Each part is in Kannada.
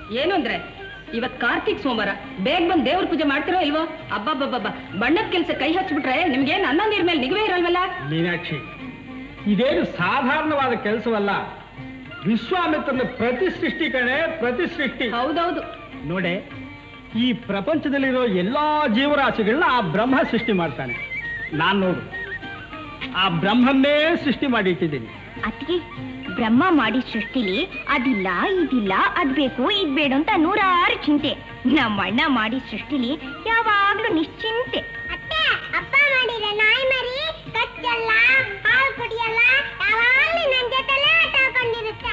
ಏನು ಅಂದ್ರೆ ಇವತ್ ಕಾರ್ತಿಕ್ ಸೋಮವಾರ ಬೇಗ ಬಂದ್ ದೇವ್ರ ಪೂಜೆ ಮಾಡ್ತಿರೋ ಇಲ್ವೋ ಅಬ್ಬಬ್ಬಬ್ಬ ಬಣ್ಣದ ಕೆಲ್ಸ ಕೈ ಹಚ್ಬಿಟ್ರೆ ನಿಮ್ಗೇನ್ ಅನ್ನ ನೀರ್ ಮೇಲೆ ನಿಗವೇ ಇರಲ್ವಲ್ಲ ಮೀನಾಕ್ಷಿ ಇದೇನು ಸಾಧಾರಣವಾದ ಕೆಲಸವಲ್ಲ ವಿಶ್ವಾಮಿತ್ರನ ಪ್ರತಿ ಸೃಷ್ಟಿ ಕಣೆ ಪ್ರತಿ ಸೃಷ್ಟಿ ಹೌದೌದು ನೋಡೆ ಈ ಪ್ರಪಂಚದಲ್ಲಿರೋ ಎಲ್ಲಾ ಜೀವರಾಶಿಗಳನ್ನ ಆ ಬ್ರಹ್ಮ ಸೃಷ್ಟಿ ಮಾಡ್ತಾನೆ ನಾನ್ ನೋಡು ಆ ಬ್ರಹ್ಮನ್ನೇ ಸೃಷ್ಟಿ ಮಾಡಿ ಇಟ್ಟಿದ್ದೀನಿ ಅತ್ತಿಗೆ ಬ್ರಹ್ಮ ಮಾಡಿ ಸೃಷ್ಟಿಲಿ ಅದಿಲ್ಲ ಇದಿಲ್ಲ ಅದ್ ಬೇಕು ಇದ್ ಬೇಡ ಅಂತ ನೂರಾರು ಚಿಂತೆ ನಮ್ಮ ಅಣ್ಣ ಮಾಡಿ ಸೃಷ್ಟಿಲಿ ಯಾವಾಗ್ಲೂ ನಿಶ್ಚಿಂತೆ ಅತ್ತೆ ಅಪ್ಪ ಮಾಡಿದ ನಾಯಿ ಮರಿ ಕಚ್ಚಲ್ಲ ಹಾಲು ಕುಡಿಯಲ್ಲ ಯಾವಾಗಲೂ ನನ್ ಜೊತೆಲೇ ಆಟ ಆಡ್ಕೊಂಡಿರುತ್ತೆ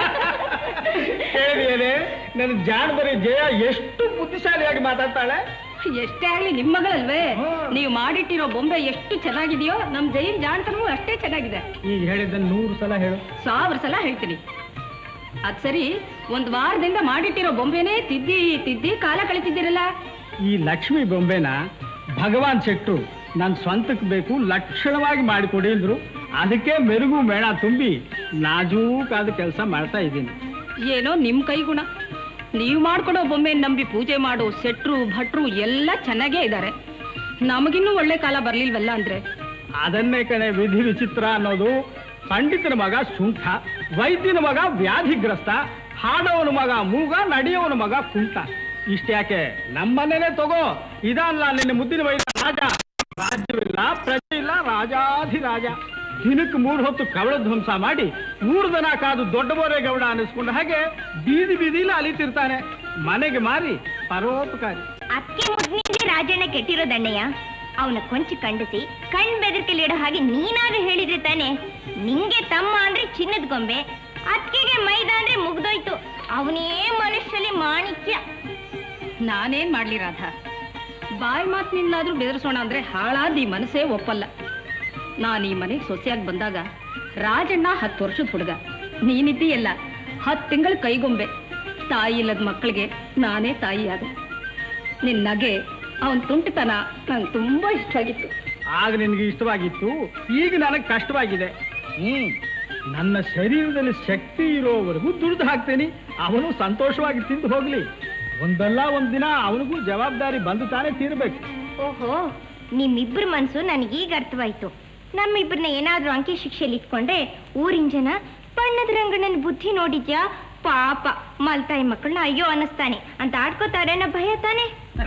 ಹೇಳಿದೇನೆ ನನ್ನ ಜಾಣಬರಿ ಜಯ ಎಷ್ಟು ಬುದ್ಧಿಶಾಲಿಯಾಗಿ ಮಾತಾಡ್ತಾಳೆ ಎಷ್ಟೇ ಆಗ್ಲಿ ನಿಮ್ ಮಗಳಲ್ವೇ ಹಾ. ನೀವು ಮಾಡಿಟ್ಟಿರೋ ಬೊಂಬೆ ಎಷ್ಟು ಚೆನ್ನಾಗಿದೆಯೋ ನಮ್ ಜೈನ್ ಜಾಣ್ತನೂ ಅಷ್ಟೇ ಚೆನ್ನಾಗಿದೆ ಈಗ ಹೇಳಿದ್ದ ನೂರು ಸಲ ಹೇಳು ಸಾವಿರ ಸಲ ಹೇಳ್ತೀನಿ ಅದ್ ಸರಿ ಒಂದ್ ವಾರದಿಂದ ಮಾಡಿಟ್ಟಿರೋ ಬೊಂಬೆನೇ ತಿದ್ದಿ ತಿದ್ದಿ ಕಾಲ ಕಳಿತಿದ್ದೀರಲ್ಲ ಈ ಲಕ್ಷ್ಮಿ ಬೊಂಬೆನ ಭಗವಾನ್ ಶೆಟ್ರು ನನ್ನ ಸ್ವಂತಕ್ಕೆ ಬೇಕು ಲಕ್ಷಣವಾಗಿ ಮಾಡಿಕೊಡಿ ಅಂದ್ರು ಅದಕ್ಕೆ ಮೆರುಗು ಮೇಣ ತುಂಬಿ ನಾಜೂಕಾದ ಕೆಲಸ ಮಾಡ್ತಾ ಇದ್ದೀನಿ ಏನೋ ನಿಮ್ ಕೈಗುಣ ನೀವು ಮಾಡ್ಕೊಡೋ ಬೊಂಬೆ ನಂಬಿ ಪೂಜೆ ಮಾಡೋ ಸೆಟ್ರು ಭಟ್ರು ಎಲ್ಲ ಚೆನ್ನಾಗೇ ಇದ್ದಾರೆ ನಮಗಿನ್ನೂ ಒಳ್ಳೆ ಕಾಲ ಬರ್ಲಿಲ್ವಲ್ಲ ಅಂದ್ರೆ ಅದನ್ನೇ ಕಣೆ ವಿಧಿ ವಿಚಿತ್ರ ಅನ್ನೋದು ಪಂಡಿತನ ಮಗ ಶುಂಠ ವೈದ್ಯನ ಮಗ ವ್ಯಾಧಿಗ್ರಸ್ತ ಹಾಡೋವನ ಮಗ ಮೂಗ ನಡೆಯೋವನ ಮಗ ಕುಂಟ ಇಷ್ಟ್ಯಾಕೆ ನಮ್ಮನ್ನೇನೆ ತಗೋ ಇದಲ್ಲ ನಿನ್ನ ಮುದ್ದಿನ ವೈದ್ಯ ರಾಜ ರಾಜ್ಯವಿಲ್ಲ ಪ್ರಜೆ ಇಲ್ಲ ರಾಜಾಧಿರಾಜ ದಿನಕ್ಕೆ ಮೂರು ಹೊತ್ತು ಕವಳ ಧ್ವಂಸ ಮಾಡಿ ಮೂರು ದನ ಕಾದು ದೊಡ್ಡಬೋರೆ ಗೌಡ ಅನ್ನಿಸ್ಕೊಂಡ ಹಾಗೆ ಬೀದಿ ಬೀದಿಲಿ ಅಲಿತಿರ್ತಾನೆ ಮನೆಗೆ ಮಾರಿ ಪರೋಪಕಾರಿ ಅಕ್ಕೆ ಮುದ್ನಿಂದ ರಾಜಣ್ಣ ಕೆಟ್ಟಿರೋದಣ್ಣಯ್ಯ ಅವನ ಕೊಂಚ ಕಂಡಿಸಿ ಕಣ್ ಬೆದರಿಕೆಲಿಡೋ ಹಾಗೆ ನೀನಾದ್ರೂ ಹೇಳಿದ್ರೆ ತಾನೆ ನಿಂಗೆ ತಮ್ಮ ಅಂದ್ರೆ ಚಿನ್ನದ ಗೊಂಬೆ ಅಕ್ಕಿಗೆ ಮೈದಾ ಅಂದ್ರೆ ಮುಗ್ದೋಯ್ತು ಅವನೇ ಮನುಷ್ಯಲಿ ಮಾಣಿಕ್ಯ ನಾನೇನ್ ಮಾಡ್ಲಿ ರಾಧಾ ಬಾಯಿ ಮಾತಿನಿಂದಲಾದ್ರೂ ಬೆದರಿಸೋಣ ಅಂದ್ರೆ ಹಾಳಾದ ಈ ಮನಸ್ಸೇ ಒಪ್ಪಲ್ಲ ನಾನು ಈ ಮನೆಗೆ ಸೊಸೆಯಾಗಿ ಬಂದಾಗ ರಾಜಣ್ಣ ಹತ್ತು ವರ್ಷದ ಹುಡುಗ ನೀನಿದ್ದೀಯಲ್ಲ ಹತ್ತು ತಿಂಗಳ ಕೈಗೊಂಬೆ ತಾಯಿ ಇಲ್ಲದ ಮಕ್ಕಳಿಗೆ ನಾನೇ ತಾಯಿ ಆದೆ ನಿನ್ ನಗೆ ಅವನ್ ತುಂಟಿತನ ನಂಗೆ ತುಂಬಾ ಇಷ್ಟ ಆಗಿತ್ತು ಆಗ ನಿನಗೆ ಇಷ್ಟವಾಗಿತ್ತು ಈಗ ನನಗೆ ಕಷ್ಟವಾಗಿದೆ ಹ್ಮ್ ನನ್ನ ಶರೀರದಲ್ಲಿ ಶಕ್ತಿ ಇರೋವರೆಗೂ ದುಡ್ದು ಹಾಕ್ತೇನೆ ಅವನು ಸಂತೋಷವಾಗಿ ತಿಂದು ಹೋಗ್ಲಿ ಒಂದಲ್ಲ ಒಂದ್ ದಿನ ಅವನಿಗೂ ಜವಾಬ್ದಾರಿ ಬಂದು ತಾನೇ ತೀರ್ಬೇಕು ಓಹೋ ನಿಮ್ಮಿಬ್ಬರ ಮನ್ಸು ನನಗೀಗ ಅರ್ಥವಾಯ್ತು ನಮ್ಮಿಬ್ಬರನ್ನ ಏನಾದ್ರೂ ಅಂಕಿ ಶಿಕ್ಷೆಯಲ್ಲಿ ಇಟ್ಕೊಂಡ್ರೆ ಊರಿನ ಜನ ಬಣ್ಣದ ರಂಗಣ್ಣನ ಬುದ್ಧಿ ನೋಡಿದ್ಯಾ ಪಾಪ ಮಲ್ತಾಯಿ ಮಕ್ಕಳನ್ನ ಅಯ್ಯೋ ಅನ್ನಿಸ್ತಾನೆ ಅಂತ ಆಡ್ಕೋತಾರೆ ಅನ್ನೋ ಭಯ ತಾನೆ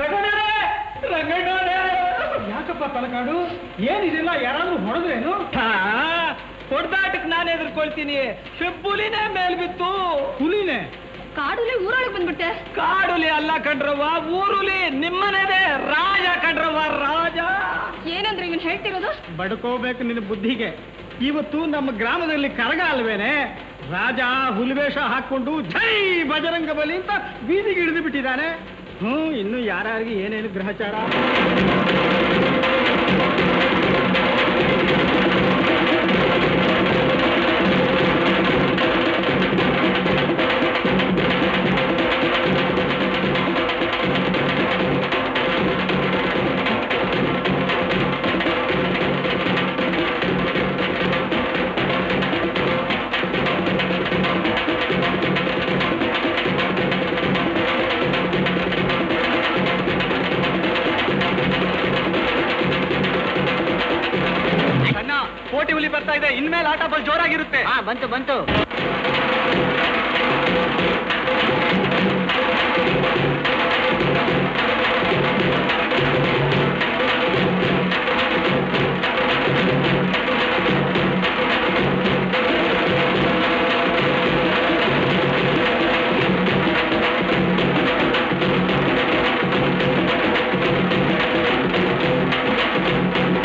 ಯಾಕಪ್ಪ ತಲಕಾಡು ಏನಿದಿಲ್ಲ ಯಾರಾದ್ರೂ ಹೊಡೆದ್ರೇನು ಹೊಡೆದಾಟಕ್ಕೆ ನಾನು ಎದುರ್ಕೊಳ್ತೀನಿ ಹೆಬ್ಬುಲಿನೇ ಮೇಲ್ ಬಿತ್ತು ಹುಲಿನೇ ಕಾಡುಲಿ ಊರೊಳಗೆ ಬಂದ್ಬಿಟ್ಟೆ ಕಾಡುಲಿ ಅಲ್ಲ ಕಣ್ರವ್ವ ಊರುಲಿ ನಿಮ್ಮನೇದೆ ರಾಜ ಕಣ್ರವ್ವ ರಾಜ ಏನಂದ್ರೆ ಇವನ್ ಹೇಳ್ತಿರೋದು ಬಡ್ಕೋಬೇಕು ನಿನ್ನ ಬುದ್ಧಿಗೆ ಇವತ್ತು ನಮ್ಮ ಗ್ರಾಮದಲ್ಲಿ ಕರಗ ಅಲ್ವೇನೆ ರಾಜ ಹುಲಿವೇಷ ಹಾಕೊಂಡು ಜೈ ಬಜರಂಗ ಬಲಿ ಅಂತ ಬೀದಿಗೆ ಇಳಿದು ಬಿಟ್ಟಿದ್ದಾನೆ ಹ್ಮ್ ಇನ್ನು ಯಾರ್ಯಾರಿಗೆ ಏನೇನು ಗ್ರಹಚಾರ ಅಣ್ಣ ಕೋಟಿ ಹುಲಿ ಬರ್ತಾ ಇದೆ ಇನ್ಮೇಲೆ ಆಟ ಬಲ್ ಜೋರಾಗಿರುತ್ತೆ ಹಾ ಬಂತು ಬಂತು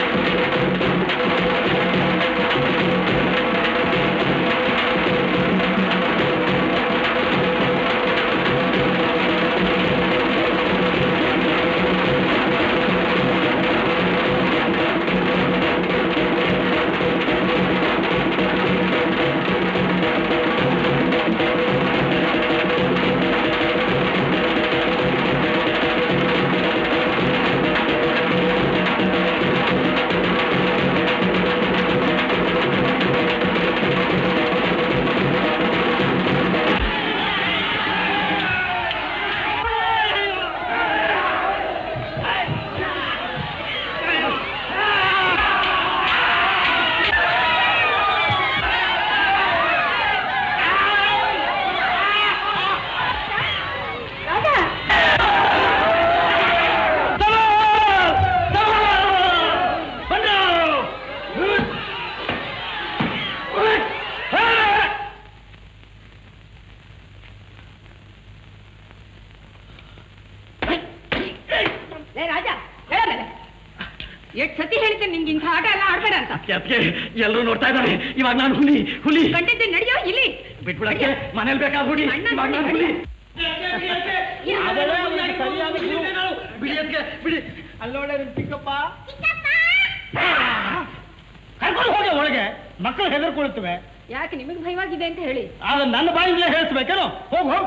ಆ ಎಷ್ಟ್ ಸತಿ ಹೇಳ್ತೀನಿ ನಿಂಗೆ ಇಂಥ ಆಟ ಎಲ್ಲ ಆಡ್ಬೇಡ ಅಂತ ಅದಕ್ಕೆ ಎಲ್ಲರೂ ನೋಡ್ತಾ ಇದ್ದಾರೆ ಇವಾಗ ನಾನು ಹುಲಿ ಹುಲಿ ಕಂಡಿದ್ದೆ ನಡೆಯೋ ಇಲ್ಲಿ ಬಿಟ್ಬಿಡಕ್ಕೆ ಮನೇಲಿ ಬೇಕಾದ ಹುಲಿ ಅಣ್ಣ ಇವಾಗ ನಾನು ಹುಲಿ ಅದೆಲ್ಲ ಅವ್ನಿಗೆ ಸರಿಯಾದ ನೀವು. ಬಿಡಿ ಅದಕ್ಕೆ ಬಿಡಿ ಅಲ್ಲೋಡೆ ನಿಮ್ ಚಿಕ್ಕಪ್ಪ ಕರ್ಕೊಂಡು ಹೋಗಿ ಒಳಗೆ ಮಕ್ಕಳು ಹೆದರ್ಕೊಳ್ತವೆ ಯಾಕೆ ನಿಮಗೆ ಭಯವಾಗಿದೆ ಅಂತ ಹೇಳಿ ಆದ್ರೆ ನನ್ನ ಬಾಯಿಂದ ಹೇಳಿಸ್ಬೇಕೇನೋ ಹೋಗ್ ಹೋಗ್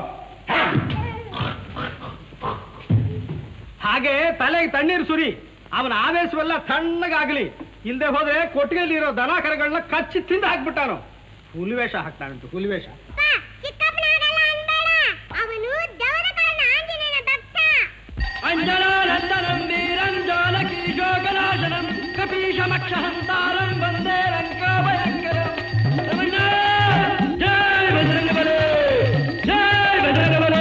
ಹಾಗೆ ತಲೆಗೆ ತಣ್ಣೀರು ಸುರಿ ಅವನ ಆವೇಶವೆಲ್ಲ ತಣ್ಣಗಾಗ್ಲಿ ಇಲ್ದೆ ಹೋದ್ರೆ ಕೊಟ್ಟಿಗೆಯಲ್ಲಿರೋ ದನ ಕರೆಗಳನ್ನ ಕಚ್ಚಿ ತಿಂದು ಹಾಕ್ಬಿಟ್ಟಾನು ಹುಲಿವೇಷ ಹಾಕ್ತಾನಂತ ಹುಲಿವೇಷ ಚಿಕ್ಕಪ್ಪನಾಗಲ್ಲ ಅನ್ಬೇಡ ಅವನು ದೇವರಕಾರನ ಆಂಜನೇಯನ ಭಕ್ತ ಅಂಜನಾನಂದನಂ ವೀರಂಜಾನಕಿ ಶೋಕನಾಶನಂ ಕಪೀಶಮಕ್ಷಹಂತಾರಂ ವಂದೇ ಲಂಕಾಭಯಂಕರಂ ರಮಣ! ಜೈ ಬಜರಂಗಬಲಿ! ಜೈ ಬಜರಂಗಬಲಿ!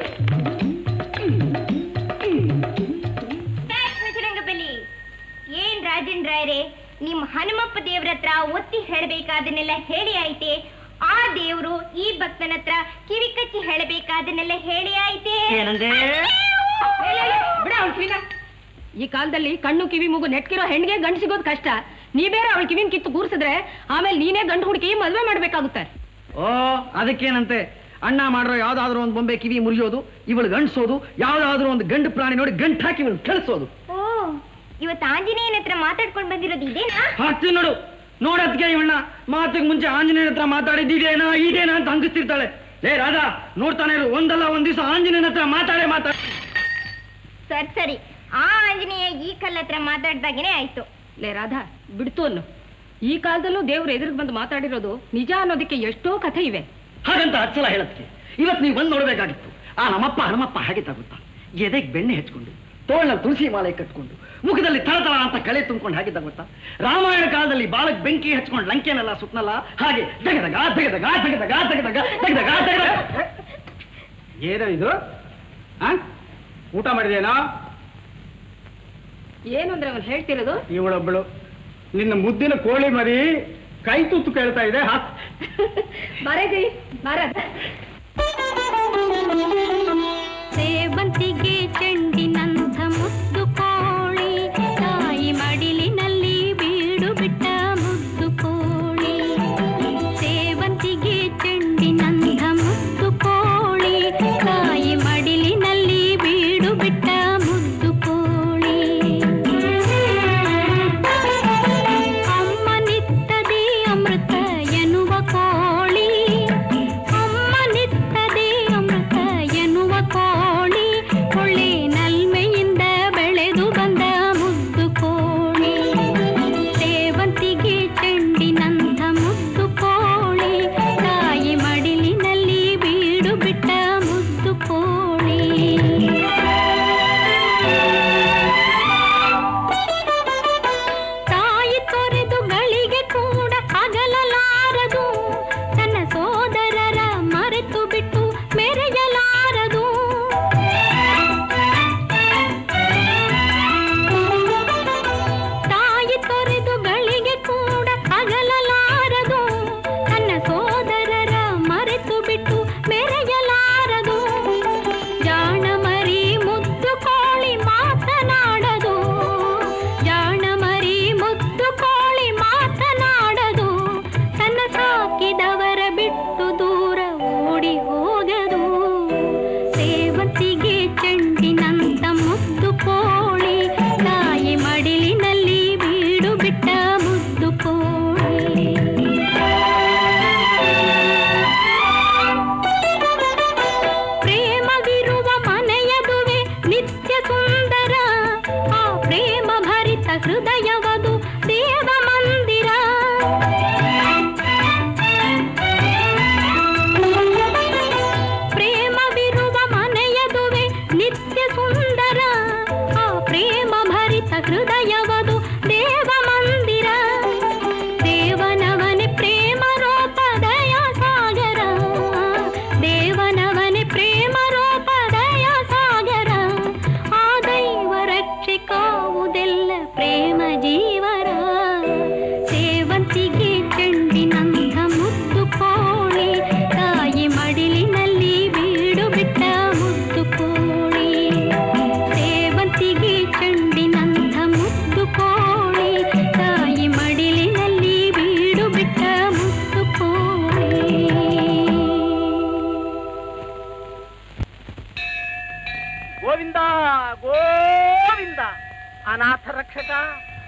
ಬಜರಂಗಬಲಿ ಏನ್ ರಾಜನ್ ರಾಯರೇ ನಿಮ್ ಹನುಮಪ್ಪ ದೇವ್ರ ಹತ್ರ ಒತ್ತಿ ಹೇಳ್ಬೇಕಾದನ್ನೆಲ್ಲ ಹೇಳಿ ಆಯ್ತೆ ಆ ದೇವ್ರು ಈ ಭಕ್ತನ ಹತ್ರ ಕಿವಿ ಕಚ್ಚಿ ಹೇಳಬೇಕಾದನ್ನೆಲ್ಲ ಹೇಳಿ ಆಯ್ತೆ ಏನಂದೆ ಬಿಡ ಅವ್ಳ ಕಿವಿನ ಈ ಕಾಲದಲ್ಲಿ ಕಣ್ಣು ಕಿವಿ ಮೂಗು ನೆಟ್ಕಿರೋ ಹೆಣ್ಣಿಗೆ ಗಂಡು ಸಿಗೋದು ಕಷ್ಟ ನೀ ಬೇರೆ ಅವಳ ಕಿವಿನ ಕಿತ್ತು ಕೂರ್ಸಿದ್ರೆ ಆಮೇಲೆ ನೀನೇ ಗಂಡು ಹುಡುಕಿ ಮದ್ವೆ ಮಾಡ್ಬೇಕಾಗುತ್ತೆ ಓ ಅದಕ್ಕೇನಂತೆ ಅಣ್ಣ ಮಾಡಿರೋ ಯಾವ್ದಾದ್ರು ಒಂದು ಬೊಂಬೆ ಕಿವಿ ಮುರಿಯೋದು ಇವಳು ಗಂಡ್ಸೋದು ಯಾವ್ದಾದ್ರು ಒಂದು ಗಂಡು ಪ್ರಾಣಿ ನೋಡಿ ಗಂಟ್ ಹಾಕಿ ಇವಳು ಕಳಿಸೋದು ಓ ಇವತ್ತು ಆಂಜನೇಯನ ಹತ್ರ ಮಾತಾಡ್ಕೊಂಡು ಬಂದಿರೋದು ಇದೇನಾ ಹಾಕ್ತೀನಿ ನೋಡು ನೋಡದ್ಕೆ ಇವಣ್ಣ ಮಾತಿಗೆ ಮುಂಚೆ ಆಂಜನೇಯನ ಹತ್ರ ಮಾತಾಡಿದ್ದು ಇದೇನಾ ಇದೇನಾ ಅಂತ ಹಂಗಿಸ್ತಿರ್ತಾಳೆ ಲೇ ರಾಧಾ ನೋಡ್ತಾನೆ ಇರು ಒಂದಲ್ಲ ಒಂದ್ ದಿವಸ ಆಂಜನೇಯನ ಹತ್ರ ಮಾತಾಡೇ ಮಾತಾಡ ಸರಿ ಸರಿ ಆ ಆಂಜನೇಯ ಈ ಕಲ್ಲ ಹತ್ರ ಮಾತಾಡ್ದಾಗೇನೆ ಆಯ್ತು ಲೇ ರಾಧಾ ಬಿಡ್ತು ಅನ್ನು ಈ ಕಾಲದಲ್ಲೂ ದೇವ್ರ ಎದುರಿಗೆ ಬಂದು ಮಾತಾಡಿರೋದು ನಿಜ ಅನ್ನೋದಕ್ಕೆ ಎಷ್ಟೋ ಕಥೆ ಇವೆ ಹಾಗಂತ ಹತ್ತು ಸಲ ಹೇಳದ್ಕೆ ಇವತ್ತು ನೀವು ಬಂದು ನೋಡ್ಬೇಕಾಗಿತ್ತು ಆ ನಮ್ಮಪ್ಪ ಹನುಮಪ್ಪ ಹಾಗೆ ತಗುತ್ತಾ ಎದೆಗೆ ಬೆಣ್ಣೆ ಹಚ್ಕೊಂಡು ತೋಳ್ನಲ್ಲಿ ತುಳಸಿ ಮಾಲೆ ಕಟ್ಕೊಂಡು ಮುಖದಲ್ಲಿ ತಳತಳ ಅಂತ ಕಳೆ ತುಂಬ್ಕೊಂಡು ಹಾಗಿದ್ದ ಗೊತ್ತಾ ರಾಮಾಯಣ ಕಾಲದಲ್ಲಿ ಬಾಳಕ್ ಬೆಂಕಿ ಹಚ್ಕೊಂಡು ಲಂಕೆನೆಲ್ಲ ಸುತ್ತನಲ್ಲ ಹಾಗೆ ದಗದಗ ದಗದಗ ದಗದಗ ದಗದಗ ದಗದಗ ದಗದಗ ಏನೋ ಇದು ಆ? ಊಟ ಮಾಡಿದೇನೋ ಏನು ಅಂದ್ರೆ ಅವನು ಹೇಳ್ತಿರೋದು ಇವಳೊಬ್ಬಳು ನಿನ್ನ ಮುದ್ದಿನ ಕೋಳಿ ಮರಿ ಕೈ ತುತ್ತು ಕೇಳ್ತಾ ಇದೆ ಹಾಕ್ ಬರೇದಿ ಬರ ಸೇವಂತಿಗೆ ಚೆಂಡಿನಂಥ ಮುದ್ದು ಕೋಳಿ ತಾಯಿ ಮಡಿಲಿನಲ್ಲಿ ಬೀಡು ಬಿಟ್ಟ ಮುದ್ದು ಕೋಳಿ ಸೇವಂತಿಗೆ ಚೆಂಡಿನಂಥ ಮುದ್ದು ಕೋಳಿ ತಾಯಿ ಮಡಿಲಿನಲ್ಲಿ ಬೀಡು ಬಿಟ್ಟ ಮುದ್ದು ಕೋಳಿ ಅಮ್ಮನಿತ್ತದೇ ಅಮೃತ ಎನ್ನುವ ಕೋಳಿ ಅಮ್ಮನಿತ್ತದೇ ಅಮೃತ ಎನ್ನುವ ಕೋಳಿ ಒಳ್ಳೆ ನಲ್ಮೆಯಿಂದ ಬೆಳೆದು ಬಂದ ಮುದ್ದು ಕೋಳಿ ಸೇವಂತಿಗೆ ಚೆಂಡಿನಂಥ ಮುದ್ದು ಕೋಳಿ ತಾಯಿ ಮಡಿಲಿನಲ್ಲಿ ಬೀಡು ಬಿಟ್ಟ ಮುದ್ದು ಕೋಳಿ ತಾಯಿ ತೊರೆದು ಗಳಿಗೆ ಕೂಡ ಅಗಲಲಾರದು ತನ್ನ ಸೋದರರ ಮರೆತು ಬಿಟ್ಟು ಮೆರೆಯಲಾರದು ತಾಯಿ ತೊರೆದು ಗಳಿಗೆ ಕೂಡ ಅಗಲಲಾರದು ತನ್ನ ಸೋದರರ ಮರೆತು ಬಿಟ್ಟು ಮೆರೆಯಲಾರದು ಜಾಣ ಮರಿ ಮುದ್ದು ಕೋಳಿ ಮಾತನಾಡದು ಜಾಣ ಮರಿ ಮುದ್ದು ಕೋಳಿ ಮಾತನಾಡದು ತನ್ನ ಸಾಕಿದವರ ಬಿಟ್ಟು ದೂರ ಓಡಿ ಹೋಗದು ಸೇವಂತಿಗೆ ಚೆಂಡಿನಂತ ಮುದ್ದು ಕೋಳಿ ತಾಯಿ ಮಡಿಲಿನಲ್ಲಿ ಬೀಡು ಬಿಟ್ಟ ಮುದ್ದು ಕೋಳಿ ಪ್ರೇಮವಿರುವ ಮನೆಯದುವೆ ನಿತ್ಯ ಸುಂದರ ಆ ಪ್ರೇಮ ಭರಿತ ಹೃದಯವದು ದೇವ ಮಂದಿರ ಪ್ರೇಮವಿರುವ ಮನೆಯದುವೆ ನಿತ್ಯ ಸುಂದರ ಆ ಪ್ರೇಮ ಭರಿತ ಹೃದಯವದು ದೇವ ಮಂದಿರ ದೇವನವನೆ ಪ್ರೇಮ ರೂಪ ದಯಾ ಸಾಗರ ದೇವನವನೆ ಪ್ರೇಮ ರೂಪ ದಯಾ ಸಾಗರ ಆ ದೈವ ರಕ್ಷೆ ಕಾವುದೆಲ್ಲ ಪ್ರೇಮ ಜೀವರ ಸೇವಂತಿಗೆ ಚೆಂಡಿನಂಥ ಮುದ್ದು ಕೋಳಿ ತಾಯಿ ಮಡಿಲಿನಲ್ಲಿ ಬೀಡು ಬಿಟ್ಟ ಮುದ್ದು ಕೋಳಿ ಸೇವಂತಿಗೆ ಚೆಂಡಿನಂಥ ಮುದ್ದು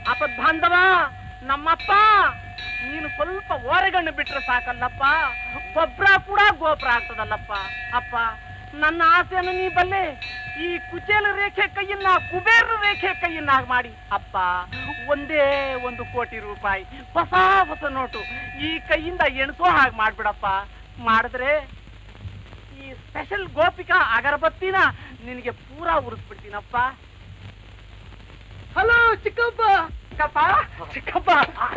ಅಪದ್ ಬಾಂಧವ ನಮ್ಮಪ್ಪ ನೀನು ಸ್ವಲ್ಪ ಓರೆಗಣ್ಣು ಬಿಟ್ರೆ ಸಾಕಲ್ಲಪ್ಪ ಗೊಬ್ಬರ ಕೂಡ ಗೋಪುರ ಆಗ್ತದಲ್ಲಪ್ಪ ಅಪ್ಪ ನನ್ನ ಆಸೆಯನ್ನು ನೀ ಬಲ್ಲೆ ಈ ಕುಚೇಲ ರೇಖೆ ಕೈಯನ್ನ ಕುಬೇರ ರೇಖೆ ಕೈಯನ್ನಾಗ ಮಾಡಿ ಅಪ್ಪ ಒಂದೇ ಒಂದು ಕೋಟಿ ರೂಪಾಯಿ ಹೊಸ ಹೊಸ ನೋಟು ಈ ಕೈಯಿಂದ ಎಣಿಸೋ ಹಾಗೆ ಮಾಡ್ಬಿಡಪ್ಪ ಮಾಡಿದ್ರೆ ಈ ಸ್ಪೆಷಲ್ ಗೋಪಿಕಾ ಅಗರಬತ್ತಿನ ನಿನಗೆ ಪೂರಾ ಉರಿಸ್ಬಿಡ್ತೀನಪ್ಪ ಹಲೋ ಚಿಕ್ಕಪ್ಪ ಚಿಕ್ಕಪ್ಪ ಚಿಕ್ಕಪ್ಪ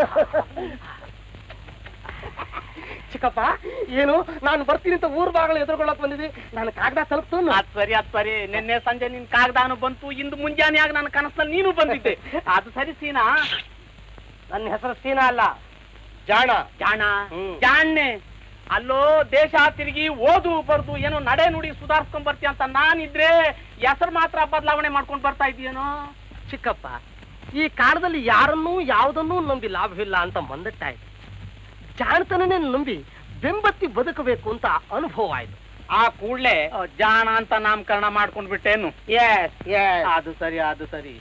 ಚಿಕ್ಕಪ್ಪ ಏನು ನಾನು ಬರ್ತೀನಿ ಅಂತ ಊರ್ ಬಾಗಳು ಎದುರುಗೊಳಕ್ ಬಂದಿದ್ವಿ ನಾನು ಕಾಗದ ತಲುಪ್ತು ಅದ್ ಸರಿ ಅದ್ ಸರಿ ನಿನ್ನೆ ಸಂಜೆ ನಿನ್ ಕಾಗದಾನು ಬಂತು ಇಂದು ಮುಂಜಾನೆ ಆಗ ನನ್ನ ಕನಸಲ್ಲಿ ನೀನು ಬಂದಿದ್ದೆ ಅದು ಸರಿ ಸೀನಾ ನನ್ನ ಹೆಸರು ಸೀನಾ ಅಲ್ಲ ಜಾಣ ಜಾಣ ಜಾಣೆ ಅಲ್ಲೋ ದೇಶ ತಿರುಗಿ ಓದು ಬರ್ದು ಏನೋ ನಡೆ ನುಡಿ ಸುಧಾರಿಸ್ಕೊಂಡ್ ಬರ್ತೀಯ ಅಂತ ನಾನಿದ್ರೆ ಹೆಸರು ಮಾತ್ರ ಬದಲಾವಣೆ ಮಾಡ್ಕೊಂಡ್ ಬರ್ತಾ ಇದೆಯೇನೋ ಚಿಕ್ಕಪ್ಪ ಈ ಕಾಲದಲ್ಲಿ ಯಾರನ್ನೂ ಯಾವುದನ್ನೂ ನಂಬಿ ಲಾಭವಿಲ್ಲ ಅಂತ ಮಂದಟ್ಟಾಯ್ತು ಜಾಣತನನೇ ನಂಬಿ ಬೆಂಬತ್ತಿ ಬದುಕಬೇಕು ಅಂತ ಅನುಭವ ಆಯ್ತು ಆ ಕೂಡ್ಲೆ ಜಾಣ ಅಂತ ನಾಮಕರಣ ಮಾಡ್ಕೊಂಡ್ ಬಿಟ್ಟೇನು ಎಸ್ ಎಸ್ ಅದು ಸರಿ ಅದು ಸರಿ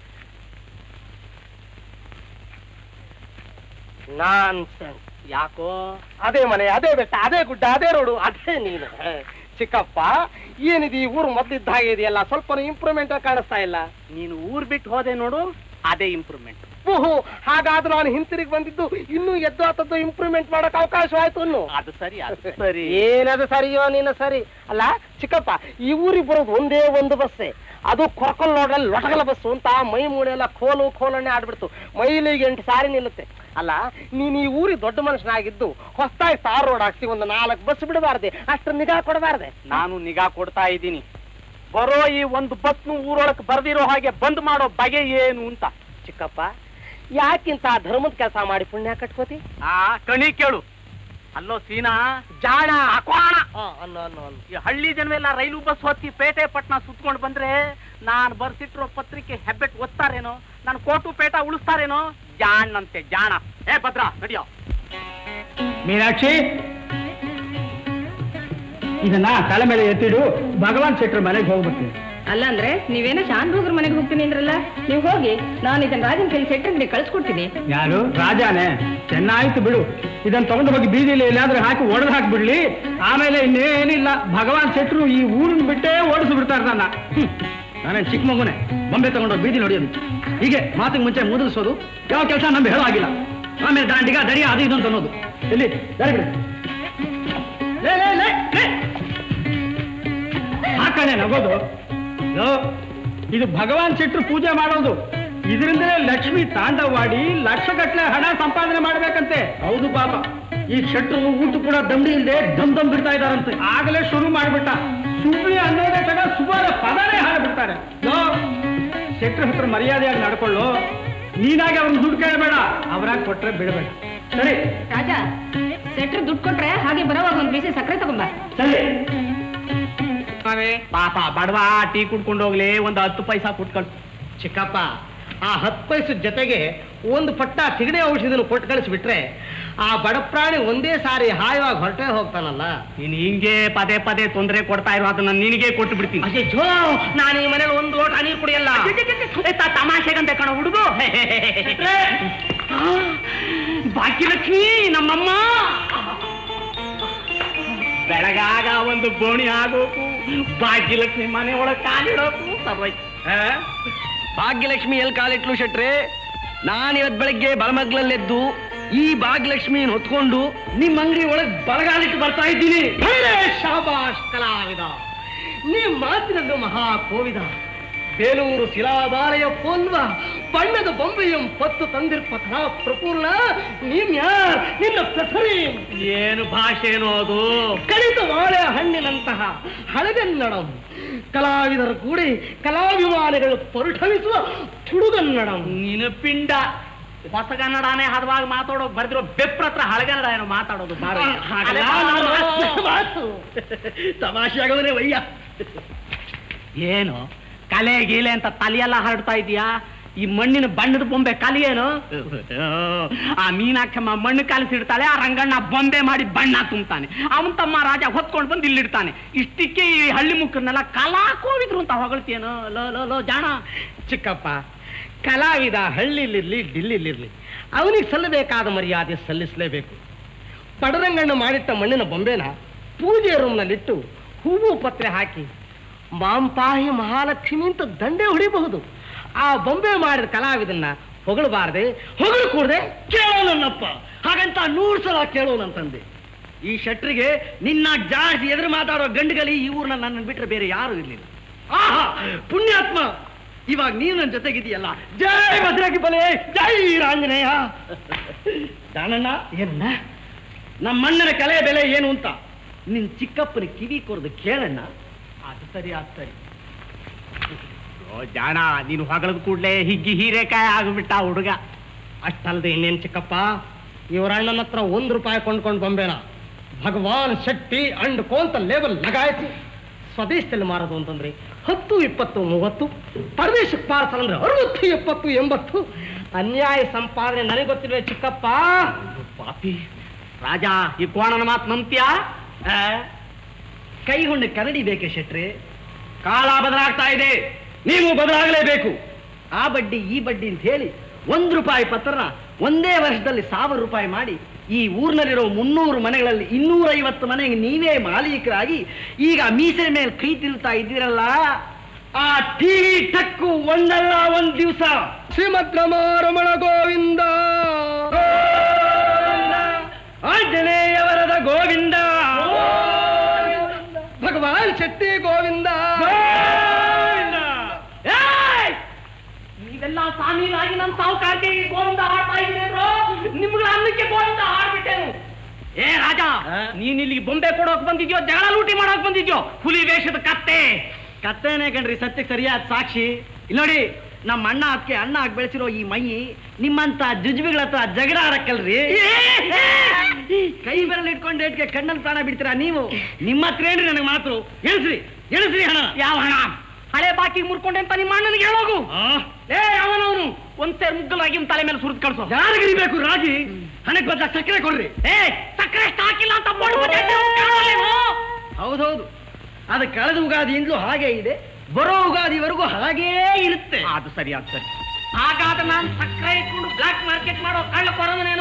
ನಾನ್ ಯಾಕೋ ಅದೇ ಮನೆ ಅದೇ ಬೆಟ್ಟ ಅದೇ ಗುಡ್ಡ ಅದೇ ರೋಡು ಅದೇ ನೀನು ಚಿಕ್ಕಪ್ಪ ಏನಿದೆ ಈ ಊರು ಮೊದ್ಲಿದ್ದ ಹಾಗೆ ಇದೆಯಲ್ಲ ಸ್ವಲ್ಪ ಇಂಪ್ರೂವ್ಮೆಂಟ್ ಕಾಣಿಸ್ತಾ ಇಲ್ಲ ನೀನು ಊರ್ ಬಿಟ್ಟು ಹೋದೆ ನೋಡು ಅದೇ ಇಂಪ್ರೂವ್ಮೆಂಟ್ ಓಹೋ ಹಾಗಾದ್ರೂ ನಾನು ಹಿಂತಿರುಗಿ ಬಂದಿದ್ದು ಇನ್ನೂ ಎದ್ದು ಆತದ್ದು ಇಂಪ್ರೂವ್ಮೆಂಟ್ ಮಾಡಕ್ ಅವಕಾಶವಾಯ್ತು ಇನ್ನು ಅದು ಸರಿ ಅದು ಸರಿ ಏನದು ಸರಿಯೋ ನೀನು ಸರಿ ಅಲ್ಲ ಚಿಕ್ಕಪ್ಪ ಈ ಊರಿಗೆ ಬರೋದು ಒಂದೇ ಒಂದು ಬಸ್ಸೇ ಅದು ಕೊರಕಲ್ ನೋಡ್ರಲ್ಲಿ ಲೊಟಗಲ ಬಸ್ಸು ಅಂತ ಮೈ ಮೂಳೆ ಎಲ್ಲ ಖೋಲು ಖೋಲನ್ನೇ ಆಡ್ಬಿಡ್ತು ಮೈಲಿಗೆ ಎಂಟು ಸಾರಿ ನಿಲ್ಲುತ್ತೆ ಅಲ್ಲ ನೀನ್ ಈ ಊರಿಗೆ ದೊಡ್ಡ ಮನುಷ್ಯನಾಗಿದ್ದು ಹೊಸದಾಗಿ ತಾರ್ ರೋಡ್ ಹಾಕ್ಸಿ ಒಂದು ನಾಲ್ಕು ಬಸ್ ಬಿಡಬಾರ್ದೆ ಅಷ್ಟು ನಿಗಾ ಕೊಡಬಾರ್ದೆ ನಾನು ನಿಗಾ ಕೊಡ್ತಾ ಇದ್ದೀನಿ ಬರೋ ಈ ಒಂದು ಬಸ್ನು ಊರೊಳಕ್ ಬರ್ದಿರೋ ಹಾಗೆ ಬಂದ್ ಮಾಡೋ ಬಗೆ ಏನು ಅಂತ ಚಿಕ್ಕಪ್ಪ ಯಾಕಿಂತ ಧರ್ಮದ ಕೆಲಸ ಮಾಡಿ ಪುಣ್ಯ ಕಟ್ಕೋತಿ ಆ ಕಣಿ ಕೇಳು ಅಲ್ಲೋ ಸೀನಾ ಜಾಣ ಅಕ್ವಾಣ ಅನ್ನೋ ಅನ್ನೋ ಅನ್ನೋ. ಈ ಹಳ್ಳಿ ಜನವೆಲ್ಲ ರೈಲು ಬಸ್ ಹೊತ್ತಿ ಪೇಟೆ ಪಟ್ನ ಸುತ್ಕೊಂಡು ಬಂದ್ರೆ ನಾನ್ ಬರ್ಸಿಟ್ಟಿರೋ ಪತ್ರಿಕೆ ಹೆಬ್ಬೆಟ್ ಓದ್ತಾರೇನೋ ನಾನು ಕೋಟು ಪೇಟ ಉಳಿಸ್ತಾರೇನೋ ಜಾಣಂತೆ ಜಾಣ ಏ ಭದ್ರ ನಡಿಯೋ ಮೀನಾಕ್ಷಿ ಇದನ್ನ ತಲೆ ಮೇಲೆ ಎತ್ತಿಡು ಭಗವಾನ್ ಶೆಟ್ರ ಮನೆಗೆ ಹೋಗ್ಬಿಡ್ತೀನಿ ಅಲ್ಲ ಅಂದ್ರೆ ನೀವೇನೋ ಶಾನ್ ಭೋಗ್ರ ಮನೆಗೆ ಹೋಗ್ತೀನಿ ಅಂದ್ರಲ್ಲ ನೀವು ಹೋಗಿ ನಾನು ಇದನ್ನ ರಾಜನ್ ಕೈ ಸೆಟ್ರಿಗೆ ಕಳ್ಸ್ಕೊಡ್ತೀನಿ ಯಾರು ರಾಜಾನೆ ಚೆನ್ನಾಯ್ತು ಬಿಡು ಇದನ್ನ ತಗೊಂಡು ಹೋಗಿ ಬೀದಿಲಿ ಎಲ್ಲಾದ್ರೂ ಹಾಕಿ ಒಡೆದು ಹಾಕ್ಬಿಡ್ಲಿ ಆಮೇಲೆ ಇನ್ನೇನಿಲ್ಲ ಭಗವಾನ್ ಶೆಟ್ರು ಈ ಊರನ್ನ ಬಿಟ್ಟೇ ಓಡಿಸಿ ಬಿಡ್ತಾರೆ ನನ್ನ ನಾನೇ ಚಿಕ್ಕ ಮಗುನೆ ಬೊಂಬೆ ತಗೊಂಡು ಬೀದಿ ನೋಡಿಯೋದು ಹೀಗೆ ಮಾತಿಗೆ ಮುಂಚೆ ಮುದುರಿಸೋದು ಯಾವ ಕೆಲಸ ನಮ್ಗೆ ಹೇಳೋ ಆಗಿಲ್ಲ ಆಮೇಲೆ ದಾಂಡಿಗ ದಡಿಯ ಅದು ಇದು ಅಂತ ಅನ್ನೋದು ಎಲ್ಲಿ ದಾರಿ ಬಿಡು. ಲೇ, ಲೇ, ಲೇ, ಲೇ. ಆ ಕಣೆ ನಗೋದು ಲೋ, ಇದು ಭಗವಾನ್ ಶೆಟ್ರು ಪೂಜೆ ಮಾಡೋದು ಇದರಿಂದಲೇ ಲಕ್ಷ್ಮಿ ತಾಂಡವಾಡಿ ಲಕ್ಷಗಟ್ಲೆ ಹಣ ಸಂಪಾದನೆ ಮಾಡ್ಬೇಕಂತೆ ಹೌದು ಪಾಪ ಈ ಶೆಟ್ರು ಊಟ ಕೂಡ ದಂಡಿ ಇಲ್ಲದೆ ದಮ್ ದಮ್ ಬಿಡ್ತಾ ಇದಾರಂತೆ ಆಗಲೇ ಶುರು ಮಾಡ್ಬಿಟ್ಟ ಸುಮ್ಮನೆ ಅನ್ನೋದೇ ತಗ ಸುಮಾರ ಪದನೇ ಹಾಡ್ಬಿಡ್ತಾರೆ ಲೋ, ಶೆಟ್ರ ಹತ್ರ ಮರ್ಯಾದೆಯಾಗಿ ನಡ್ಕೊಳ್ಳು ನೀನಾಗಿ ಅವ್ರನ್ನ ದುಡ್ಡು ಕೇಳಬೇಡ ಅವರಾಗಿ ಕೊಟ್ರೆ ಬಿಡಬೇಡ ಸರಿ ರಾಜ ಸೆಟ್ರ್ ದುಡ್ಡು ಕೊಟ್ರೆ ಹಾಗೆ ಬರೋವಾಗ ಒಂದ್ ಬಿಸಿ ಸಕ್ಕರೆ ತಗೊಂಬ ಸರಿ ಪಾಪ ಬಡವ ಟೀ ಕುಡ್ಕೊಂಡು ಹೋಗ್ಲಿ ಒಂದು ಹತ್ತು ಪೈಸಾ ಕುಟ್ಕೊಂಡು ಚಿಕ್ಕಪ್ಪ ಆ ಹತ್ತು ಪೈಸದ ಜೊತೆಗೆ ಒಂದು ಪಟ್ಟ ತಿಗಣೆ ಔಷಧಿನ ಕೊಟ್ಟು ಕಳಿಸ್ಬಿಟ್ರೆ ಆ ಬಡ ಪ್ರಾಣಿ ಒಂದೇ ಸಾರಿ ಹಾಯವಾಗಿ ಹೊರಟೆ ಹೋಗ್ತಾನಲ್ಲ ನೀನ್ ಹಿಂಗೆ ಪದೇ ಪದೇ ತೊಂದರೆ ಕೊಡ್ತಾ ಇರೋ ಅದನ್ನ ನಿನಗೆ ಕೊಟ್ಟು ಬಿಡ್ತೀನಿ ಅಯ್ಯೋ ನಾನು ಈ ಮನೇಲಿ ಒಂದು ಲೋಟ ನೀರು ಕುಡಿಯಲ್ಲ ಏ, ತ- ತಮಾಷೆಗಂತೆ ಕಣ ಹುಡುಗು ಭಾಗ್ಯಲಕ್ಷ್ಮಿ ನಮ್ಮಮ್ಮ ಬೆಳಗಾಗ ಒಂದು ಬೋಣಿ ಆಗೋಕು ಭಾಗ್ಯಲಕ್ಷ್ಮಿ ಮನೆ ಒಳಗ್ ಕಾಲಿಡೋಕು ಸರ್ವೈತ್ ಭಾಗ್ಯಲಕ್ಷ್ಮಿ ಎಲ್ಲಿ ಕಾಲಿಟ್ಲು ಶೆಟ್ರೆ ನಾನು ಇವತ್ತು ಬೆಳಗ್ಗೆ ಬಲಮಗ್ಲಲ್ಲೆದ್ದು ಈ ಭಾಗ್ಯಲಕ್ಷ್ಮಿನ ಹೊತ್ಕೊಂಡು ನಿಮ್ಮ ಅಂಗಡಿ ಒಳಗೆ ಬಲಗಾಲಿಟ್ಟು ಬರ್ತಾ ಇದ್ದೀನಿ ಶಾಬಾಷ್ ಕಲಾವಿದ ನಿಮ್ಮ ಮಾತಿನಲ್ಲೂ ಮಹಾ ಕೋವಿದ ಬೇಲೂರು ಶಿಲಾಬಾಲಯ ಪೊಲ್ವ ಬಣ್ಣದ ಬೊಂಬೆಯಂ ಪತ್ತು ತಂದಿರ್ಪಥ ಪ್ರಪೂರ್ಣ ನೀನ್ ಯಾರ್ ನಿನ್ನ ಪ್ರಸರಿ ಏನು ಭಾಷೆನೋ ಅದು ಕಳಿತ ಬಾಳೆ ಹಣ್ಣಿನಂತಹ ಹಳಗನ್ನಡಂ ಕಲಾವಿದರ ಕೂಡಿ ಕಲಾಭಿಮಾನಿಗಳು ಪರುಠವಿಸುವ ತುಡುಗನ್ನಡಂ ನೀನು ಪಿಂಡ ಹೊಸಗನ್ನಡನೇ ಹದವಾಗಿ ಮಾತಾಡೋ ಬರ್ದಿರೋ ಬೆಪ್ರತ್ರ ಹಳಗನ್ನಡ ಏನೋ ಮಾತಾಡೋದು ಬಾರೋ. ಹಾಗಲ್ಲ ನಾನು ಮಾತು ತಮಾಷೆ ಆಗೋದ್ರೆ ವಯ್ಯ ಏನು ಕಲೆ ಗೀಲೆ ಅಂತ ತಲೆಯೆಲ್ಲ ಹರಡ್ತಾ ಇದೀಯಾ ಈ ಮಣ್ಣಿನ ಬಣ್ಣದ ಬೊಂಬೆ ಕಲಿಯೇನು ಆ ಮೀನಾಕ್ಷಮ್ಮ ಮಣ್ಣು ಕಲಿಸಿಡ್ತಾಳೆ ಆ ರಂಗಣ್ಣ ಬೊಂಬೆ ಮಾಡಿ ಬಣ್ಣ ತುಂಬ್ತಾನೆ ಅವನ್ ತಮ್ಮ ರಾಜ ಹೊತ್ಕೊಂಡು ಬಂದು ಇಲ್ಲಿಡ್ತಾನೆ ಇಷ್ಟಕ್ಕೆ ಈ ಹಳ್ಳಿ ಮುಖರನ್ನೆಲ್ಲ ಕಲಾ ಕೋವಿದ್ರು ಅಂತ ಹೊಗಳ್ತೀಯೇನೋ ಲೋ ಲೋ ಲೋ ಜಾಣ ಚಿಕ್ಕಪ್ಪ ಕಲಾವಿದ ಹಳ್ಳಿಲಿರ್ಲಿ ಡಿಲ್ಲಿಲಿರ್ಲಿ ಅವನಿಗೆ ಸಲ್ಲಬೇಕಾದ ಮರ್ಯಾದೆ ಸಲ್ಲಿಸಲೇಬೇಕು ಪಡರಂಗಣ್ಣು ಮಾಡಿಟ್ಟ ಮಣ್ಣಿನ ಬೊಂಬೆನ ಪೂಜೆ ರೂಮ್ನಲ್ಲಿಟ್ಟು ಹೂವು ಪತ್ರೆ ಹಾಕಿ ಮಾಂಪಾಹಿ ಮಹಾಲಕ್ಷ್ಮಿ ಅಂತ ದಂಡೆ ಹೊಡಿಬಹುದು ಆ ಬೊಂಬೆ ಮಾಡಿದ ಕಲಾವಿದನ್ನ ಹೊಗಳಬಾರದೆ ಹೊಗಳು ಕೂಡದೆ ಕೇಳೋನನ್ನಪ್ಪ ಹಾಗಂತ ನೂರು ಸಲ ಕೇಳೋನಂತಂದೆ ಈ ಶೆಟ್ರಿಗೆ ನಿನ್ನ ಜಾಡ್ಸಿ ಎದುರು ಮಾತಾಡೋ ಗಂಡುಗಲಿ ಈ ಊರ್ನ ನನ್ನ ಬಿಟ್ರೆ ಬೇರೆ ಯಾರು ಇರ್ಲಿಲ್ಲ ಆಹಾ ಪುಣ್ಯಾತ್ಮ ಇವಾಗ ನೀನು ನನ್ನ ಜೊತೆಗಿದೆಯಲ್ಲ ಜೈ ಭದ್ರಾಗಿ ಬಲೆ ಜೈ ಆಂಜನೇಯ ಜಾಣಣ್ಣ ಏನಣ್ಣ ನಮ್ಮ ಅಣ್ಣನ ಕಲೆ ಬೆಲೆ ಏನು ಅಂತ ನಿನ್ ಚಿಕ್ಕಪ್ಪನ ಕಿವಿ ಕೊರದು ಕೇಳಣ್ಣ ಅದು ಸರಿ ಅದು ಸರಿ ಓ ಜಾಣ ನೀನು ಹೊಗಳದ ಕೂಡಲೇ ಹಿಗ್ಗಿ ಹೀರೆಕಾಯಿ ಆಗಿಬಿಟ್ಟ ಹುಡುಗ ಅಷ್ಟಲ್ಲದೆ ಇನ್ನೇನು ಚಿಕ್ಕಪ್ಪ ಇವ್ರ ಅಣ್ಣನ ಹತ್ರ ಒಂದು ರೂಪಾಯಿ ಕೊಂಡ್ಕೊಂಡು ಬೊಂಬೇನ ಭಗವಾನ್ ಶಕ್ತಿ ಅಂಡ್ ಕೋಂತ ಲೇಬಲ್ ಲಗಾಯಿಸಿ ಸ್ವದೇಶದಲ್ಲಿ ಮಾರೋದು ಅಂತಂದ್ರೆ ಹತ್ತು ಇಪ್ಪತ್ತು ಮೂವತ್ತು ಪರದೇಶಕ್ಕೆ ಪಾರ್ಸಲ್ ಅಂದ್ರೆ ಅರವತ್ತು ಎಪ್ಪತ್ತು ಎಂಬತ್ತು ಅನ್ಯಾಯ ಸಂಪಾದನೆ ನನಗೆ ಗೊತ್ತಿಲ್ವೇ ಚಿಕ್ಕಪ್ಪ ಪಾಪಿ ರಾಜ ಈ ಕೋಣನ ಮಾತು ನಂಬ್ತೀಯಾ ಆ? ಕೈ ಹುಣ್ಣು ಕರಡಿ ಬೇಕೆ ಶೆಟ್ರೆ ಕಾಲ ಬದಲಾಗ್ತಾ ಇದೆ ನೀವು ಬದಲಾಗಲೇಬೇಕು ಆ ಬಡ್ಡಿ ಈ ಬಡ್ಡಿ ಅಂತ ಹೇಳಿ ಒಂದು ರೂಪಾಯಿ ಪತ್ರನ ಒಂದೇ ವರ್ಷದಲ್ಲಿ ಸಾವಿರ ರೂಪಾಯಿ ಮಾಡಿ ಈ ಊರಿನಲ್ಲಿರೋ ಮುನ್ನೂರು ಮನೆಗಳಲ್ಲಿ ಇನ್ನೂರೈವತ್ತು ಮನೆಗೆ ನೀವೇ ಮಾಲೀಕರಾಗಿ ಈಗ ಮೀಸೆ ಮೇಲೆ ಕೈ ತಿರುತ್ತಾ ಇದ್ದೀರಲ್ಲ ಆ ಟಿವಿ ಟಕ್ಕು ಒಂದಲ್ಲ ಒಂದ್ ದಿವಸ ಶ್ರೀಮದ್ ರಮಾರಮಣ ಗೋವಿಂದ ಆಂಜನೇಯವರದ ಗೋವಿಂದ ಭಗವಾನ್ ಶಕ್ತಿ ಗೋವಿಂದ ಏಯ್! ನೀವೆಲ್ಲ ಸಾಮೀಲಾಗಿ ನನ್ನ ಸಾವುಕಾರಕ್ಕೆ ಗೋವಿಂದ ಹಾಡ್ತಾ ಇದ್ದೀರೋ ನಿಮ್ಗಳ ಅನ್ನಕ್ಕೆ ಗೋವಿಂದ ಹಾಡ್ಬಿಟ್ಟೇನು ಏ ರಾಜ ನೀನ್ ಇಲ್ಲಿ ಬೊಂಬೆ ಕೊಡೋಕ್ ಬಂದಿದ್ಯೋ ಜಗಳ ಲೂಟಿ ಮಾಡೋಕ್ ಬಂದಿದ್ಯೋ ಹುಲಿ ವೇಷದ ಕತ್ತೆ ಕತ್ತೆನೇ ಕಣ್ರಿ ಸತ್ಯಕ್ಕೆ ಸರಿಯಾದ ಸಾಕ್ಷಿ ಇಲ್ಲಿ ನೋಡಿ ನಮ್ಮ ಅಣ್ಣ ಅದಕ್ಕೆ ಅಣ್ಣ ಆಗಿ ಬೆಳೆಸಿರೋ ಈ ಮೈ ನಿಮ್ಮಂತ ಜುಜುಬಿಗಳ ಹತ್ರ ಜಗಳ ಆಡಕ್ಕಲ್ರಿ ಕೈ ಬೆರಳು ಇಟ್ಕೊಂಡು ಏಟ್ಗೆ ಕಣ್ಣಲ್ಲಿ ಪ್ರಾಣ ಬಿಡ್ತೀರಾ ನೀವು ನಿಮ್ಮ ಹತ್ರ ಏನ್ರಿ ನನಗೆ ಮಾತು ಎಣಿಸ್ರಿ ಎಣಿಸ್ರಿ ಹಣ ಯಾವ ಹಣ ಹಳೆ ಬಾಕಿ ಮುರ್ಕೊಂಡೆ ಅಂತ ನಿಮ್ಮ ಅಣ್ಣನಿಗೆ ಹೇಳೋಗು ಏ ಅವನವನು ಒಂದ್ ಸೇರ್ ಮುಗ್ಗಲಾಗಿ ಅವ್ನ್ ತಲೆ ಮೇಲೆ ಸುರಿದು ಕಳ್ಸೋ ಯಾರಿಗಿರಿಬೇಕು ರಾಜಿ ಹಣಕ್ಕೆ ಬದ್ಲ ಸಕ್ಕರೆ ಕೊಡ್ರಿ ಏ ಸಕ್ಕರೆ ಅಷ್ಟು ಹಾಕಿಲ್ಲ ಅಂತ ಹೌದೌದು ಅದು ಕಳೆದ ಉಗಾದಿಯಿಂದಲೂ ಹಾಗೆ ಇದೆ ಬರೋ ಉಗಾದಿವರೆಗೂ ಹಾಗೇ ಇರುತ್ತೆ ಅದು ಸರಿ ಅದು ಸರಿ ಹಾಗಾದ್ರೆ ನಾನು ಸಕ್ಕರೆ ಇಟ್ಕೊಂಡು ಬ್ಲಾಕ್ ಮಾರ್ಕೆಟ್ ಮಾಡೋ ಕಳ್ಳ ಕೊರೋನೇನೋ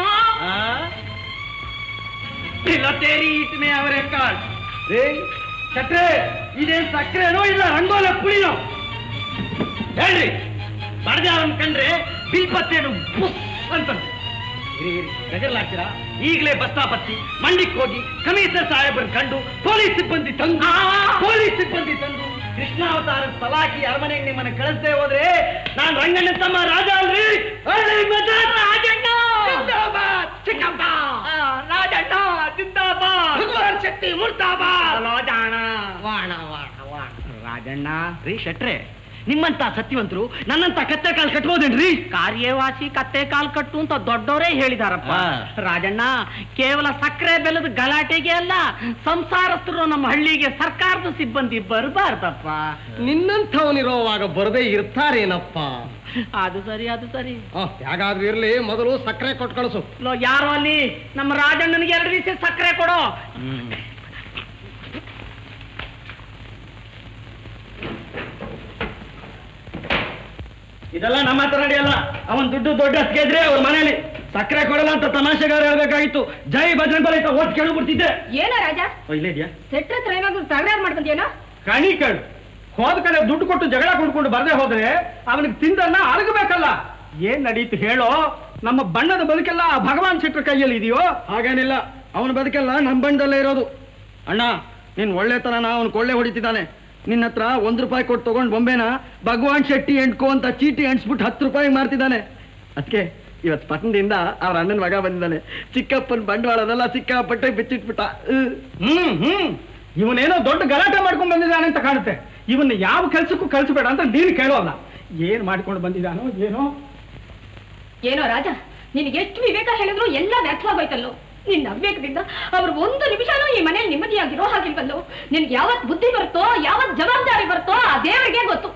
ತೇರಿ ಇಟ್ಮೆ ಅವರೇ ಕಾಳ್ ರೇ ಸಕ್ಕರೆ ಇದೇನ್ ಸಕ್ಕರೆನೋ ಇಲ್ಲ ರಂಗೋಲ ಪುಳಿನೋ ಹೇಳ್ರಿ ಬಡದೆ ಅವನ್ ಕಂಡ್ರೆ ಬಿಲ್ಪತ್ತೇನು ಬುಸ್ ಅಂತ ಗಜರ್ಲಾಗ್ತೀರಾ ಈಗಲೇ ಬಸ್ತಾಪತ್ತಿ ಮಂಡಿಕ್ ಹೋಗಿ ಕಮಿಷನರ್ ಸಾಹೇಬರನ್ನ ಕಂಡು ಪೊಲೀಸ್ ಸಿಬ್ಬಂದಿ ತಂದು ಪೊಲೀಸ್ ಸಿಬ್ಬಂದಿ ತಂದು ಕೃಷ್ಣಾವತಾರ ಸಲಾಕಿ ಅರಮನೆಗೆ ನಿಮ್ಮನ್ನ ಕಳಿಸ್ತೇ ಹೋದ್ರೆ ನಾನ್ ರಂಗಣ್ಣ ತಮ್ಮ ರಾಜ ಅಲ್ರಿ ಅಳ್ಳಿ ಮಜಾದ ರಾಜಣ್ಣ ಜಿಂದಾಬಾದ್ ಚಿಕ್ಕಪ್ಪ ರಾಜಣ್ಣ ಜಿಂದಾಬಾದ್ ಭಗವಾನ್ ಶಕ್ತಿ ಮುರ್ದಾಬಾದ್ ಜಾಣ ವಾಣ ವಾಣ ವಾಣ ರಾಜಣ್ಣ ರೀ ಶೆಟ್ರೆ ನಿಮ್ಮಂತ ಸತ್ಯವಂತರು ನನ್ನಂತ ಕತ್ತೆ ಕಾಲ್ ಕಟ್ಬೋದೇನ್ರಿ ಕಾರ್ಯವಾಸಿ ಕತ್ತೆ ಕಾಲ್ ಕಟ್ಟು ಅಂತ ದೊಡ್ಡವರೇ ಹೇಳಿದಾರಪ್ಪ ಹಾ. ರಾಜಣ್ಣ ಕೇವಲ ಸಕ್ಕರೆ ಬೆಲ್ಲದ ಗಲಾಟೆಗೆ ಅಲ್ಲ ಸಂಸಾರಸ್ಥರು ನಮ್ಮ ಹಳ್ಳಿಗೆ ಸರ್ಕಾರದ ಸಿಬ್ಬಂದಿ ಬರಬಾರ್ದಪ್ಪ ನಿನ್ನಂಥವನಿರೋವಾಗ ಬರದೇ ಇರ್ತಾರೇನಪ್ಪ ಅದು ಸರಿ ಅದು ಸರಿ ಆ, ಯಾಗಾದ್ರೂ ಇರ್ಲಿ ಮೊದಲು ಸಕ್ಕರೆ ಕೊಟ್ಟು ಕಳಿಸು ಲೋ ಯಾರೋ ಅಲ್ಲಿ ನಮ್ಮ ರಾಜಣ್ಣನಿಗೆ ಎರಡು ದಿವಸ ಸಕ್ಕರೆ ಕೊಡೋ ಇದೆಲ್ಲ ನಮ್ಮ ಹತ್ರ ನಡೆಯಲ್ಲ ಅವನ್ ದುಡ್ಡು ದೊಡ್ಡ ಗೆದ್ರೆ ಅವ್ರ ಮನೇಲಿ ಸಕ್ಕರೆ ಕೊಡಲ್ಲ ಅಂತ ತಮಾಷೆಗಾರ ಹೇಳ್ಬೇಕಾಗಿತ್ತು ಜೈ ಭಜನ್ ಬಲ ಅಂತ ಓಟ್ ಕೇಳ್ಬಿಡ್ತಿದ್ದೆ ಏನ ರಾಜ ಓ, ಇಲ್ಲೇ ಇದೆಯಾ ಸೆಟ್ರ ಹತ್ರ ಏನಾದ್ರು ತಗರಾರು ಮಾಡ್ಕೊಂತೀಯೇನೋ ಕಣಿ ಕಣ್ ಹೋದ ಕಡೆ ದುಡ್ಡು ಕೊಟ್ಟು ಜಗಳ ಕೊಂಡ್ಕೊಂಡು ಬರದೆ ಹೋದ್ರೆ ಅವನಿಗೆ ತಿಂದನ್ನ ಅರಗಬೇಕಲ್ಲ ಏನ್ ನಡೀತು ಹೇಳೋ ನಮ್ಮ ಬಣ್ಣದ ಬದುಕೆಲ್ಲ ಆ ಭಗವಾನ್ ಶೆಟ್ರ ಕೈಯಲ್ಲಿ ಇದೆಯೋ ಹಾಗೇನಿಲ್ಲ ಅವನ ಬದುಕೆಲ್ಲ ನಮ್ಮ ಬಣ್ಣದಲ್ಲೇ ಇರೋದು ಅಣ್ಣ ನಿನ್ ಒಳ್ಳೆತನ ಅವನು ಕೊಳ್ಳೆ ಹೊಡಿತಿದ್ದಾನೆ ನಿನ್ನ ಹತ್ರ ಒಂದ್ ರೂಪಾಯಿ ಕೊಟ್ಟು ತಗೊಂಡ್ ಬೊಂಬೆನ ಭಗವಾನ್ ಶೆಟ್ಟಿ ಎಂಟ್ಕೋ ಅಂತ ಚೀಟಿ ಅಂಟಿಸ್ಬಿಟ್ಟು ಹತ್ತು ರೂಪಾಯಿ ಮಾಡ್ತಿದ್ದಾನೆ ಅದಕ್ಕೆ ಇವತ್ತು ಪಟ್ಟಣದಿಂದ ಅವ್ರ ಅಣ್ಣನ ಮಗ ಬಂದಿದ್ದಾನೆ ಚಿಕ್ಕಪ್ಪನ ಬಂಡವಾಳದೆಲ್ಲ ಸಿಕ್ಕಾಪಟ್ಟೆ ಬಿಚ್ಚಿಟ್ಬಿಟ್ಟ ಹ್ಮ್. ಹ್ಮ್ ಹ್ಮ್ ಇವನೇನೋ ದೊಡ್ಡ ಗಲಾಟೆ ಮಾಡ್ಕೊಂಡ್ ಬಂದಿದ್ದಾನೆ ಅಂತ ಕಾಣುತ್ತೆ ಇವನ್ನ ಯಾವ ಕೆಲ್ಸಕ್ಕೂ ಕಳ್ಸಬೇಡ ಅಂತ ನೀನು ಕೇಳೋಲ್ಲ ಏನ್ ಮಾಡ್ಕೊಂಡು ಬಂದಿದ್ದಾನೋ ಏನೋ ಏನೋ ರಾಜ ನಿನಗೆ ಎಷ್ಟು ವಿವೇಕ ಹೇಳಿದ್ರು ಎಲ್ಲ ವ್ಯರ್ಥವಾಗೋಯ್ತಲ್ಲೋ ನಿನ್ನ ಅವಿವೇಕದಿಂದ ಅವ್ರು ಒಂದು ನಿಮಿಷನೂ ಈ ಮನೇಲಿ ನೆಮ್ಮದಿಯಾಗಿರೋ ಹಾಗಿಲ್ವಲ್ಲೋ ನಿನ್ಗೆ ಯಾವತ್ ಬುದ್ಧಿ ಬರುತ್ತೋ ಯಾವತ್ ಜವಾಬ್ದಾರಿ ಬರುತ್ತೋ ಆ ದೇವರಿಗೆ ಗೊತ್ತು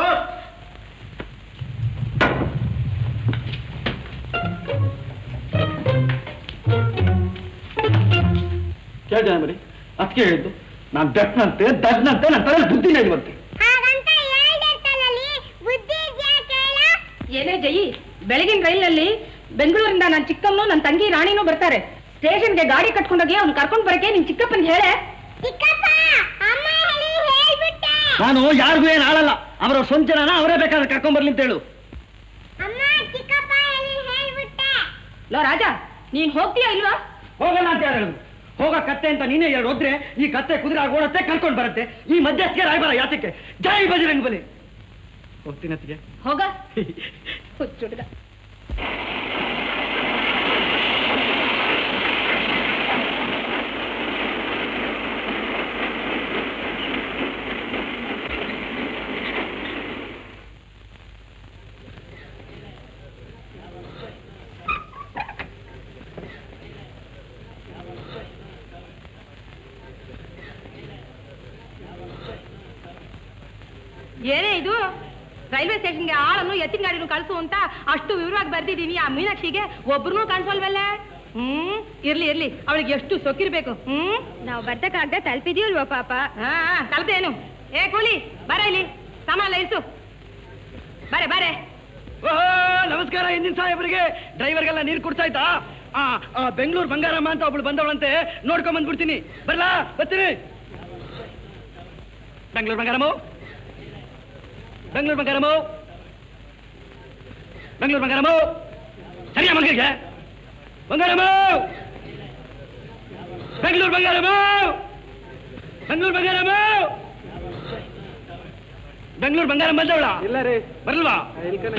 ಕೇಳ್ದೆ ಮರಿ ಅದಕ್ಕೆ ಹೇಳಿದ್ದು ನಾನು ದಡ್ನಂತೆ ದಡ್ನಂತೆ ನನ್ನ ತಲೆ ಬುದ್ಧಿನೇ ಇವತ್ತು ಹಾಗಂತ ಹೇಳ್ದಿರ್ತಾನಲ್ಲಿ ಬುದ್ಧಿ ಇದ್ಯಾ ಕೇಳ ಏನೇ ಜಯಿ ಬೆಳಗಿನ ರೈಲ್ನಲ್ಲಿ ಬೆಂಗಳೂರಿಂದ ನನ್ನ ಚಿಕ್ಕಮ್ಮನು ನನ್ನ ತಂಗಿ ರಾಣಿನೂ ಬರ್ತಾರೆ ಸ್ಟೇಷನ್ಗೆ ಗಾಡಿ ಕಟ್ಕೊಂಡೋಗಿ ಅವ್ನು ಕರ್ಕೊಂಡ್ ಬರಕ್ಕೆ ನಿನ್ ಚಿಕ್ಕಪ್ಪನಿಗೆ ಹೇಳೆ ಚಿಕ್ಕಪ್ಪ ಅಮ್ಮ ಹೇಳಿ ಹೇಳ್ಬಿಟ್ಟೆ ನಾನು ಯಾರಿಗೂ ಏನು ಆಳಲ್ಲ ಅವರ ಸ್ವಂತ ಜನನ ಅವರೇ ಬೇಕಾದ್ರೆ ಕರ್ಕೊಂಬರ್ಲಿ ಅಂತ ಹೇಳು ಅಮ್ಮ ಚಿಕ್ಕಪ್ಪ ಹೇಳಿ ಹೇಳ್ಬಿಟ್ಟೆ ಲೋ ರಾಜ ನೀನ್ ಹೋಗ್ತೀಯಾ ಇಲ್ವಾ ಹೋಗಲ್ಲ ಅಂತ ಯಾರು ಹೇಳುದು ಹೋಗ ಕತ್ತೆ ಅಂತ ನೀನೇ ಎರಡು ಹೋದ್ರೆ ಈ ಕತ್ತೆ ಕುದುರೆ ಓಡತ್ತೆ ಕರ್ಕೊಂಡು ಬರುತ್ತೆ ಈ ಮಧ್ಯಸ್ಥಿಗೆ ರಾಯಬಾರ ಯಾತಕ್ಕೆ ಜೈ ಬಜರಂಗ್ ಬಲಿ ಹೋಗ್ತೀನಿ ಅತ್ತಿಗೆ ಹೋಗ ಹುಚ್ಚುಡ್ಗ ಏನೇ ಇದು ರೈಲ್ವೆ ಸ್ಟೇಷನ್ಗೆ ಆಳನ್ನು ಎತ್ತಿನ ಗಾಡಿನೂ ಕಳ್ಸು ಅಂತ ಅಷ್ಟು ವಿವರವಾಗಿ ಬರ್ದಿದೀನಿ ಆ ಮೀನಾಕ್ಷಿಗೆ ಒಬ್ರು ಕಾಣಿಸಲ್ವಲ್ಲ ಹ್ಮ್ ಇರ್ಲಿ ಇರ್ಲಿ ಅವಳಿಗೆ ಎಷ್ಟು ಸೊಕ್ಕಿರ್ಬೇಕು ಹ್ಮ್ ನಾವು ಬರ್ತಕ್ಕಾಗ್ದೆ ತಲುಪಿದೀವಲ್ವ ಪಾಪ ಹಾ ಹಾ, ಕಲ್ತೇನು ಏ ಕೂಲಿ ಬರ ಇಲ್ಲಿ ಸಾಮಾನ ಇರಿಸು ಬಾರೆ ಬಾರೆ ಓಹೋ ನಮಸ್ಕಾರ ಹಿಂದಿನ ಸಾಹೇಬರಿಗೆ ಡ್ರೈವರ್ಗೆಲ್ಲ ನೀರು ಕುಡ್ತಾ ಇದ್ದಾ ಆ ಆ, ಬೆಂಗಳೂರು ಬಂಗಾರಮ್ಮ ಅಂತ ಒಬ್ಳು ಬಂದವಳಂತೆ ನೋಡ್ಕೊಂಡ್ ಬಂದ್ಬಿಡ್ತೀನಿ ಬರ್ಲಾ ಬರ್ತೀನಿ ಬೆಂಗಳೂರು ಬಂಗಾರಮ್ಮ ಬೆಂಗಳೂರು ಬಂಗಾರಮ್ಮ ಬೆಂಗಳೂರು ಬಂಗಾರಮ್ಮ ಸರಿಯಾ ಮಗಳಿಗೆ ಬಂಗಾರಮ್ಮ ಬೆಂಗಳೂರು ಬಂಗಾರಮ್ಮ ಬೆಂಗಳೂರು ಬಂಗಾರಮ್ಮ ಬೆಂಗಳೂರು ಬಂಗಾರಮ್ಮ ಬಂದವಳ ಇಲ್ಲ ರೀ ಬರಲ್ವಾ ಇಲ್ಕನೆ.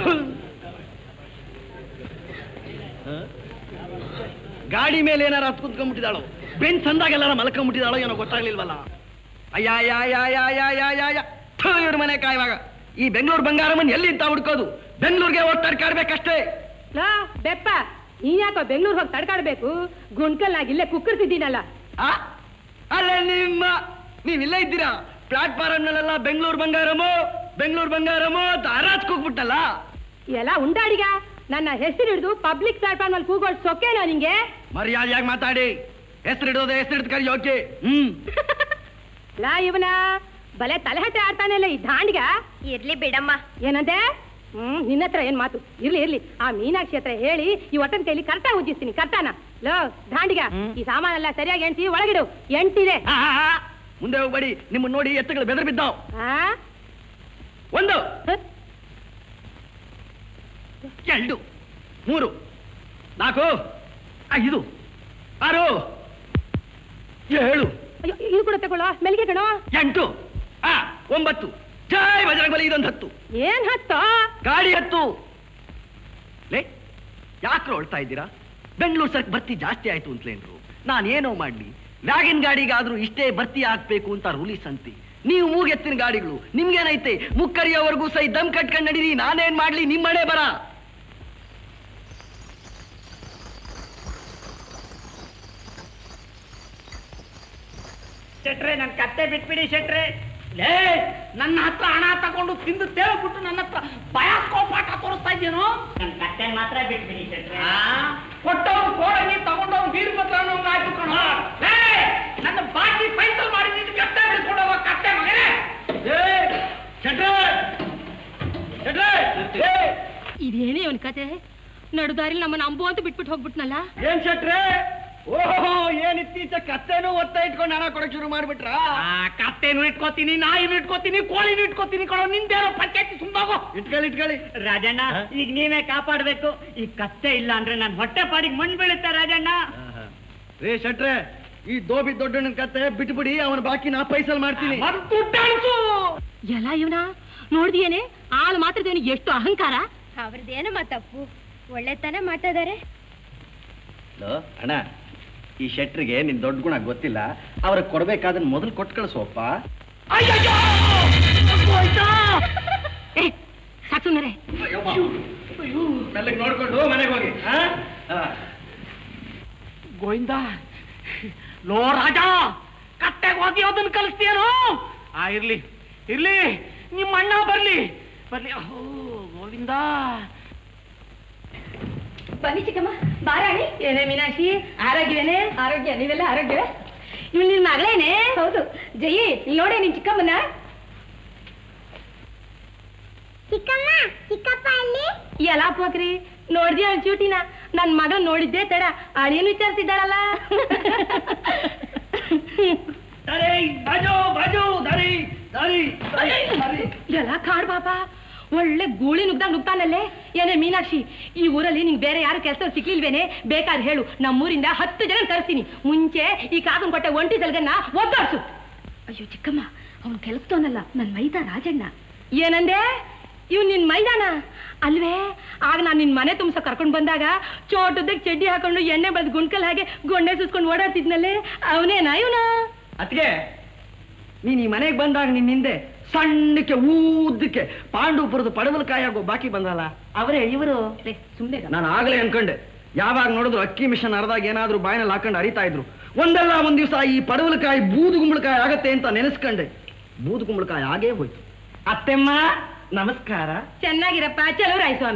ಗಾಡಿ ಮೇಲೆ ಏನಾರ ಹತ್ ಕುತ್ಕೊಂಡ್ಬಿಟ್ಟಿದಾಳು ಬೆಂಚ್ ಸಂದಾಗೆಲ್ಲಾರ ಮಲ್ಕೊಂಡ್ಬಿಟ್ಟಿದಾಳೋ ಏನೋ ಗೊತ್ತಾಗ್ಲಿಲ್ವಲ್ಲ ಅಯ್ಯ ಅಯ್ಯ ಅಯ್ಯ ಅಯ್ಯ ಅಯ್ಯ ಅಯ್ಯ ಅಯ್ಯ ಅಯ್ಯ ಥು, ಇವ್ರ ಮನೆ ಕಾಯುವಾಗ ಈ ಬೆಂಗಳೂರು ಬಂಗಾರಮ್ಮನ್ ಎಲ್ಲಿ ಅಂತ ಹುಡ್ಕೋದು ಬೆಂಗಳೂರಿಗೆ ಹೋಗಿ ತಡ್ಕಾಡ್ಬೇಕಷ್ಟೇ ಲಾ ಬೆಪ್ಪ ನೀನ್ ಯಾಕೋ ಬೆಂಗಳೂರು ಹೋಗಿ ತಡ್ಕಾಡ್ಬೇಕು ಗುಂಡ್ಕಲ್ನಾಗ ಇಲ್ಲೇ ಕುಕ್ಕರ್ತಿದ್ದೀನಲ್ಲ ಆ? ಅಲ್ಲೇ ನಿಮ್ಮ ನೀವ್ ಇಲ್ಲೇ ಇದ್ದೀರಾ ಪ್ಲಾಟ್ಫಾರಮ್ನಲ್ಲೆಲ್ಲ ಬೆಂಗಳೂರು ಬಂಗಾರಮೋ ಬೆಂಗಳೂರು ಬಂಗಾರಮೋ ಅಂತ ಹರಾಜ್ ಕೂಗ್ಬಿಟ್ಟಲ್ಲ ಎಲ್ಲ ಉಂಡಾಡಿಗ ನನ್ನ ಹೆಸರು ಹಿಡಿದು ಪಬ್ಲಿಕ್ ಪ್ಲಾಟ್ಫಾರ್ಮ್ ಅಲ್ಲಿ ಕೂಗೋಳ್ ಸೊಕ್ಕೇನಾ ನಿಂಗೆ ಮರ್ಯಾದೆಯಾಗಿ ಮಾತಾಡಿ ಹೆಸರಿಡೋದೆ ಹೆಸರಿಡ್ ಕರಿ ಓಕೆ ಹ್ಮ್ ಲಾ ಇವನ ಬಲೆ ತಲೆಹಟ್ಟೆ ಆಡ್ತಾನೆಲ್ಲ ಈ ದಾಂಡಿಗ ಇರ್ಲಿ ಬಿಡಮ್ಮ ಏನಂದೆ ಹ್ಮ್ ನಿನ್ನ ಹತ್ರ ಏನ್ ಮಾತು ಇರ್ಲಿ ಇರ್ಲಿ ಆ ಮೀನಾಕ್ಷಿ ಹತ್ರ ಹೇಳಿ ಈ ಒಟ್ಟನ ಕೈಲಿ ಕರ್ಟ ಉಜ್ಜಿಸ್ತೀನಿ ಕರ್ಟಾನ ಲೋ ದಾಂಡಿಗ ಈ ಸಾಮಾನೆಲ್ಲ ಸರಿಯಾಗಿ ಎಣ್ಸಿ ಒಳಗಿಡು ಎಂಟಿದೆ ಆ, ಆ, ಆ. ಮುಂದೆ ಹೋಗ್ಬೇಡಿ ನಿಮ್ಮ ನೋಡಿ ಎತ್ತುಗಳು ಬೆದರ್ ಬಿದ್ದಾವ್ ಆ ಒಂದು ಹ? ಎರಡು ಮೂರು ನಾಲ್ಕು ಐದು ಆರು ಏಳು ಅಯ್ಯೋ ಇದು ಕೂಡ ತಗೊಳ್ಳೋ ಮೆಲ್ಗೆ ಕಣೋ ಎಂಟು ಆ ಒಂಬತ್ತು ಜೈ ಬಜರಂಗಬಲಿ ಇದೊಂದು ಹತ್ತು ಏನ್ ಹತ್ತೋ ಗಾಡಿ ಹತ್ತು ಲೇ ಯಾಕ್ರು ಹೊಳ್ತಾ ಇದ್ದೀರಾ ಬೆಂಗಳೂರು ಸರ್ಕ್ ಬರ್ತಿ ಜಾಸ್ತಿ ಆಯ್ತು ಅಂತಲೇನ್ರು ನಾನೇನೋ ಮಾಡ್ಲಿ ವ್ಯಾಗಿನ್ ಗಾಡಿಗಾದ್ರೂ ಇಷ್ಟೇ ಭರ್ತಿ ಆಗ್ಬೇಕು ಅಂತ ರೂಲಿಸ್ ಅಂತಿ ನೀವು ಮೂಗೆತ್ತಿನ ಗಾಡಿಗಳು ನಿಮ್ಗೇನೈತೆ ಮುಕ್ಕರಿಯವರೆಗೂ ಸೈ ದಮ್ ಕಟ್ಕೊಂಡ್ ನಡೀರಿ ನಾನೇನ್ ಮಾಡ್ಲಿ ನಿಮ್ಮನೆ ಬರ ಶೆಟ್ರೆ ನನ್ ಕತ್ತೆ ಬಿಟ್ಬಿಡಿ ಶೆಟ್ರೆ ಲೇ ನನ್ನ ಹತ್ರ ಹಣ ತಗೊಂಡು ತಿಂದು ತೇಳ್ಬಿಟ್ಟು ನನ್ನ ಹತ್ರ ಬಯಾಸ್ಕೋಪಾಟ ತೋರಿಸ್ತಾ ಇದ್ದೀನೋ ನನ್ ಕತ್ತೆ ಮಾತ್ರ ಬಿಟ್ಬಿಡಿ ಶೆಟ್ರೆ ಕೊಟ್ಟವ್ನು ಕೋಡಂಗಿ ತಗೊಂಡವ್ನು ವೀರಭದ್ರ ಅನ್ನೋಂಗ್ ಆಯ್ತು ಕಣೋ ಲೇ, ನನ್ನ ಬಾಕಿ ಫೈಸಲ್ ಮಾಡಿ ನಿನ್ ಕತ್ತೆ ಬಿಡ್ಕೊಂಡು ಹೋಗೋ ಕತ್ತೆ ಮಗನೇ ಏ, ಶೆಟ್ರೆ! ಶೆಟ್ರೆ! ಏ, ಇದೇನೇ ಇವನ್ ಕತೆ ನಡುದಾರಿಲಿ ನಮ್ಮನ್ನ ಅಂಬು ಅಂತ ಬಿಟ್ಬಿಟ್ಟು ಹೋಗ್ಬಿಟ್ನಲ್ಲ ಏನ್ ಶೆಟ್ರೆ ಓಹೋ ಏನ್ ಇತ್ತೀಚೆ ಕತ್ತೆನೂ ಒತ್ತ ಇಟ್ಕೊಂಡು ಹಣ ಕೊಡಕ್ ಶುರು ಮಾಡ್ಬಿಟ್ರಾ ಆ, ಕತ್ತೆನೂ ಇಟ್ಕೋತೀನಿ ನಾಯಿನೂ ಇಟ್ಕೋತೀನಿ ಕೋಳಿನೂ ಇಟ್ಕೋತೀನಿ ಕಣೋ ನಿಂದೇನೋ ಪಂಚಾಯತಿ ಸುಮ್ಮೋಗೋ ಇಟ್ಕೊಳ್ಳಿ ಇಟ್ಕೊಳ್ಳಿ ರಾಜಣ್ಣ ಈಗ ನೀವೇ ಕಾಪಾಡ್ಬೇಕು ಈ ಕತ್ತೆ ಇಲ್ಲ ಅಂದ್ರೆ ನನ್ ಹೊಟ್ಟೆ ಪಾಡಿಗೆ ಮಣ್ಣು ಬೀಳುತ್ತೆ ರಾಜಣ್ಣ ರೇ ಶೆಟ್ರೆ ಈ ದೋಬಿ ದೊಡ್ಡಣ್ಣನ ಕತೆ ಬಿಟ್ಬಿಡಿ ಅವನ ಬಾಕಿ ನಾ ಪೈಸಲ್ ಮಾಡ್ತೀನಿ ಅದು ದುಡ್ಡಾಳ್ಸು ಎಲ್ಲ ಇವನ ನೋಡ್ದಿಯೇನೆ ಆಳು ಮಾತ್ರದೇನು ಎಷ್ಟು ಅಹಂಕಾರ ಅವ್ರದ್ದೇನಮ್ಮ ತಪ್ಪು ಒಳ್ಳೆತನ ಮಾಡ್ತಾ ಇದಾರೆ ಅಣ್ಣ ಈ ಶೆಟ್ರಿಗೆ ನಿನ್ ದೊಡ್ಡ ಗುಣ ಗೊತ್ತಿಲ್ಲ ಅವ್ರಿಗೆ ಕೊಡ್ಬೇಕಾದನ್ನ ಮೊದಲು ಕೊಟ್ಟು ಕಳಿಸೋಪ್ಪ ಅಯ್ಯಯ್ಯೋ ಏ ಸಾಕು ಸುಮ್ಮನೆ ಮೆಲ್ಲಗೆ ನೋಡ್ಕೊಂಡು ಮನೆಗೆ ಹೋಗಿ ಆ? ಆ. ಗೋವಿಂದ ಲೋ ರಾಜ ಕತ್ತೆಗೆ ಹೋಗಿ ಅದನ್ನ ಕಲಿಸ್ತೀಯನು ಆ ಇರ್ಲಿ ಇರ್ಲಿ ನಿಮ್ಮ ಅಣ್ಣ ಬರ್ಲಿ ಬರ್ಲಿ ಅಹೋ ಗೋವಿಂದ ಬನ್ನಿ ಚಿಕ್ಕಮ್ಮ ಬಾರಾಣಿ ಏನೇ ಮೀನಾಕ್ಷಿ ಆರೋಗ್ಯವೇನೆ ಆರೋಗ್ಯ ನೀವೆಲ್ಲ ಆರೋಗ್ಯವೇ ಇವ್ ನಿನ್ ಮಗಳೇನೆ ಹೌದು ಜಯಿ ಇಲ್ಲಿ ನೋಡಿ ನಿನ್ ಚಿಕ್ಕಮ್ಮನ ಚಿಕ್ಕಮ್ಮ ಚಿಕ್ಕಪ್ಪ ಅಲ್ಲಿ ಎಲ್ಲ ಪೋಕ್ರಿ ನೋಡ್ದಿ ಅವ್ಳ ಚೂಟಿನ ನನ್ ಮಗ ನೋಡಿದ್ದೆ ತಡ ಅಳಿಯನ್ ವಿಚಾರಿಸಿದ್ದಾಳಲ್ಲ ದಾರಿ ಬಾಜು ಬಾಜು ದಾರಿ ದಾರಿ ದಾರಿ, ದಾರಿ. ಎಲ್ಲ ಕಾಡ್ ಪಾಪ ಒಳ್ಳೆ ಗೂಳಿ ನುಗ್ದಾಗ ನುಗ್ತಾನಲ್ಲೇ ಏನೇ ಮೀನಾಕ್ಷಿ ಈ ಊರಲ್ಲಿ ನಿಂಗೆ ಬೇರೆ ಯಾರು ಕೆಲಸ ಸಿಕ್ಲಿಲ್ವೇನೆ ಬೇಕಾದ್ರೆ ಹೇಳು ನಮ್ಮೂರಿಂದ ಹತ್ತು ಜನ ಕರೆಸ್ತೀನಿ ಮುಂಚೆ ಈ ಕಾಕನ್ ಕೊಟ್ಟೆ ಒಂಟಿ ಸಲ್ಗನ್ನ ಒದ್ದಾಡ್ಸು ಅಯ್ಯೋ ಚಿಕ್ಕಮ್ಮ ಅವನ್ ಕೆಲಸದವನಲ್ಲ ನನ್ ಮೈದ ರಾಜಣ್ಣ ಏನಂದೆ ಇವ್ ನಿನ್ ಮೈದಾನ ಅಲ್ವೇ ಆಗ ನಾನು ನಿನ್ ಮನೆ ತುಂಬ್ಸ ಕರ್ಕೊಂಡ್ ಬಂದಾಗ ಚೋಟದಾಗ ಚಡ್ಡಿ ಹಾಕೊಂಡು ಎಣ್ಣೆ ಬೆಳೆದು ಗುಂಡ್ಕಲ್ ಹಾಗೆ ಗೊಂಡೆ ಸುಸ್ಕೊಂಡು ಓಡಾಡ್ತಿದ್ನಲ್ಲೇ ಅವನೇನಾ ಇವನ ಅತ್ಗೆ ನೀನ್ ಈ ಮನೆಗೆ ಬಂದಾಗ ನಿನ್ ಹಿಂದೆ ಸಣ್ಣಕ್ಕೆ ಊದಕ್ಕೆ ಪಾಂಡವಪುರದ ಪಡವಲಕಾಯಿ ಆಗೋ ಬಾಕಿ ಬಂದಲ್ಲ ಅವರೇ ಇವರು ಸುಮ್ನೆ ನಾನು ಆಗಲೇ ಅನ್ಕೊಂಡೆ ಯಾವಾಗ ನೋಡಿದ್ರು ಅಕ್ಕಿ ಮಿಷನ್ ಅರ್ದಾಗ ಏನಾದ್ರೂ ಬಾಯಿನಲ್ಲಿ ಹಾಕೊಂಡು ಅರಿತಾ ಇದ್ರು ಒಂದಲ್ಲ ಒಂದ್ ದಿವಸ ಈ ಪಡವಲಕಾಯಿ ಬೂದು ಗುಂಬಳಕಾಯಿ ಆಗತ್ತೆ ಅಂತ ನೆನೆಸ್ಕೊಂಡೆ ಬೂದು ಗುಂಬಳಕಾಯಿ ಆಗೇ ಹೋಯ್ತು ಅತ್ತೆಮ್ಮ ನಮಸ್ಕಾರ ಚೆನ್ನಾಗಿರಪ್ಪ ಚಲೋ ರಾಯ್ ಸ್ವಾಮಿ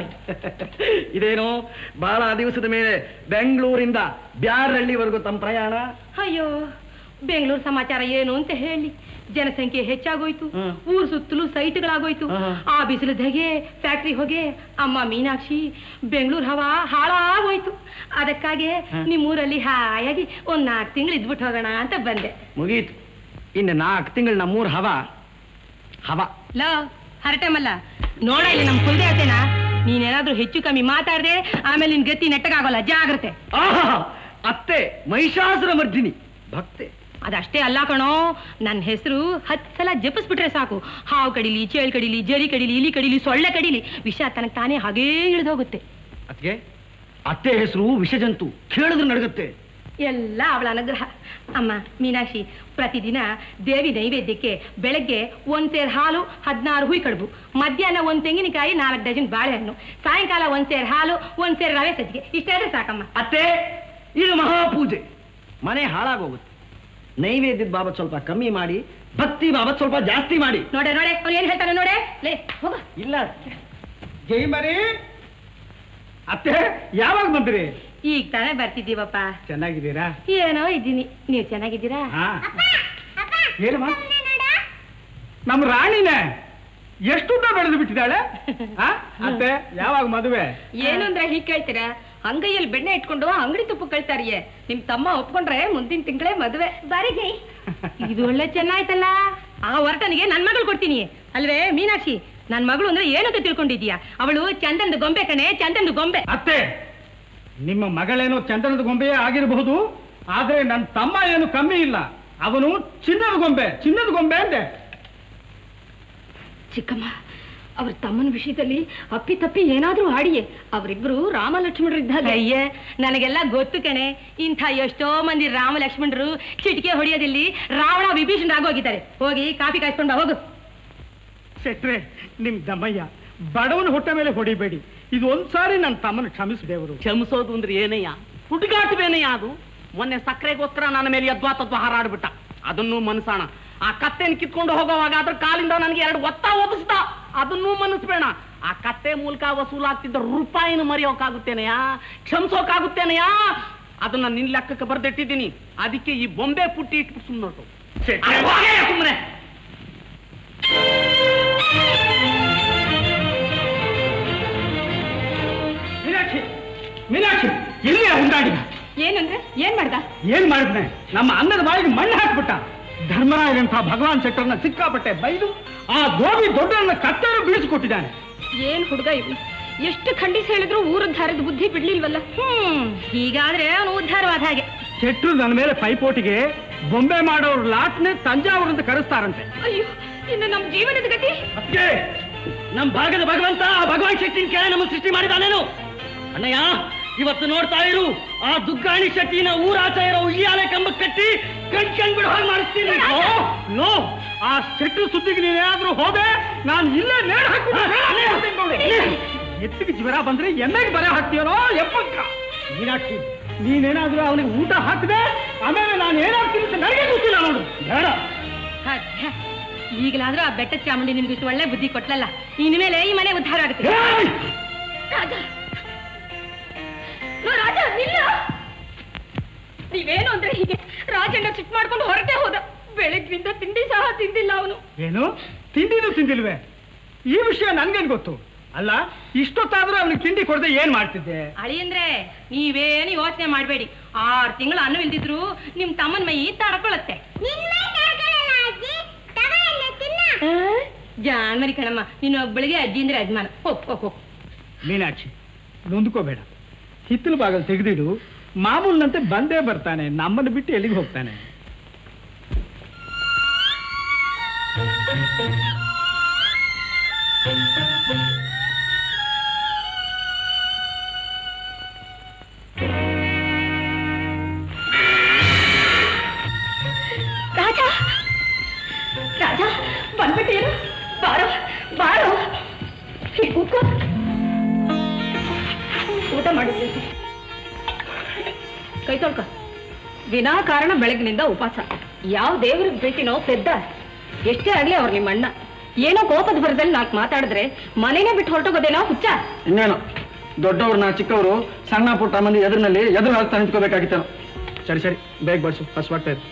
ಇದೇನು ಬಹಳ ದಿವಸದ ಮೇಲೆ ಬೆಂಗಳೂರಿಂದ ಬ್ಯಾರಹಳ್ಳಿವರೆಗೂ ತಮ್ಮ ಪ್ರಯಾಣ ಅಯ್ಯೋ ಬೆಂಗಳೂರು ಸಮಾಚಾರ ಏನು ಅಂತ ಹೇಳಿ ಜನಸಂಖ್ಯೆ ಹೆಚ್ಚಾಗೋಯ್ತು ಹ್ಮ್. ಊರ್ ಸುತ್ತಲೂ ಸೈಟ್ಗಳಾಗೋಯ್ತು ಹ್ಮ್. ಆ ಬಿಸಿಲು ಧಗೆ ಫ್ಯಾಕ್ಟ್ರಿ ಹೊಗೆ ಅಮ್ಮ ಮೀನಾಕ್ಷಿ ಬೆಂಗಳೂರು ಹವಾ ಹಾಳಾಗೋಯ್ತು ಅದಕ್ಕಾಗಿ ಹ್ಮ್. ನಿಮ್ಮೂರಲ್ಲಿ ಹಾಯಾಗಿ ಒಂದ್ ನಾಲ್ಕು ತಿಂಗಳು ಇದ್ಬಿಟ್ಟು ಹೋಗೋಣ ಅಂತ ಬಂದೆ ಮುಗೀತು ಇನ್ನು ನಾಲ್ಕು ತಿಂಗಳು ನಮ್ಮೂರ್ ಹವ ಹವ ಲೋ ಹರಟೆ ಮಲ್ಲ ನೋಡ ಇಲ್ಲಿ ನಮ್ ಕುಲದೇವತೆನ ನೀನೇನಾದ್ರೂ ಹೆಚ್ಚು ಕಮ್ಮಿ ಮಾತಾಡ್ದೆ ಆಮೇಲೆ ನಿನ್ ಗತಿ ನೆಟ್ಟಗಾಗೋಲ್ಲ ಜಾಗ್ರತೆ ಆಹಾ ಅತ್ತೆ ಮಹಿಷಾಸುರ ಮರ್ದಿನಿ ಭಕ್ತೆ ಅದಷ್ಟೇ ಅಲ್ಲ ಕಣೋ ನನ್ನ ಹೆಸರು ಹತ್ತು ಸಲ ಜಪಿಸ್ಬಿಟ್ರೆ ಸಾಕು ಹಾವು ಕಡಿಲಿ ಚೇಳು ಕಡಿಲಿ ಜರಿ ಕಡಿಲಿ ಇಲಿ ಕಡಿಲಿ ಸೊಳ್ಳೆ ಕಡಿಲಿ ವಿಷ ತನಗೆ ತಾನೇ ಹಾಗೇ ಇಳಿದೋಗುತ್ತೆ ಅತ್ಗೆ ಅತ್ತೆ ಹೆಸರು ವಿಷಜಂತು ಕೇಳಿದ್ರೆ ನಡಗತ್ತೆ ಎಲ್ಲ ಅವಳ ಅನುಗ್ರಹ ಅಮ್ಮ ಮೀನಾಕ್ಷಿ ಪ್ರತಿದಿನ ದೇವಿ ನೈವೇದ್ಯಕ್ಕೆ ಬೆಳಗ್ಗೆ ಒಂದ್ ಸೇರ್ ಹಾಲು ಹದಿನಾರು ಹುಯ್ ಕಡುಬು ಮಧ್ಯಾಹ್ನ ಒಂದ್ ತೆಂಗಿನಕಾಯಿ ನಾಲ್ಕು ಡಜನ್ ಬಾಳೆಹಣ್ಣು ಸಾಯಂಕಾಲ ಒಂದ್ ಸೇರ್ ಹಾಲು ಒಂದ್ ಸೇರ್ ರವೆ ಸಜ್ಜಿಗೆ ಇಷ್ಟಾದ್ರೆ ಸಾಕಮ್ಮ ಅತ್ತೆ ಇದು ಮಹಾಪೂಜೆ ಮನೆ ಹಾಳಾಗೋಗುತ್ತೆ ನೈವೇದ್ಯದ ಬಾಬತ್ ಸ್ವಲ್ಪ ಕಮ್ಮಿ ಮಾಡಿ ಭಕ್ತಿ ಬಾಬತ್ ಸ್ವಲ್ಪ ಜಾಸ್ತಿ ಮಾಡಿ ನೋಡೆ ನೋಡೆ ಅವ್ನು ಏನ್ ಹೇಳ್ತಾನೆ ನೋಡೆ ಲೇ ಹೋಗ ಇಲ್ಲ ಜೈ ಮರಿ ಅತ್ತೆ ಯಾವಾಗ ಬಂದ್ರಿ ಈಗ ತಾನೇ ಬರ್ತಿದ್ದೀವಪ್ಪ ಚೆನ್ನಾಗಿದ್ದೀರಾ ಏನೋ ಇದ್ದೀನಿ ನೀವು ಚೆನ್ನಾಗಿದ್ದೀರಾ ಹಾ ಏನಮ್ಮ ನಮ್ಮ ರಾಣಿನೇ ಎಷ್ಟುದ್ದ ಬೆಳೆದು ಬಿಟ್ಟಿದ್ದಾಳೆ ಆ? ಅತ್ತೆ ಯಾವಾಗ ಮದುವೆ ಏನು ಅಂದ್ರೆ ಹೀಗ್ ಕೇಳ್ತೀರಾ ಅಂಗೈಯಲ್ಲಿ ಬೆಣ್ಣೆ ಇಟ್ಕೊಂಡು ಅಂಗಡಿ ತುಪ್ಪ ಕಳ್ತಾರಿಯೇ ನಿಮ್ ತಮ್ಮ ಒಪ್ಕೊಂಡ್ರೆ ಮುಂದಿನ ತಿಂಗಳೇ ಮದುವೆ ಬಾರಿ ಜೈ ಇದು ಒಳ್ಳೆ ಚೆನ್ನಾಯ್ತಲ್ಲ ಆ ಹೊರಟನಿಗೆ ನನ್ ಮಗಳು ಕೊಡ್ತೀನಿ ಅಲ್ವೇ ಮೀನಾಕ್ಷಿ ನನ್ ಮಗಳು ಅಂದ್ರೆ ಏನಂತ ತಿಳ್ಕೊಂಡಿದ್ಯಾ ಅವಳು ಚಂದನದ ಗೊಂಬೆ ಕಣೆ ಚಂದನದ ಗೊಂಬೆ ಅತ್ತೆ ನಿಮ್ಮ ಮಗಳೇನೋ ಚಂದನದ ಗೊಂಬೆಯೇ ಆಗಿರಬಹುದು ಆದ್ರೆ ನನ್ನ ತಮ್ಮ ಏನು ಕಮ್ಮಿ ಇಲ್ಲ ಅವನು ಚಿನ್ನದ ಗೊಂಬೆ ಚಿನ್ನದ ಗೊಂಬೆ ಅಂದೆ ಚಿಕ್ಕಮ್ಮ ಅವ್ರ ತಮ್ಮನ ವಿಷಯದಲ್ಲಿ ಅಪ್ಪಿ ತಪ್ಪಿ ಏನಾದ್ರೂ ಆಡಿಯೇ ಅವರಿಬ್ರು ರಾಮ ಲಕ್ಷ್ಮಣರಿದ್ದಾಗ ಅಯ್ಯೇ ನನಗೆಲ್ಲ ಗೊತ್ತು ಕಣೆ ಇಂಥ ಎಷ್ಟೋ ಮಂದಿ ರಾಮ ಲಕ್ಷ್ಮಣರು ಚಿಟಿಕೆ ಹೊಡೆಯೋದಿಲ್ಲಿ ರಾವಣ ವಿಭೀಷಣರಾಗೋಗಿದ್ದಾರೆ ಹೋಗಿ ಕಾಫಿ ಕಾಯ್ಸ್ಕೊಂಡ್ ಬಾ, ಹೋಗು ಶೆಟ್ರೆ ನಿಮ್ ದಮ್ಮಯ್ಯ ಬಡವನ ಹೊಟ್ಟೆ ಮೇಲೆ ಹೊಡಿಬೇಡಿ ಇದು ಒಂದ್ಸಾರಿ ನನ್ನ ತಮ್ಮನ ಕ್ಷಮಿಸದೇವರು ಕ್ಷಮಿಸೋದು ಅಂದ್ರೆ ಏನಯ್ಯ ಹುಡುಗಾಟವೇನಯ್ಯ ಅದು ಮೊನ್ನೆ ಸಕ್ಕರೆಗೋಸ್ಕರ ನನ್ನ ಮೇಲೆ ಯದ್ವಾ ತದ್ವಾ ಹಾರಾಡ್ಬಿಟ್ಟ ಅದನ್ನು ಮನಸಾಣ ಆ ಕತ್ತೆನ ಕಿತ್ಕೊಂಡು ಹೋಗೋವಾಗ ಅದ್ರ ಕಾಲಿಂದ ನನಗೆ ಎರಡು ಒತ್ತ ಒದಿಸ್ದ ಅದನ್ನೂ ಮನಸ್ಬೇಡ ಆ ಕತ್ತೆ ಮೂಲಕ ವಸೂಲಾಗ್ತಿದ್ದ ರೂಪಾಯಿನ ಮರೆಯೋಕಾಗುತ್ತೇನೆಯಾ ಕ್ಷಮಿಸೋಕಾಗುತ್ತೇನೆಯಾ ಅದನ್ನ ನಿನ್ ಲೆಕ್ಕಕ್ಕೆ ಬರ್ದಿಟ್ಟಿದ್ದೀನಿ ಅದಕ್ಕೆ ಈ ಬೊಂಬೆ ಪುಟ್ಟಿ ಇಟ್ಬಿಟ್ಟು ಸುಮ್ಮನೋಟು ಸುಮ್ಮನೆ ಮೀನಾಕ್ಷಿ ಮೀನಾಕ್ಷಿ ಎಲ್ಲಿ ಹುಂಡಾಡಿ ಏನಂದ್ರೆ ಏನ್ ಮಾಡ್ದ ಏನ್ ಮಾಡಿದ್ನೆ ನಮ್ಮ ಅನ್ನದ ಬಾಯಿಗೆ ಮಣ್ಣು ಹಾಕ್ಬಿಟ್ಟ ಧರ್ಮರಾಯರಂಥ ಭಗವಾನ್ ಶೆಟ್ಟರ್ನ ಸಿಕ್ಕಾಪಟ್ಟೆ ಬೈದು ಆ ಗೋಬಿ ದೊಡ್ಡನ್ನ ಕತ್ತರು ಬೀಳಿಸಿಕೊಟ್ಟಿದ್ದಾನೆ ಏನ್ ಹುಡುಗ ಇವ್ನು ಎಷ್ಟು ಖಂಡಿಸಿ ಹೇಳಿದ್ರು ಊರುದ್ಧಾರದ ಬುದ್ಧಿ ಬಿಡ್ಲಿಲ್ವಲ್ಲ ಹ್ಮ್ ಹೀಗಾದ್ರೆ ಅವನು ಉದ್ಧಾರವಾದ ಹಾಗೆ ಶೆಟ್ರು ನನ್ನ ಮೇಲೆ ಪೈಪೋಟಿಗೆ ಬೊಂಬೆ ಮಾಡೋರ್ ಲಾಟ್ನೆ ತಂಜಾವೂರು ಅಂತ ಕರೆಸ್ತಾರಂತೆ ಅಯ್ಯೋ ಇನ್ನು ನಮ್ ಜೀವನದ ಗತಿ ಅದ್ಕೆ ನಮ್ ಭಾಗದ ಭಗವಂತ ಆ ಭಗವಾನ್ ಶಕ್ತಿನ ಕೆಳ ನಮ್ಮ ಸೃಷ್ಟಿ ಮಾಡಿದಾನೇನು ಅಣ್ಣಯ್ಯ ಇವತ್ತು ನೋಡ್ತಾ ಇರು ಆ ದುಗ್ಗಾಣಿ ಶೆಟ್ಟಿನ ಊರಾಚೆ ಇರೋ ಉಯ್ಯಾಲೆ ಕಂಬ ಕಟ್ಟಿ ಕಣ್ ಕಣ್ ಬಿಡು ಹಾಗೆ ಮಾಡಿಸ್ತೀನಿ ಓ, ಲೋ ಆ ಶೆಟ್ರು ಸುದ್ದಿಗೆ ನೀನೇನಾದ್ರೂ ಹೋದೆ ನಾನು ಇಲ್ಲೇ ನೇಣು ಹಾಕ್ಬಿಟ್ಟು ಎತ್ತಿಗೆ ಜ್ವರ ಬಂದ್ರೆ ಎಮ್ಮೆಗೆ ಬರೆ ಹಾಕ್ತೀಯನೋ ಎಪ್ಪಕ್ಕ ಮೀನಾಕ್ಷಿ ನೀನೇನಾದ್ರೂ ಅವನಿಗೆ ಊಟ ಹಾಕಿದೆ ಆಮೇಲೆ ನಾನು ಏನಾಗ್ತೀನಿ ಅಂತ ನನಗೆ ಗೊತ್ತಿಲ್ಲ ನೋಡು ಬೇಡ ಅದ್ಯ, ಈಗಲಾದ್ರೂ ಆ ಬೆಟ್ಟ ಚಾಮುಂಡಿ ನಿಮ್ಗೆ ಇಷ್ಟು ಒಳ್ಳೆ ಬುದ್ಧಿ ಕೊಟ್ಲಲ್ಲ ಇನ್ಮೇಲೆ ಈ ಮನೆ ಉದ್ಧಾರ ಆಗುತ್ತೆ ಏಯ್! ರಾಜ ಲೋ, ರಾಜ ನಿಲ್ಲ ನೀವೇನು ಅಂದ್ರೆ ಹೀಗೆ ರಾಜಣ್ಣ ಸಿಟ್ ಮಾಡ್ಕೊಂಡು ಹೊರಟೆ ಹೋದ ಬೆಳಗ್ಗಿಂದ ತಿಂಡಿ ಸಹ ತಿಂದಿಲ್ಲ ಅವನು ಏನು ತಿಂಡಿನೂ ತಿಂದಿಲ್ವೇ ಈ ವಿಷಯ ನನ್ಗೇನ್ ಗೊತ್ತು ಅಲ್ಲ ಇಷ್ಟೊತ್ತಾದ್ರೂ ಅವ್ನಿಗೆ ತಿಂಡಿ ಕೊಡದೆ ಏನ್ ಮಾಡ್ತಿದ್ದೆ ಅಳಿಯಂದ್ರೆ ನೀವೇನು ಯೋಚನೆ ಮಾಡಬೇಡಿ ಆರು ತಿಂಗಳು ಅನ್ನ ಇಲ್ದಿದ್ರು ನಿಮ್ ತಮ್ಮನ ಮೈ ತಡ್ಕೊಳತ್ತೆ ನಿನ್ ಮೈ ತಡ್ಕೊಳಲ್ಲ ಅಜ್ಜಿ ತಗೋ ಎಣ್ಣೆ ತಿನ್ನ ಜಾನ್ಮರಿ ಕಣಮ್ಮ ನೀನು ಒಬ್ಬಳಿಗೆ ಅಜ್ಜಿ ಅಂದ್ರೆ ಅಜ್ಮಾನ ಹೋಗ್ ಹೋಗ್ ಹೋಗ್ ಮೀನಾಕ್ಷಿ ನೊಂದ್ಕೋಬೇಡ ಹಿತ್ತಲ ಬಾಗಲ್ ತೆಗೆದಿಡು ಮಾಮೂಲಿನಂತೆ ಬಂದೇ ಬರ್ತಾನೆ ನಮ್ಮನ್ನು ಬಿಟ್ಟು ಎಲ್ಲಿಗೆ ಹೋಗ್ತಾನೆ ರಾಜ ರಾಜ ಬಂದ್ಬಿಟ್ಟೇನು ಬಾರೋ ಬಾರೋ ಹೀಗ್ ಕೂತ್ಕೋ ಊಟ ಮಾಡಿದ್ವಿ ಕೈ ತೊಳ್ಕೊ ವಿನಾಕಾರಣ ಬೆಳಗಿನಿಂದ ಉಪವಾಸ ಯಾವ ದೇವ್ರಿಗೆ ಪ್ರೀತಿನೋ ಪೆದ್ದ ಎಷ್ಟೇ ಆಗ್ಲಿ ಅವ್ರು ನಿಮ್ಮ ಅಣ್ಣ ಏನೋ ಕೋಪದ ಭರದಲ್ಲಿ ನಾಲ್ಕು ಮಾತಾಡಿದ್ರೆ ಮನೇನೆ ಬಿಟ್ಟು ಹೊರಟೋಗೋದೇನೋ ಹುಚ್ಚ ಇನ್ನೇನು ದೊಡ್ಡವ್ರನ್ನ ಚಿಕ್ಕವರು ಸಣ್ಣ ಪುಟ್ಟ ಮಂದಿ ಎದುರಿನಲ್ಲಿ ಎದುರು ಹಾಕ್ತಾ ನಿಂತ್ಕೋಬೇಕಾಗಿತ್ತೇನೋ ಸರಿ ಸರಿ ಬೇಗ ಬಡ್ಸು ಹಸ್ವಾಗ್ತಾ ಇತ್ತು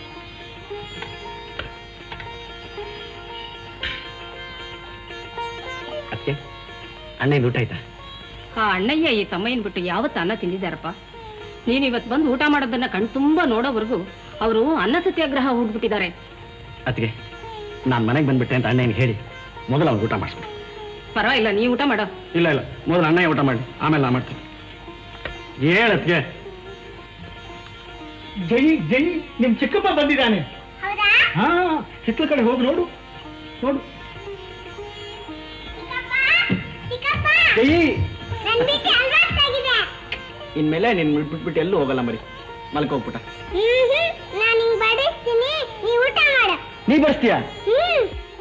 ಅದಕ್ಕೆ ಅಣ್ಣನ ಊಟ ಆಯ್ತಾ ಆ ಅಣ್ಣಯ್ಯ ಈ ತಮ್ಮಯ್ಯನ್ ಬಿಟ್ಟು ಯಾವತ್ತು ಅನ್ನ ತಿಂದಿದ್ದಾರಪ್ಪ ನೀನು ಇವತ್ತು ಬಂದು ಊಟ ಮಾಡೋದನ್ನ ಕಣ್ ತುಂಬಾ ನೋಡೋವರೆಗೂ ಅವರು ಅನ್ನ ಸತ್ಯಾಗ್ರಹ ಹೂಡ್ಬಿಟ್ಟಿದ್ದಾರೆ ಅದಕ್ಕೆ ನಾನು ಮನೆಗೆ ಬಂದ್ಬಿಟ್ಟೆ ಅಂತ ಅಣ್ಣನಿಗೆ ಹೇಳಿ ಮೊದಲು ಅವ್ನು ಊಟ ಮಾಡಿಸ್ಬಿಟ್ಟು ಪರವಾಗಿಲ್ಲ ನೀ ಊಟ ಮಾಡೋ ಇಲ್ಲ ಇಲ್ಲ ಮೊದಲು ಅಣ್ಣಯ್ಯ ಊಟ ಮಾಡಿ ಆಮೇಲೆ ನಾ ಮಾಡ್ತೀನಿ ಹೇಳತ್ಗೆ ಜೈ ಜೈ ನಿಮ್ ಚಿಕ್ಕಪ್ಪ ಬಂದಿದ್ದಾನೆ ಹೌದಾ ಹಾ ಹಿತ್ತಲ ಕಡೆ ಹೋಗಿ ನೋಡು ನೋಡು ಚಿಕ್ಕಪ್ಪ ಚಿಕ್ಕಪ್ಪ ಜೈ ನನ್ ಬಿಟ್ಟು ಅಲ್ವಾಸ್ತಾಗಿದೆ ಇನ್ಮೇಲೆ ನಿನ್ ಬಿಟ್ಬಿಟ್ಟು ಎಲ್ಲೂ ಹೋಗಲ್ಲ ಮರಿ ಮಲ್ಕೋಗ್ಬಿಟ್ಟ ಹ್ಮ್ ನಾನು ಹಿಂಗ್ ಬಡಿಸ್ತೀನಿ ನೀ ಊಟ ಮಾಡು ನೀ ಬರ್ತೀಯಾ ಹ್ಮ್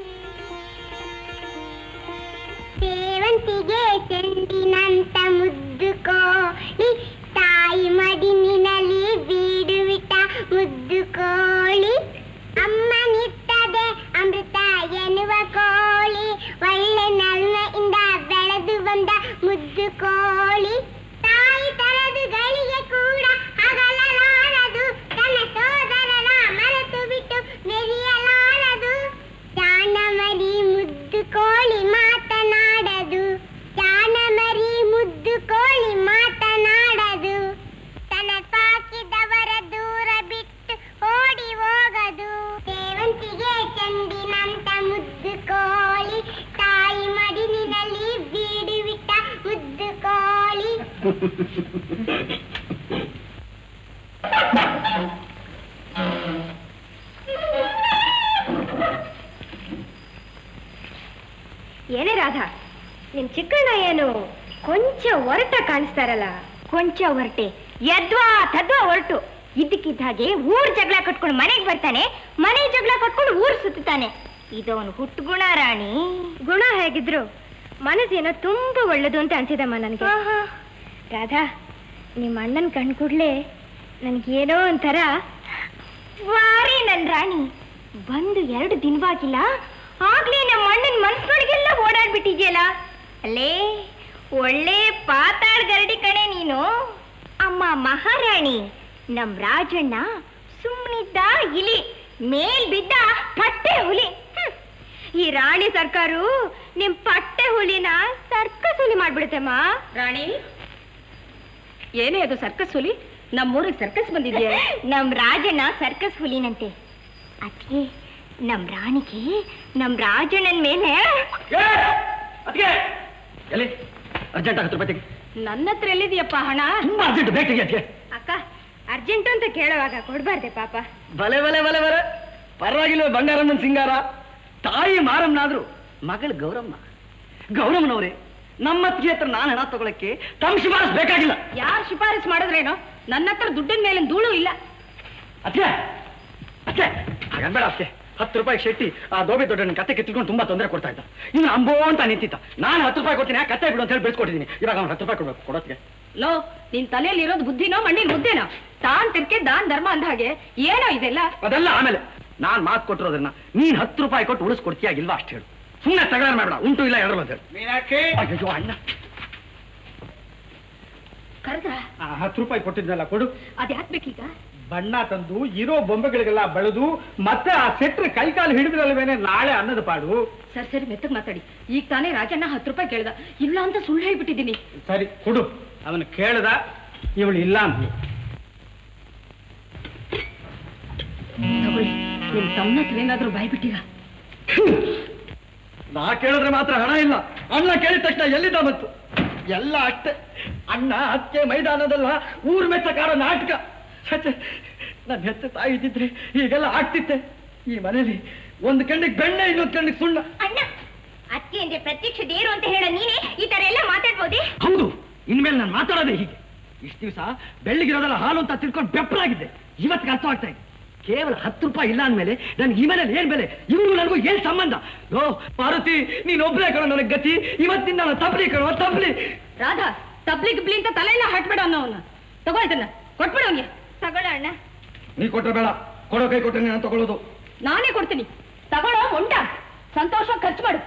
ಸೇವಂತಿಗೆ ಚೆಂಡಿನಂತ ಮುದ್ದು ಕೋಳಿ ತಾಯಿ ಮಡಿನಿನಲ್ಲಿ ಬೀಡು ಬಿಟ್ಟ ಮುದ್ದು ಕೋಳಿ ಅಮ್ಮ ನಿತ್ತದೆ ಅಮೃತ ಎನ್ನುವ ಕೋಳಿ ಒಳ್ಳೆ ನಲ್ಮೆಯಿಂದ ಬೆಳೆದು ಬಂದ ಮುದ್ದು ಕೋಳಿ ತಾಯಿ ತರದು ಗಳಿಗೆ ಕೂಡ ಹಗಲಲಾರದು ತನ್ನ ಸೋದರನ ಮರೆತು ಬಿಟ್ಟು ಮೆರೆಯಲಾರದು ಜಾನಮರಿ ಮುದ್ದು ಕೋಳಿ ಮಾತನಾಡದು ಜಾನಮರಿ ಮುದ್ದು ಕೋಳಿ ಮಾತನಾಡದು ತನ್ನ ಸಾಕಿದವರ ದೂರ ಬಿಟ್ಟು ಓಡಿ ಹೋಗದು ಸೇವಂತಿಗೆ ಚೆಂಡಿನಂತ ಮುದ್ದು ಕೋಳಿ ತಾಯಿ ಮಡಿಲಿನಲ್ಲಿ ಬೀಡು ಬಿಟ್ಟ ಮುದ್ದು ಕೋಳಿ ಏನೇ ರಾಧಾ ನಿಮ್ ಚಿಕ್ಕಣ್ಣ ಏನು ಕೊಂಚ ಒರಟ ಕಾಣಿಸ್ತಾರಲ್ಲ ಕೊಂಚ ಒರಟೆ ಯದ್ವಾ ತದ್ವಾ ಹೊರಟು ಇದ್ದಕ್ಕಿದ್ದ ಹಾಗೆ ಊರ್ ಜಗಳ ಕಟ್ಕೊಂಡು ಮನೆಗೆ ಬರ್ತಾನೆ ಮನೆ ಜಗಳ ಕಟ್ಕೊಂಡು ಊರ್ ಸುತ್ತಾನೆ ಇದವನು ಹುಟ್ಟು ಗುಣ ರಾಣಿ ಗುಣ ಹೇಗಿದ್ರು ಮನಸ್ಸೇನೋ ತುಂಬಾ ಒಳ್ಳೇದು ಅಂತ ಅನ್ಸಿದಮ್ಮ ನನಗೆ ರಾಧಾ ನಿಮ್ಮ ಅಣ್ಣನ ಕಣ್ ಕೂಡ್ಲೆ ನನ್ಗೇನೋ ಒಂಥರ ವಾರಿ ನನ್ ರಾಣಿ ಬಂದು ಎರಡು ದಿನವಾಗಿಲ್ಲ ಆಗ್ಲೇ ನಮ್ಮ ಅಣ್ಣನ ಮನ್ಸ್ಗಳಿಗೆಲ್ಲ ಓಡಾಡ್ಬಿಟ್ಟಿದ್ಯಲ್ಲ ಅಲ್ಲೇ ಒಳ್ಳೆ ಪಾತಾಳ್ ಗರಡಿ ಕಣೆ ನೀನು ಅಮ್ಮ ಮಹಾರಾಣಿ ನಮ್ ರಾಜಣ್ಣ ಸುಮ್ಮನಿದ್ದ ಇಲಿ ಮೇಲ್ ಬಿದ್ದ ಪಟ್ಟೆ ಹುಲಿ ಹ್ಮ್. ಈ ರಾಣಿ ಸರ್ಕಾರು ನಿಮ್ ಪಟ್ಟೆ ಹುಲಿನ ಸರ್ಕಸ್ ಹುಲಿ ಮಾಡ್ಬಿಡುತ್ತಮ್ಮ ರಾಣಿ ಏನೇ ಅದು ಸರ್ಕಸ್ ಹುಲಿ ನಮ್ಮೂರಿಗೆ ಸರ್ಕಸ್ ಬಂದಿದ್ಯಾ ನಮ್ ರಾಜಣ್ಣ ಸರ್ಕಸ್ ಹುಲಿನಂತೆ ಅದ್ಕೆ ನಮ್ ರಾಣಿಗೆ ನಮ್ ರಾಜಣ್ಣನ್ ಮೇಲೆ ಅದಕ್ಕೆ ಎಲ್ಲಿ ಅರ್ಜೆಂಟ್ ಹತ್ತು ರೂಪಾಯಿ ತೆಗಿ ನನ್ನ ಹತ್ರ ಎಲ್ಲಿದೆಯಪ್ಪ ಹಣ ತುಂಬಾ ಅರ್ಜೆಂಟ್ ಬೇಕು ತೆಗಿ ಅದಕ್ಕೆ ಅಕ್ಕ ಅರ್ಜೆಂಟ್ ಅಂತ ಕೇಳುವಾಗ ಕೊಡ್ಬಾರ್ದೆ ಪಾಪ ಬಲೆ ಬಲೆ ಬಲೆ ಬಲೆ ಪರವಾಗಿಲ್ವೇ ಬಂಗಾರಮ್ಮನ ಸಿಂಗಾರ ತಾಯಿ ಮಾರಮ್ಮನಾದ್ರು ಮಗಳು ಗೌರಮ್ಮ ಗೌರಮ್ಮನವ್ರೆ ನಮ್ಮತ್ತಿಗೆ ಹತ್ರ ನಾನು ಹಣ ತಗೊಳಕ್ಕೆ ತಮ್ಮ ಶಿಫಾರಸ್ ಬೇಕಾಗಿಲ್ಲ ಯಾರು ಶಿಫಾರಸ್ ಮಾಡಿದ್ರೇನೋ ನನ್ನ ಹತ್ರ ದುಡ್ಡಿನ ಮೇಲೆ ಧೂಳು ಇಲ್ಲ ಅತ್ತೆ ಅತ್ತೆ ಹಾಗನ್ಬೇಡ ಅತ್ತೆ ಹತ್ತು ರೂಪಾಯಿ ಶೆಟ್ಟಿ ಆ ದೋಬಿ ದೊಡ್ಡ ಕತ್ತೆ ಕಿತ್ಕೊಂಡು ತುಂಬಾ ತೊಂದರೆ ಕೊಡ್ತಾ ಇದ್ದ ಇನ್ನು ಅಂಬೋ ಅಂತ ನಿಂತಿದ್ದ ನಾನು ಹತ್ತು ರೂಪಾಯಿ ಕೊಡ್ತೀನಿ ಆ ಕತ್ತೆ ಬಿಡು ಅಂತ ಹೇಳಿ ಬೆಳೆಸ್ಕೊಟ್ಟಿದ್ದೀನಿ ಇವಾಗ ಅವ್ನು ಹತ್ತು ರೂಪಾಯಿ ಕೊಡ್ಬೇಕು ಕೊಡೋತ್ತಿಗೆ ಲೋ ನಿನ್ ತಲೆಯಲ್ಲಿ ಇರೋದು ಬುದ್ಧಿನೋ ಮಣ್ಣಿನ ಮುದ್ದೆನೋ ತಾನ್ ತಿರ್ಕೆ ದಾನ್ ಧರ್ಮ ಅಂದ ಹಾಗೆ ಏನೋ ಇದೆಲ್ಲ ಅದೆಲ್ಲ ಆಮೇಲೆ ನಾನ್ ಮಾತು ಕೊಟ್ಟಿರೋದನ್ನ ನೀನ್ ಹತ್ತು ರೂಪಾಯಿ ಕೊಟ್ಟು ಉಳಿಸ್ಕೊಡ್ತೀಯಾಗಿಲ್ವಾ ಅಷ್ಟು ಹೇಳು ಸುಮ್ಮನೆ ತಗರಾರು ಮಾಡಬೇಡ ಉಂಟು ಇಲ್ಲ ಎಡರು ಅಂತ ಹೇಳು ಮೀನಾಕ್ಷಿ ಅಯ್ಯೋ ಅಣ್ಣ ಕರೆದ್ರ ಆ, ಹತ್ತು ರೂಪಾಯಿ ಕೊಟ್ಟಿದ್ನಲ್ಲ ಕೊಡು ಅದ್ ಯಾಕ್ ಬೇಕೀಗ ಬಣ್ಣ ತಂದು ಇರೋ ಬೊಂಬೆಗಳಿಗೆಲ್ಲ ಬೆಳೆದು ಮತ್ತೆ ಆ ಸೆಟ್ರ್ ಕೈಕಾಲು ಹಿಡಿದ್ರಲ್ವೇನೆ ನಾಳೆ ಅನ್ನದ ಪಾಡು ಸರಿ ಸರಿ ಮೆತ್ತಗ್ ಮಾತಾಡಿ ಈಗ ತಾನೇ ರಾಜಣ್ಣ ಹತ್ತು ರೂಪಾಯಿ ಕೇಳ್ದ ಇಲ್ಲ ಅಂತ ಸುಳ್ಳು ಹೇಳ್ಬಿಟ್ಟಿದ್ದೀನಿ ಸರಿ ಕೊಡು ಅವನು ಕೇಳ್ದ ಇವಳು ಇಲ್ಲ ಅಂತ ತಗೊಳ್ಳಿ ನಿಮ್ ತಮ್ಮನ ಹತ್ರ ಏನಾದ್ರೂ ಬಾಯ್ ಬಿಟ್ಟಿರಾ ನಾ ಕೇಳಿದ್ರೆ ಮಾತ್ರ ಹಣ ಇಲ್ಲ ಅಣ್ಣ ಕೇಳಿದ ತಕ್ಷಣ ಎಲ್ಲಿದ್ದ ಬಂತು ಎಲ್ಲ ಅಷ್ಟೇ ಅಣ್ಣ ಅಕ್ಕೆ ಮೈದಾನದಲ್ಲ ಊರ್ ಮೆಚ್ಚಕಾರೋ ನಾಟಕ ಛೆ, ನನ್ನ ಹೆತ್ತ ತಾಯಿ ಇದ್ದಿದ್ರೆ ಹೀಗೆಲ್ಲ ಆಗ್ತಿತ್ತೆ ಈ ಮನೇಲಿ ಒಂದು ಕಣ್ಣಿಗೆ ಬೆಣ್ಣೆ ಇನ್ನೊಂದು ಕಣ್ಣಿಗೆ ಸುಣ್ಣ ಅಣ್ಣ ಅತ್ತೆ ಅಂದ್ರೆ ಪ್ರತ್ಯಕ್ಷ ದೇರು ಅಂತ ಹೇಳ ನೀನೇ ಈ ತರ ಎಲ್ಲ ಮಾತಾಡ್ಬೋದೇ ಹೌದು ಇನ್ಮೇಲೆ ನಾನು ಮಾತಾಡೋದೇ ಹೀಗೆ ಇಷ್ಟು ದಿವಸ ಬೆಳ್ಳಿಗಿರೋದೆಲ್ಲ ಹಾಲು ಅಂತ ತಿಳ್ಕೊಂಡು ಬೆಪ್ಪರಾಗಿದ್ದೆ ಇವತ್ತಿಗೆ ಅರ್ಥ ಆಗ್ತಾ ಇದೆ ಕೇವಲ ಹತ್ತು ರೂಪಾಯಿ ಇಲ್ಲ ಅಂದ್ಮೇಲೆ ನನ್ಗೆ ಈ ಮನೇಲಿ ಏನ್ ಬೆಲೆ ಇವ್ರು ನನಗೂ ಏನ್ ಸಂಬಂಧ ಓ ಪಾರ್ವತಿ ನೀನ್ ಒಬ್ರೇ ಕಣೋ ನನಗೆ ಗತಿ ಇವತ್ತಿಂದ ನಾನು ತಪ್ಪಲಿ ಕಣೋ ತಪ್ಪಲಿ ರಾಧಾ ತಬ್ಲಿ ಗಿಬ್ಲಿ ಅಂತ ತಲೆಯನ್ನ ಹಾಟ್ಬೇಡ ಅನ್ನೋ ಅವನ ತಗೋ ಇದನ್ನ ಕೊಟ್ಬಿಡ ಅವನಿಗೆ ತಗೊಳ್ಳೋ ಅಣ್ಣ ನೀ ಕೊಟ್ರೆ ಬೇಡ ಕೊಡೋ ಕೈ ಕೊಟ್ರೆ ನಾನು ತಗೊಳ್ಳೋದು ನಾನೇ ಕೊಡ್ತೀನಿ ತಗೊಳ್ಳೋ ಉಂಟ ಸಂತೋಷ ಖರ್ಚು ಮಾಡು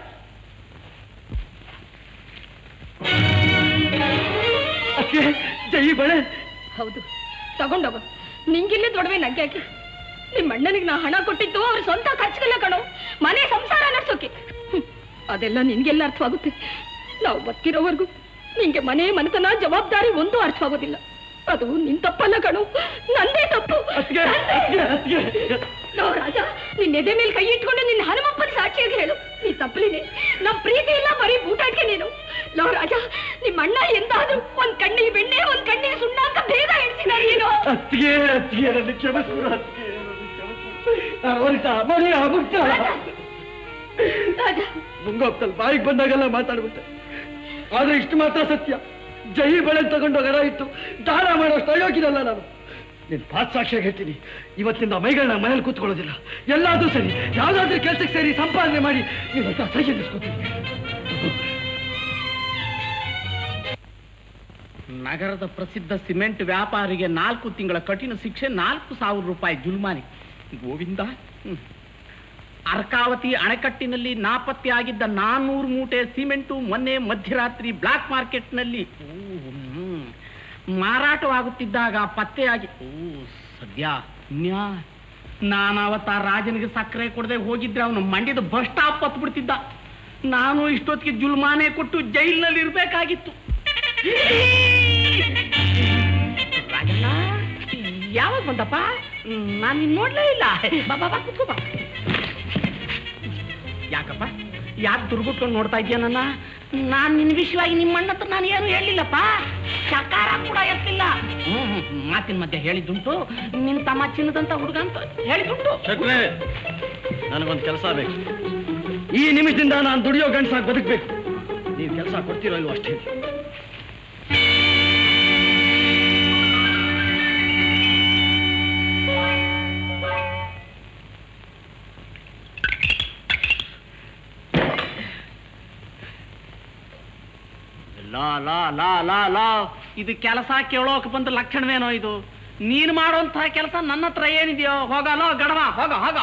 ಅಕ್ಕೆ ಜೈ ಬಳೆ ಹೌದು ತಗೊಂಡೋಗು ನಿಂಗಿಲ್ಲಿ ದೊಡವೆ ನಗ್ಗೆ ಹಾಕಿ ನಿಮ್ಮ ಅಣ್ಣನಿಗೆ ನಾ ಹಣ ಕೊಟ್ಟಿದ್ದು ಅವ್ರ ಸ್ವಂತ ಖರ್ಚಿಗೆಲ್ಲ ಕಣೋ ಮನೆ ಸಂಸಾರ ನಡೆಸೋಕೆ ಹ್ಮ್. ಅದೆಲ್ಲ ನಿನ್ಗೆಲ್ಲ ಅರ್ಥವಾಗುತ್ತೆ ನಾವು ಬದುಕಿರೋವರೆಗೂ ನಿಂಗೆ ಮನೆ ಮನೆತನ ಜವಾಬ್ದಾರಿ ಒಂದು ಅರ್ಥವಾಗೋದಿಲ್ಲ ಅದು ನಿನ್ ತಪ್ಪಲ್ಲ ಕಣೋ ನಂದೇ ತಪ್ಪು ಅತ್ತಿಗೆ, ನಂದೇ. ಅತ್ತಿಗೆ, ಅತ್ತಿಗೆ. ಲೋ ರಾಜ ನಿನ್ನ ಎದೆ ಮೇಲೆ ಕೈ ಇಟ್ಕೊಂಡು ನಿನ್ನ ಹನುಮಪ್ಪನ ಸಾಕ್ಷಿಯಾಗಿ ಹೇಳು ನೀ ತಪ್ಪಲಿದೆ ನಮ್ ಪ್ರೀತಿ ಇಲ್ಲ ಬರೀ ಬೂಟಾಟ್ಗೆ ನೀನು ಲೋ ರಾಜ ನಿಮ್ಮ ಅಣ್ಣ ಎಂದಾದ್ರೂ ಒಂದ್ ಕಣ್ಣಿಗೆ ಬೆಣ್ಣೆ ಒಂದ್ ಕಣ್ಣಿಗೆ ಸುಣ್ಣ ಅಂತ ಬೇಗ ಹೇಳ್ತೀನ ನೀನು ಅತ್ತಿಗೆ ಅತ್ತಿಗೆ ನನ್ನ ಕ್ಷಮಿಸ್ಬಿಡು ಅತ್ತಿಗೆ ನನ್ನ ಕ್ಷಮಿಸ್ಬಿಡು. ನಾನು ಹೊರಟ ಮನೆ ಮುಕ್ತ ರಾಜ ಮುಂಗೋಪ್ತಲ್ಲಿ ಬಾಯಿಗೆ ಬಂದಾಗೆಲ್ಲ ಮಾತಾಡ್ಬಿಟ್ಟೆ ಆದ್ರೆ ಇಷ್ಟು ಮಾತ್ರ ಸತ್ಯ ಜೈ ಬಳೆ ತಗೊಂಡು ಗರ ಇತ್ತು ದಾನ ಮಾಡೋಷ್ಟು ಅಯೋಗ್ಯನಲ್ಲ ನಾನು ನಿನ್ ಪಾತ್ ಸಾಕ್ಷಿಯಾಗಿ ಹೇಳ್ತೀನಿ ಇವತ್ತಿಂದ ಮೈಗಳನ್ನ ಮನೇಲಿ ಕೂತ್ಕೊಳ್ಳೋದಿಲ್ಲ ಎಲ್ಲಾದ್ರೂ ಸರಿ ಯಾವ್ದಾದ್ರೂ ಕೆಲ್ಸಕ್ಕೆ ಸೇರಿ ಸಂಪಾದನೆ ಮಾಡಿ ನಿನ್ನ ಹತ್ರ ಸಹಿ ನಿಲ್ಸ್ಕೊತೀನಿ ನಗರದ ಪ್ರಸಿದ್ಧ ಸಿಮೆಂಟ್ ವ್ಯಾಪಾರಿಗೆ ನಾಲ್ಕು ತಿಂಗಳ ಕಠಿಣ ಶಿಕ್ಷೆ ನಾಲ್ಕು ಸಾವಿರ ರೂಪಾಯಿ ಜುಲ್ಮಾನಿ ಗೋವಿಂದ ಹ್ಮ್. ಅರ್ಕಾವತಿ ಅಣೆಕಟ್ಟಿನಲ್ಲಿ ನಾಪತ್ತೆಯಾಗಿದ್ದ ನಾನ್ನೂರು ಮೂಟೆ ಸಿಮೆಂಟು ಮೊನ್ನೆ ಮಧ್ಯರಾತ್ರಿ ಬ್ಲಾಕ್ ಮಾರ್ಕೆಟ್ನಲ್ಲಿ ಓ, ಹ್ಮ್. ಮಾರಾಟವಾಗುತ್ತಿದ್ದಾಗ ಪತ್ತೆಯಾಗಿ ಓ ಸದ್ಯ ನ್ಯಾ ನಾನಾವತ್ತ ಆ ರಾಜನಿಗೆ ಸಕ್ಕರೆ ಕೊಡದೆ ಹೋಗಿದ್ರೆ ಅವನು ಮಂಡ್ಯದ ಬಸ್ ಸ್ಟಾಪ್ ಹತ್ತು ಬಿಡ್ತಿದ್ದ ನಾನು ಇಷ್ಟೊತ್ತಿಗೆ ಜುಲ್ಮಾನೆ ಕೊಟ್ಟು ಜೈಲಿನಲ್ಲಿ ಇರ್ಬೇಕಾಗಿತ್ತು ರಾಜಣ್ಣ ಯಾವಾಗ ಬಂದಪ್ಪ ನಾನು ನಿನ್ ನೋಡ್ಲೇ ಇಲ್ಲ ಬಾ ಬಾ ಬಾ ಕೂತ್ಕೋ ಬಾ ಯಾಕಪ್ಪ ಯಾಕೆ ದುರ್ಗುಟ್ಕೊಂಡು ನೋಡ್ತಾ ಇದೀಯ ನನ್ನ ನಾನ್ ನಿನ್ ವಿಷಯವಾಗಿ ನಿಮ್ಮ ಅಣ್ಣ ಹತ್ರ ನಾನು ಏನು ಹೇಳಿಲ್ಲಪ್ಪ ಚಕಾರ ಕೂಡ ಎತ್ತಿಲ್ಲ ಹ್ಮ್ ಹ್ಮ್, ಮಾತಿನ ಮಧ್ಯೆ ಹೇಳಿದ್ದುಂಟು ನಿನ್ ತಮ್ಮ ಚಿನ್ನದಂತ ಹುಡುಗ ಅಂತ ಹೇಳಿದ್ದುಂಟು ಶಕ್ರೆ ನನಗೊಂದು ಕೆಲಸ ಬೇಕು ಈ ನಿಮಿಷದಿಂದ ನಾನು ದುಡಿಯೋ ಗಂಡಸಾಗಿ ಬದುಕಬೇಕು ನೀವು ಕೆಲಸ ಕೊಡ್ತೀರೋ ಇಲ್ವೋ ಅಷ್ಟೇ ಲಾ ಲಾ ಲಾ ಲಾ ಲಾ ಇದು ಕೆಲಸ ಕೇಳೋಕೆ ಬಂದ ಲಕ್ಷಣವೇನೋ ಇದು ನೀನು ಮಾಡುವಂತಹ ಕೆಲಸ ನನ್ನ ಹತ್ರ ಏನಿದೆಯೋ ಹೋಗಲೋ ಗಡವ ಹೋಗ ಹೋಗ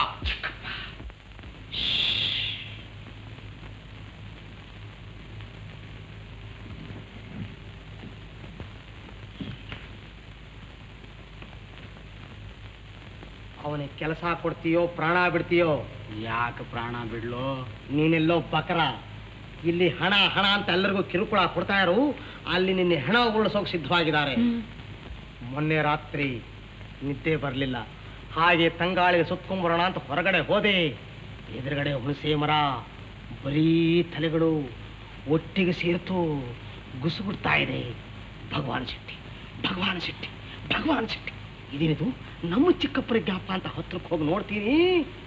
ಅವನಿಗೆ ಕೆಲಸ ಕೊಡ್ತೀಯೋ ಪ್ರಾಣ ಬಿಡ್ತೀಯೋ ಯಾಕೆ ಪ್ರಾಣ ಬಿಡ್ಲು ನೀನೆಲ್ಲೋ ಬಕರ ಇಲ್ಲಿ ಹಣ ಹಣ ಅಂತ ಎಲ್ಲರಿಗೂ ಕಿರುಕುಳ ಕೊಡ್ತಾ ಇರು ಅಲ್ಲಿ ನಿನ್ನೆ ಹಣ ಉಳಿಸೋಕೆ ಸಿದ್ಧವಾಗಿದ್ದಾರೆ ಮೊನ್ನೆ ರಾತ್ರಿ ನಿದ್ದೆ ಬರಲಿಲ್ಲ ಹಾಗೆ ತಂಗಾಳಿಗೆ ಸುತ್ಕೊಂಬರೋಣ ಅಂತ ಹೊರಗಡೆ ಹೋದೆ ಎದುರುಗಡೆ ಹುಣಸೆ ಮರ ಬರೀ ತಲೆಗಳು ಒಟ್ಟಿಗೆ ಸೇರ್ತು ಗುಸುಗುಡ್ತಾ ಇದೆ ಭಗವಾನ್ ಶೆಟ್ಟಿ ಭಗವಾನ್ ಶೆಟ್ಟಿ ಭಗವಾನ್ ಶೆಟ್ಟಿ ಇದೇನಿದು ನಮ್ಮ ಚಿಕ್ಕಪ್ಪರ ಜ್ಞಾಪ ಅಂತ ಹತ್ರಕ್ಕೆ ಹೋಗಿ ನೋಡ್ತೀನಿ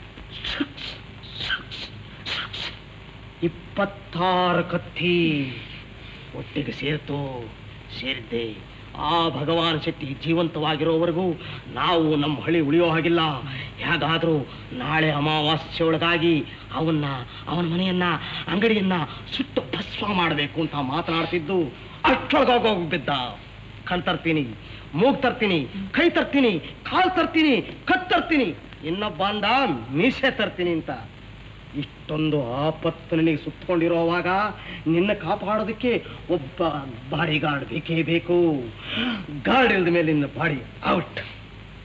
ಇಪ್ಪತ್ತಾರು ಕತ್ತಿ ಒಟ್ಟಿಗೆ ಸೇರ್ತು ಸೇರಿದ್ದೆ ಆ ಭಗವಾನ್ ಶೆಟ್ಟಿ ಜೀವಂತವಾಗಿರೋವರೆಗೂ ನಾವು ನಮ್ಮ ಹಳಿ ಉಳಿಯೋ ಹಾಗಿಲ್ಲ ಹೇಗಾದ್ರೂ ನಾಳೆ ಅಮಾವಾಸ್ಯೆ ಒಳಗಾಗಿ ಅವನ್ನ ಅವನ ಮನೆಯನ್ನ ಅಂಗಡಿಯನ್ನ ಸುಟ್ಟು ಭಸ್ಮ ಮಾಡಬೇಕು ಅಂತ ಮಾತನಾಡ್ತಿದ್ದು ಅಷ್ಟೊಳಗೋಗಿ ಬಿದ್ದ ಕಣ್ ತರ್ತೀನಿ ಮೂಗ್ ತರ್ತೀನಿ ಕೈ ತರ್ತೀನಿ ಕಾಲ್ ತರ್ತೀನಿ ಕತ್ ತರ್ತೀನಿ ಇನ್ನೊಬ್ಬ ಅಂದ ಮೀಸೆ ತರ್ತೀನಿ ಅಂತ ಇಷ್ಟೊಂದು ಆಪತ್ತು ನಿನಗೆ ಸುತ್ತಕೊಂಡಿರೋವಾಗ ನಿನ್ನ ಕಾಪಾಡೋದಕ್ಕೆ ಒಬ್ಬ ಬಾಡಿ ಗಾರ್ಡ್ ಬೇಕೇ ಬೇಕು ಗಾರ್ಡ್ ಇಲ್ದ ಮೇಲೆ ನಿನ್ನ ಬಾಡಿ ಔಟ್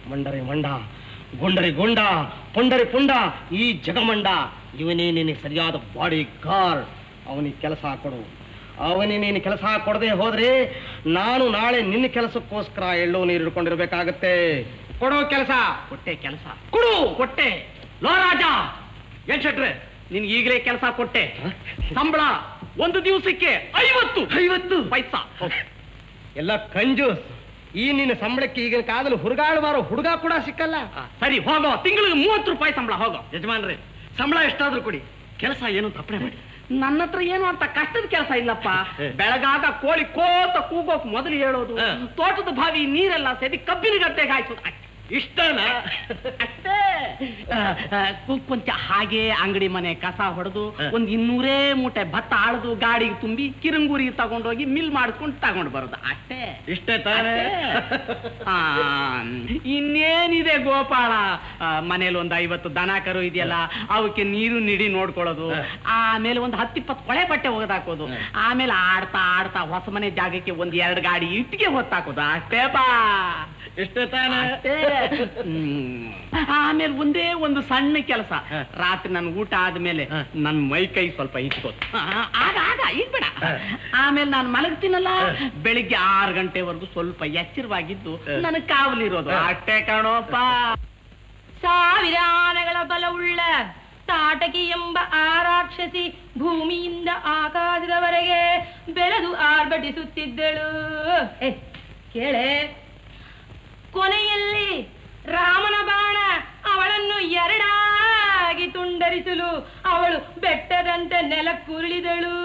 ಮಂಡರಿ ಮಂಡ ಗುಂಡರಿ ಗುಂಡ ಪುಂಡರಿ ಪುಂಡ ಈ ಜಗಮಂಡ ಇವನೇ ನಿನಗೆ ಸರಿಯಾದ ಬಾಡಿ ಗಾರ್ಡ್ ಅವನಿಗೆ ಕೆಲಸ ಕೊಡು ಅವನೇ ನೀನು ಕೆಲಸ ಕೊಡದೆ ಹೋದ್ರೆ ನಾನು ನಾಳೆ ನಿನ್ನ ಕೆಲಸಕ್ಕೋಸ್ಕರ ಎಳ್ಳು ನೀರು ಹಿಡ್ಕೊಂಡಿರ್ಬೇಕಾಗತ್ತೆ ಕೊಡೋ ಕೆಲಸ ಕೊಟ್ಟೆ ಕೆಲಸ ಕೊಡು ಕೊಟ್ಟೆ ಲೋ ರಾಜ ಏನ್ ಶೆಟ್ರೆ ನಿನ್ಗೆ ಈಗಲೇ ಕೆಲಸ ಕೊಟ್ಟೆ ಸಂಬಳ ಒಂದು ದಿವಸಕ್ಕೆ ಐವತ್ತು ಐವತ್ತು ಪೈಸಾ ಹೋಗು. ಎಲ್ಲ ಕಂಜೂಸ್ ಈ ನಿನ್ನ ಸಂಬಳಕ್ಕೆ ಈಗಿನ ಕಾಲದಲ್ಲಿ ಹುಡುಗಾಳು ಮಾರೋ ಹುಡುಗ ಕೂಡ ಸಿಕ್ಕಲ್ಲ ಆ, ಸರಿ ಹೋಗೋ ತಿಂಗಳಿಗೆ ಮೂವತ್ತು ರೂಪಾಯಿ ಸಂಬಳ ಹೋಗೋ ಯಜಮಾನ್ರೆ ಸಂಬಳ ಎಷ್ಟಾದ್ರೂ ಕೊಡಿ ಕೆಲಸ ಏನು ತಪ್ಪಣೆ ಮಾಡಿ ನನ್ನ ಹತ್ರ ಏನು ಅಂತ ಕಷ್ಟದ ಕೆಲಸ ಇಲ್ಲಪ್ಪ ಬೆಳಗಾಗ ಕೋಳಿ ಕೋತ ಕೂಗೋಕ್ ಮೊದಲು ಹೇಳೋದು ಹ. ತೋಟದ ಬಾವಿ ನೀರೆಲ್ಲ ಸೇರಿ ಕಬ್ಬಿನ ಗದ್ದೆಗೆ ಹಾಯ್ಸೋದು ಅಷ್ಟೇ. ಇಷ್ಟನಾ ಅಷ್ಟೇ ಆ, ಆ, ಕು- ಕೊಂಚ ಹಾಗೆ ಅಂಗಡಿ ಮನೆ ಕಸ ಹೊಡೆದು ಹ. ಒಂದ್ ಇನ್ನೂರೇ ಮೂಟೆ ಭತ್ತ ಆಳ್ದು ಗಾಡಿಗೆ ತುಂಬಿ ಕಿರಂಗೂರಿ ತಗೊಂಡೋಗಿ ಮಿಲ್ ಮಾಡಿಸ್ಕೊಂಡು ತಗೊಂಡು ಬರೋದು ಅಷ್ಟೇ ಇಷ್ಟೇ ತಾನೇ ಆ, ಇನ್ನೇನಿದೆ ಗೋಪಾಳ ಆ, ಮನೇಲಿ ಒಂದು ಐವತ್ತು ದನ ಕರು ಇದೆಯಲ್ಲ ಅವಕ್ಕೆ ನೀರು ನಿಡಿ ನೋಡ್ಕೊಳ್ಳೋದು ಹ. ಆಮೇಲೆ ಒಂದು ಹತ್ತಿಪ್ಪತ್ತು ಕೊಳೆ ಬಟ್ಟೆ ಒಗೆದಾಕೋದು ಹ. ಆಮೇಲೆ ಆಡ್ತಾ ಆಡ್ತಾ ಹೊಸ ಮನೆ ಜಾಗಕ್ಕೆ ಒಂದ್ ಎರಡು ಗಾಡಿ ಇಟ್ಟಿಗೆ ಹೊತ್ತಾಕೋದು ಅಷ್ಟೇ ಬಾ ಇಷ್ಟೇ ತಾನೇ ಅಷ್ಟೇ. ಹ್ಮ್. ಆಮೇಲೆ ಒಂದೇ ಒಂದು ಸಣ್ಣ ಕೆಲಸ ಹ. ರಾತ್ರಿ ನನ್ ಊಟ ಆದ್ಮೇಲೆ ಹ. ನನ್ ಮೈ ಕೈ ಸ್ವಲ್ಪ ಇಟ್ಕೋದು ಆಗ ಆಗ ಇಟ್ಬೇಡ ಹ. ಆಮೇಲೆ ನಾನು ಮಲಗ್ತೀನಲ್ಲ ಹ. ಬೆಳಿಗ್ಗೆ ಆರು ಗಂಟೆವರೆಗೂ ಸ್ವಲ್ಪ ಎಚ್ಚರವಾಗಿದ್ದು ಹ. ನನಗೆ ಕಾವಲಿರೋದು ಹ. ಅಷ್ಟೇ ಕಣೋಪ್ಪ ಸಾವಿರ ಆನೆಗಳ ಬಲವುಳ್ಳ ತಾಟಕಿ ಎಂಬ ಆ ರಾಕ್ಷಸಿ ಭೂಮಿಯಿಂದ ಆಕಾಶದವರೆಗೆ ಬೆಳೆದು ಆರ್ಭಟಿಸುತ್ತಿದ್ದಳು ಏ, ಕೇಳೆ ಕೊನೆಯಲ್ಲಿ ರಾಮನ ಬಾಣ ಅವಳನ್ನು ಎರಡಾಗಿ ತುಂಡರಿಸಲು ಅವಳು ಬೆಟ್ಟದಂತೆ ನೆಲಕ್ಕುರುಳಿದಳು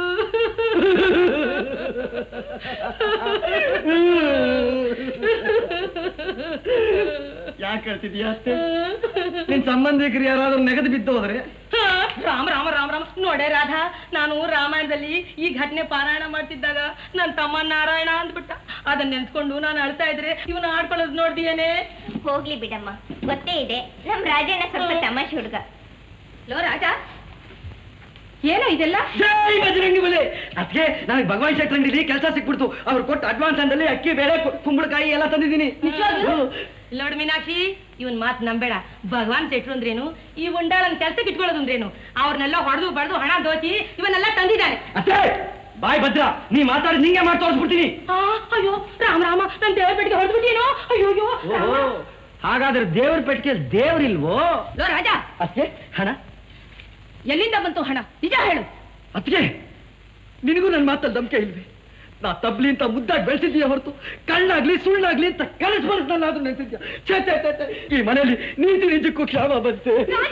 ಯಾಕೆ ಹೇಳ್ತಿದ್ಯಾ ಅಷ್ಟೇ ನಿನ್ ಸಂಬಂಧಿಕರು ಯಾರಾದ್ರೂ ನೆಗೆದು ಬಿದ್ದು ಹೋದ್ರೆ ಹಾ, ರಾಮ ರಾಮ ರಾಮ ರಾಮ ನೋಡೆ ರಾಧಾ ನಾನು ರಾಮಾಯಣದಲ್ಲಿ ಈ ಘಟನೆ ಪಾರಾಯಣ ಮಾಡ್ತಿದ್ದಾಗ ನನ್ನ ತಮ್ಮ ನಾರಾಯಣ ಅಂದ್ಬಿಟ್ಟ ಅದನ್ನ ನೆನ್ಸ್ಕೊಂಡು ನಾನು ಅಳ್ತಾ ಇದ್ರೆ ಇವನು ಆಡ್ಕೊಳ್ಳೋದು ನೋಡ್ದಿಯೇನೆ ಹೋಗ್ಲಿ ಬಿಡಮ್ಮ ಗೊತ್ತೇ ಇದೆ ನಮ್ ರಾಜಣ್ಣ ಸ್ವಲ್ಪ ತಮಾಷೆ ಹುಡುಗ ಲೋ ರಾಜ ಏನೋ ಇದೆಲ್ಲ ಜೈ ಬಜರಂಗಿ ಬಲೆ ಅದಕ್ಕೆ ನನಗೆ ಭಗವಾನ್ ಶೆಟ್ಟಿ ಅಂಗಡಿಲಿ ಕೆಲಸ ಸಿಕ್ಬಿಡ್ತು ಅವ್ರು ಕೊಟ್ಟು ಅಡ್ವಾನ್ಸ್ ಅಂದಲ್ಲಿ ಅಕ್ಕಿ ಬೇಳೆ ಕು- ಕುಂಬಳಕಾಯಿ ಎಲ್ಲ ತಂದಿದ್ದೀನಿ ನಿಜವಾಗ್ಲೂ? ನೋಡು ಮೀನಾಕ್ಷಿ ಇವನ್ ಮಾತ್ ನಂಬೇಡ ಭಗವಾನ್ ಸೆಟ್ರು ಅಂದ್ರೇನು ಈ ಉಂಡಾಳನ್ ಕೆಲ್ಸಕ್ಕೆ ಇಟ್ಕೊಳ್ಳೋದು ಅಂದ್ರೇನು ಅವ್ರನ್ನೆಲ್ಲ ಹೊಡೆದು ಬಡ್ದು ಹಣ ದೋಚಿ ಇವನ್ನೆಲ್ಲ ತಂದಿದ್ದಾನೆ ಅಷ್ಟೇ ಬಾಯ್ ಭದ್ರ ನೀ ಮಾತಾಡಿ ನಿಂಗೆ ಮಾಡಿ ತೋರಿಸ್ಬಿಡ್ತೀನಿ ಆ, ಅಯ್ಯೋ ರಾಮ ರಾಮ ನನ್ ದೇವ್ರ ಬೆಟ್ಟಿಗೆ ಹೊಡೆದ್ಬಿಟ್ಟೇನೋ ಅಯ್ಯೋ ಅಯ್ಯೋ ರಾಮ. ಹಾಗಾದ್ರೆ ದೇವ್ರ ಪೆಟ್ಟಿಗೆ ದೇವ್ರಿಲ್ವೋ ಲೋ ರಾಜ ಅದಕ್ಕೆ ಹಣ ಎಲ್ಲಿಂದ ಬಂತು ಹಣ ನಿಜ ಹೇಳು ಅದಕ್ಕೆ ನಿನಗೂ ನನ್ನ ಮಾತಲ್ಲಿ ನಂಬಿಕೆ ಇಲ್ವೇ ನಾ ತಬ್ಲಿ ಅಂತ ಮುದ್ದಾಗಿ ಬೆಳೆಸಿದ್ದೀಯ ಹೊರತು ಕಳ್ಳಾಗ್ಲಿ ಸುಳ್ಳಾಗ್ಲಿ ಅಂತ ಕನಸು ಬರುತ್ತಲ್ಲ ಅದು ನೆನ್ಸಿದ್ಯಾ ಛೇ ಛೇ ಛೇ, ಛೇ. ಈ ಮನೆಯಲ್ಲಿ ನೀತಿ ನಿಜಕ್ಕೂ ಕ್ಷಾಮ ಬಂತೆ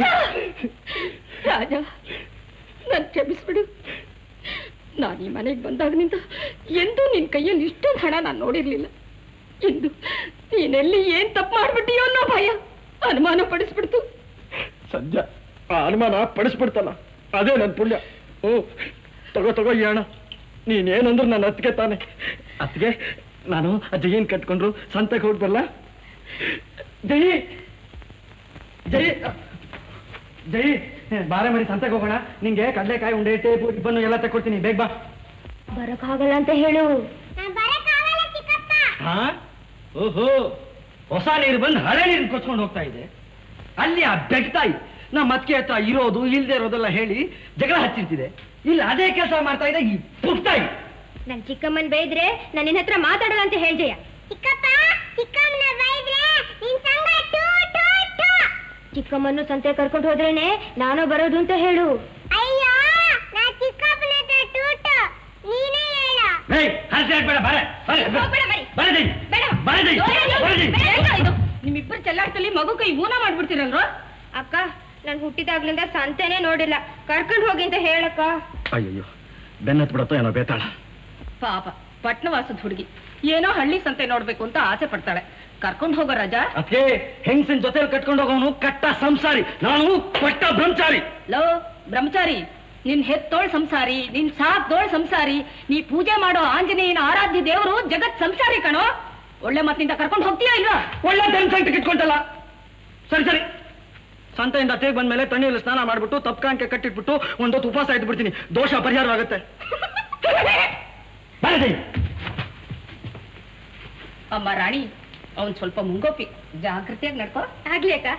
ರಾಜ ನನ್ ಕ್ಷಮಿಸ್ಬಿಡು ನಾನು ಈ ಮನೆಗೆ ಬಂದಾಗನಿಂದ ಎಂದೂ ನಿನ್ ಕೈಯಲ್ಲಿ ಇಷ್ಟೊಂದು ಹಣ ನಾನು ನೋಡಿರ್ಲಿಲ್ಲ ಇಂದು ನೀನೆಲ್ಲಿ ಏನ್ ತಪ್ಪು ಮಾಡ್ಬಿಟ್ಟಿಯೋ ಅನ್ನೋ ಭಯ ಅನುಮಾನ ಪಡಿಸ್ಬಿಡ್ತು ಸದ್ಯ ಆ ಅನುಮಾನ ಪಡಿಸ್ಬಿಡ್ತಲ್ಲ ಅದೇ ನನ್ನ ಪುಣ್ಯ ಓ ತಗೋ ತಗೋ ಈ ಹಣ ನೀನೇನಂದ್ರು ನನ್ನ ಅತ್ತಿಗೆ ತಾನೆ ಅತ್ತಿಗೆ ನಾನು ಅಜ್ಜ ಏನ್ ಕಟ್ಕೊಂಡ್ರು ಸಂತಕ್ಕೆ ಹೋಗಿ ಬರಲ್ಲ ಜೈ ಜೈ ಜೈ ಬಾರೆ ಮರಿ ಸಂತಕ್ಕೆ ಹೋಗೋಣ ನಿಂಗೆ ಕಡಲೆಕಾಯಿ ಉಂಡೆ ಟೇಪು ಇಬ್ಬನ್ನು ಎಲ್ಲ ತಕೊಡ್ತೀನಿ ಬೇಗ ಬಾ ಬರಕ್ಕಾಗಲ್ಲ ಅಂತ ಹೇಳು ನಾನ್ ಬರಕ್ಕಾಗಲ್ಲ ಚಿಕ್ಕಪ್ಪ ಹಾ ಓಹೋ ಹೊಸ ನೀರು ಬಂದು ಹಳೆ ನೀರು ಕೊಚ್ಕೊಂಡು ಹೋಗ್ತಾ ಇದೆ ಅಲ್ಲಿ ಆ ಬೆಟ್ಟಾಯಿ ನಮ್ಮ ಅತ್ತಿಗೆ ಹತ್ರ ಇರೋದು ಇಲ್ದೇ ಇರೋದೆಲ್ಲ ಹೇಳಿ ಜಗಳ ಹಚ್ಚಿರ್ತಿದೆ ಇಲ್ಲಿ ಅದೇ ಕೆಲಸ ಮಾಡ್ತಾ ಇದೆ ಈ ಪುಟ್ಟಾಯಿ ನನ್ ಚಿಕ್ಕಮ್ಮನ್ ಬೈದ್ರೆ ನಾನು ನಿನ್ನ ಹತ್ರ ಮಾತಾಡಲ್ಲ ಅಂತ ಹೇಳ್ಜಯ್ಯ ಚಿಕ್ಕಪ್ಪ ಚಿಕ್ಕಮ್ಮನ ಬೈದ್ರೆ ನಿನ್ ಸಂಗ ಟೂ ಟೂ ಟೂ ಚಿಕ್ಕಮ್ಮನ್ನು ಸಂತೆ ಕರ್ಕೊಂಡು ಹೋದ್ರೇನೆ ನಾನು ಬರೋದು ಅಂತ ಹೇಳು ಅಯ್ಯೋ ನಾ ಚಿಕ್ಕಪ್ಪನ ಹತ್ರ ಟೂ ಟೂ ನೀನೇ ಹೇಳು ಏಯ್ ಹರಟೆ ಆಡ್ಬೇಡ ಬಾರೆ ಬಾರೆ ಹೋಗ್ಬೇಡ ಬರೀ. ಬಾರೆ ಜೈ ಬೇಡ. ಬಾರೆ ಜೈ ಬಾರೆ ಜೈ ಬೇಡ ಇದು. ನಿಮ್ಮಿಬ್ಬರು ಚೆಲ್ಲಾಟದಲ್ಲಿ ಮಗು ಕೈ ಊನ ಮಾಡ್ಬಿಡ್ತೀರಲ್ರೋ ಅಕ್ಕ ನಾನು ಹುಟ್ಟಿದಾಗ್ಲಿಂದ ಸಂತೆನೇ ನೋಡಿಲ್ಲ ಕರ್ಕೊಂಡು ಹೋಗಿ ಅಂತ ಹೇಳಕ್ಕ ಅಯ್ಯಯ್ಯೋ ಬೆನ್ನತ್ ಬಿಡತ್ತೋ ಏನೋ ಬೇತಾಳ ಪಾಪ ಪಟ್ನವಾಸದ ಹುಡುಗಿ ಏನೋ ಹಳ್ಳಿ ಸಂತೆ ನೋಡ್ಬೇಕು ಅಂತ ಆಸೆ ಪಡ್ತಾಳೆ ಕರ್ಕೊಂಡು ಹೋಗೋ ರಾಜ ಅದಕ್ಕೆ ಹೆಂಗಸಿನ ಜೊತೆ ಕಟ್ಕೊಂಡು ಹೋಗೋನು ಕಟ್ಟ ಸಂಸಾರಿ ನಾನು ಪಟ್ಟ ಬ್ರಹ್ಮಚಾರಿ ಲೋ ಬ್ರಹ್ಮಚಾರಿ ನಿನ್ ಹೆತ್ತೋಳ್ ಸಂಸಾರಿ ನಿನ್ ಸಾಕ್ದೋಳ್ ಸಂಸಾರಿ ನೀ ಪೂಜೆ ಮಾಡೋ ಆಂಜನೇಯನ ಆರಾಧ್ಯ ದೇವರು ಜಗತ್ ಸಂಸಾರಿ ಕಣೋ ಒಳ್ಳೆ ಮಾತಿನಿಂದ ಕರ್ಕೊಂಡು ಹೋಗ್ತೀಯಾ ಇಲ್ವಾ ಒಳ್ಳೆ ದನ್ ಸಂಕಟ ಇಟ್ಕೊಂತಲ್ಲ ಸರಿ ಸರಿ ಸಂತೆಯಿಂದ ತೇಗ್ ಬಂದ್ಮೇಲೆ ತಣ್ಣೀರಲ್ಲಿ ಸ್ನಾನ ಮಾಡ್ಬಿಟ್ಟು ತಪ್ಕಾಂಕೆ ಕಟ್ಟಿಟ್ಬಿಟ್ಟು ಒಂದೊತ್ತು ಉಪವಾಸ ಇದ್ದು ಬಿಡ್ತೀನಿ ದೋಷ ಪರಿಹಾರ ಆಗುತ್ತೆ ಬಾರೆ ಜೈ ಅಮ್ಮ ರಾಣಿ ಅವನ್ ಸ್ವಲ್ಪ ಮುಂಗೋಪಿ ಜಾಗೃತಿಯಾಗಿ ನಡ್ಕೋ ಆಗ್ಲಿ ಅಕ್ಕ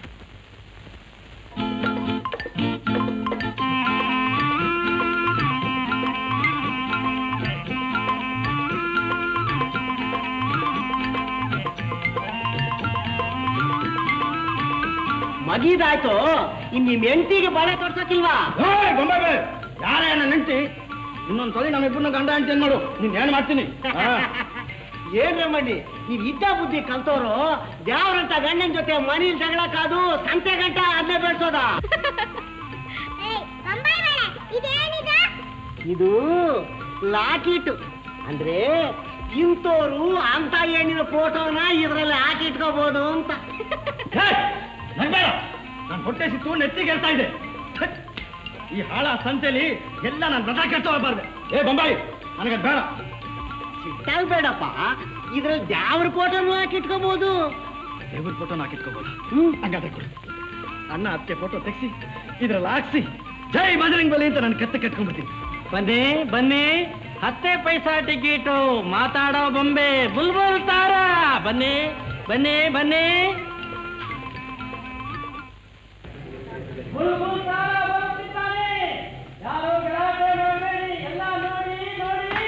ಮಗೀದಾಯ್ತು ಇನ್ ನಿಮ್ ಹೆಂಡತಿಗೆ ಬಾಳೆ ತೋರ್ಸಕ್ಕಿಲ್ವಾ ಯಾರೇ ನನ್ನ ನೆಂಟಿ ಇನ್ನೊಂದ್ ಸಲ ನಮ್ಮಿಬ್ಬರನ್ನ ಗಂಡ ಅಂತ ನೋಡು ನೀನ್ ಏನ್ ಮಾಡ್ತೀನಿ ಹಾ. ಏನ್ರ ಮಾಡಿ ನೀವ್ ಇದ್ದ ಬುದ್ಧಿ ಕಲ್ತವ್ರು ದೇವ್ರಂತ ಗಂಡನ ಜೊತೆ ಮನೇಲಿ ಜಗಳ ಕಾದು ಸಂತೆ ಗಂಟ ಅದನ್ನೇ ಬೆಳ್ಸೋದ ಏಯ್ ಬೊಂಬಾಯಿ ಬೇಡ ಇದೇನಿದು ಇದು ಲಾಕಿಟ್ ಅಂದ್ರೆ ಇಂಥವ್ರು ಅಂತ ಹೆಣ್ಣಿನ ಫೋಟೋನ ಇದ್ರಲ್ಲಿ ಹಾಕಿ ಇಟ್ಕೋಬಹುದು ಅಂತ ಹೇ, ನಗ್ಬೇಡ. ನಾನ್ ಹೊಟ್ಟೆ ಸಿಕ್ಕು ನೆತ್ತಿಗೆ ಹೇಳ್ತಾ ಇದೆ ಛೆ, ಈ ಹಾಳ ಸಂತೆಲಿ ಎಲ್ಲ ನಾನು ರಥ ಕೆಟ್ಟ ಹೋಗ್ಬಾರ್ದೆ ಏ ಬೊಂಬಾಯಿ ನನಗೆ ಬೇಡ ಸಿಟ್ಟಾಗ್ ಬೇಡಪ್ಪ ಇದ್ರಲ್ಲಿ ದೇವ್ರ ಫೋಟೋನು ಹಾಕಿ ಇಟ್ಕೋಬಹುದು ದೇವ್ರ ಫೋಟೋ ಹಾಕಿಟ್ಕೋಬೋದು ಹ್ಮ್ ಹಂಗಾದ್ರೆ ಕೊಡು ಅಣ್ಣ ಅತ್ತೆ ಫೋಟೋ ತೆಗ್ಸಿ ಇದ್ರಲ್ಲಿ ಹಾಕ್ಸಿ ಜೈ ಬಜರಂಗ್ ಬಲಿ ಅಂತ ನಾನು ಕತ್ತೆ ಕಟ್ಕೊಂಡ್ಬಿಡ್ತೀನಿ ಬನ್ನಿ ಬನ್ನಿ ಹತ್ತೆ ಪೈಸಾ ಟಿಕೆಟು ಮಾತಾಡೋ ಬೊಂಬೆ ಬುಲ್ಬುಲ್ ತಾರ ಬನ್ನಿ ಬನ್ನಿ ಬನ್ನಿ ಬುಲ್ಬುಲ್ ತಾರ ಬರುತ್ತಿದ್ದಾನೆ. ಯಾರೂ ಗಲಾಟೆ ಮಾಡ್ಬೇಡಿ, ಎಲ್ಲ ನೋಡಿ ನೋಡಿ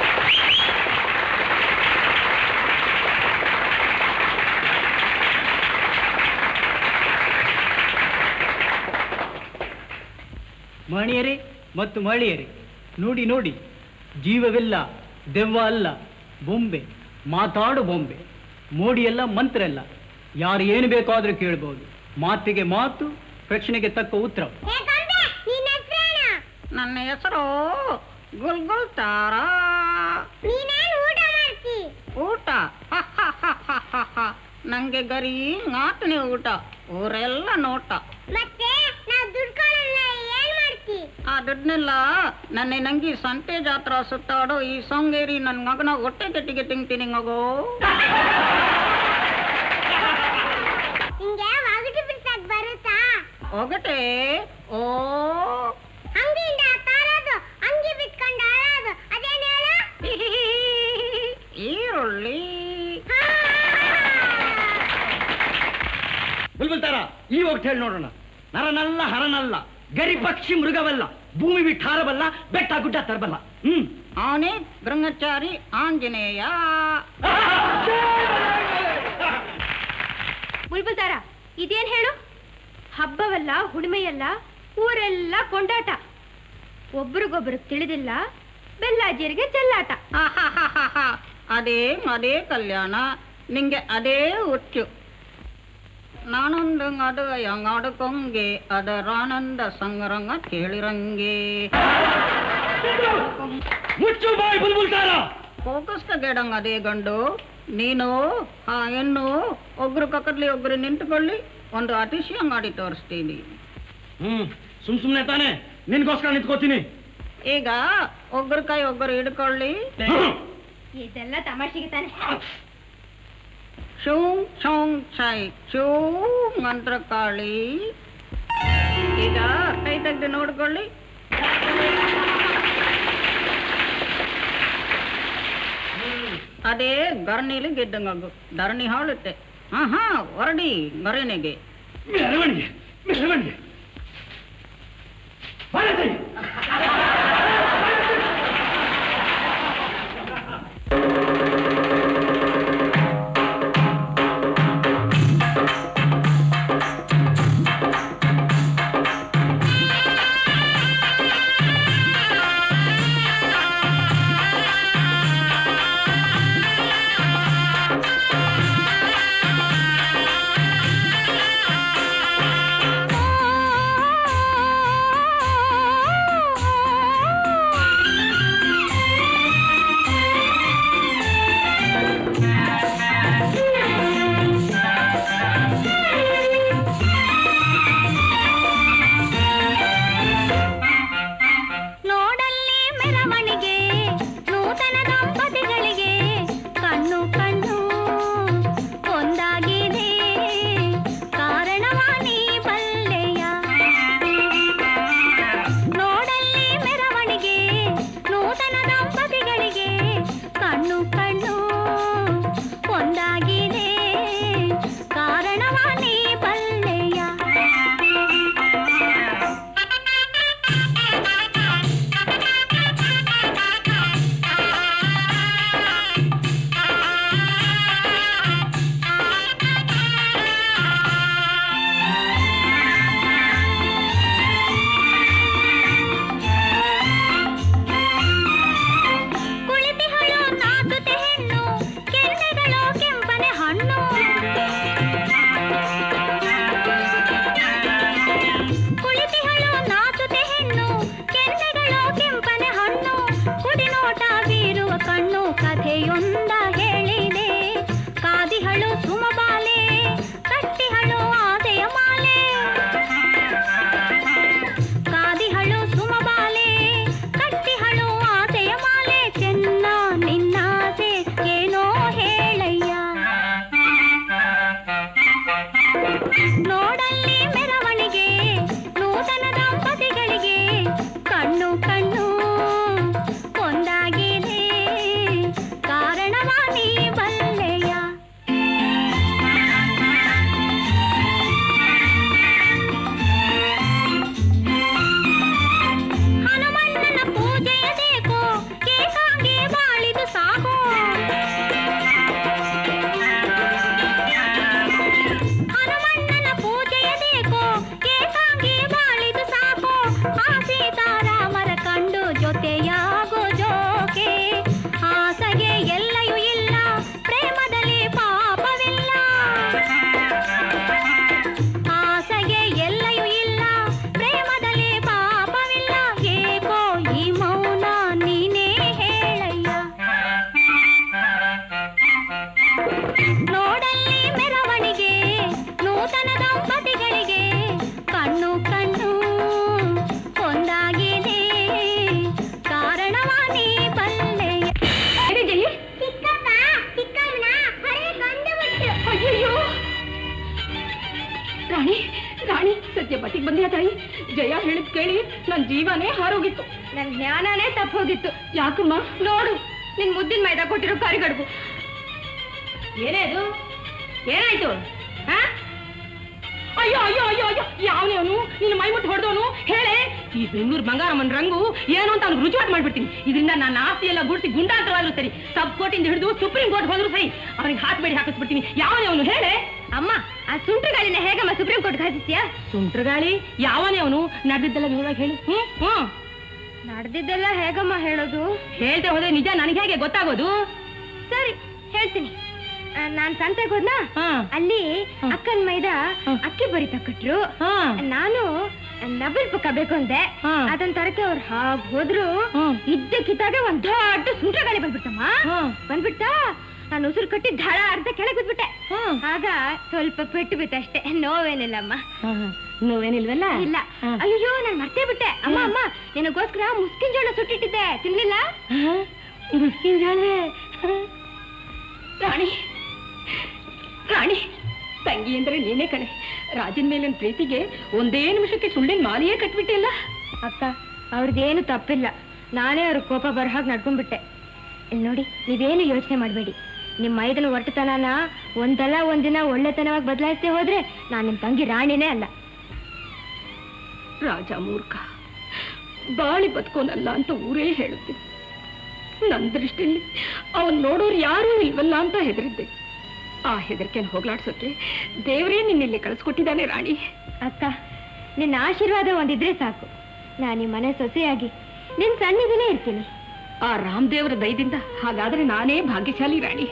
ಮಣಿಯರೇ ಮತ್ತು ಮಳಿಯರೇ ನೋಡಿ ನೋಡಿ ಜೀವವಿಲ್ಲ ದೆವ್ವ ಅಲ್ಲ ಬೊಂಬೆ ಮಾತಾಡು ಬೊಂಬೆ ಮೋಡಿಯಲ್ಲ ಮಂತ್ರ ಅಲ್ಲ ಯಾರು ಏನು ಬೇಕಾದ್ರೂ ಕೇಳ್ಬೋದು ಮಾತಿಗೆ ಮಾತು ಪ್ರಶ್ನೆಗೆ ತಕ್ಕ ಉತ್ತರ ಏ ಗೊಂಬೆ ನಿನ್ನ ಹೆಸ್ರೇನು ನನ್ನ ಹೆಸರು ಗುಲ್ಗುಲ್ ತಾರ ನೀನೇನ್ ಊಟ ಮಾಡ್ತಿ ಊಟ ನಂಗೆ ಗರಿ ನಾಟನೆ ಊಟ ಊರೆಲ್ಲ ನೋಟ ಮತ್ತೆ ನಾವ್ ದುಡ್ಕೊಳ್ಳಲ್ಲ ಏನ್ ಮಾಡ್ತಿ ಆ ದುಡ್ನೆಲ್ಲ ನನ್ನ ನಂಗಿ ಸಂತೆ ಜಾತ್ರಾ ಸುತ್ತಾಡೋ ಈ ಸೊಂಗೇರಿ ನನ್ನ ಮಗನ ಹೊಟ್ಟೆ ಗಟ್ಟಿಗೆ ತಿಂತೀನಿ ಮಗು ನಿಂಗೆ ಒಗಟು ಬಿಡ್ಸಕ್ ಬರುತ್ತಾ ಒಗಟೆ ಓ ಅಂಗಿಂದ ತಾರೋದು ಅಂಗಿ ಬಿಟ್ಕೊಂಡು ಆಡೋದು ಅದೇನ್ ಹೇಳು ಈರುಳ್ಳಿ ಹಾ. ಬುಲ್ಬುಲ್ ತಾರ ಈ ಹೋಗ್ತಾ ಹೇಳಿ ನೋಡೋಣ ನರನಲ್ಲ ಹರನಲ್ಲ ಗರಿ ಪಕ್ಷಿ ಮೃಗವಲ್ಲ ಭೂಮಿ ಬಿಟ್ಟು ಹಾರಬಲ್ಲ ಬೆಟ್ಟ ಗುಡ್ಡ ತರಬಲ್ಲ ಹ್ಮ್ ಆನೆ ಬ್ರಹ್ಮಚಾರಿ ಆಂಜನೇಯ ಬುಲ್ಬುಲ್ದಾರ ಇದೇನ್ ಹೇಳು ಹಬ್ಬವಲ್ಲ ಹುಣ್ಮೆಯಲ್ಲ ಊರೆಲ್ಲ ಕೊಂಡಾಟ ಒಬ್ರಿಗೊಬ್ರು ತಿಳಿದಿಲ್ಲ ಬೆಲ್ಲಾಜಿಯರಿಗೆ ಚೆಲ್ಲಾಟ ಆಹಾಹಾಹಾಹಾ. ಅದೇ ಅದೇ ಕಲ್ಯಾಣ ನಿಂಗೆ ಅದೇ ಹುಚ್ಚು ನಾನೊಂದು ಅಡುಗೆಯ ಕೊಂಗೆ ಅದರಾನಂದ ಸಂಗರಂಗ ಕೇಳಿರಂಗೆ ಮುಚ್ಚು ಬಾಯ್ ಬುಲ್ಬುಲ್ ತಾರ ಫೋಕಸ್ ಗೆಡಂಗ ಅದೇ ಗಂಡು ನೀನು ಆ ಹೆಣ್ಣು ಒಬ್ರು ಪಕ್ಕದಲ್ಲಿ ಒಬ್ರು ನಿಂತುಕೊಳ್ಳಿ ಒಂದು ಅತಿಶಯ ಮಾಡಿ ತೋರಿಸ್ತೀನಿ ಹ್ಮ್ ಸುಮ್ ಸುಮ್ನೆ ತಾನೆ ನಿನ್ಗೋಸ್ಕರ ನಿಂತ್ಕೋತೀನಿ ಈಗ ಒಬ್ರ ಕೈ ಒಬ್ಬರು ಹಿಡ್ಕೊಳ್ಳಿ ಇದೆಲ್ಲ ತಮಾಷೆಗೆ ತಾನೆ ಶೂ ಶೋಂಗ್ ಚೈ ಚೂ ಮಂತ್ರ ಕಾಳಿ ಈಗ ಕೈ ತೆಗೆದು ನೋಡ್ಕೊಳ್ಳಿ ಅದೇ ಗರ್ಣಿಲಿ ಗೆದ್ದಂಗಾಗು ಧರಣಿ ಹಾಳುತ್ತೆ ಹಾ ಹಾ ಹೊರಡಿ ಮರೆನೆಗೆ ಮೆರವಣಿಗೆ ಮೆರವಣಿಗೆ ಬಾರದೆ. ಆ ನೋಡಲ್ಲಿ ಮೆರವಣಿಗೆ ನೂತನ ದಂಪತಿಗಳಿಗೆ ಕಣ್ಣು ಕಣ್ಣು ಒಂದಾಗಿದೆ ಕಾರಣವ ನೀ ಬಲ್ಲೆ ಜಯಿ ಚಿಕ್ಕಪ್ಪ ಚಿಕ್ಕಮ್ಮನ ಹೊರಗೆ ಬಂದು ಬಿಟ್ರು ಅಯ್ಯಯ್ಯೋ ರಾಣಿ ರಾಣಿ ಸದ್ಯ ಬಟ್ಟಿಗೆ ಬಂದಿಯ ತಾಯಿ ಜಯ ಹೇಳಿದ್ ಕೇಳಿ ನನ್ ಜೀವನೇ ಹಾರೋಗಿತ್ತು ನನ್ ಜ್ಞಾನನೇ ತಪ್ಪೋಗಿತ್ತು ಯಾಕಮ್ಮ ನೋಡು ನಿನ್ ಮುದ್ದಿನ ಮೈದಾ ಕೊಟ್ಟಿರೋ ಕರಿಗಡುಬು ಏನೇ ಅದು ಏನಾಯ್ತು ಹಾ ಅಯ್ಯೋ ಅಯ್ಯೋ ಅಯ್ಯೋ ಅಯ್ಯೋ ಯಾವನೇ ಅವನು ನಿನ್ನ ಮೈ ಮುಟ್ಟು ಹೊಡೆದವನು ಹೇಳೆ ಈ ಬೆಂಗಳೂರು ಬಂಗಾರಮ್ಮನ ರಂಗು ಏನು ಅಂತ ಅವ್ನಿಗೆ ರುಜುವಾಟ್ ಮಾಡ್ಬಿಡ್ತೀನಿ ಇದರಿಂದ ನಾನು ಆಸ್ತಿ ಎಲ್ಲ ಗುಡಿಸಿ ಗುಂಡಾಂತರವಾದ್ರು ಸರಿ ಸಬ್ ಕೋರ್ಟಿಂದ ಹಿಡಿದು ಸುಪ್ರೀಂ ಕೋರ್ಟ್ ಹೋದ್ರು ಸರಿ ಅವನಿಗೆ ಹಾಕ್ಬೇಡಿ ಹಾಕಿಸ್ಬಿಡ್ತೀನಿ ಯಾವನೇ ಅವನು ಹೇಳೆ ಅಮ್ಮ ಆ ಸುಂಟ್ರ ಗಾಳಿನ ಹೇಗಮ್ಮ ಸುಪ್ರೀಂ ಕೋರ್ಟ್ ಹಾಕಿಸ್ತೀಯಾ ಸುಂಟ್ರಗಾಳಿ ಯಾವನೇ ಅವನು ನಡೆದಿದ್ದೆಲ್ಲ ವಿವರವಾಗಿ ಹೇಳಿ ಹ್ಮ್ ಹ್ಮ್ ನಡೆದಿದ್ದೆಲ್ಲ ಹೇಗಮ್ಮ ಹೇಳೋದು ಹೇಳ್ದೆ ಹೋದ್ರೆ ನಿಜ ನನಗೆ ಹೇಗೆ ಗೊತ್ತಾಗೋದು ಸರಿ ಹೇಳ್ತೀನಿ ಆ, ನಾನ್ ಸಂತೆಗೆ ಹೋದ್ನಾ ಹಾ ಅಲ್ಲಿ ಹ್ಮ್. ಅಕ್ಕನ ಮೈದ ಹ್ಮ್. ಅಕ್ಕಿ ಬರಿ ತಕ್ಕಟ್ರು ಹಾ ನಾನು ನಬಲ್ ಪುಕ್ಕ ಬೇಕು ಅಂದೆ ಹಾ. ಅದನ್ ತರಕ್ಕೆ ಅವ್ರು ಹಾಗ್ ಹೋದ್ರು ಹ್ಮ್. ಇದ್ದಕ್ಕಿದ್ದಾಗ ಒಂದ್ ದೊಡ್ಡ ಸುಂಟ್ರ ಗಾಳಿ ಬಂದ್ಬಿಟ್ಟಮ್ಮ ಹ್ಮ್. ಬಂದ್ಬಿಟ್ಟ ನಾನು ಉಸಿರು ಕಟ್ಟಿ ಧಳ ಅರ್ಧ ಕೆಳಗೆ ಬಿದ್ಬಿಟ್ಟೆ ಹ್ಮ್. ಆಗ ಸ್ವಲ್ಪ ಪೆಟ್ಟು ಬಿತ್ತಷ್ಟೇ ನೋವೇನಿಲ್ಲಮ್ಮ ನೋವೇನಿಲ್ವಲ್ಲ ಇಲ್ಲ ಹ್ಮ್. ಅಯ್ಯೋ ನಾನು ಮರ್ತೇ ಬಿಟ್ಟೆ ಅಮ್ಮ ಅಮ್ಮ ನಿನಗೋಸ್ಕರ ಮುಸ್ಕಿನ ಜೋಳ ಸುಟ್ಟಿಟ್ಟಿದ್ದೆ ತಿನ್ಲಿಲ್ಲ ಮುಸ್ಕಿನ್ ಜಾಣೆ ರಾಣಿ ರಾಣಿ ತಂಗಿ ಅಂದ್ರೆ ನೀನೇ ಕಣೆ ರಾಜನ್ ಮೇಲಿನ ಪ್ರೀತಿಗೆ ಒಂದೇ ನಿಮಿಷಕ್ಕೆ ಸುಳ್ಳಿನ ಮಾಲೆಯೇ ಕಟ್ಬಿಟ್ಟಿಲ್ಲ ಅಕ್ಕ ಅವ್ರದ್ದೇನು ತಪ್ಪಿಲ್ಲ ನಾನೇ ಅವ್ರ ಕೋಪ ಬರೋ ಹಾಗೆ ನಡ್ಕೊಂಡ್ಬಿಟ್ಟೆ ಇಲ್ಲಿ ನೋಡಿ ನೀವೇನು ಯೋಚನೆ ಮಾಡಬೇಡಿ ನಿಮ್ಮ ಮೈದನ ಒಟ್ಟತನನ ಒಂದಲ್ಲ ಒಂದಿನ ಒಳ್ಳೆತನವಾಗಿ ಬದಲಾಯಿಸ್ತೇ ಹೋದ್ರೆ ನಾನು ನಿಮ್ಮ ತಂಗಿ ರಾಣಿನೇ ಅಲ್ಲ ರಾಜ ಮೂರ್ಖ ಬಾಳಿ ಬದುಕೋನಲ್ಲ ಅಂತ ಊರೇ ಹೇಳುತ್ತೆ ನನ್ನ ದೃಷ್ಟಿಯಲ್ಲಿ ಅವನ್ ನೋಡೋರು ಯಾರೂ ಇಲ್ವಲ್ಲ ಅಂತ ಹೆದರಿದ್ದೆ ಆ ಹೆದರಿಕೆಯನ್ನು ಹೋಗ್ಲಾಡ್ಸೋಕೆ ದೇವರೇ ನಿನ್ನಿಲ್ಲಿ ಕಳಿಸ್ಕೊಟ್ಟಿದ್ದಾನೆ ರಾಣಿ ಅಕ್ಕ ನಿನ್ನ ಆಶೀರ್ವಾದ ಒಂದಿದ್ರೆ ಸಾಕು ನಾನು ಈ ಮನೆ ಸೊಸೆಯಾಗಿ ನಿನ್ ಸನ್ನಿಧಿನೇ ಇರ್ತೀನಿ ಆ ರಾಮದೇವರ ದಯದಿಂದ ಹಾಗಾದ್ರೆ ನಾನೇ ಭಾಗ್ಯಶಾಲಿ ರಾಣಿ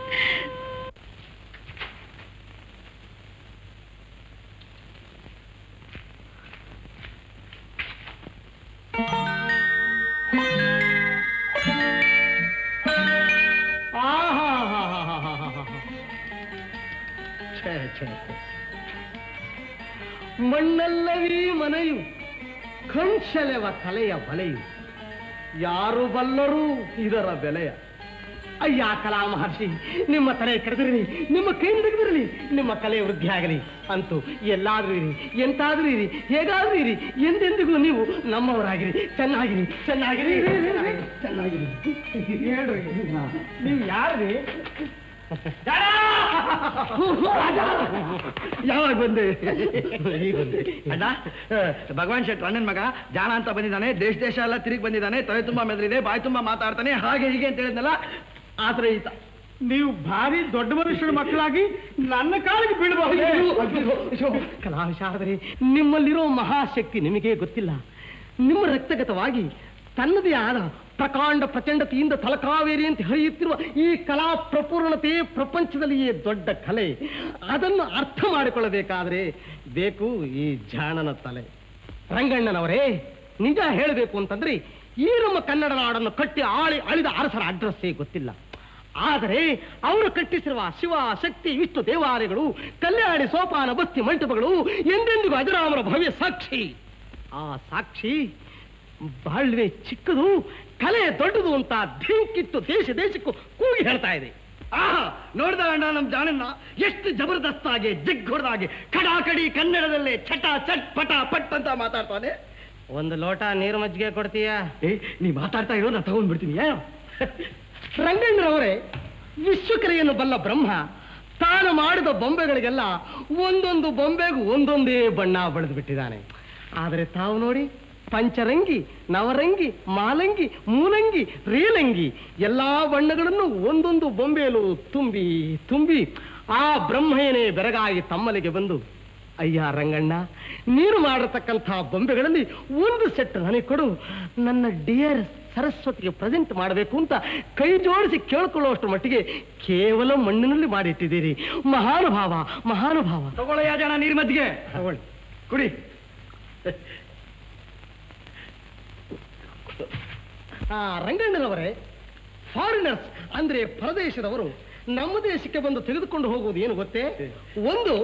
ಛೇ, ಛೇ, ಛೇ. ಮಣ್ಣಲ್ಲವೀ ಮನೆಯು ಕಣ್ಸೆಲೆವ ಕಲೆಯ ಬಲೆಯು ಯಾರು ಬಲ್ಲರೂ ಇದರ ಬೆಲೆಯ ಅಯ್ಯ ಕಲಾ ಮಹರ್ಷಿ ನಿಮ್ಮ ತಲೆ ಕೆಡದಿರಲಿ ನಿಮ್ಮ ಕೈ ತೆಗೆದಿರಲಿ ನಿಮ್ಮ ಕಲೆ ವೃದ್ಧಿ ಆಗಲಿ ಅಂತೂ ಎಲ್ಲಾದ್ರೂ ಇರಿ ಎಂತಾದ್ರೂ ಇರಿ ಹೇಗಾದ್ರೂ ಇರಿ ಎಂದೆಂದಿಗೂ ನೀವು ನಮ್ಮವರಾಗಿರಿ ಚೆನ್ನಾಗಿರಿ ಚೆನ್ನಾಗಿರಿ ಚೆನ್ನಾಗಿರಿ ಹೇಳ್ರಿ ನೀವು ಯಾರ್ರಿ ಯಾವಾಗ ಬಂದೆ ಈಗ ಬಂದೆ ಅಣ್ಣ ಭಗವಾನ್ ಶೆಟ್ಟಿ ಅಣ್ಣನ ಮಗ ಜಾಣ ಅಂತ ಬಂದಿದ್ದಾನೆ ದೇಶ ದೇಶ ಎಲ್ಲ ತಿರುಗಿ ಬಂದಿದ್ದಾನೆ ತಲೆ ತುಂಬಾ ಮೆದರಿದೆ ಬಾಯಿ ತುಂಬಾ ಮಾತಾಡ್ತಾನೆ ಹಾಗೆ ಹೀಗೆ ಅಂತ ಹೇಳಿದ್ನಲ್ಲ ಆತರ ಈತ ನೀವು ಭಾರಿ ದೊಡ್ಡ ಮನುಷ್ಯರ ಮಕ್ಕಳಾಗಿ ನನ್ನ ಕಾಲಿಗೆ ಬೀಳಬಹುದು ಕಲಾವಿಶಾರದರೆ ನಿಮ್ಮಲ್ಲಿರೋ ಮಹಾಶಕ್ತಿ ನಿಮಗೆ ಗೊತ್ತಿಲ್ಲ ನಿಮ್ಮ ರಕ್ತಗತವಾಗಿ ತನ್ನದೇ ಆದ ಪ್ರಕಾಂಡ ಪ್ರಚಂಡತೆಯಿಂದ ತಲಕಾವೇರಿ ಅಂತ ಹರಿಯುತ್ತಿರುವ ಈ ಕಲಾ ಪ್ರಪೂರ್ಣತೆ ಪ್ರಪಂಚದಲ್ಲಿಯೇ ದೊಡ್ಡ ಕಲೆ ಅದನ್ನು ಅರ್ಥ ಮಾಡಿಕೊಳ್ಳಬೇಕಾದ್ರೆ ಬೇಕು ಈ ಜಾಣನ ತಲೆ ರಂಗಣ್ಣನವರೇ ನಿಜ ಹೇಳಬೇಕು ಅಂತಂದ್ರೆ ಈ ನಮ್ಮ ಕನ್ನಡ ನಾಡನ್ನು ಕಟ್ಟಿ ಆಳಿ ಅಳಿದ ಅರಸರ ಅಡ್ರೆಸ್ಸೇ ಗೊತ್ತಿಲ್ಲ ಆದರೆ ಅವರು ಕಟ್ಟಿಸಿರುವ ಶಿವ ಶಕ್ತಿ ವಿಷ್ಣು ದೇವಾಲಯಗಳು ಕಲ್ಯಾಣಿ ಸೋಪಾನ ಬಸ್ತಿ ಮಂಟಪಗಳು ಎಂದೆಂದಿಗೂ ಅಜರಾಮರ ಭವ್ಯ ಸಾಕ್ಷಿ ಆ ಸಾಕ್ಷಿ ಬಾಳ್ವೆ ಚಿಕ್ಕದು ಕಲೆ ದೊಡ್ಡದು ಅಂತ ಧಿಂಕಿತ್ತು ದೇಶ ದೇಶಕ್ಕೂ ಕೂಗಿ ಹೇಳ್ತಾ ಇದೆ ಆಹಾ ನೋಡ್ದ ಅಣ್ಣ ನಮ್ ಜಾಣನ್ನ ಎಷ್ಟು ಜಬರ್ದಸ್ತಾಗಿ ಜಗ್ ಹೊಡೆದಾಗೆ ಕಡಾಕಡಿ ಕನ್ನಡದಲ್ಲೇ ಚಟ ಚಟ್ ಪಟ ಪಟ್ ಅಂತ ಮಾತಾಡ್ತಾನೆ ಒಂದು ಲೋಟ ನೀರು ಮಜ್ಜಿಗೆ ಕೊಡ್ತೀಯಾ ಏ ನೀ ಮಾತಾಡ್ತಾ ಇರೋ ನಾನು ತಗೊಂಡ್ಬಿಡ್ತೀನಿ ಏನೋ ರಂಗಣ್ಣರವರೇ ವಿಶ್ವಕಲೆಯನ್ನು ಬಲ್ಲ ಬ್ರಹ್ಮ ತಾನು ಮಾಡಿದ ಬೊಂಬೆಗಳಿಗೆಲ್ಲ ಒಂದೊಂದು ಬೊಂಬೆಗೂ ಒಂದೊಂದೇ ಬಣ್ಣ ಬಳಿದು ಬಿಟ್ಟಿದ್ದಾನೆ ಆದರೆ ತಾವು ನೋಡಿ ಪಂಚರಂಗಿ ನವರಂಗಿ ಮಾಲಂಗಿ ಮೂಲಂಗಿ ರೀಲಂಗಿ ಎಲ್ಲಾ ಬಣ್ಣಗಳನ್ನು ಒಂದೊಂದು ಬೊಂಬೆಯಲು ತುಂಬಿ ತುಂಬಿ ಆ ಬ್ರಹ್ಮಯನೇ ಬೆರಗಾಗಿ ತಮ್ಮಲಿಗೆ ಬಂದು ಅಯ್ಯ ರಂಗಣ್ಣ ನೀನು ಮಾಡಿರತಕ್ಕಂಥ ಬೊಂಬೆಗಳಲ್ಲಿ ಒಂದು ಸೆಟ್ ನನಗೆ ಕೊಡು ನನ್ನ ಡಿಯರ್ ಸರಸ್ವತಿಗೆ ಪ್ರೆಸೆಂಟ್ ಮಾಡಬೇಕು ಅಂತ ಕೈ ಜೋಡಿಸಿ ಕೇಳ್ಕೊಳ್ಳುವಷ್ಟು ಮಟ್ಟಿಗೆ ಕೇವಲ ಮಣ್ಣಿನಲ್ಲಿ ಮಾಡಿಟ್ಟಿದ್ದೀರಿ ಮಹಾನುಭಾವ ಮಹಾನುಭಾವ ತಗೊಳ್ಳಯ್ಯ ಜನ ನೀರ್ ಮಜ್ಜಿಗೆ ತಗೊಳ್ಳಿ ಕುಡಿ ಆ ರಂಗಣ್ಣನವರೇ ಫಾರಿನರ್ಸ್ ಅಂದ್ರೆ ಪರದೇಶದವರು ನಮ್ಮ ದೇಶಕ್ಕೆ ಬಂದು ತೆಗೆದುಕೊಂಡು ಹೋಗುವುದು ಏನು ಗೊತ್ತೇ ಒಂದು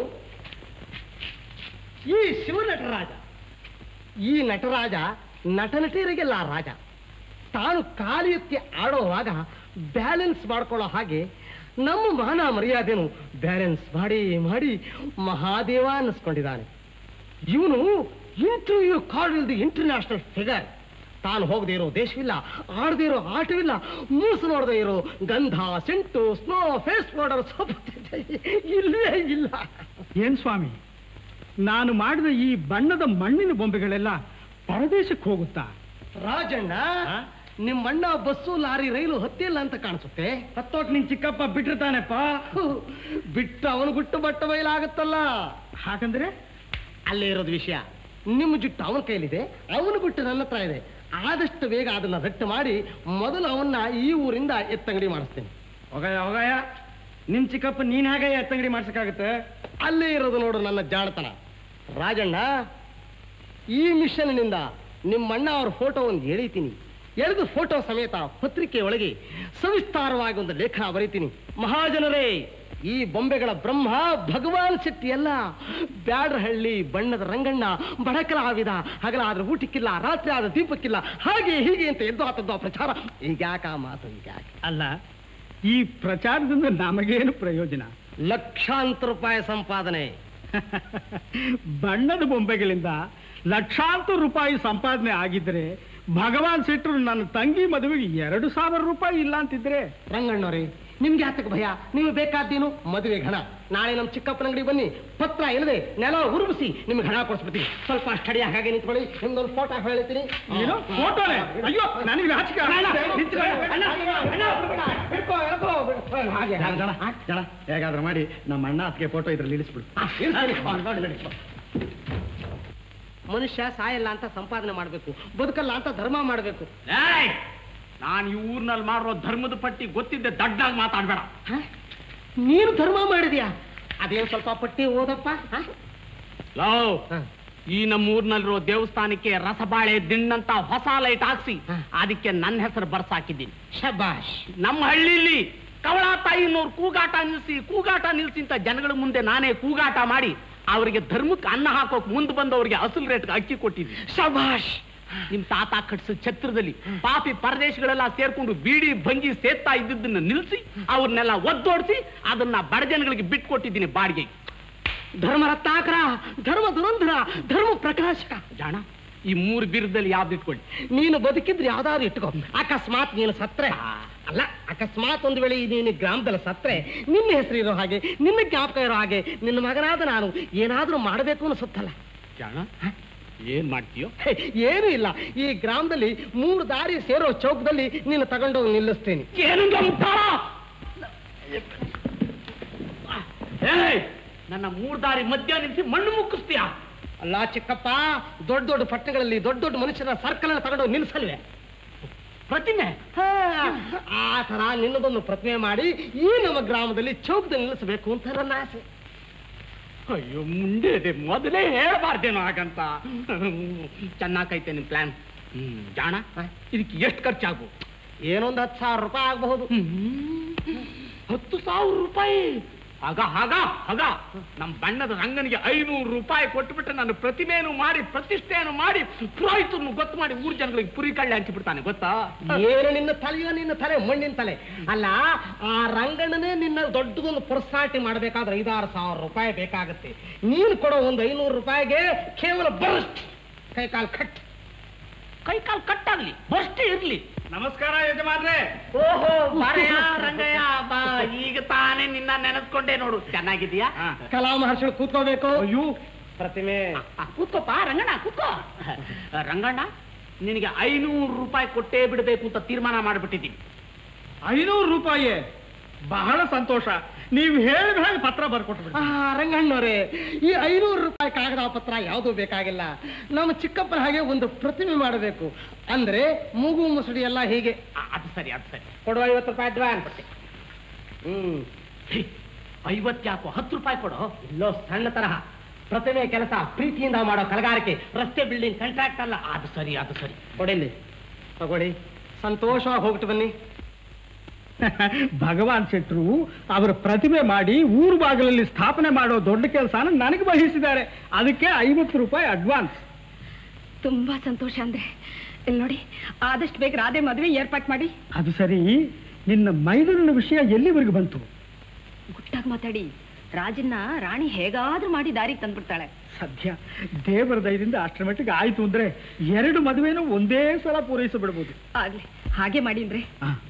ಈ ಶಿವನಟರಾಜ ಈ ನಟರಾಜ ನಟನಟಿಯರಿಗೆಲ್ಲ ರಾಜ ತಾನು ಕಾಲು ಎತ್ತಿ ಆಡೋವಾಗ ಬ್ಯಾಲೆನ್ಸ್ ಮಾಡ್ಕೊಳ್ಳೋ ಹಾಗೆ ನಮ್ಮ ಮಾನ ಮರ್ಯಾದೆನು ಬ್ಯಾಲೆನ್ಸ್ ಮಾಡಿ ಮಾಡಿ ಮಹಾದೇವ ಅನ್ನಿಸ್ಕೊಂಡಿದ್ದಾನೆ ಇವನು ಇಂಟರ್ವ್ಯೂ ಕಾರ್ಡ್ ಇಲ್ದಿ ಇಂಟರ್ನ್ಯಾಷನಲ್ ಫಿಗರ್ ತಾನು ಹೋಗದೆ ಇರೋ ದೇಶವಿಲ್ಲ ಆಡದೇ ಇರೋ ಆಟವಿಲ್ಲ ಮೂಸು ನೋಡದೆ ಇರೋ ಗಂಧ scent snow face powder soap ಇಲ್ಲೇ ಇಲ್ಲ ಏನ್ ಸ್ವಾಮಿ ನಾನು ಮಾಡಿದ ಈ ಬಣ್ಣದ ಮಣ್ಣಿನ ಬೊಂಬೆಗಳೆಲ್ಲ ಪರದೇಶಕ್ಕೆ ಹೋಗುತ್ತಾ ರಾಜಣ್ಣ ನಿಮ್ಮಣ್ಣ ಬಸ್ಸು ಲಾರಿ ರೈಲು ಹತ್ತಿಲ್ಲ ಅಂತ ಕಾಣಿಸುತ್ತೆ ಹತ್ತೋಕ್ ನಿನ್ ಚಿಕ್ಕಪ್ಪ ಬಿಟ್ಟಿರ್ತಾನೆಪ್ಪ ಹು, ಬಿಟ್ಟು ಅವನು ಗುಟ್ಟು ಬಟ್ಟ ಬಯಲಾಗುತ್ತಲ್ಲ ಹಾಗಂದ್ರೆ ಅಲ್ಲೇ ಇರೋದು ವಿಷಯ ನಿಮ್ಮ ಜುಟ್ಟು ಅವನ ಕೈಲಿದೆ ಅವನು ಬಿಟ್ಟು ನನ್ನ ಹತ್ರ ಇದೆ ಆದಷ್ಟು ಬೇಗ ಅದನ್ನ ರಟ್ಟು ಮಾಡಿ ಮೊದಲು ಅವನ್ನ ಈ ಊರಿಂದ ಎತ್ತಂಗಡಿ ಮಾಡಿಸ್ತೇನೆ ಹೋಗಯ್ಯ ಹೋಗಯ್ಯ ನಿಮ್ ಚಿಕ್ಕಪ್ಪ ನೀನ್ ಹೇಗೆ ಎತ್ತಂಗಡಿ ಮಾಡ್ಸಕ್ಕಾಗತ್ತೆ ಅಲ್ಲೇ ಇರೋದು ನೋಡು ನನ್ನ ಜಾಣತನ ರಾಜಣ್ಣ ಈ ಮಿಷನ್ನಿಂದ ನಿಮ್ಮಣ್ಣ ಅವ್ರ ಫೋಟೋ ಒಂದು ಎಳಿತೀನಿ ಎಳೆದು ಫೋಟೋ ಸಮೇತ ಪತ್ರಿಕೆ ಒಳಗೆ ಸವಿಸ್ತಾರವಾಗಿ ಒಂದು ಲೇಖನ ಬರೀತೀನಿ ಮಹಾಜನರೇ ಈ ಬೊಂಬೆಗಳ ಬ್ರಹ್ಮ ಭಗವಾನ್ ಶೆಟ್ಟಿ ಅಲ್ಲ ಬ್ಯಾಡ್ರಹಳ್ಳಿ ಬಣ್ಣದ ರಂಗಣ್ಣ ಬಡಕಲಾವಿದ ಹಗಲಾದ್ರೆ ಊಟಕ್ಕಿಲ್ಲ ರಾತ್ರಿ ಆದ ದೀಪಕ್ಕಿಲ್ಲ ಹಾಗೆ ಹೀಗೆ ಅಂತ ಎದ್ದು ಆತದ್ದು ಆ ಪ್ರಚಾರ ಈಗ್ಯಾಕ ಆ ಮಾತು ಈಗ್ಯಾಕೆ ಅಲ್ಲ ಈ ಪ್ರಚಾರದಿಂದ ನಮಗೇನು ಪ್ರಯೋಜನ ಲಕ್ಷಾಂತರ ರೂಪಾಯಿ ಸಂಪಾದನೆ ಬಣ್ಣದ ಬೊಂಬೆಗಳಿಂದ ಲಕ್ಷಾಂತರ ರೂಪಾಯಿ ಸಂಪಾದನೆ ಆಗಿದ್ರೆ ಭಗವಾನ್ ಶೆಟ್ರು ನನ್ನ ತಂಗಿ ಮದುವೆಗೆ ಎರಡು ಸಾವಿರ ರೂಪಾಯಿ ಇಲ್ಲ ಅಂತಿದ್ರೆ ರಂಗಣ್ಣವ್ರೆ ನಿಮ್ಗೆ ಯಾತಕ್ಕೆ ಭಯ ನೀವು ಬೇಕಾದ್ದೇನು ಮದುವೆ ಹಣ ನಾಳೆ ನಮ್ಮ ಚಿಕ್ಕಪ್ಪನ ಅಂಗಡಿ ಬನ್ನಿ ಪತ್ರ ಇಲ್ಲದೆ ನೆಲ ಉರುಬಿಸಿ ನಿಮ್ಗೆ ಹಣ ಕೊಡಿಸ್ಬಿಡ್ತೀನಿ ಸ್ವಲ್ಪ ಸ್ಟಡಿ ಹಾಗೆ ನಿಂತ್ಕೊಳ್ಳಿ ನಿಮ್ದೊಂದು ಫೋಟೋ ಹೇಳ್ತೀನಿ ಏನು ಫೋಟೋನೆ ಅಯ್ಯೋ ನನಗೆ ನಾಚಿಕೆ ಹಾಗೆ ಜನ ಜನ ಹೇಗಾದ್ರೂ ಮಾಡಿ ನಮ್ಮ ಅಣ್ಣ ಅದಕ್ಕೆ ಫೋಟೋ ಇದ್ರಲ್ಲಿ ಇಳಿಸ್ಬಿಡು ಮನುಷ್ಯ ಸಾಯಲ್ಲ ಅಂತ ಸಂಪಾದನೆ ಮಾಡಬೇಕು ಬದುಕಲ್ಲ ಅಂತ ಧರ್ಮ ಮಾಡಬೇಕು ನಾನು ಈ ಊರ್ನಲ್ಲಿ ಮಾಡಿರೋ ಧರ್ಮದ ಪಟ್ಟಿ ಗೊತ್ತಿದ್ದೆ ದಡ್ಡಾಗಿ ಮಾತಾಡ್ಬೇಡ ನೀನು ಧರ್ಮ ಮಾಡಿದ್ಯಾ ಅದೇನು ಸ್ವಲ್ಪ ಪಟ್ಟಿ ಓದಪ್ಪ ಹ? ಲವ್ ಹ. ಈ ನಮ್ಮ ಊರ್ನಲ್ಲಿರೋ ದೇವಸ್ಥಾನಕ್ಕೆ ರಸಬಾಳೆ ದಿಣ್ಣಂತ ಹೊಸ ಲೈಟ್ ಹಾಕ್ಸಿ ಹ. ಅದಕ್ಕೆ ನನ್ನ ಹೆಸರು ಬರ್ಸಾಕಿದ್ದೀನಿ ಶಬಾಷ್ ನಮ್ಮ ಹಳ್ಳಿಲಿ ಕವಳ ತಾಯಿನವ್ರು ಕೂಗಾಟ ನಿಲ್ಸಿ ಕೂಗಾಟ ನಿಲ್ಸಿ ಅಂತ ಜನಗಳ ಮುಂದೆ ನಾನೇ ಕೂಗಾಟ ಮಾಡಿ ಅವರಿಗೆ ಧರ್ಮಕ್ಕೆ ಅನ್ನ ಹಾಕೋಕ್ ಮುಂದೆ ಬಂದವರಿಗೆ ಅಸಲ್ ರೇಟ್ಗೆ ಅಕ್ಕಿ ಕೊಟ್ಟಿದ್ದೀನಿ ಶಬಾಷ್ ನಿಮ್ ತಾತ ಕಟ್ಸ ಛತ್ರದಲ್ಲಿ ಪಾಪಿ ಪರದೇಶಗಳೆಲ್ಲ ಸೇರ್ಕೊಂಡು ಬೀಡಿ ಭಂಗಿ ಸೇರ್ತಾ ಇದ್ದದನ್ನ ನಿಲ್ಸಿ ಅವ್ರನ್ನೆಲ್ಲ ಒದ್ದೋಡಿಸಿ ಅದನ್ನ ಬಡ ಜನಗಳಿಗೆ ಬಿಟ್ಕೊಟ್ಟಿದ್ದೀನಿ ಬಾಡಿಗೆ ಧರ್ಮ ರತ್ನಾಕರ ಧರ್ಮ ದುರಂಧರ ಧರ್ಮ ಪ್ರಕಾಶಕ ಜಾಣ ಈ ಮೂರು ಬಿರುದಲ್ಲಿ ಯಾವ್ದು ಇಟ್ಕೊಳ್ಳಿ ನೀನು ಬದುಕಿದ್ರೆ ಯಾವ್ದಾದ್ರು ಇಟ್ಕೋ ಅಕಸ್ಮಾತ್ ನೀನು ಸತ್ರೆ ಅಲ್ಲ ಅಕಸ್ಮಾತ್ ಒಂದು ವೇಳೆ ಈ ನೀನು ಗ್ರಾಮದಲ್ಲಿ ಸತ್ರೆ ನಿನ್ನ ಹೆಸರು ಇರೋ ಹಾಗೆ ನಿನ್ನ ಜ್ಞಾಪಕ ಇರೋ ಹಾಗೆ ನಿನ್ನ ಮಗನಾದ ನಾನು ಏನಾದ್ರೂ ಮಾಡಬೇಕು ಅನ್ಸುತ್ತಲ್ಲ ಜಾಣ ಏನ್ ಮಾಡ್ತೀಯೋ ಹೇ, ಏನೂ ಇಲ್ಲ ಈ ಗ್ರಾಮದಲ್ಲಿ ಮೂರು ದಾರಿ ಸೇರೋ ಚೌಕದಲ್ಲಿ ನೀನು ತಗೊಂಡೋಗಿ ನಿಲ್ಲಿಸ್ತೀನಿ ಏನು ಮುಟ್ಟಾಳ ಏಯ್ ನನ್ನ ಮೂರ್ ದಾರಿ ಮಧ್ಯ ನಿಲ್ಸಿ ಮಣ್ಣು ಮುಕ್ಕಿಸ್ತೀಯಾ ಅಲ್ಲ ಚಿಕ್ಕಪ್ಪ ದೊಡ್ಡ ದೊಡ್ಡ ಪಟ್ಟಣಗಳಲ್ಲಿ ದೊಡ್ಡ ದೊಡ್ಡ ಮನುಷ್ಯರ ಸರ್ಕಲ್ ತಗೊಂಡೋಗಿ ನಿಲ್ಲಿಸಲ್ವೇ ಪ್ರತಿಮೆ ಹಾ, ಆ ತರ ನಿನ್ನದೊಂದು ಪ್ರತಿಮೆ ಮಾಡಿ ಈ ನಮ್ಮ ಗ್ರಾಮದಲ್ಲಿ ಚೌಕದಲ್ಲಿ ನಿಲ್ಲಿಸಬೇಕು ಅಂತ ನನ್ನ ಆಸೆ ಅಯ್ಯೋ ಮುಂದೆ ಇದೆ ಮೊದಲೇ ಹೇಳ್ಬಾರ್ದೇನೋ ಹಾಗಂತ ಚೆನ್ನಾಗೈತೆ ನಿನ್ ಪ್ಲಾನ್ ಹ್ಮ್ ಜಾಣ ಇದಕ್ಕೆ ಎಷ್ಟು ಖರ್ಚಾಗ್ಬೋದು ಏನೊಂದು ಹತ್ತು ಸಾವಿರ ರೂಪಾಯಿ ಆಗಬಹುದು ಹತ್ತು ಸಾವಿರ ರೂಪಾಯಿ ಆಗ ಹಾಗ ಹಾಗ ನಮ್ಮ ಬಣ್ಣದ ರಂಗನಿಗೆ ಐನೂರು ರೂಪಾಯಿ ಕೊಟ್ಬಿಟ್ರೆ ನನ್ನ ಪ್ರತಿಮೆಯನ್ನು ಮಾಡಿ ಪ್ರತಿಷ್ಠೆಯನ್ನು ಮಾಡಿ ಪುರೋಹಿತರನ್ನು ಗೊತ್ತು ಮಾಡಿ ಊರ್ ಜನಗಳಿಗೆ ಪುರಿ ಕಳ್ಳಿ ಹಂಚಿಬಿಡ್ತಾನೆ ಗೊತ್ತಾ ಏನು ನಿನ್ನ ತಲೆಯೋ ನಿನ್ನ ತಲೆ ಮಣ್ಣಿನ ತಲೆ ಅಲ್ಲ ಆ ರಂಗಣ್ಣನೇ ನಿನ್ನ ದೊಡ್ಡದೊಂದು ಪರ್ಸನಾಲಿಟಿ ಮಾಡಬೇಕಾದ್ರೆ ಐದಾರು ಸಾವಿರ ರೂಪಾಯಿ ಬೇಕಾಗುತ್ತೆ ನೀನು ಕೊಡೋ ಒಂದು ಐನೂರು ರೂಪಾಯಿಗೆ ಕೇವಲ ಬರಸ್ಟ್ ಕೈ ಕಾಲು ಕಟ್ ಕೈ ಕಾಲು ಕಟ್ಟಾಗ್ಲಿ ಬಷ್ಟೇ ಇರ್ಲಿ ನಮಸ್ಕಾರ ಯಜಮಾನ್ರೆ ಓಹೋ ಬಾರಯ್ಯ ರಂಗಯ್ಯ ಬಾ ಈಗ ತಾನೇ ನಿನ್ನ ನೆನೆಸ್ಕೊಂಡೆ ನೋಡು ಚೆನ್ನಾಗಿದ್ಯಾ ಕಲಾ ಮಹರ್ಷಿಗಳು ಕೂತ್ಕೋಬೇಕು ಅಯ್ಯೋ ಪ್ರತಿಮೆ ಆ, ಕೂತ್ಕೋಪ್ಪ ರಂಗಣ್ಣ ಕೂತ್ಕೋ ರಂಗಣ್ಣ ನಿನಗೆ ಐನೂರು ರೂಪಾಯಿ ಕೊಟ್ಟೇ ಬಿಡಬೇಕು ಅಂತ ತೀರ್ಮಾನ ಮಾಡಿಬಿಟ್ಟಿದ್ದೀನಿ ಐನೂರು ರೂಪಾಯಿ ಬಹಳ ಸಂತೋಷ ನೀವು ಹೇಳಿದ ಹಾಗೆ ಪತ್ರ ಬರ್ಕೊಟ್ಬಿಡಿ ಆ, ರಂಗಣ್ಣವ್ರೆ ಈ ಐನೂರು ರೂಪಾಯಿ ಕಾಗದ ಪತ್ರ ಯಾವುದೂ ಬೇಕಾಗಿಲ್ಲ ನಮ್ಮ ಚಿಕ್ಕಪ್ಪನ ಹಾಗೆ ಒಂದು ಪ್ರತಿಮೆ ಮಾಡಬೇಕು ಅಂದ್ರೆ ಮೂಗು ಮುಸುಡಿ ಎಲ್ಲ ಹೀಗೆ ಆ, ಅದು ಸರಿ ಅದು ಸರಿ ಕೊಡುವ ಐವತ್ತು ರೂಪಾಯಿ ಅಡ್ವಾನ್ಸ್ ಹ್ಮ್ ಹೇ, ಐವತ್ತ್ಯಾಕೋ ಹತ್ತು ರೂಪಾಯಿ ಕೊಡು ಇಲ್ಲೋ ಸಣ್ಣ ತರಹ ಪ್ರತಿಮೆ ಕೆಲಸ ಪ್ರೀತಿಯಿಂದ ಮಾಡೋ ಕಲಗಾರಿಕೆ ರಸ್ತೆ ಬಿಲ್ಡಿಂಗ್ ಕಾಂಟ್ರಾಕ್ಟ್ ಅಲ್ಲ ಅದು ಸರಿ ಅದು ಸರಿ ಕೊಡಿಲ್ಲಿ ತಗೊಳ್ಳಿ ಸಂತೋಷವಾಗಿ ಹೋಗ್ಬಿಟ್ಟು ಬನ್ನಿ ಭಗವಾನ್ ಶೆಟ್ರು ಅವರ ಪ್ರತಿಮೆ ಮಾಡಿ ಊರು ಬಾಗಿಲಲ್ಲಿ ಸ್ಥಾಪನೆ ಮಾಡೋ ದೊಡ್ಡ ಕೆಲಸನ ನನಗೆ ವಹಿಸಿದ್ದಾರೆ ಅದಕ್ಕೆ ಐವತ್ತು ರೂಪಾಯಿ ಅಡ್ವಾನ್ಸ್ ತುಂಬಾ ಸಂತೋಷ ಅಂದ್ರೆ ಇಲ್ಲಿ ನೋಡಿ ಆದಷ್ಟು ಬೇಗ ರಾಧೆ ಮದುವೆ ಏರ್ಪಾಟ್ ಮಾಡಿ ಅದು ಸರಿ ನಿನ್ನ ಮೈದೂರಿನ ವಿಷಯ ಎಲ್ಲಿವರೆಗೂ ಬಂತು ಗುಟ್ಟಾಗಿ ಮಾತಾಡಿ ರಾಜನ್ನ ರಾಣಿ ಹೇಗಾದ್ರೂ ಮಾಡಿ ದಾರಿಗೆ ತಂದ್ಬಿಡ್ತಾಳೆ ಸದ್ಯ ದೇವರ ದಯದಿಂದ ಅಷ್ಟರ ಮಟ್ಟಿಗೆ ಆಯ್ತು ಅಂದ್ರೆ ಎರಡು ಮದುವೆನೂ ಒಂದೇ ಸಲ ಪೂರೈಸಿಬಿಡ್ಬೋದು ಆಗ್ಲಿ ಹಾಗೆ ಮಾಡಿ ಅಂದ್ರೆ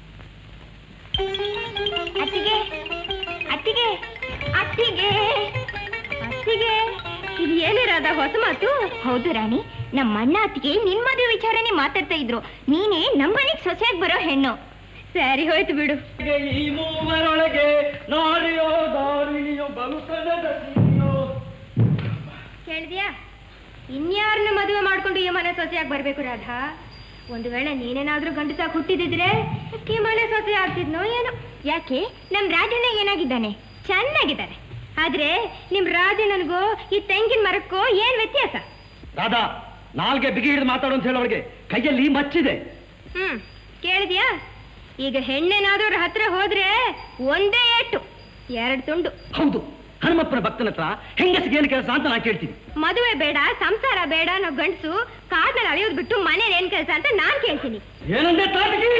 ಅತ್ತಿಗೆ ಅತ್ತಿಗೆ ಅತ್ತಿಗೆ ಅತ್ತಿಗೆ ಇದು ಏನಿರೋದ ಹೊಸ ಮಾತು ಹೌದು ರಾಣಿ ನಮ್ಮ ಅಣ್ಣ ಅತ್ತಿಗೆ ನಿನ್ ಮದುವೆ ವಿಚಾರನೇ ಮಾತಾಡ್ತಾ ಇದ್ರು ನೀನೇ ನಮ್ಮನೆಗೆ ಸೊಸೆಯಾಗಿ ಬರೋ ಹೆಣ್ಣು ಸರಿ ಹೋಯ್ತು ಬಿಡು ಈ ಮೂವರೊಳಗೆ ನಾರಿಯೋ ದಾರಿಣಿಯೋ ಬಲುತನದ ಸಿರಿಯೋ. ಕೇಳಿದ್ಯಾ ಇನ್ಯಾರನ್ನ ಮದುವೆ ಮಾಡ್ಕೊಂಡು ಈ ಮನೆ ಸೊಸೆಯಾಗಿ ಬರ್ಬೇಕು ರಾಧಾ ಒಂದು ವೇಳೆ ನೀನೇನಾದ್ರೂ ಗಂಡಸಾಗಿ ಹುಟ್ಟಿದಿದ್ರೆ ಈ ಮನೆ ಸೊಸೆ ಆಗ್ತಿದ್ನೋ ಏನೋ ಯಾಕೆ ನಮ್ ರಾಜಣ್ಣ ಏನಾಗಿದ್ದಾನೆ ಚೆನ್ನಾಗಿದ್ದಾನೆ ಆದ್ರೆ ನಿಮ್ ರಾಜಣ್ಣನಿಗೂ ಈ ತೆಂಗಿನ ಮರಕ್ಕೂ ಏನ್ ವ್ಯತ್ಯಾಸ ರಾಧಾ ನಾಲ್ಗೆ ಬಿಗಿ ಹಿಡಿದು ಮಾತಾಡು ಅಂತ ಹೇಳೋಳಿಗೆ ಕೈಯಲ್ಲಿ ಮಚ್ಚಿದೆ ಹ್ಮ್ ಕೇಳಿದ್ಯಾ ಈಗ ಹೆಣ್ಣೇನಾದ್ರೂ ಅವ್ರ ಹತ್ರ ಹೋದ್ರೆ ಒಂದೇ ಏಟು ಎರಡು ತುಂಡು ಹೌದು ಹನುಮಪ್ಪನ ಭಕ್ತನ ಹತ್ರ ಹೆಂಗಸಿಗೆ ಏನು ಕೆಲಸ ಅಂತ ನಾನು ಕೇಳ್ತೀನಿ ಮದುವೆ ಬೇಡ ಸಂಸಾರ ಬೇಡ ಅನ್ನೋ ಗಂಡಸು ಕಾಡ್ನಲ್ಲಿ ಅಳಿಯೋದು ಬಿಟ್ಟು ಮನೇಲಿ ಏನ್ ಕೆಲಸ ಅಂತ ನಾನ್ ಕೇಳ್ತೀನಿ ಏನಂದೆ ತಾಟಕಿ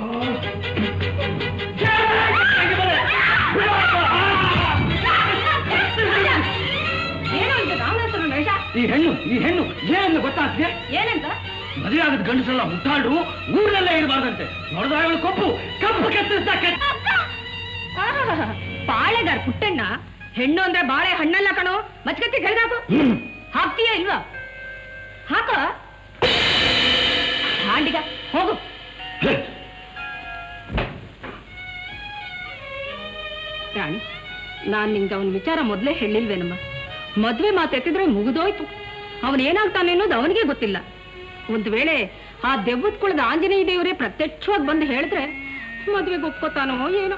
ಏನೋ ಇದು ರಾಮನಾಥನ ವೇಷ ಈ ಹೆಣ್ಣು ಈ ಹೆಣ್ಣು ಏನಂದ್ರೆ ಗೊತ್ತಾಗ್ತಿದೆ ಏನಂತ ಮದುವೆ ಆಗದ ಗಂಡಸರೆಲ್ಲ ಮುಟ್ಟಾಡು ಊರಲ್ಲೇ ಇರಬಾರ್ದಂತೆ ನೋಡಿದ್ರೆ ಅವಳು ಕೊಪ್ಪು ಕಪ್ಪು ಕತ್ತರಿಸ್ತಾ ಕತ್ತ ಆಹಾಹಾಹಾ. ಬಾಳೆಗಾರ ಪುಟ್ಟಣ್ಣ ಹೆಣ್ಣು ಅಂದ್ರೆ ಬಾಳೆ ಹಣ್ಣಲ್ಲ ಕಣೋ ಮಚ್ಕತ್ತಿ ಕೈದಾಕು ಹಾಕ್ತೀಯಾ ಇಲ್ವಾ ಹಾಕ ಹಾಂಡಿಗ ಹೋಗು ರಾಣಿ ನಾನ್ ನಿಂಗೆ ಅವನ ವಿಚಾರ ಮೊದಲೇ ಹೇಳಿಲ್ವೇನಮ್ಮ ಮದ್ವೆ ಮಾತೆತ್ತಿದ್ರೆ ಮುಗಿದೋಯ್ತು ಅವನ್ ಏನಾಗ್ತಾನೆ ಅನ್ನೋದು ಅವನಿಗೆ ಗೊತ್ತಿಲ್ಲ ಒಂದ್ ವೇಳೆ ಆ ದೆವ್ವದ ಕುಳದ ಆಂಜನೇಯ ದೇವರೇ ಪ್ರತ್ಯಕ್ಷವಾಗಿ ಬಂದು ಹೇಳಿದ್ರೆ ಮದ್ವೆಗೆ ಒಪ್ಕೋತಾನೋ ಏನೋ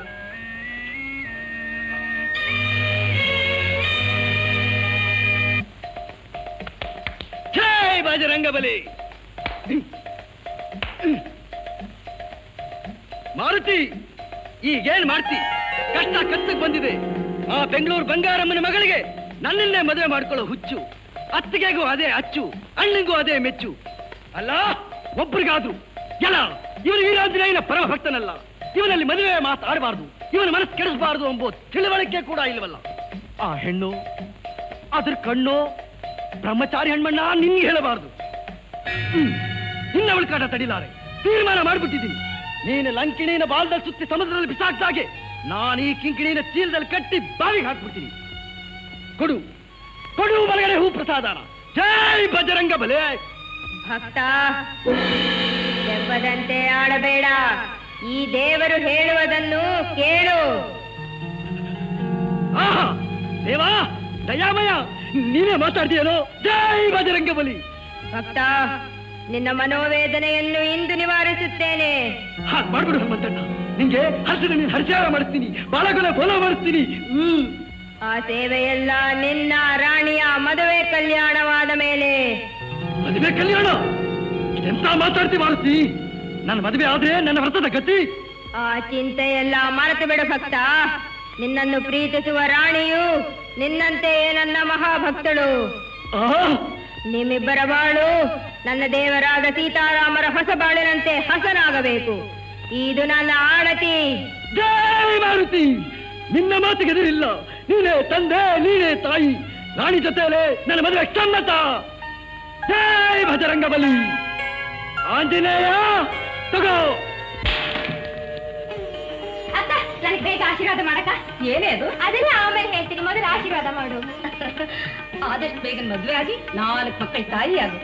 ಜೈ ಬಜರಂಗ ಬಲಿ ಮಾರುತಿ ಈಗೇನ್ ಮಾಡ್ತಿ ಕಷ್ಟ ಕತ್ತಕ್ಕೆ ಬಂದಿದೆ ಆ ಬೆಂಗಳೂರು ಬಂಗಾರಮ್ಮನ ಮಗಳಿಗೆ ನನ್ನನ್ನೇ ಮದುವೆ ಮಾಡ್ಕೊಳ್ಳೋ ಹುಚ್ಚು ಅತ್ತಿಗೆಗೂ ಅದೇ ಅಚ್ಚು ಅಣ್ಣಂಗೂ ಅದೇ ಮೆಚ್ಚು ಅಲ್ಲ ಒಬ್ರಿಗಾದ್ರು ಎಲ್ಲ ಇವನು ವೀರಾಂಜನೇಯನ ಪರಮ ಭಕ್ತನಲ್ಲ ಇವನಲ್ಲಿ ಮದುವೆ ಮಾತಾಡಬಾರ್ದು ಇವನ ಮನಸ್ಸು ಕೆಡಿಸಬಾರ್ದು ಎಂಬ ತಿಳುವಳಿಕೆ ಕೂಡ ಇಲ್ವಲ್ಲ ಆ ಹೆಣ್ಣು ಅದ್ರ ಕಣ್ಣು ಬ್ರಹ್ಮಚಾರಿ ಹೆಣ್ಮಣ್ಣ ನಿನ್ಗೆ ಹೇಳಬಾರ್ದು ಹ್ಮ್. ಇನ್ನವಳ ಕಾಟ ತಡಿಲಾರೆ ತೀರ್ಮಾನ ಮಾಡ್ಬಿಟ್ಟಿದ್ದೀನಿ ನೀನು ಲಂಕಿಣಿನ ಬಾಲ್ದಲ್ಲಿ ಸುತ್ತಿ ಸಮುದ್ರದಲ್ಲಿ ಬಿಸಾಕ್ದಾಗೆ ನಾನು ಈ ಕಿಂಕಿಣಿನ ಚೀಲದಲ್ಲಿ ಕಟ್ಟಿ ಬಾವಿಗೆ ಹಾಕ್ಬಿಡ್ತೀನಿ ಕೊಡು ಕೊಡು ಬಲಗಡೆ ಹೂ ಪ್ರಸಾದನ ಜೈ ಬಜರಂಗ ಬಲೆ ಭಕ್ತ ದೆವ್ವದಂತೆ ಆಡಬೇಡ ಈ ದೇವರು ಹೇಳುವುದನ್ನು ಕೇಳು ಆಹಾ ದೇವಾ ದಯಾಮಯ ನೀನೇ ಮಾತಾಡ್ತೀಯನೋ ಜೈ ಬಜರಂಗ ಬಲಿ ಭಕ್ತ ನಿನ್ನ ಮನೋವೇದನೆಯನ್ನು ಇಂದು ನಿವಾರಿಸುತ್ತೇನೆ ಹಾಗೆ ಮಾಡ್ಬಿಡು ಹನುಮಂತಣ್ಣ ನಿಂಗೆ ಹಸಿರು ನೀನು ಹರಿಚಾರ ಮಾಡಿಸ್ತೀನಿ ಬಾಳಗೊಲೆ ಫಾಲೋ ಮಾಡಿಸ್ತೀನಿ ಹ್ಮ್ ಆ ಸೇವೆಯೆಲ್ಲ ನಿನ್ನ ರಾಣಿಯ ಮದುವೆ ಕಲ್ಯಾಣವಾದ ಮೇಲೆ ಮದುವೆ ಕಲ್ಯಾಣ ಎಂತ ಮಾತಾಡ್ತಿ ಮಾರುತಿ ನನ್ನ ಮದುವೆ ಆದ್ರೆ ನನ್ನ ವ್ರತದ ಗತಿ ಆ ಚಿಂತೆಯೆಲ್ಲ ಮರೆತು ಬಿಡು ಭಕ್ತ ನಿನ್ನನ್ನು ಪ್ರೀತಿಸುವ ರಾಣಿಯು ನಿನ್ನಂತೆಯೇ ನನ್ನ ಮಹಾಭಕ್ತಳು ಆ ನಿಮ್ಮಿಬ್ಬರ ಬಾಳು ನನ್ನ ದೇವರಾದ ಸೀತಾರಾಮರ ಹೊಸ ಬಾಳಿನಂತೆ ಹಸನಾಗಬೇಕು ಇದು ನನ್ನ ಆಡತಿ ಜೈ ಮಾರುತಿ ನಿನ್ನ ಮಾತಿಗೆ ಎದುರಿಲ್ಲ ನೀನೇ ತಂದೆ ನೀನೇ ತಾಯಿ ರಾಣಿ ಜೊತೆಲೆ ನನ್ನ ಮದುವೆ ಸಮ್ಮತ ಜೈ ಭಜರಂಗ ಬಲಿ ಆಂಜನೇಯ ತಗೋ ಅಕ್ಕ ನನಗೆ ಬೇಗ ಆಶೀರ್ವಾದ ಮಾಡಕ ಏನೇ ಅದು ಅದನ್ನ ಆಮೇಲೆ ಹೇಳ್ತೀನಿ ಮೊದಲು ಆಶೀರ್ವಾದ ಮಾಡು ಆದಷ್ಟು ಬೇಗ ಮದ್ವೆ ಆಗಿ ನಾಲ್ಕು ಮಕ್ಕಳ ತಾಯಿ ಆಗು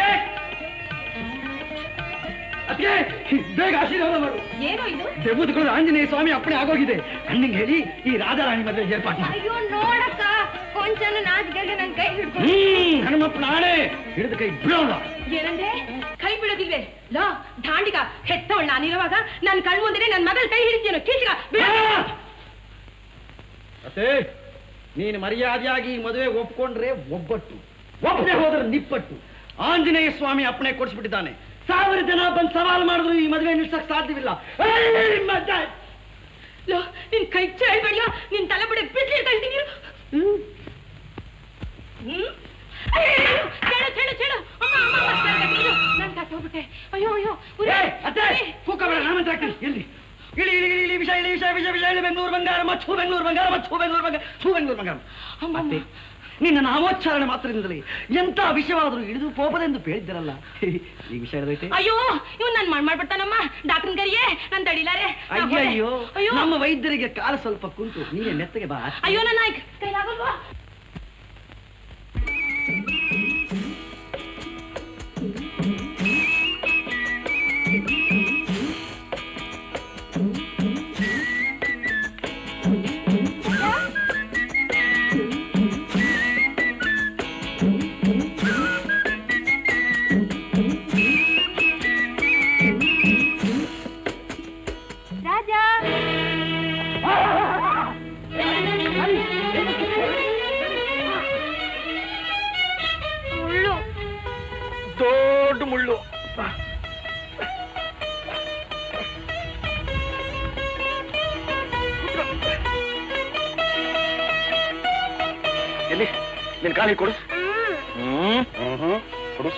ಅದಕ್ಕೆ ಬೇಗ ಆಶೀರ್ವಾದ ಮಾಡು ಏನೋ ಇದು ದೆವ್ವದಗಳು ಆಂಜನೇಯ ಸ್ವಾಮಿ ಅಪ್ಪಣೆ ಆಗೋಗಿದೆ ಅಣ್ಣಂಗೆ ಹೇಳಿ ಈ ರಾಧಾರಾಣಿ ಮದುವೆ ಏರ್ಪಾటు ಮಾಡಿ ಅಯ್ಯೋ ನೋಡಕ್ಕ ಕೊಂಚನು ನಾಚಿಕೆಗೆ ನನ್ ಕೈ ಹಿಡ್ಕೊಂಡು ಹ್ಮ್ ಹನುಮಪ್ಪ ನಾಳೆ ಹಿಡಿದ ಕೈ ಬಿಡೋಲ್ಲ ಏನಂದ್ರೆ ಕೈ ಬಿಡೋದಿಲ್ವೇ ಲಾ ದಾಂಡಿಗ ಹೆತ್ತವಳು ನಾನಿರುವಾಗ ನನ್ ಕಣ್ ಮುಂದೆ ನನ್ ಮಗಳ ಕೈ ಹಿಡಿತೇನೋ ಕೀಚಿಗ ಅತ್ತೆ ನೀನು ಮರ್ಯಾದೆಯಾಗಿ ಈ ಮದುವೆ ಒಪ್ಕೊಂಡ್ರೆ ಒಬ್ಬಟ್ಟು ಒಪ್ಪನೆ ಹೋದ್ರೆ ನಿಪ್ಪಟ್ಟು ಆಂಜನೇಯ ಸ್ವಾಮಿ ಅಪ್ಪಣೆ ಕೊಡಿಸ್ಬಿಟ್ಟಿದ್ದಾನೆ ಸಾವಿರ ಜನ ಬಂದು ಸವಾಲು ಮಾಡಿದ್ರು ಈ ಮದುವೆ ನಿಲ್ಸಕ್ ಸಾಧ್ಯವಿಲ್ಲ ಏಯ್ ಮಜ್ಜ! ನಿನ್ ಕೈ ಹೇಳ್ಬೇಡಿಯ ನಿನ್ ತಲೆ ಬಿಡಿ ಬಿಡ್ಲಿ ಕಳ್ತೀನಿ ಹ್ಮ್ ಹ್ಮ್ ಅಯ್ಯೋ, ಚೇಳು ಚೇಳು ಚೇಳು ಅಮ್ಮ ಅಮ್ಮ ಅಮ್ಮ, ಅಯ್ಯೋ, ನಾನ್ ಕಟ್ಟೋಗ್ಬಿಟ್ಟೆ ಅಯ್ಯೋ ಅಯ್ಯೋ ಉರಿ, ಅತ್ತೆ ಉರಿ. ಕೂಕಬೇಡ ನಾಮಂತ್ರ ಹಾಕ್ತೀನಿ ಎಲ್ಲಿ ಇಳಿ ಇಳಿ ಇಳಿ ಇಳಿ ವಿಷ ಇಳಿ ವಿಷ ವಿಷ ವಿಷ ಇಳಿ ಬೆಂಗಳೂರು ಬಂಗಾರ ಮಚ್ಚು ಬೆಂಗಳೂರು ಬಂಗಾರ ಮಚ್ಚು ಬೆಂಗಳೂರು ಬಂಗಾರ ಛೂ ಬೆಂಗಳೂರು ಬಂಗಾರ ಅಮ್ಮ, ಅತ್ತೆ ನಿನ್ನ ನಾಮೋಚ್ಚಾರಣೆ ಮಾತ್ರದಿಂದಲೇ ಎಂತ ವಿಷಯವಾದರೂ ಇಳಿದು ಪೋಪದೆಂದು ಬೇಡಿದ್ದರಲ್ಲ ಈ ವಿಷಯ ಹಿಡಿದೈತೆ ಅಯ್ಯೋ ಇವ್ ನನ್ ಮಾಡ್ ಮಾಡ್ಬಿಡ್ತಾನಮ್ಮ ಡಾಕ್ಟರ್ ಕರಿಯೇ ನನ್ ತಡಿಲಾರೆ ನಾ ಹೋದೆ. ಅಯ್ಯಯ್ಯೋ ಅಯ್ಯೋ ನಮ್ಮ ವೈದ್ಯರಿಗೆ ಕಾಲ ಸ್ವಲ್ಪ ಕುಂತು ನೀನೆ ನೆತ್ತಗೆ ಬಾ ಅಯ್ಯೋ ನನ್ನ ಕೈಲಾಗಲ್ವಾ ರಾಜ ಮುಳ್ಳು ದೊಡ್ಡ ಮುಳ್ಳು ಎಲ್ಲಿ ನಿನ್ ಕಾಲಿ ಕೊಡು ಹ್ಮ್ ಹ್ಮ್ ಕೊಡು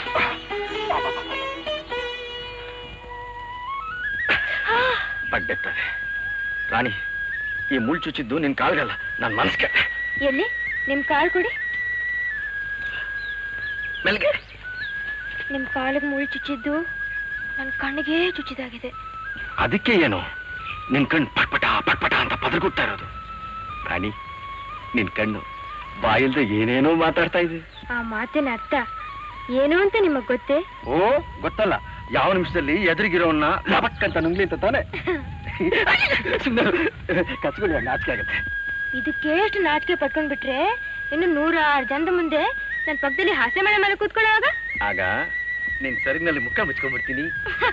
ಬಡ್ಡೆತ್ತದೆ ರಾಣಿ ಈ ಮುಳ್ಳು ಚುಚ್ಚಿದ್ದು ನಿನ್ ಕಾಲ್ಗಲ್ಲ ನನ್ ಮನಸ್ಗೆ ಎಲ್ಲಿ ನಿಮ್ ಕಾಲ್ ಕೊಡಿ ಮೆಲ್ಗೆ ನಿಮ್ ಕಾಲಿಗೆ ಮುಳ್ಳು ಚುಚ್ಚಿದ್ದು ನನ್ನ ಕಣ್ಣಿಗೆ ಚುಚ್ಚಿದಾಗಿದೆ ಅದಕ್ಕೆ ಏನು ನಿನ್ ಕಣ್ಣು ಪಟ್ಪಟ ಪಟ್ಪಟ ಅಂತ ಪದರ್ಗುತ್ತಾ ಇರೋದು ರಾಣಿ ನಿನ್ ಕಣ್ಣು ಬಾಯಿಲ್ದೆ ಏನೇನೋ ಮಾತಾಡ್ತಾ ಇದೆ ಆ ಮಾತಿನ ಅರ್ಥ ಏನು ಅಂತ ನಿಮಗ್ ಗೊತ್ತೇ ಓ ಗೊತ್ತಲ್ಲ ಯಾವ ನಿಮಿಷದಲ್ಲಿ ಎದುರಿಗಿರೋನ್ನ ಲಬಕ್ ಅಂತ ನುಂಗ್ಲಿ ಅಂತ ತಾನೆ ಸುಮ್ಮನೆ ಕಚ್ಕೊಳ್ಳಿ ನಾಚಿಕೆ ಆಗತ್ತೆ ಇದಕ್ಕೆ ಎಷ್ಟು ನಾಚಿಕೆ ಪಟ್ಕೊಂಡ್ ಬಿಟ್ರೆ ಇನ್ನು ನೂರಾರು ಜನದ ಮುಂದೆ ನನ್ನ ಪಕ್ಕದಲ್ಲಿ ಹಾಸ್ಯ ಮನೆ ಮೇಲೆ ಕೂತ್ಕೊಳ್ಳೋವಾಗ ಆಗ ನಿನ್ ಸರಿನಲ್ಲಿ ಮುಖ ಮುಚ್ಕೊಂಡ್ಬಿಡ್ತೀನಿ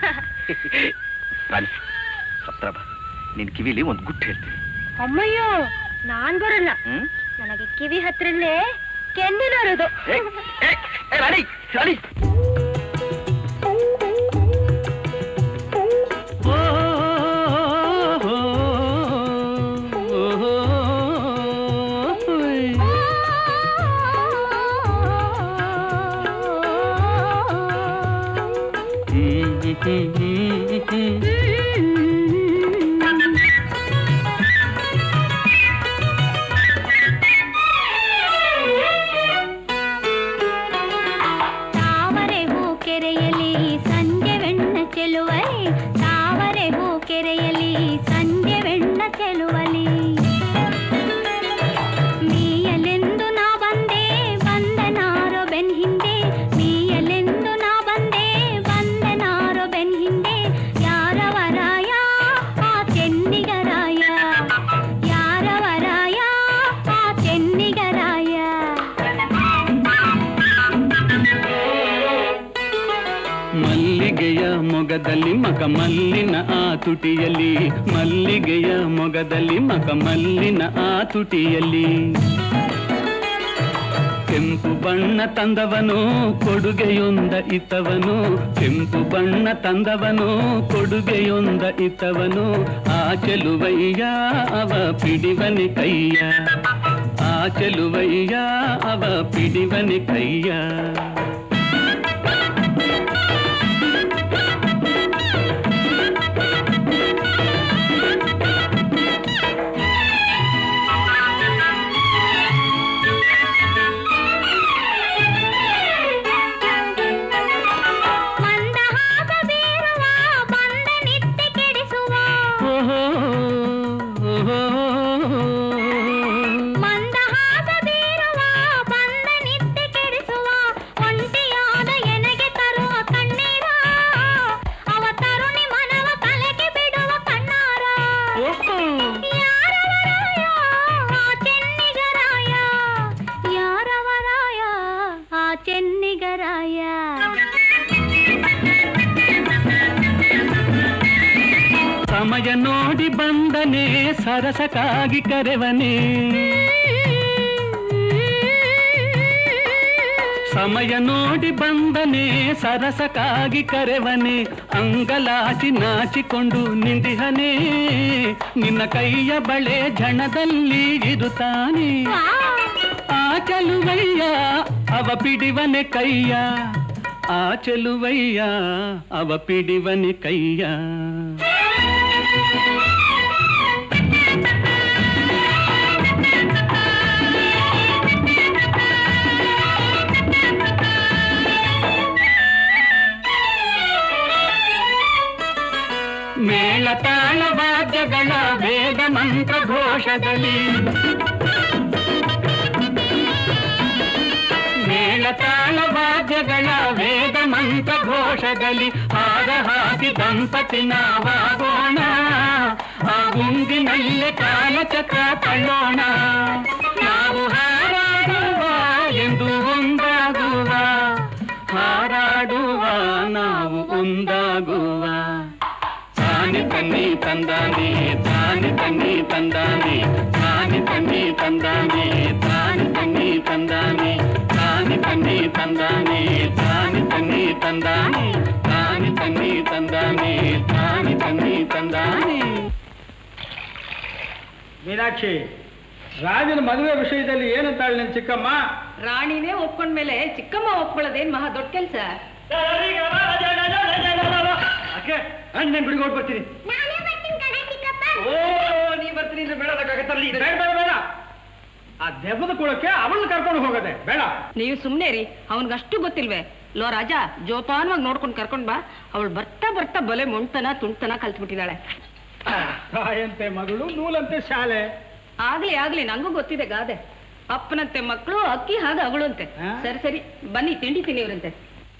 ರಾಣಿ ಹತ್ರ ಬಾ ನಿನ್ ಕಿವಿಲಿ ಒಂದ್ ಗುಟ್ಟು ಹೇಳ್ತೀನಿ ಅಮ್ಮಯ್ಯೋ ನಾನ್ ಬರಲ್ಲ ಹ್ಮ್ ನನಗೆ ಕಿವಿ ಹತ್ರಲ್ಲೇ ಕೆನ್ನಿನೋರೋದು ಏ, ಏ, ಏ, ರಾಣಿ ರಾಣಿ ತಾವರೆ ಹೂ ಕೆರೆಯಲ್ಲಿ ಸಂಜೆ ಬೆಣ್ಣ ಚೆಲುವಲಿ ತಾವರೆ ಹೂ ಕೆರೆಯಲ್ಲಿ ಸಂಜೆ ಬೆಣ್ಣ ಚೆಲುವಲಿ ಮೀಯಲೆಂದು ನಾ ಬಂದೆ ಬಂದನಾರೋ ಬೆನ್ ಹಿಂದೆ ಮೀಯಲೆಂದು ನಾ ಬಂದೆ ಬಂದನಾರೋ ಬೆನ್ ಹಿಂದೆ ಯಾರವರಾಯ ಆ ಚೆನ್ನಿಗರಾಯ ಯಾರವರಾಯ ಆ ಚೆನ್ನಿಗರಾಯ ಮಲ್ಲಿಗೆಯ ಮೊಗದಲ್ಲಿ ಮಕ ಮಲ್ಲಿನ ಆ ತುಟಿಯಲ್ಲಿ ಮಲ್ಲಿಗೆಯ ಮೊಗದಲ್ಲಿ ಮಕ ಮಲ್ಲಿನ ಆ ತುಟಿಯಲ್ಲಿ ಕೆಂಪು ಬಣ್ಣ ತಂದವನು ಕೊಡುಗೆಯೊಂದ ಇತ್ತವನು ಕೆಂಪು ಬಣ್ಣ ತಂದವನು ಕೊಡುಗೆಯೊಂದ ಇತ್ತವನು ಆ ಚೆಲುವಯ್ಯ ಅವ ಪಿಡಿವನಿ ಕೈಯ ಆ ಚೆಲುವಯ್ಯ ಅವ ಪಿಡಿವನಿ ಕೈಯ ಮಂದಹಾಸ ಬೀರುವ ಬಂದ ನಿತ್ಯ ಕೆಡಿಸುವ ಮಂದಹಾಸ ಬೀರುವ ಬಂದ ನಿತ್ಯ ಕೆಡಿಸುವ ಒಂಟಿಯಾದ ಎನಗೆ ತರುವ ಕಣ್ಣೀರ ಅವ ತರುಣಿ ಮನವ ಕಲೆಗೆ ಬಿಡುವ ಕಣ್ಣಾರ ಯಾರವರಾಯ ಆ ಚೆನ್ನಿಗರಾಯ ಯಾರವರಾಯ ಆ ಚೆನ್ನಿಗರಾಯ ಸಮಯ ನೋಡಿ ಬಂದನೆ ಸರಸಕ್ಕಾಗಿ ಕರೆವನೆ ಸಮಯ ನೋಡಿ ಬಂದನೆ ಸರಸಕ್ಕಾಗಿ ಕರೆವನೆ ಅಂಗಲಾಸಿ ನಾಚಿಕೊಂಡು ನಿಂದಿಹನೆ ನಿನ್ನ ಕೈಯ ಬಳೆ ಝಣದಲ್ಲಿ ಇರುತ್ತಾನೆ ಆ ಚೆಲುವಯ್ಯ ಅವ ಪಿಡಿವನೆ ಕೈಯ ಆ ಚೆಲುವಯ್ಯ ಅವ ಪಿಡಿವನೆ ಕೈಯ ಮೇಳ ತಾಳ ವಾದ್ಯಗಳ ವೇದ ಮಂತ್ರ ಘೋಷದಲ್ಲಿ ಮೇಳ ತಾಳ ವಾದ್ಯಗಳ ವೇದ ಮಂತ್ರ ಘೋಷದಲ್ಲಿ ಹಾರ ಹಾಕಿ ದಂಪತಿ ನಾವಾಗೋಣ ಆ ಗುಂಗಿನಲ್ಲೇ ಕಾಲಚಕ್ರ ತಳ್ಳೋಣ ನಾವು ಹಾರಾಡುವ ಎಂದು ಒಂದಾಗುವ ಹಾರಾಡುವ ನಾವು ಒಂದಾಗುವ ತಾನೆ ತನ್ನಿ ತಂದಾನೆ ತಾನೆ ತನ್ನಿ ತಂದಾನೆ ತಾನೆ ತನ್ನಿ ತಂದಾನೆ ತಾನೆ ತನ್ನಿ ತಂದಾನೆ ತಾನೆ ತನ್ನಿ ತಂದಾನೆ ತಾನೆ ತನ್ನಿ ತಂದಾನೆ ತಾನೆ ತನ್ನಿ ತಂದಾನೆ ತಾನೆ ತನ್ನಿ ತಂದಾನೆ ಮೀನಾಕ್ಷಿ ರಾಜನ ಮದುವೆ ವಿಷಯದಲ್ಲಿ ಏನಂತಾಳೆ ನನ್ನ ಚಿಕ್ಕಮ್ಮ ರಾಣಿನೇ ಒಪ್ಕೊಂಡ್ಮೇಲೆ ಚಿಕ್ಕಮ್ಮ ಒಪ್ಕೊಳ್ಳೋದೇನ್ ಮಹಾ ದೊಡ್ಡ ಕೆಲ್ಸ ಅಣ್ಣನ್ ಬಿಡಿಗೆ ಹೊರಟ್ ಬರ್ತೀನಿ ನಾನೇ ಬರ್ತೀನಿ ಕಣ ಚಿಕ್ಕಪ್ಪ ಓ ನೀ ಬರ್ತೀನಿ ಅಂದ್ರೆ ಬೇಡ ಅದಕ್ಕಾಗತ್ತಲ್ಲಿ ಬೇಡ ಬೇಡ ಬೇಡ ಆ ದೆಬ್ಬದ ಕುಳಕ್ಕೆ ಅವಳನ್ನ ಕರ್ಕೊಂಡು ಹೋಗದೆ ಬೇಡ ನೀವು ಸುಮ್ನೆ ರೀ ಅವನ್ಗಷ್ಟು ಗೊತ್ತಿಲ್ವೇ ಲೋ ರಾಜ ಜೋಪಾನವಾಗಿ ನೋಡ್ಕೊಂಡು ಕರ್ಕೊಂಡ್ ಬಾ ಅವಳು ಬರ್ತಾ ಬರ್ತಾ ಬಲೆ ಮೊಂಟನ ತುಂಟನ ಕಲ್ತ್ಬಿಟ್ಟಿದ್ದಾಳೆ ತಾಯಂತೆ ಮಗಳು ನೂಲಂತೆ ಶಾಲೆ ಆಗ್ಲಿ ಆಗ್ಲಿ ನಂಗೂ ಗೊತ್ತಿದೆ ಗಾದೆ ಅಪ್ಪನಂತೆ ಮಕ್ಕಳು ಅಕ್ಕಿ ಹಾಗೆ ಅಗಳಂತೆ ಹಾ? ಸರಿ ಸರಿ ಬನ್ನಿ ತಿಂಡಿ ತಿನ್ನಿವ್ರಂತೆ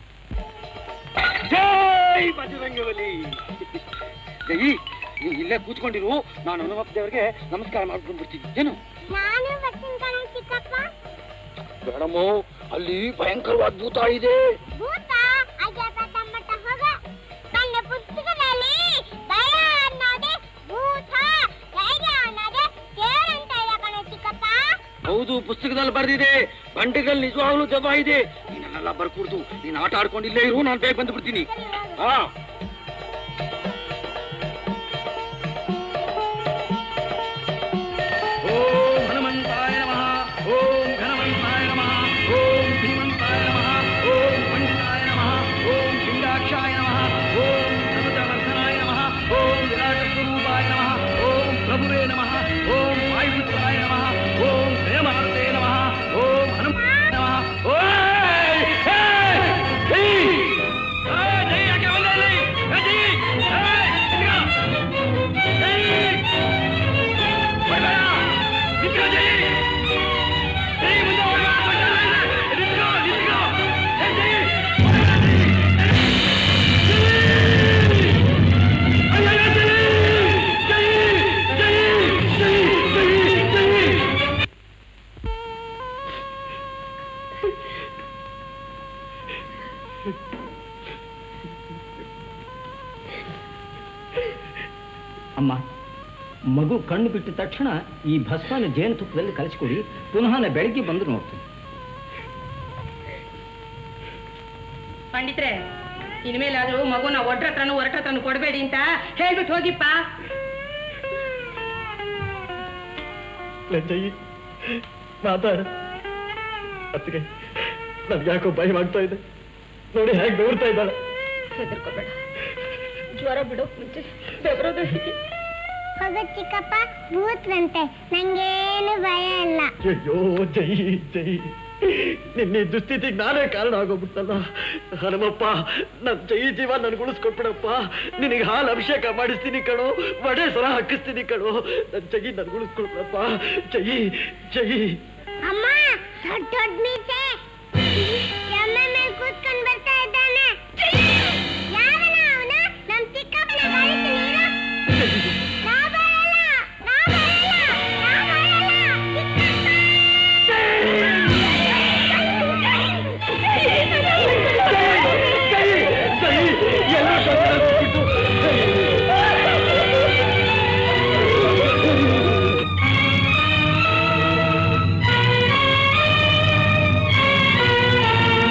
ಜೈ ಬಜರಂಗಬಲಿ ಜೈ ನೀ ಇಲ್ಲೇ ಕೂತ್ಕೊಂಡಿರು ನಾನು ಹನುಮಪ್ಪ ದೇವರಿಗೆ ನಮಸ್ಕಾರ ಮಾಡ್ಕೊಂಡು ಬರ್ತೀನಿ ಏನು ನಾನು ಬರ್ತೀನಿ ಕಣ ಚಿಕ್ಕಪ್ಪ ಮೇಡಮು ಅಲ್ಲಿ ಭಯಂಕರವಾದ ಭೂತ ಇದೆ ಭೂತ ಅಯ್ಯ ತಮ್ಮಟ ಹೋಗ ನನ್ನ ಪುಸ್ತಕದಲ್ಲಿ ಭಯ ಅನ್ನೋದೇ ಭೂತ ಧೈರ್ಯ ಅನ್ನೋದೇ ದೇವರಂತ ಇದೆ ಕಣ ಚಿಕ್ಕಪ್ಪ ಹೌದು ಪುಸ್ತಕದಲ್ಲಿ ಬರೆದಿದೆ ಬಂಡೆಗಳು ನಿಜವಾಗ್ಲೂ ಜಬ ಇದೆ ನೀನನ್ನೆಲ್ಲ ಬರ್ಕೂಡ್ದು ನೀನು ಆಟ ಆಡ್ಕೊಂಡು ಇಲ್ಲೇ ಇರು ನಾನು ಬೇಗ ಬಂದು ಬಿಡ್ತೀನಿ ಹಾ ಓಂ ಹನುಮಂತಾಯ ನಮಃ ಓಂ ಘನವಂತಾಯ ನಮಃ ಓಂ ಧೀಮಂತಾಯ ನಮಃ ಓಂ ಪಂಡಿತಾಯ ನಮಃ ಓಂ ಪಿಂಡಾಕ್ಷಾಯ ನಮಃ ಓಂ ಧನುಜವರ್ಧನಾಯ ನಮಃ ಓಂ ವಿರಾಟ ಸ್ವರೂಪಾಯ ನಮಃ ಓಂ ಪ್ರಭುವೇ ನಮಃ ಓಂ ವಾಯುಪುತ್ರಾಯ ನಮಃ ಓಂ ಪ್ರೇಮಾರ್ತೆ ನಮಃ ಓಂ ಹನುಮಾಯ ನಮಃ ಓಯ್! ಏಯ್! ಜೈ! ಏಯ್, ಜೈ ಯಾಕೆ ಬಂದೆ ಇಲ್ಲಿ? ಏ, ಜೈ! ಏಯ್, ಇಲ್ಲಿಗ! ಜೈ! ಬರ್ಬೇಡ! ನಿಂತ್ಕೋ, ಜೈ! ಜೈ, ಮುಂದೆ ಹೋಗ್ಬೇಡ, ಬರ್ಬೇಡ, ನಿಂತ್ಕೋ, ನಿಂತ್ಕೋ! ಏ, ಜೈ! ಬರ್ಬೇಡ, ಜೈ! ಜೈ! ಅಯ್ಯಯ್ಯೋ, ಜೈ! ಜೈ! ಜೈ! ಜೈ! ಜೈ! ಜೈ! ಅಮ್ಮ ಮಗು ಕಣ್ಣು ಬಿಟ್ಟ ತಕ್ಷಣ ಈ ಭಸ್ಮನ ಜೇನುತುಪ್ಪದಲ್ಲಿ ಕಲಿಸ್ಕೊಡಿ ಪುನಃ ನಾ ಬೆಳಗ್ಗೆ ಬಂದು ನೋಡ್ತೀನಿ ಪಂಡಿತ್ರೆ ಇನ್ಮೇಲಾದ್ರೂ ಮಗುನ ಒಡ್ರ ಹತ್ರನೂ ಹೊರಟ ಹತ್ರನೂ ಕೊಡಬೇಡಿ ಅಂತ ಹೇಳ್ಬಿಟ್ಟು ಹೋಗಿಪ್ಪ ಜೈ ಮಾತಾಡ ಅತ್ತಿಗೆ ನನ್ಗೆ ಯಾಕೋ ಭಯವಾಗ್ತಾ ಇದೆ ನೋಡಿ ಹೇಗೆ ನೋಡ್ತಾ ಇದ್ದಾಳೆ ಹೆದರ್ಕೋಬೇಡ ಜ್ವರ ಬಿಡೋಕ್ ಮುಂಚೆ ಬೆವರೋದು ಹೀಗೆ ಹೋಗ ಚಿಕ್ಕಪ್ಪ ಭೂತ್ರಂತೆ ನಂಗೇನು ಭಯ ಇಲ್ಲ ಅಯ್ಯೋ ಜೈ ಜೈ ನಿನ್ನೆ ದುಸ್ಥಿತಿಗೆ ನಾನೇ ಕಾರಣ ಆಗೋಗ್ಬಿಟ್ಟಲ್ಲ ಹನುಮಪ್ಪ ನನ್ ಜೈ ಜೀವ ನನ್ಗೆ ಉಳಿಸ್ಕೊಟ್ಬಿಡಪ್ಪ ನಿನಗೆ ಹಾಲು ಅಭಿಷೇಕ ಮಾಡಿಸ್ತೀನಿ ಕಣೋ ವಡೆ ಸರ ಹಾಕಿಸ್ತೀನಿ ಕಣೋ ನನ್ ಜೈ ನನ್ಗೆ ಉಳಿಸ್ಕೊಡ್ಬಿಡಪ್ಪ ಜೈ ಜೈ ಅಮ್ಮ ದೊಡ್ಡ ದೊಡ್ಡ ಮೀಸೆ ಎಮ್ಮೆ ಮೇಲೆ ಕೂತ್ಕೊಂಡ್ ಬರ್ತಾ ಇದ್ದಾನೆ ಯಾವನ ಅವನು ನಮ್ ಚಿಕ್ಕಪ್ಪನ ಕಳಿಸ್ತೀನಿ ಇರು. ನಾ ಬರಲ್ಲ, ನಾ ಬರಲ್ಲ, ನಾ ಬರಲ್ಲ. ಜೈ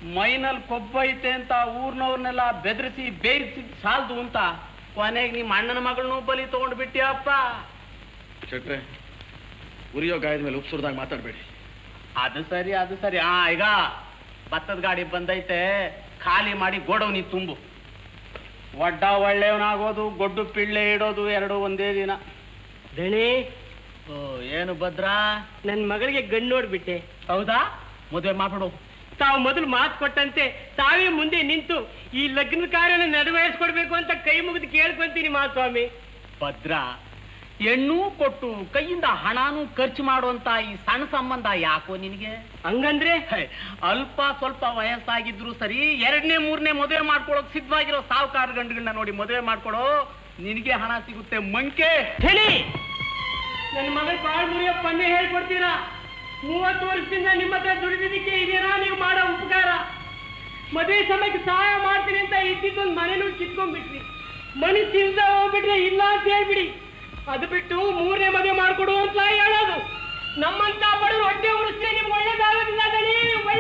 ಮೈನಲ್ಲಿ ಕೊಬ್ಬೈತೆ ಅಂತ ಊರ್ನವ್ರನ್ನೆಲ್ಲ ಬೆದರಿಸಿ ಬೇಯಿಸಿ ಸಾಲ್ದು ಅಂತ ಕೊನೆಗೆ ನಿಮ್ಮ ಅಣ್ಣನ ಮಗಳನ್ನೂ ಬಲಿ ತಗೊಂಡು ಬಿಟ್ಟಿಯಪ್ಪ ಶೆಟ್ರೆ ಉರಿಯೋ ಗಾಯದ ಮೇಲೆ ಉಪ್ಸುರ್ದಾಗ ಮಾತಾಡಬೇಡಿ ಅದು ಸರಿ ಅದು ಸರಿ ಆ ಈಗ ಭತ್ತದ ಗಾಡಿ ಬಂದೈತೆ ಖಾಲಿ ಮಾಡಿ ಗೋಡವ್ನಿ ತುಂಬು ಒಡ್ಡ ಒಳ್ಳೆಯವನಾಗೋದು ಗೊಡ್ಡು ಪಿಳ್ಳೆ ಇಡೋದು ಎರಡು ಒಂದೇ ದಿನ ದಣಿ ಓ ಏನು ಭದ್ರಾ ನನ್ ಮಗಳಿಗೆ ಗಂಡು ನೋಡ್ಬಿಟ್ಟೆ ಹೌದಾ ಮದುವೆ ಮಾಡ್ಬಿಡು ತಾವು ಮೊದಲು ಮಾತು ಕೊಟ್ಟಂತೆ ತಾವೇ ಮುಂದೆ ನಿಂತು ಈ ಲಗ್ನ ಕಾರ್ಯನ ನೆರವೇರಿಸ್ಕೊಡ್ಬೇಕು ಅಂತ ಕೈ ಮುಗಿದು ಕೇಳ್ಕೊಂತೀನಿ ಮಾಸ್ವಾಮಿ ಭದ್ರ ಹೆಣ್ಣು ಕೊಟ್ಟು ಕೈಯಿಂದ ಹಣನೂ ಖರ್ಚು ಮಾಡುವಂತ ಈ ಸಣ್ಣ ಸಂಬಂಧ ಯಾಕೋ ನಿನಗೆ ಹಂಗಂದ್ರೆ ಹೇ, ಅಲ್ಪ ಸ್ವಲ್ಪ ವಯಸ್ಸಾಗಿದ್ರು ಸರಿ ಎರಡನೇ ಮೂರನೇ ಮದುವೆ ಮಾಡ್ಕೊಳಕ್ ಸಿದ್ಧವಾಗಿರೋ ಸಾವುಕಾರ ಗಂಡುಗಳನ್ನ ನೋಡಿ ಮದುವೆ ಮಾಡ್ಕೊಡೋ ನಿನಗೆ ಹಣ ಸಿಗುತ್ತೆ ಮಂಕೆ ಹೇಳಿ ನನ್ನ ಮಗಳ ಬಾಳ್ ಮುರಿಯೋ ಪನ್ನೆ ಹೇಳ್ಕೊಡ್ತೀರಾ ಮೂವತ್ತು ವರ್ಷದಿಂದ ನಿಮ್ಮ ಹತ್ರ ದುಡಿದಿದ್ದಕ್ಕೆ ಇದೇನಾ ನೀವು ಮಾಡೋ ಉಪಕಾರ ಮದುವೆ ಸಮಯಕ್ಕೆ ಸಹಾಯ ಮಾಡ್ತೀನಿ ಅಂತ ಇದ್ದಿದ್ದೊಂದು ಮನೆನೂ ಕಿತ್ಕೊಂಡ್ಬಿಟ್ರಿ ಮನಸ್ಸಿಂದ ಹೋಗ್ಬಿಟ್ರೆ ಇಲ್ಲ ಅಂತ ಹೇಳ್ಬಿಡಿ ಅದು ಬಿಟ್ಟು ಮೂರನೇ ಮದುವೆ ಮಾಡ್ಕೊಡು ಅಂತ ಹೇಳೋದು ನಮ್ಮಂತ ಬಡವರು ಹೊಟ್ಟೆ ಉಳಿಸ್ರೆ ನಿಮ್ಗೆ ಒಳ್ಳೇದಾಗೋದಿಲ್ಲ ದಣಿ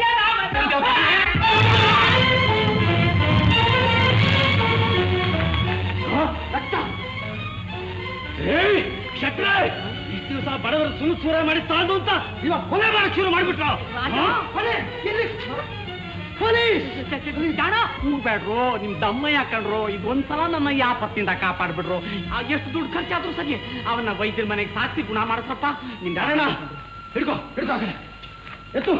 ಇಷ್ಟು ದಿವಸ ಬಡವರು ಸುಮ್ಮನೆ ಚೂರ ಮಾಡಿ ತಾಳ್ದು ಅಂತ ಇವಾಗ ಕೊಲೆ ಮಾಡಕ್ ಶುರು ಮಾಡ್ಬಿಟ್ರ ಜಾಣ ಕೂಗ್ಬೇಡ್ರು ನಿಮ್ ದಮ್ಮ ಯಾಕಂಡ್ರು ಇದು ಒಂದ್ಸಲ ನನ್ನ ಯಾಪತ್ತಿಂದ ಕಾಪಾಡ್ಬಿಡ್ರು ಆ, ಎಷ್ಟು ದುಡ್ಡು ಖರ್ಚಾದ್ರೂ ಸರಿ ಅವನ್ನ ವೈದ್ಯರ ಮನೆಗೆ ಸಾಕ್ಷಿ ಗುಣ ಮಾಡಿಸ್ರಪ್ಪ ನಿಮ್ ಅಣ್ಣ ಹಿಡ್ಕೋ ಹಿಡ್ಕೋ ಆ ಕಡೆ. ಎತ್ತು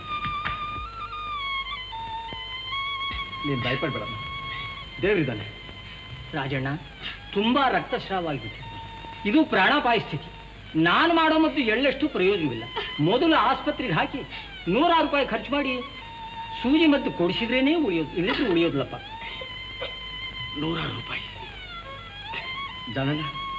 ನೀನ್ ಭಯಪಡ್ಬೇಡಮ್ಮ ದೇವ್ರಿದ್ದಾನೆ ರಾಜಣ್ಣ ತುಂಬಾ ರಕ್ತಸ್ರಾವ ಆಗಿದೆ ಇದು ಪ್ರಾಣಾಪಾಯ ಸ್ಥಿತಿ ನಾನು ಮಾಡೋ ಮತ್ತು ಎಳ್ಳಷ್ಟು ಪ್ರಯೋಜನವಿಲ್ಲ ಮೊದಲು ಆಸ್ಪತ್ರೆಗೆ ಹಾಕಿ ನೂರಾರು ರೂಪಾಯಿ ಖರ್ಚು ಮಾಡಿ ಸೂಜಿ ಮತ್ತು ಕೊಡಿಸಿದ್ರೇನೆ ಉಳಿಯೋದು ಇಲ್ಲದ್ರೆ ಉಳಿಯೋದಿಲ್ಲಪ್ಪ ನೂರಾರು ರೂಪಾಯಿ ಜನನ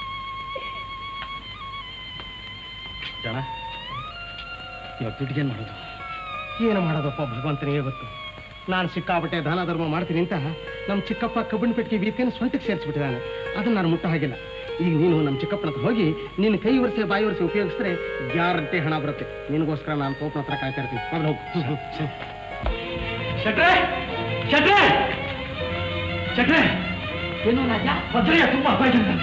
ಜನ ಇವತ್ತು ದುಡ್ಡಿಗೇನು ಮಾಡೋದು ಏನು ಮಾಡೋದಪ್ಪ ಭಗವಂತನಿಗೆ ಗೊತ್ತು ನಾನು ಸಿಕ್ಕಾಪಟ್ಟೆ ದಾನ ಧರ್ಮ ಮಾಡ್ತೀನಿ ಅಂತ ನಮ್ಮ ಚಿಕ್ಕಪ್ಪ ಕಬ್ಬಿಣ ಪೆಟ್ಟಿಗೆ ವೀಕೆಂಡ್ ಸೊಂಟಕ್ಕೆ ಸೇರಿಸ್ಬಿಟ್ಟಿದ್ದಾನೆ ಅದನ್ನ ನಾನು ಮುಟ್ಟ ಹಾಗಿಲ್ಲ ಈಗ ನೀನು ನಮ್ಮ ಚಿಕ್ಕಪ್ಪನ ಹತ್ರ ಹೋಗಿ ನಿನ್ನ ಕೈ ಒರೆಸಿ ಬಾಯಿ ಒರೆಸಿ ಉಪಯೋಗಿಸಿದ್ರೆ ಗ್ಯಾರಂಟಿ ಹಣ ಬರುತ್ತೆ ನಿನಗೋಸ್ಕರ ನಾನು ತೋಪನ ಹತ್ರ ಕಾಯ್ತಾ ಇರ್ತೀನಿ ಮೊದಲು ಹೋಗು ಶೆಟ್ರೆ ಶೆಟ್ರೆ ಶೆಟ್ರೆ ಏನು ರಾಜ ಭದ್ರಯ್ಯ ತುಂಬಾ ಅಪಾಯ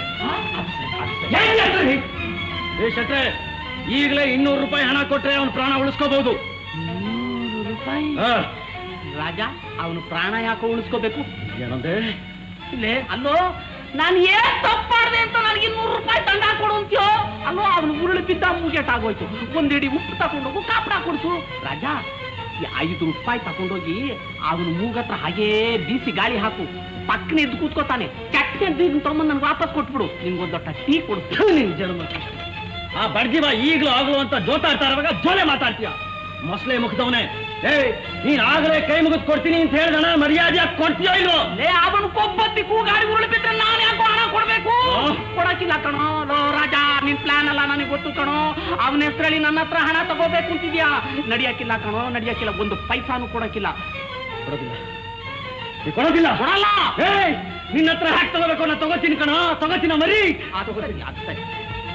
ಏ ಶೆಟ್ರೆ ಈಗಲೇ ಇನ್ನೂರು ರೂಪಾಯಿ ಹಣ ಕೊಟ್ರೆ ಅವನ ಪ್ರಾಣ ಉಳಿಸ್ಕೋಬಹುದು ನೂರು ರೂಪಾಯಿ ರಾಜ ಅವನು ಪ್ರಾಣ ಯಾಕೋ ಉಳಿಸ್ಕೋಬೇಕು ಏನಂದೆ ಇಲ್ಲೇ ಅಲ್ಲೋ ನಾನು ಏನ್ ತಪ್ಪು ಮಾಡಿದೆ ಅಂತ ನನಗೆ ನೂರು ರೂಪಾಯಿ ದಂಡ ಕೊಡು ಅಂತೀಯೋ ಅಲ್ಲೋ ಅವನು ಉರುಳಿ ಬಿದ್ದ ಮುಗೇಟ್ ಆಗೋಯ್ತು ಒಂದಿಡಿ ಉಪ್ಪು ತಗೊಂಡೋಗು ಕಾಪಡ ಕೊಡ್ಸು ರಾಜ ಈ ಐದು ರೂಪಾಯಿ ತಗೊಂಡೋಗಿ ಅವನ ಮೂಗತ್ರ ಹಾಗೇ ಬೀಸಿ ಗಾಳಿ ಹಾಕು ಪಕ್ಕನೆ ಎದ್ದು ಕೂತ್ಕೋತಾನೆ ಕೆಟ್ಟಗೆ ಎದ್ದು ತಗೊಂಬಂದು ನನಗೆ ವಾಪಸ್ ಕೊಟ್ಬಿಡು ನಿನ್ಗೊಂದು ದೊಡ್ಡ ಟೀ ಕೊಡ್ತು ನಿನ್ ಜನ್ಮ ಆ ಬಡ್ಜಿವ ಈಗಲೂ ಆಗ್ಲು ಅಂತ ಜೋತಾಡ್ತಾ ಇರುವಾಗ ಜೋಲೆ ಮಾತಾಡ್ತೀಯ ಮೊಸಳೆ ಮುಖದವನೇ ಏ ನೀನ್ ಆಗಲೇ ಕೈ ಮುಗಿದ್ ಕೊಡ್ತೀನಿ ಅಂತ ಹೇಳ್ದಣ ಮರ್ಯಾದೆ ಕೊಡ್ತೀಯೋ ಇಲ್ವೋ ಲೇ ಅವನು ಕೊಬ್ಬತ್ತಿ ಕೂಗಾಡಿ ಉರುಳಿ ಬಿದ್ರೆ ನಾನು ಯಾಕೋ ಹಣ ಕೊಡ್ಬೇಕು ಕೊಡಕ್ಕಿಲ್ಲ ಕಣೋ ಲೋ ರಾಜ ನಿನ್ ಪ್ಲಾನ್ ಅಲ್ಲ ನನಗೆ ಗೊತ್ತು ಕಣೋ ಅವನ ಹೆಸರಲ್ಲಿ ನನ್ನ ಹತ್ರ ಹಣ ತಗೋಬೇಕು ಅಂತಿದ್ಯಾ ನಡಿಯಕ್ಕಿಲ್ಲ ಕಣೋ ನಡಿಯಕ್ಕಿಲ್ಲ ಒಂದು ಪೈಸಾನು ಕೊಡಕ್ಕಿಲ್ಲ ಕೊಡೋದಿಲ್ಲ ನೀ ಕೊಡೋದಿಲ್ಲ ಕೊಡಲ್ಲ ಏ ನಿನ್ನ ಹತ್ರ ಹ್ಯಾಕ್ ತಗೋಬೇಕು ನಾ ತಗೋತೀನಿ ಕಣ ತಗೋತೀನ ಮರಿ ಅದು ಗೊತ್ತಿಲ್ಲ ಅದು ಸರಿ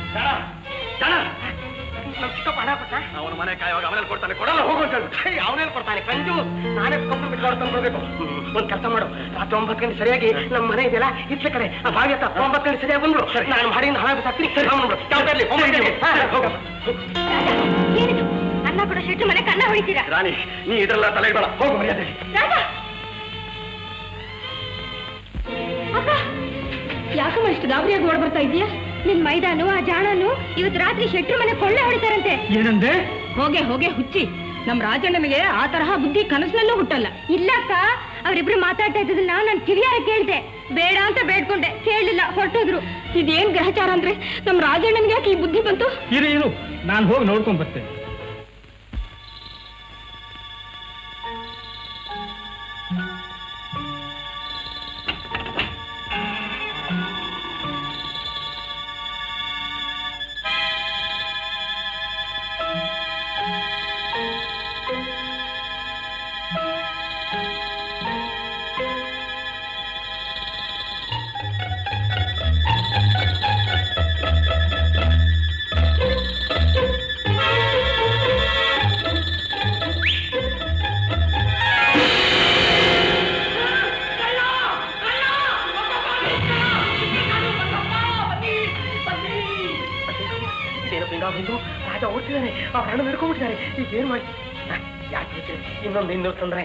ಅವನ ಮನೆ ಕಾಯುವಾಗ ಅವನಲ್ಲಿ ಕೊಡ್ತಾನೆ ಕೊಡಲ್ಲ ಹೋಗು ಅಂತ ಹೇಳ್ಬಿಟ್ಟು ಅವನೇನು ಕೊಡ್ತಾನೆ ಕಂಜು ನಾನೇ ಕಂಪ್ನಿ ಬಿಟ್ಟು ತಂದ್ಕೊಡ್ಬೇಕು ಒಂದ್ ಕೆಲಸ ಮಾಡು ರಾತ್ರಿ ಒಂಬತ್ತು ಗಂಟೆ ಸರಿಯಾಗಿ ನಮ್ಮ ಮನೆ ಇದೆಯಲ್ಲ ಇತ್ಲ ಕಡೆ ಆ ಬಾವಿ ಹತ್ರ ಒಂಬತ್ತು ಗಂಟೆ ಸರಿಯಾಗಿ ಬಂದ್ರು ನಾನು ಮಾಡಿದ ಹಣ ಬಿಸಾಕ್ತೀನಿ ಸರಿ ಹೋಗ್ಬಿಡು ಏನಿದು ಅನ್ನ ಕೂಡ ಶೆಟ್ಟು ಮನೆ ಕನ್ನ ಹೊಡಿತೀರಾ ರಾಣಿ ನೀ ಇದ್ರೆಲ್ಲ ತಲೆ ಇಡಬೇಡ ಹೋಗು ಮರ್ಯಾದೆ ರಾಜ ಅಕ್ಕ ಯಾಕಮ್ಮ ಇಷ್ಟು ಗಾಬರಿಯಾಗಿ ಓಡ್ ಬರ್ತಾ ಇದೀಯಾ ನಿನ್ ಮೈದಾನು ಆ ಜಾಣನು ಇವತ್ತು ರಾತ್ರಿ ಶೆಟ್ರು ಮನೆ ಕೊಳ್ಳೆ ಹೊಡಿತಾರಂತೆ ಏನಂದೆ ಹೋಗೆ ಹೋಗೆ ಹುಚ್ಚಿ ನಮ್ ರಾಜಣ್ಣನಿಗೆ ಆ ತರಹ ಬುದ್ಧಿ ಕನಸಿನಲ್ಲೂ ಹುಟ್ಟಲ್ಲ ಇಲ್ಲಕ್ಕ ಅವರಿಬ್ರು ಮಾತಾಡ್ತಾ ಇದ್ದದನ್ನ ನಾನು ಕಿವಿಯಾರ ಕೇಳ್ದೆ ಬೇಡ ಅಂತ ಬೇಡ್ಕೊಂಡೆ ಕೇಳಲಿಲ್ಲ ಹೊರಟೋದ್ರು ಇದೇನ್ ಗ್ರಹಚಾರ ಅಂದ್ರೆ ನಮ್ ರಾಜಣ್ಣನಿಗೆ ಯಾಕೆ ಈ ಬುದ್ಧಿ ಬಂತು ಇರು ಇರು ನಾನು ಹೋಗಿ ನೋಡ್ಕೊಂಡ್ ಬರ್ತೇನೆ ಆ ರಾಜ ಓಡ್ತಿದ್ದಾನೆ ಅವ್ರ ಹಣ್ಣು ಹಿಡ್ಕೊಂಡ್ಬಿಟ್ಟಿದ್ದಾರೆ ಈಗ ಏನ್ ಮಾಡಿ ಹ, ಯಾಕೆ ಬಿಟ್ರಿ? ಇನ್ನೊಂದು ಇನ್ನೊಂದು ತೊಂದ್ರೆ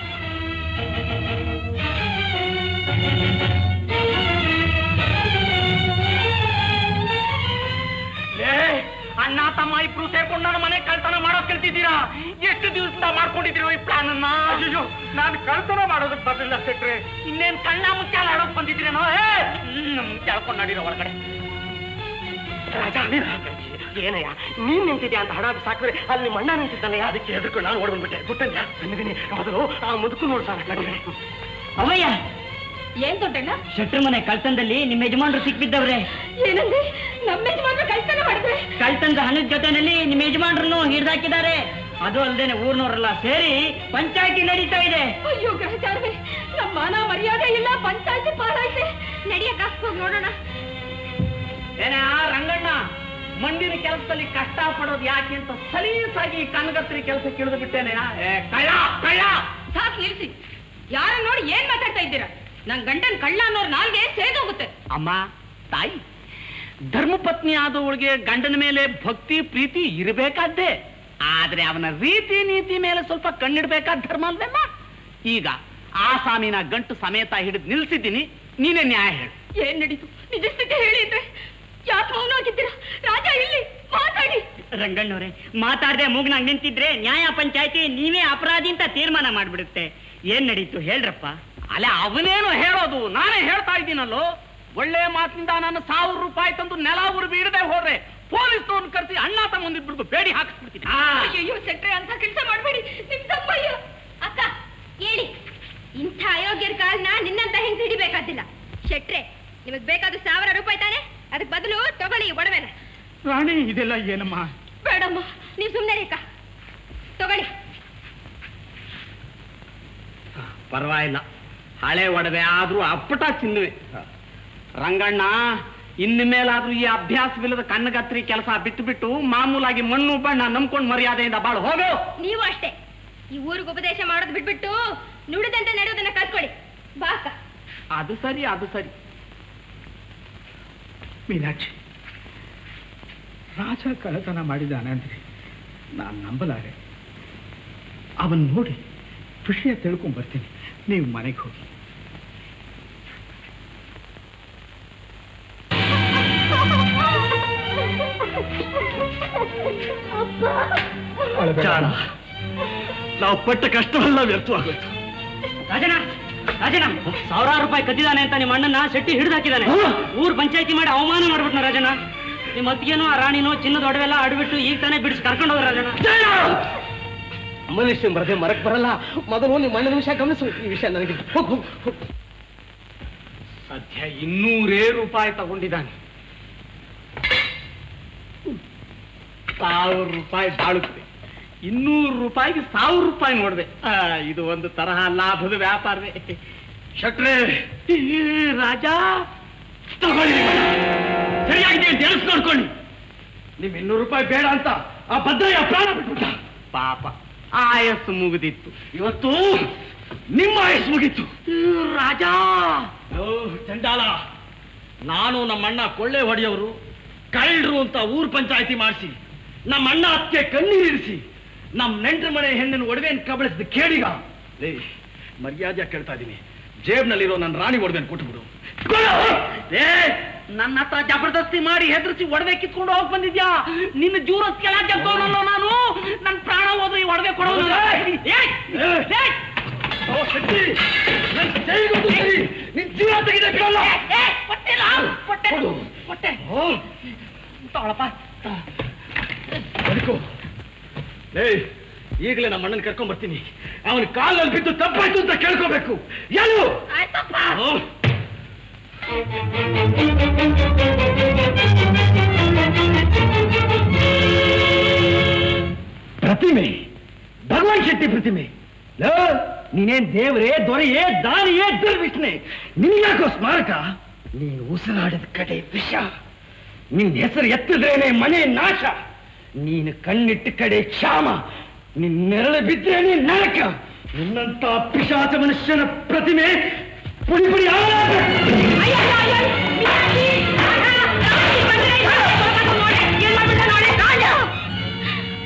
ಲೇ, ಅಣ್ಣ ತಮ್ಮ ಇಬ್ರು ಸೇರ್ಕೊಂಡು ನನ್ನ ಮನೆ ಕಳ್ತನ ಮಾಡೋಕ್ ಕಲ್ತಿದ್ದೀರಾ ಎಷ್ಟು ದಿವಸದಿಂದ ಮಾಡ್ಕೊಂಡಿದ್ದೀರೋ ಈ ಪ್ಲಾನ್ ಅನ್ನ ಅಯ್ಯೋ ನಾನು ಕಳ್ತನ ಮಾಡೋದಕ್ಕೆ ಬರ್ಲಿಲ್ಲ ಸೆಟ್ರೆ ಇನ್ನೇನ್ ಕಣ್ಣ ಮುಚ್ಚಾಲ ಆಡೋಕ್ ಬಂದಿದ್ದೀರೇನೋ ಏ ಹ್ಮ್, ಕೇಳ್ಕೊಂಡ್ ನಡೀರೋ ಒಳಗಡೆ ರಾಜ ಏನಯ್ಯ ನೀನ್ ನಿಂತಿದ್ಯಾ ಅಂತ ಹಣ ಸಾಕಿದ್ರೆ ಅಲ್ಲಿ ನಿಮ್ಮ ಅಣ್ಣ ನಿಂತಿದ್ದಾನಯ್ಯ ಅದಕ್ಕೆ ಎದ್ರುಕೊಂಡು ನಾನು ಓಡ್ಬಂದ್ಬಿಟ್ಟೆ ಗೊತ್ತಂದ್ಯಾ ಬನ್ನಿ ಮೊದಲು ಆ ಮುದುಕು ನೋಡ್ ಸರ್ ನಡೀರಿ ಅವಯ್ಯ ಏನ್ ದೊಡ್ಡಣ್ಣ ಶೆಟ್ರ ಮನೆ ಕಳ್ತನದಲ್ಲಿ ನಿಮ್ಮ ಯಜಮಾನ್ರು ಸಿಕ್ಬಿದ್ದವ್ರೆ ಏನಂದ್ರೆ ನಮ್ಮ ಯಜಮಾನ್ರು ಕಳ್ತನ ಮಾಡಿದ್ರೆ ಕಳ್ತನದ ಹಣದ ಜೊತೆನಲ್ಲಿ ನಿಮ್ಮ ಯಜಮಾನ್ರನ್ನು ಹಿಡ್ದಾಕಿದ್ದಾರೆ ಅದು ಅಲ್ದೇನೆ ಊರ್ನವರೆಲ್ಲ ಸೇರಿ ಪಂಚಾಯತಿ ನಡೀತಾ ಇದೆ ಅಯ್ಯೋ ಗ್ರಹಚಾರವೇ ನಮ್ಮ ಮಾನ ಮರ್ಯಾದೆ ಇಲ್ಲ ಪಂಚಾಯತಿ ಪಾಲಾಯ್ತೆ ನಡಿಯಕ್ಕ ಹೋಗಿ ನೋಡೋಣ ಏನೇ ಆ ರಂಗಣ್ಣ ಮಂಡಿನ ಕೆಲಸದಲ್ಲಿ ಕಷ್ಟ ಪಡೋದು ಯಾಕೆ ಅಂತ ಸಲೀಸಾಗಿ ಕನಗತ್ರಿ ಕೆಲಸಕ್ಕೆ ಇಳಿದು ಬಿಟ್ಟೇನೆ ಏ ಕಳ್ಳ ಕಳ್ಳ ಸಾಕ್ ನಿಲ್ಸಿ ಯಾರ ನೋಡಿ ಏನ್ ಮಾತಾಡ್ತಾ ಇದ್ದೀರಾ ನನ್ ಗಂಡನ್ ಕಳ್ಳ ಅನ್ನೋರ್ ನಾಲ್ಗೆ ಸೇದೋಗುತ್ತೆ ಅಮ್ಮ ತಾಯಿ ಧರ್ಮಪತ್ನಿ ಆದವಳಿಗೆ ಗಂಡನ ಮೇಲೆ ಭಕ್ತಿ ಪ್ರೀತಿ ಇರಬೇಕಾದ್ದೇ ಆದ್ರೆ ಅವನ ರೀತಿ ನೀತಿ ಮೇಲೆ ಸ್ವಲ್ಪ ಕಣ್ಣಿಡ್ಬೇಕಾದ ಧರ್ಮ ಅಲ್ವೇಮ್ಮ ಈಗ ಆ ಸ್ವಾಮಿನ ಗಂಟು ಸಮೇತ ಹಿಡಿದು ನಿಲ್ಸಿದ್ದೀನಿ ನೀನೇ ನ್ಯಾಯ ಹೇಳು ಏನ್ ನಡೀತು ನಿಜ ಸ್ಥಿತಿ ಹೇಳಿ ಅಂದ್ರೆ ಯಾಕೆ ಮೌನವಾಗಿದ್ದೀರಾ ರಾಜ ಇಲ್ಲಿ ಮಾತಾಡಿ ರಂಗಣ್ಣವ್ರೆ ಮಾತಾಡದೆ ಮೂಗ್ನಾಗ್ ನಿಂತಿದ್ರೆ ನ್ಯಾಯ ಪಂಚಾಯತಿ ನೀವೇ ಅಪರಾಧಿ ಅಂತ ತೀರ್ಮಾನ ಮಾಡ್ಬಿಡುತ್ತೆ ಏನ್ ನಡೀತು ಹೇಳ್ರಪ್ಪ ಅಲ್ಲ ಅವನೇನು ಹೇಳೋದು ನಾನೇ ಹೇಳ್ತಾ ಇದ್ದೀನಲ್ಲೋ ಒಳ್ಳೆ ಮಾತಿನಿಂದ ನಾನು ಸಾವಿರ ರೂಪಾಯಿ ತಂದು ನೆಲ ಉರುಬಿ ಇಡದೆ ಹೋದ್ರೆ ಪೊಲೀಸ್ನವ್ರನ್ನ ಕರೆಸಿ ಅಣ್ಣ ತಮ್ಮಂದಿಬ್ಬಿಡ್ದು ಬೇಡಿ ಹಾಕಿಸ್ಬಿಡ್ತೀನಿ ಅಯ್ಯೋ ಸೆಟ್ರೆ ಅಂತ ಕೆಲಸ ಮಾಡ್ಬೇಡಿ ನಿಮ್ ತಮ್ಮಯ್ಯ ಅಕ್ಕ ಹೇಳಿ ಇಂಥ ಅಯೋಗ್ಯರ ಕಾಲ್ನ ನಿನ್ನಂತ ಹೆಂಗ್ ಹಿಡಿಬೇಕಾದಿಲ್ಲ ಶೆಟ್ರೆ ನಿಮಗ್ ಬೇಕಾದ ಸಾವಿರ ರೂಪಾಯಿ ತಾನೆ ಅದಕ್ಕೆ ಬದಲು ತಗೊಳ್ಳಿ ಈ ಒಡವೆನ ರಾಣಿ ಇದೆಲ್ಲ ಏನಮ್ಮ ಬೇಡಮ್ಮ ನೀವು ಸುಮ್ಮನೆ ಅಕ್ಕ ತಗೊಳ್ಳಿ ಪರವಾಗಿಲ್ಲ ಹಳೆ ಒಡವೆ ಆದ್ರೂ ಅಪ್ಪಟ ಚಿನ್ನವೆ ರಂಗಣ್ಣ ಇನ್ನು ಮೇಲಾದ್ರೂ ಈ ಅಭ್ಯಾಸವಿಲ್ಲದ ಕಣ್ಣಗತ್ರಿ ಕೆಲಸ ಬಿಟ್ಟು ಬಿಟ್ಟು ಮಾಮೂಲಾಗಿ ಮಣ್ಣು ಬಣ್ಣ ನಂಬ್ಕೊಂಡು ಮರ್ಯಾದೆಯಿಂದ ಬಾಳು ಹೋಗು ನೀವು ಅಷ್ಟೇ ಈ ಊರಿಗೆ ಉಪದೇಶ ಮಾಡೋದು ಬಿಟ್ಬಿಟ್ಟು ನುಡಿದಂತೆ ನಡೆಯೋದನ್ನ ಕಲ್ತ್ಕೊಳ್ಳಿ ಬಾ ಅಕ್ಕ ಅದು ಸರಿ ಅದು ಸರಿ ಮೀನಾಕ್ಷಿ ರಾಜ ಕಳ್ಳತನ ಮಾಡಿದ್ದಾನೆ ಅಂದ್ರೆ ನಾನು ನಂಬಲಾರೆ ಅವನ್ ನೋಡಿ ವಿಷಯ ತಿಳ್ಕೊಂಡ್ ಬರ್ತೀನಿ ನೀವು ಮನೆಗೆ ಹೋಗಿ ಜಾಣ ನಾವು ಪಟ್ಟ ಕಷ್ಟವೆಲ್ಲ ವ್ಯರ್ಥವಾಗೋಯ್ತು ರಾಜಣ್ಣ ರಾಜಣ್ಣ ಸಾವಿರಾರು ರೂಪಾಯಿ ಕದ್ದಿದ್ದಾನೆ ಅಂತ ನಿಮ್ಮ ಅಣ್ಣನ ಶೆಟ್ಟಿ ಹಿಡಿದಾಕಿದ್ದಾನೆ ಊರ್ ಪಂಚಾಯತಿ ಮಾಡಿ ಅವಮಾನ ಮಾಡ್ಬಿಟ್ನ ರಾಜಣ್ಣ ನಿಮ್ಮ ಅತ್ತಿಗೆನೋ ಆ ರಾಣಿನೋ ಚಿನ್ನದ ಒಡವೆಲ್ಲ ಆಡ್ಬಿಟ್ಟು ಈಗ ತಾನೇ ಬಿಡಿಸಿ ಕರ್ಕೊಂಡು ಹೋದ್ರ ರಾಜಣ್ಣ ಮನುಷ್ಯನ್ ಬರದೆ ಮರಕ್ ಬರಲ್ಲ ಮೊದಲು ನಿಮ್ಮ ಅಣ್ಣನ ವಿಷಯ ಗಮನಿಸು ಈ ವಿಷಯ ನನಗೆ ಹೋಗ್ ಹೋಗ್ ಹೋಗ್. ಸದ್ಯ ಇನ್ನೂರೇ ರೂಪಾಯಿ ತಗೊಂಡಿದ್ದಾನೆ ಸಾವಿರ ರೂಪಾಯಿ ಬಾಳುತ್ತೆ ಇನ್ನೂರು ರೂಪಾಯಿಗೆ ಸಾವಿರ ರೂಪಾಯಿ ನೋಡಿದೆ ಇದು ಒಂದು ತರಹ ಲಾಭದ ವ್ಯಾಪಾರವೇ ಶಟ್ರೆ ಏ, ರಾಜ ತಗೊಳ್ಳಿ ಸರಿಯಾಗಿದೆ ಅಂತ ಎಣಿಸ್ ನೋಡ್ಕೊಳ್ಳಿ ನಿಮ್ ಇನ್ನೂರು ರೂಪಾಯಿ ಬೇಡ ಅಂತ ಆ ಭದ್ರಯ್ಯ ಪ್ರಾಣ ಬಿಟ್ಬಿಟ್ಟ ಪಾಪ ಆಯಸ್ಸು ಮುಗಿದಿತ್ತು ಇವತ್ತು ನಿಮ್ಮ ಆಯಸ್ ಮುಗೀತು ರಾಜ ಓ, ಚಂಡಾಲ ನಾನು ನಮ್ಮ ಅಣ್ಣ ಕೊಳ್ಳೆ ಹೊಡೆಯವರು ಕಳ್ಳರು ಅಂತ ಊರ್ ಪಂಚಾಯತಿ ಮಾಡಿಸಿ ನಮ್ಮ ಅಣ್ಣ ಅದಕ್ಕೆ ಕಣ್ಣೀರಿರಿಸಿ ನಮ್ಮ ನೆಂಟರ ಮನೆ ಹೆಣ್ಣಿನ ಒಡವೆನ್ ಕಬಳಿಸಿದ ಕೇಳಿಗ ಲೇ ಮರ್ಯಾದೆ ಕೇಳ್ತಾ ಇದ್ದೀನಿ ಜೇಬ್ನಲ್ಲಿರೋ ನನ್ನ ರಾಣಿ ಒಡವೆನ್ ಕೊಟ್ಬಿಡು ಏ ನನ್ನ ಹತ್ರ ಜಬರ್ದಸ್ತಿ ಮಾಡಿ ಹೆದರ್ಸಿ ಒಡವೆ ಕಿತ್ಕೊಂಡು ಹೋಗ್ ಬಂದಿದ್ಯಾ ನಿನ್ನ ಜೂರಸ್ ಕೆಳ ಗೆದ್ದವನಲ್ಲ ನಾನು ನನ್ನ ಪ್ರಾಣ ಹೋದ್ರೆ ಈ ಒಡವೆ ಕೊಡೋನು ಓ, ಶಕ್ತಿ, ನನ್ ಕೈಗೊಂದು ಸರಿ, ನಿನ್ ಜೀವ ತೆಗೆದ ಬಿಡಲ್ಲ ಕೊಡು. ಓ, ತಗೊಳಪ್ಪ ಬದುಕು. ಲೇ ಈಗಲೇ ನಮ್ಮ ಅಣ್ಣನ ಕರ್ಕೊಂಡ್ ಬರ್ತೀನಿ ಅವನ ಕಾಲಲ್ಲಿ ಬಿದ್ದು ತಪ್ಪಾಯ್ತು ಅಂತ ಕೇಳ್ಕೋಬೇಕು ಏನು ಓ. ಪ್ರತಿಮೆ ಭಗವಾನ್ ಶೆಟ್ಟಿ ಪ್ರತಿಮೆ ಲೋ, ನೀನೇನ್ ದೇವರೇ ದೊರೆಯೇ ದಾರಿಯೇ ದುರ್ವಿಷ್ಣೆ ನಿನ್ಯಾಕೋ ಸ್ಮಾರಕ ನೀನು ಉಸಿರಾಡಿದ ಕಡೆ ವಿಷ ನಿನ್ ಹೆಸರು ಎತ್ತಿದ್ರೇನೆ ಮನೆ ನಾಶ ನೀನು ಕಣ್ಣಿಟ್ಟ ಕಡೆ ಕ್ಷಾಮ ನಿನ್ ನೆರಳು ಬಿದ್ರೇನೆ ನರಕ ನಿನ್ನಂತ ಪಿಶಾಚ ಮನುಷ್ಯನ ಪ್ರತಿಮೆ ಪುಡಿ ಪುಡಿ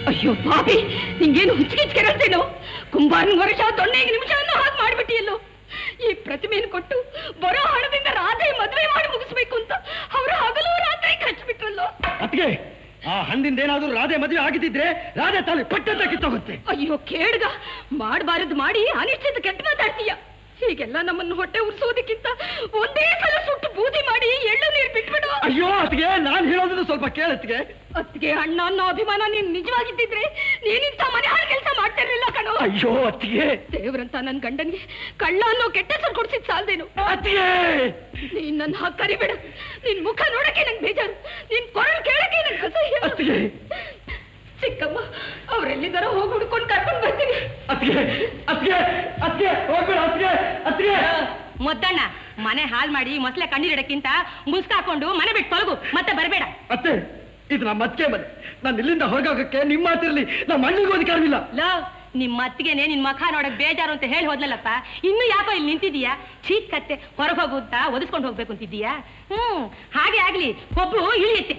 ಅಯ್ಯೋ ಪಾಪಿ ನಿಂಗೇನು ಹುಚ್ಚಿಗಿಚ್ಕೆ ಹೇಳ್ತೇನೋ ಕುಂಬಾರನ ವರ್ಷ ದೊಣ್ಣೆಗೆ ನಿಮಿಷ ಅನ್ನೋ ಹಾಗೆ ಮಾಡ್ಬಿಟ್ಟಿಯಲ್ಲೋ ಈ ಪ್ರತಿಮೆಯನ್ನು ಕೊಟ್ಟು ಬರೋ ಹಣದಿಂದ ರಾಧೆ ಮದುವೆ ಮಾಡಿ ಮುಗಿಸ್ಬೇಕು ಅಂತ ಅವರ ಹಗಲು ರಾತ್ರಿ ಖರ್ಚುಬಿಟ್ರಲ್ಲೋ ಅತ್ತಿಗೆ ಆ ಹಣ್ಣಿಂದ ಏನಾದ್ರೂ ರಾಧೆ ಮದುವೆ ಆಗಿದ್ದಿದ್ರೆ ರಾಧೆ ತಾಳಿ ಪಟ್ಟಂತ ಕಿತ್ತೋಗುತ್ತೆ ಅಯ್ಯೋ ಕೇಡ್ಗ ಮಾಡಬಾರದು ಮಾಡಿ ಅನಿಶ್ಚಿತ ಕೆಟ್ಟ ಮಾತಾಡ್ತೀಯ ಹೀಗೆಲ್ಲ ನಮ್ಮನ್ನು ಹೊಟ್ಟೆ ಉರ್ಸೋದಕ್ಕಿಂತ ಒಂದೇ ಸಲ ಸುಟ್ಟು ಬೂದಿ ಮಾಡಿ ಎಳ್ಳು ನೀರು ಬಿಟ್ಬಿಡು ಅಯ್ಯೋ ಅತ್ತಿಗೆ ನಾನ್ ಹೇಳೋದನ್ನು ಸ್ವಲ್ಪ ಕೇಳತ್ತಿಗೆ ಅತ್ತಿಗೆ ಅಣ್ಣ ಅನ್ನೋ ಅಭಿಮಾನ ನೀನ್ ನಿಜವಾಗಿದ್ದಿದ್ರೆ ನೀನಿಂತ ಮನೆ ಹಾಳು ಕೆಲಸ ಮಾಡ್ತಾ ಇರ್ಲಿಲ್ಲ ಕಣೋ ಅಯ್ಯೋ ಅತ್ತಿಗೆ ದೇವ್ರಂತ ನನ್ ಗಂಡನ್ಗೆ ಕಳ್ಳ ಅನ್ನೋ ಕೆಟ್ಟ ಹೆಸರು ಕೊಡ್ಸಿದ್ ಸಾಲ್ದೇನು ಅತ್ತಿಗೆ ನೀನ್ ನನ್ನ ಹಾಗೆ ಕರಿಬೇಡ ನಿನ್ ಮುಖ ನೋಡಕ್ಕೆ ನಂಗೆ ಬೇಜಾರು ನಿನ್ ಕೊರಳು ಕೇಳಕ್ಕೆ ನಂಗೆ ಅಸಹ್ಯ ಚಿಕ್ಕಮ್ಮ ಅವ್ರೆಲ್ಲಿದಾರೋ ಹೋಗಿ ಹುಡ್ಕೊಂಡು ಕರ್ಕೊಂಡು ಬರ್ತೀನಿ ಅತ್ತಿಗೆ ಅತ್ತಿಗೆ ಅತ್ತಿಗೆ ಹೋಗ್ಬೇಡ ಅತ್ತಿಗೆ ಅತ್ತಿಗೆ ಮೊದ್ದಣ್ಣ ಮನೆ ಹಾಲ್ ಮಾಡಿ ಮೊಸಳೆ ಕಣ್ಣೀರಿಡಕ್ಕಿಂತ ಮುಸ್ಕಾಕೊಂಡು ಮನೆ ಬಿಟ್ಟು ತೊಲಗು ಮತ್ತೆ ಬರಬೇಡ ಅತ್ತೆ ಇದು ನಮ್ಮ ಅತ್ತಿಗೆ ಮನೆ ನಾನು ಇಲ್ಲಿಂದ ಹೊರಗೋಗಕ್ಕೆ ನಿಮ್ಮ ಮಾತಿರ್ಲಿ ನಮ್ಮ ಅಣ್ಣಿಗೂ ಅಧಿಕಾರವಿಲ್ಲ ಲೋ ನಿಮ್ ಮತ್ತಿಗೆನೆ ನಿನ್ ಮುಖ ನೋಡಕ್ ಬೇಜಾರು ಅಂತ ಹೇಳಿ ಹೋದ್ಲಲ್ಲಪ್ಪ ಇನ್ನು ಯಾಕೋ ಇಲ್ಲಿ ನಿಂತಿದೀಯಾ ಚೀಕ್ ಕತ್ತೆ ಹೊರಗೆ ಹೋಗು ಅಂತ ಒದಿಸ್ಕೊಂಡು ಹೋಗ್ಬೇಕು ಅಂತಿದ್ದೀಯಾ ಹ್ಮ್ ಹಾಗೆ ಆಗ್ಲಿ ಒಬ್ರು ಇಳಿಯುತ್ತೆ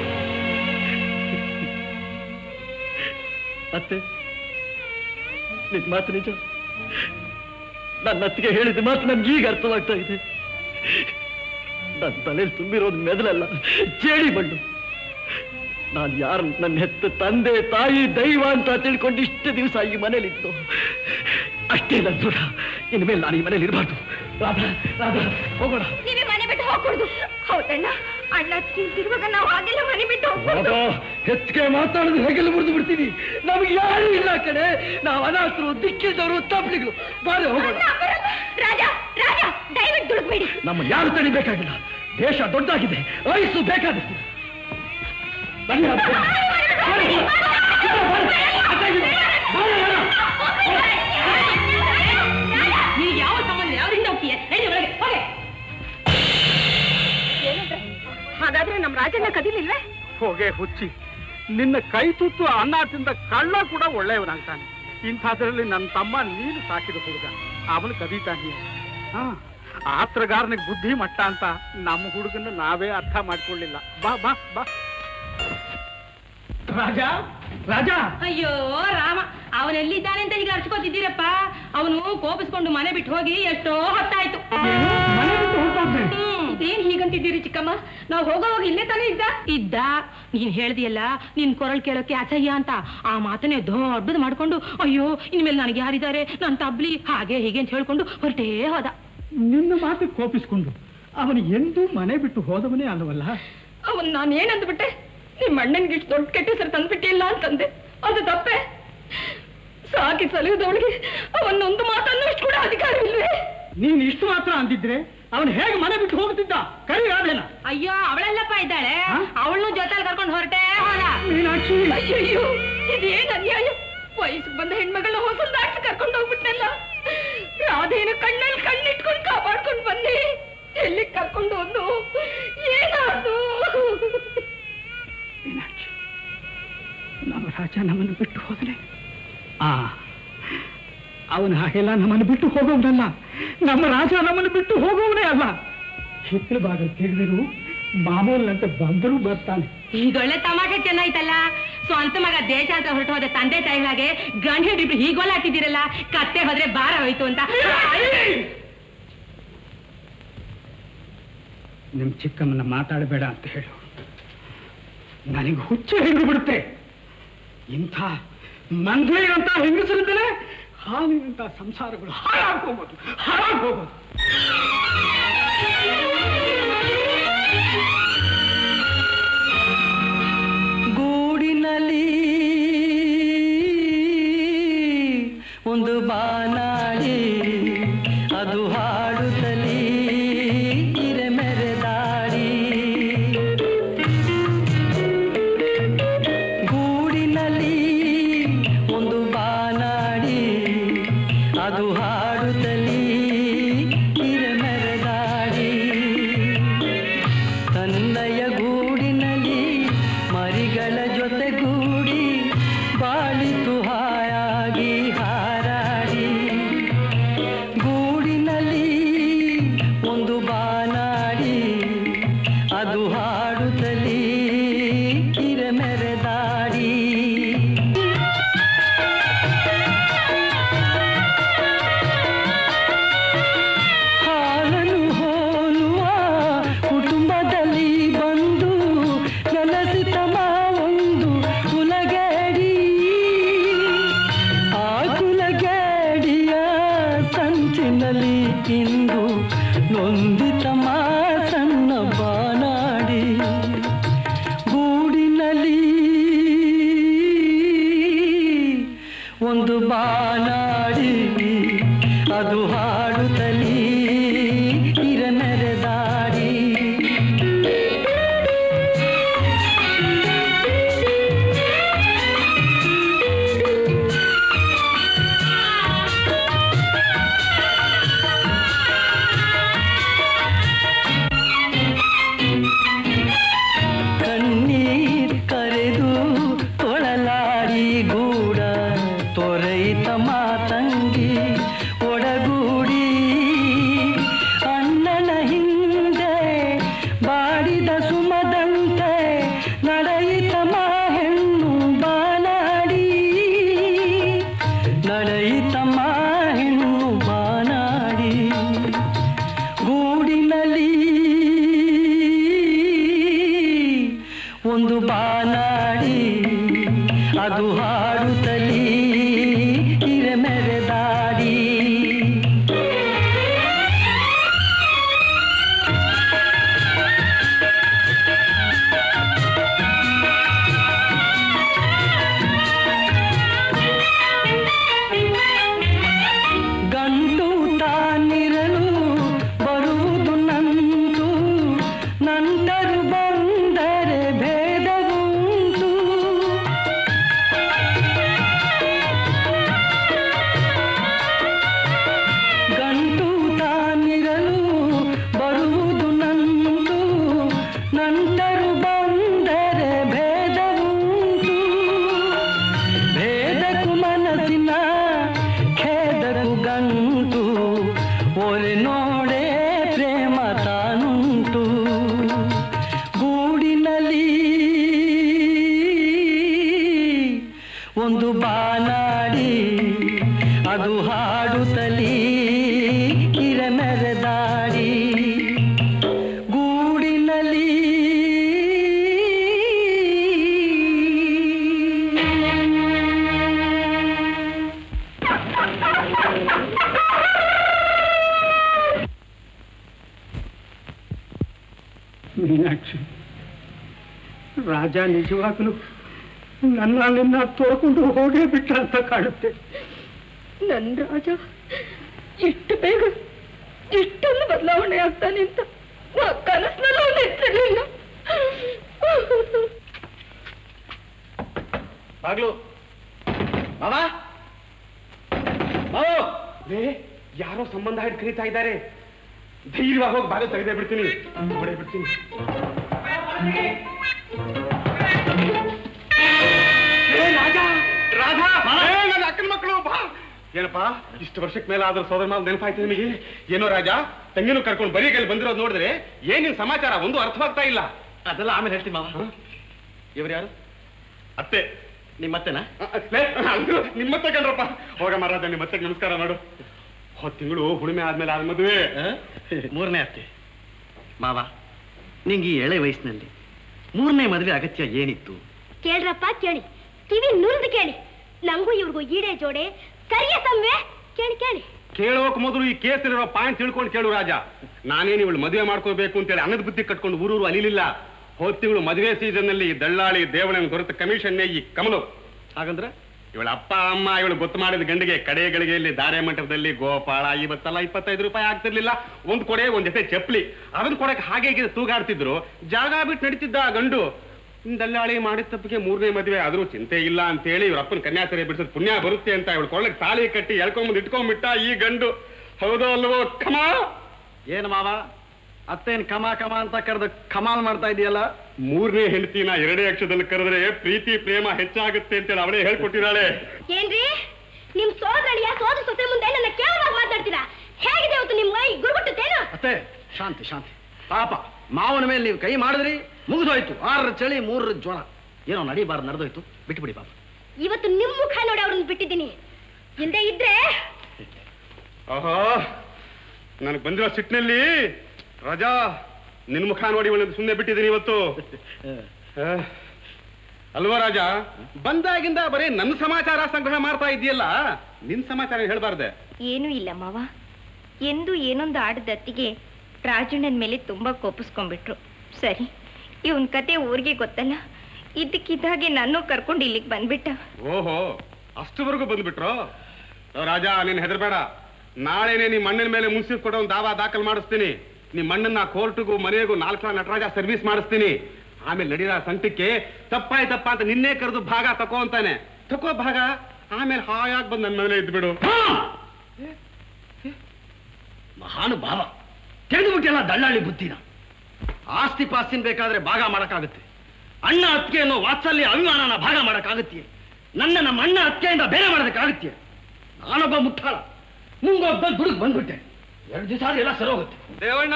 ಅತ್ತೆ ನಿನ್ ಮಾತು ನಿಜ ನನ್ನ ಅತ್ತಿಗೆ ಹೇಳಿದ ಮಾತು ನನ್ಗೆ ಈಗ ಅರ್ಥವಾಗ್ತಾ ಇದೆ ನನ್ನ ತಲೆಯಲ್ಲಿ ತುಂಬಿರೋದು ಮೆದಲಲ್ಲ ಜೇಡಿ ಮಣ್ಣು ನಾನು ಯಾರು ನನ್ನ ಹೆತ್ತ ತಂದೆ ತಾಯಿ ದೈವ ಅಂತ ತಿಳ್ಕೊಂಡು ಇಷ್ಟು ದಿವಸ ಈ ಮನೇಲಿತ್ತು ಅಷ್ಟೇ ನನ್ನ ದೃಢ ಇನ್ಮೇಲೆ ನಾನು ಈ ಮನೇಲಿ ಇರಬಾರ್ದು ರಾಧಾ ರಾಧಾ ಹೋಗೋಣ ನೀವೇ ಮನೆ ಬಿಟ್ಟು ಹೋಗ್ಕೊಡುದು ಹೌದಣ್ಣ ಅಣ್ಣ ತಿರುವಾಗ ನಾವು ಹಾಗೆಲ್ಲ ಮನೆ ಬಿಟ್ಟು ಹೋಗ್ಬಾರ್ದು ರಾಧಾ ಹೆಚ್ಚಿಗೆ ಮಾತಾಡಿದ್ರೆ ಹೇಗೆಲ್ಲ ಮುರಿದು ಬಿಡ್ತೀನಿ ನಮಗೆ ಯಾರು ಇಲ್ಲ ಕಡೆ ನಾವು ಅನಾಥರು ದಿಕ್ಕಿದ್ದವರು ತಪ್ಪಲಿಗಳು ಬಾರೆ ಹೋಗೋಣ ಅಣ್ಣ, ಬರಲ್ಲ. ರಾಜ ರಾಜ ದಯವಿಟ್ಟು ದುಡುಕ್ಬೇಡಿ ನಮ್ಮ ಯಾರು ತಡಿಬೇಕಾಗಿಲ್ಲ ದೇಶ ದೊಡ್ಡದಾಗಿದೆ ವಯಸ್ಸು ಬೇಕಾದಷ್ಟು ಬನ್ನಿ ಅತ್ತೆ. ಬನ್ನಿ. ಬನ್ನಿ. ಅತ್ತಾಗಿ ಬಾ. ಬನ್ನಿ, ಅಣ್ಣ. ನೀ ಯಾವ ಸಂಬಂಧ ಯಾವ್ರಿಂದ ಹೋಗ್ತೀಯ ನಡಿ ಒಳಗೆ ಹೋಗೆ ಹಾಗಾದ್ರೆ ನಮ್ ರಾಜಣ್ಣ ಕದಿಲಿಲ್ವೇ ಹೋಗೆ ಹುಚ್ಚಿ ನಿನ್ನ ಕೈ ತುತ್ತು ಅನ್ನ ತಿಂದ ಕಳ್ಳ ಕೂಡ ಒಳ್ಳೆಯವನಾಗ್ತಾನೆ ಇಂಥದ್ರಲ್ಲಿ ನನ್ನ ತಮ್ಮ ನೀನು ಸಾಕಿದ ಹುಡುಗ ಅವನು ಕದೀತಾನೆ ಹಾ ಆತ್ರಗಾರನಿಗೆ ಬುದ್ಧಿ ಮಟ್ಟ ಅಂತ ನಮ್ಮ ಹುಡುಗನ ನಾವೇ ಅರ್ಥ ಮಾಡ್ಕೊಳ್ಳಿಲ್ಲ ಬಾ ಬಾ ಬಾ ರಾಜ ರಾಜ ಅಯ್ಯೋ ರಾಮ ಅವನೆಲ್ಲಿದ್ದಾನೆ ಅಂತ ಈಗ ಅರ್ಚ್ಕೋತಿದ್ದೀರಪ್ಪ ಅವನು ಕೋಪಿಸ್ಕೊಂಡು ಮನೆ ಬಿಟ್ಟು ಹೋಗಿ ಎಷ್ಟೋ ಹೊತ್ತಾಯ್ತು ಹ್ಮ್ ಏನ್ ಹೀಗಂತಿದ್ದೀರಿ ಚಿಕ್ಕಮ್ಮ ನಾವು ಹೋಗೋವಾಗ ಇಲ್ಲೇ ತಾನೇ ಇದ್ದ ಇದ್ದ ನೀನ್ ಹೇಳ್ದಿಯಲ್ಲ ನಿನ್ ಕೊರಳು ಕೇಳೋಕೆ ಅಸಹ್ಯ ಅಂತ ಆ ಮಾತನ್ನೇ ದೊಡ್ಡದು ಮಾಡ್ಕೊಂಡು ಅಯ್ಯೋ ಇನ್ಮೇಲೆ ನನಗೆ ಯಾರಿದ್ದಾರೆ ನನ್ ತಬ್ಲಿ ಹಾಗೆ ಹೀಗೆ ಅಂತ ಹೇಳ್ಕೊಂಡು ಹೊರಟೇ ಹೋದ ನಿನ್ನ ಮಾತು ಕೋಪಿಸ್ಕೊಂಡು ಅವನು ಎಂದೂ ಮನೆ ಬಿಟ್ಟು ಹೋದವನೇ ಅಲ್ಲವಲ್ಲ ಅವನ್ ನಾನು ಏನಂದ್ಬಿಟ್ಟೆ ನಿಮ್ಮ ಅಣ್ಣನ್ಗೆ ಇಷ್ಟು ದೊಡ್ಡ ಕೆಟ್ಟ ಹೆಸರು ತಂದ್ಬಿಟ್ಟಿಲ್ಲ ಅಂತಂದೆ ಅದು ತಪ್ಪೆ ಸಾಕಿ ಸಲುವುದವಳಿಗೆ ಅವನ್ನೊಂದು ಮಾತನ್ನು ಅಷ್ಟು ಕೂಡ ಅಧಿಕಾರವಿಲ್ವೇ ನೀನ್ ಇಷ್ಟು ಮಾತ್ರ ಅಂದಿದ್ರೆ ಅವನು ಹೇಗೆ ಮನೆ ಬಿಟ್ಟು ಹೋಗ್ತಿದ್ದ ಕರಿ ರಾಧೇನ ಅಯ್ಯೋ ಅವಳೆಲ್ಲಪ್ಪ ಇದ್ದಾಳೆ ಅವಳನ್ನು ಜೊತೆಲಿ ಕರ್ಕೊಂಡು ಹೊರಟೆ ಹೋದ ಮೀನಾಕ್ಷಿ ಅಯ್ಯಯ್ಯೋ ಇದೇನ್ ಅನ್ಯಾಯ ವಯಸ್ಸಿಗೆ ಬಂದ ಹೆಣ್ಮಗಳನ್ನ ಹೊಸಲ್ ದಾಟ್ಸಿ ಕರ್ಕೊಂಡು ಹೋಗ್ಬಿಟ್ನಲ್ಲ ರಾಧೇನ ಕಣ್ಣಲ್ಲಿ ಕಣ್ಣಿಟ್ಕೊಂಡು ಕಾಪಾಡ್ಕೊಂಡು ಬಂದೆ ಎಲ್ಲಿ ಕರ್ಕೊಂಡು ಹೋದ್ನು ಏನಾದ್ರು ಮೀನಾಕ್ಷಿ ನಮ್ಮ ರಾಜ ನಮ್ಮನ್ನು ಬಿಟ್ಟು ಹೋದನೆ ಆ ಅವನು ಹಾಗೆಲ್ಲ ನಮ್ಮನ್ನು ಬಿಟ್ಟು ಹೋಗೋವನಲ್ಲ ನಮ್ಮ ರಾಜ ನಮ್ಮನ್ನು ಬಿಟ್ಟು ಹೋಗೋವನೇ ಅಲ್ಲ ಹಿತ್ತಲ ಬಾಗಿಲು ತೆಗೆದಿರು ಮಾಮೂಲಿನಂತೆ ಬಂದರೂ ಬರ್ತಾನೆ ಈಗೊಳ್ಳೆ ತಮಾಷೆ ಚೆನ್ನಾಯ್ತಲ್ಲ ಸ್ವಂತ ಮಗ ದೇಶ ಅಂತ ಹೊರಟು ಹೋದ ತಂದೆ ತಾಯಿಗಳಾಗೆ ಗಂಡ ಹಿಡಿಬಿಟ್ಟು ಹೀಗೋಲ ಹಾಕಿದ್ದೀರಲ್ಲ ಕತ್ತೆ ಹೋದ್ರೆ ಭಾರ ಹೋಯ್ತು ಅಂತ ನಿಮ್ ಚಿಕ್ಕಮ್ಮನ ಮಾತಾಡಬೇಡ ಅಂತ ಹೇಳು ನನಗೆ ಹುಚ್ಚು ಹಿಡಿದು ಬಿಡುತ್ತೆ ಇಂಥ ಮಂದ್ರೆಯಂತ ಹೆಂಗಸರಿಂದಲೇ ಹಾಲಿನಂತ ಸಂಸಾರಗಳು ಹಾಳಾಗ್ಕೋಬೋದು ಹಾಳಾಗ್ಕೋಬೋದು ಗೂಡಿನಲ್ಲಿ ಒಂದು ಬಾನಾಡಿ ಅದು ಹಾಡುತ್ತಲೀ ಇರೆ ಮೆರೆದಾಡಿ ಗೂಡಿನಲ್ಲಿ ಒಂದು ಬಾನಾಡಿ ಅದು ಹಾಡುತ್ತಲೀ ಇರೆ ಮೆರೆದಾಡಿ ತನ್ನಯ ಗೂಡಿನಲ್ಲಿ ಮರಿಗಳ ಜೊತೆಗೂಡಿ ಬಾಳಿತು ಹಾಯಾಗಿ ಹಾರಾಡಿ ಗೂಡಿನಲ್ಲಿ ಒಂದು ಬಾನಾಡಿ ಅದು ಹಾಡುತ್ತಲೀ ಇರೆ ಮೆರೆದಾಡಿ ಗೂಡಿನಲ್ಲಿ ಇಂದು ನೊಂದಿತ ಮಾಸನ್ನ ಬಾನಾಡಿ ಗೂಡಿನಲ್ಲಿ ಒಂದು ಬಾನಾಡಿ ಅದು ಹಾಡುತ್ತಲೀ ಇರಮೆರೆದಾಡಿ ಕಣ್ಣೀರ್ ಕರೆದು ತೊಳಲಾಡಿ ಗೂಡ ತೊರೆಯಿತ ಮಾತಂಗಿ ಒಡಗೂಡಿ ಅಣ್ಣನ ಹಿಂದೆ ಬಾಡಿದ ಸುಮದಂತೆ ನಡೆಯಿತ ಮಾ ಹೆಣ್ಣು ಬಾನಾಡಿ ನಡೆಯಿತ ಮಾ ಹೆಣ್ಣು ಬಾನಾಡಿ ಗೂಡಿನಲ್ಲಿ ಒಂದು ಬಾನಾಡಿ ಅದು ಹಾಡುತ್ತಲೀ ಇರಮೆರೆದಾಡಿ ಗಂಡು ತಾನಿರಲು ಬರುವುದು ನಂದು ನಂಟರು ಬಂದರೆ ಭೇದವುಂಟು ಗಂಡು ತಾನಿರಲು ಬರುವುದು ನಂದು ನಂಟರು ಬಂದರೆ ಭೇದವುಂಟು ಭೇದಕು ಮನಸ್ಸಿನ ಖೇದಕು ಗಂಟು ಒರೆ ನೋಡೆ ಪ್ರೇಮ ತಾನುಂಟು ಗೂಡಿನಲ್ಲಿ ಒಂದು ಬಾನಾಡಿ ಅದು ಹಾಡುತ್ತಲೀ ಇರಮೆರೆದಾಡಿ ಗೂಡಿನಲ್ಲಿ ಮೀನಾಕ್ಷಿ ರಾಜ ನಿಜವಾಗ್ಲೂ ನನ್ನ ನಿನ್ನ ತೋರ್ಕೊಂಡು ಹೋಗೇ ಬಿಟ್ಟ ಅಂತ ಕಾಣುತ್ತೆ ನನ್ ರಾಜ ಇಷ್ಟು ಬೇಗ ಇಷ್ಟೊಂದು ಬದಲಾವಣೆ ಆಗ್ತಾನೆ ಅಂತ ನಾ ಕನಸಿನಲ್ಲೂ ನೆಟ್ಟಿರ್ಲಿಲ್ಲ ಬಾಗ್ಲು ಮಾವ ಮಾವ ಲೇ ಯಾರೋ ಸಂಬಂಧ ಹಿಡ್ ಕರೀತಾ ಇದ್ದಾರೆ ಧೈರ್ಯವಾಗಿ ಹೋಗಿ ಬಾಗಿಲು ತೆಗೆದೇ ಬಿಡ್ತೀನಿ ಹೊಡೆ ಬಿಡ್ತೀನಿ ಏ ರಾಜ ರಾಧ ಏ, ನನ್ನ ಅಕ್ಕನ ಮಕ್ಕಳು ಬಾ ಏನಪ್ಪ ಇಷ್ಟು ವರ್ಷಕ್ಕೆ ಮೇಲೆ ಆದ್ರೂ ಸೋದರ ಮಾವ ನೆನಪಾಯ್ತು ನಿಮಗೆ ಏನೋ ರಾಜ ತಂಗಿನೂ ಕರ್ಕೊಂಡು ಬರೀ ಕೈಲಿ ಬಂದಿರೋದು ನೋಡಿದ್ರೆ ಏನಿನ್ ಸಮಾಚಾರ ಒಂದು ಅರ್ಥವಾಗ್ತಾ ಇಲ್ಲ ಅದೆಲ್ಲ ಆಮೇಲೆ ಹೇಳ್ತೀನಿ ಮಾವ ಇವ್ರು ಯಾರು ಅತ್ತೆ ನಿಮ್ಮತ್ತೆನಾ ಲೇ, ಅಂದ್ರು ನಿಮ್ಮತ್ತೆ ಕಣ್ರಪ್ಪ ಹೋಗ ಮಹಾರಾಜ ನಿಮ್ಮತ್ತೆ ನಮಸ್ಕಾರ ಮಾಡು ಹೋದ್ ತಿಂಗಳು ಹುಣ್ಣಿಮೆ ಆದ್ಮೇಲೆ ಆದ ಮದುವೆ ಮೂರನೇ ಅತ್ತೆ ಮಾವ ನಿಂಗೆ ಈ ಎಳೆ ವಯಸ್ಸಿನಲ್ಲಿ ಮೂರನೇ ಮದುವೆ ಅಗತ್ಯ ಏನಿತ್ತು ಕೇಳ್ರಪ್ಪ ಕೇಳಿ ಕಿವಿ ನುರಿದು ಕೇಳಿ ನಂಗೂ ಇವ್ರಿಗೂ ಈಡೆ ಜೋಡೆ ಸರಿಯ ಸಂವೆ ಕೇಳಿ ಕೇಳಿ ಕೇಳೋಕ್ ಮೊದಲು ಈ ಕೇಸಲ್ಲಿರೋ ಪಾಯಿಂಟ್ ತಿಳ್ಕೊಂಡು ಕೇಳು ರಾಜ ನಾನೇನು ಇವಳು ಮದುವೆ ಮಾಡ್ಕೋಬೇಕು ಅಂತೇಳಿ ಅನ್ನದ ಬುದ್ಧಿ ಕಟ್ಕೊಂಡು ಊರೂರು ಅಲಿಲಿಲ್ಲ ಹೋದ್ ತಿಂಗಳು ಮದುವೆ ಸೀಸನ್ ನಲ್ಲಿ ಈ ದಳ್ಳಾಳಿ ದೇವಳನ ದೊರೆತ ಕಮಿಷನ್ನೇ ಈ ಕಮಲು ಹಾಗಂದ್ರೆ ಇವಳ ಅಪ್ಪ ಅಮ್ಮ ಇವಳು ಗೊತ್ತು ಮಾಡಿದ ಗಂಡಿಗೆ ಕಡೆ ಗಳಿಗೆಯಲ್ಲಿ ದಾರೆ ಮಂಟಪದಲ್ಲಿ ಗೋಪಾಳ ಇವತ್ತಲ್ಲ ಇಪ್ಪತ್ತೈದು ರೂಪಾಯಿ ಆಗ್ತಿರ್ಲಿಲ್ಲ ಒಂದ್ ಕೊಡೆ ಒಂದ್ ಜೊತೆ ಚಪ್ಪಲಿ ಅದನ್ನ ಕೊಡಕ್ಕೆ ಹಾಗೆ ಹೀಗೆ ತೂಗಾಡ್ತಿದ್ರು ಜಾಗ ಬಿಟ್ಟು ನಡೀತಿದ್ದ ಆ ಗಂಡು ಇನ್ ದಲ್ಲಾಳಿ ಮಾಡಿದ ತಪ್ಪಿಗೆ ಮೂರನೇ ಮದುವೆ ಆದ್ರೂ ಚಿಂತೆ ಇಲ್ಲ ಅಂತ ಹೇಳಿ ಇವ್ರ ಅಪ್ಪನ ಕನ್ಯಾಸರಿ ಬಿಡಿಸಿದ್ ಪುಣ್ಯ ಬರುತ್ತೆ ಅಂತ ಇವಳು ಕೊಳ್ಳಕ್ಕೆ ತಾಳಿ ಕಟ್ಟಿ ಎಳ್ಕೊಂಬಂದು ಇಟ್ಕೊಂಡ್ಬಿಟ್ಟ ಈ ಗಂಡು ಹೌದೋ ಅಲ್ವೋ ಕಮಾ ಏನು ಮಾವ ಅತ್ತೇನ್ ಕಮ ಕಮ ಅಂತ ಕರೆದು ಕಮಾಲ್ ಮಾಡ್ತಾ ಇದೆಯಲ್ಲ ಮೂರನೇ ಹೆಂಡತಿನ ಎರಡೇ ಅಕ್ಷರದಲ್ಲಿ ಕರೆದ್ರೆ ಪ್ರೀತಿ ಪ್ರೇಮ ಹೆಚ್ಚಾಗುತ್ತೆ ಅಂತೇಳಿ ಅವಳೇ ಹೇಳ್ಕೊಟ್ಟಿದ್ದಾಳೆ ಏನ್ರಿ ನಿಮ್ ಸೋದರಳಿಯ ಸೋದರ ಸೊಸೆ ಮುಂದೆ ನನ್ನ ಕೇವಲವಾಗಿ ಮಾತಾಡ್ತೀರಾ ಹೇಗಿದೆ ಇವತ್ತು ನಿಮ್ ಮೈ ಗುರುಗುಟ್ಟುತ್ತೇನು ಅತ್ತೆ ಶಾಂತಿ ಶಾಂತಿ ಪಾಪ ಮಾವನ ಮೇಲೆ ನೀವು ಕೈ ಮಾಡಿದ್ರಿ ಮುಗಿದೋಯ್ತು ಆರರ ಚಳಿ ಮೂರರ ಜ್ವರ ಏನೋ ನಡಿಬಾರ್ದು ನಡೆದೋಯ್ತು ಬಿಟ್ಬಿಡಿ ಪಾಪ ಇವತ್ತು ನಿಮ್ ಮುಖ ನೋಡಿ ಅವ್ರನ್ನ ಬಿಟ್ಟಿದ್ದೀನಿ ಹಿಂದೆ ಇದ್ರೆ ಆಹಾ ನನಗೆ ಬಂದಿರೋ ಸಿಟ್ಟಿನಲ್ಲಿ ರಾಜಾ ನಿನ್ ಮುಖ ನೋಡಿ ಒಳ್ಳೆ ಸುಮ್ಮನೆ ಬಿಟ್ಟಿದ್ದೀನಿ ಇವತ್ತು ಆ, ಅಲ್ವಾ ರಾಜ ಬಂದಾಗಿಂದ ಬರೀ ನನ್ನ ಸಮಾಚಾರ ಸಂಗ್ರಹ ಮಾಡ್ತಾ ಇದೆಯಲ್ಲ ನಿನ್ ಸಮಾಚಾರ ಹೇಳ್ಬಾರ್ದೆ ಏನೂ ಇಲ್ಲ ಮಾವ ಎಂದು ಏನೊಂದು ಆಡದ ಅತ್ತಿಗೆ ರಾಜಣ್ಣನ ಮೇಲೆ ತುಂಬಾ ಕೋಪಿಸ್ಕೊಂಡ್ಬಿಟ್ರು ಸರಿ ಇವನ್ ಕತೆ ಊರಿಗೆ ಗೊತ್ತಲ್ಲ ಇದ್ದಕ್ಕಿದ್ದಾಗೆ ನಾನು ಕರ್ಕೊಂಡು ಇಲ್ಲಿಗೆ ಬಂದ್ಬಿಟ್ಟ ಓಹೋ ಅಷ್ಟುವರೆಗೂ ಬಂದ್ಬಿಟ್ರು ಓ ರಾಜ ನೀನ್ ಹೆದರ್ಬೇಡ ನಾಳೆನೆ ನಿಮ್ಮ ಮಣ್ಣಿನ ಮೇಲೆ ಮುನ್ಸಿಫ್ ಕೊಡೋ ಒಂದು ದಾವಾ ದಾಖಲು ಮಾಡಿಸ್ತೀನಿ ನಿಮ್ಮ ಮಣ್ಣನ್ನ ಕೋರ್ಟ್ಗೂ ಮನೆಗೂ ನಾಲ್ಕು ನಟರಾಜ ಸರ್ವಿಸ್ ಮಾಡಿಸ್ತೀನಿ ಆಮೇಲೆ ನಡೀರ ಸಂಕಟಕ್ಕೆ ತಪ್ಪಾಯ್ತಪ್ಪ ಅಂತ ನಿನ್ನೆ ಕರೆದು ಭಾಗ ತಕೋ ಅಂತಾನೆ ತಕೋ ಭಾಗ ಆಮೇಲೆ ಹಾಯಾಗಿ ಬಂದು ನನ್ನ ಮೇಲೆ ಇದ್ದು ಬಿಡು ಮಹಾನುಭಾವ ತಿಳಿದುಬಿಟ್ಟಿಲ್ಲ ದಳ್ಳಾಳಿ ಬುದ್ಧಿನ ಆಸ್ತಿ ಪಾಸ್ತಿನ ಬೇಕಾದ್ರೆ ಭಾಗ ಮಾಡಕ್ಕಾಗುತ್ತೆ ಅಣ್ಣ ಅತ್ತಿಗೆ ಅನ್ನೋ ವಾತ್ಸಲ್ಯ ಅಭಿಮಾನನ ಭಾಗ ಮಾಡಕ್ಕಾಗುತ್ತೆ ನನ್ನ ನಮ್ಮ ಅಣ್ಣ ಅತ್ತಿಗೆಯಿಂದ ಬೇರೆ ಮಾಡೋದಕ್ಕಾಗುತ್ತೆ ನಾನೊಬ್ಬ ಮುಟ್ಟಾಳ ಮುಂಗೊಬ್ಬ ದುಡುಗ್ ಬಂದ್ಬಿಟ್ಟೆ ಎರಡು ದಿವಸ ಆದ್ರೆ ಎಲ್ಲ ಸರಿ ಹೋಗುತ್ತೆ ದೇವಣ್ಣ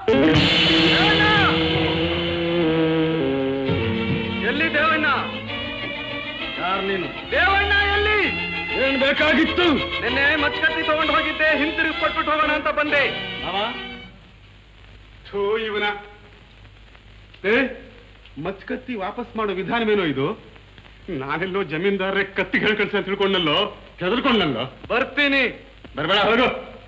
ಎಲ್ಲಿ ದೇವಣ್ಣ ಯಾರು ನೀನು ದೇವಣ್ಣ ಎಲ್ಲಿ ಏನ್ ಬೇಕಾಗಿತ್ತು ನಿನ್ನೆ ಮಚ್ಕತ್ತಿ ತಗೊಂಡು ಹೋಗಿದ್ದೆ ಹಿಂತಿರುಗಿ ಕೊಟ್ಬಿಟ್ಟು ಹೋಗೋಣ ಅಂತ ಬಂದೆ ಥೂ ಇವನ ಏ ಮಚ್ಕತ್ತಿ ವಾಪಸ್ ಮಾಡೋ ವಿಧಾನವೇನೋ ಇದು ನಾನೆಲ್ಲೋ ಜಮೀನ್ದಾರ್ರೆ ಕತ್ತಿ ಹೇಳ್ಕಳ್ಸ ಅಂತ ತಿಳ್ಕೊಂಡಲ್ಲೋ ಹೆದರ್ಕೊಂಡಲ್ಲೋ ಬರ್ತೀನಿ ಬರ್ಬೇಡ ಹೋಗು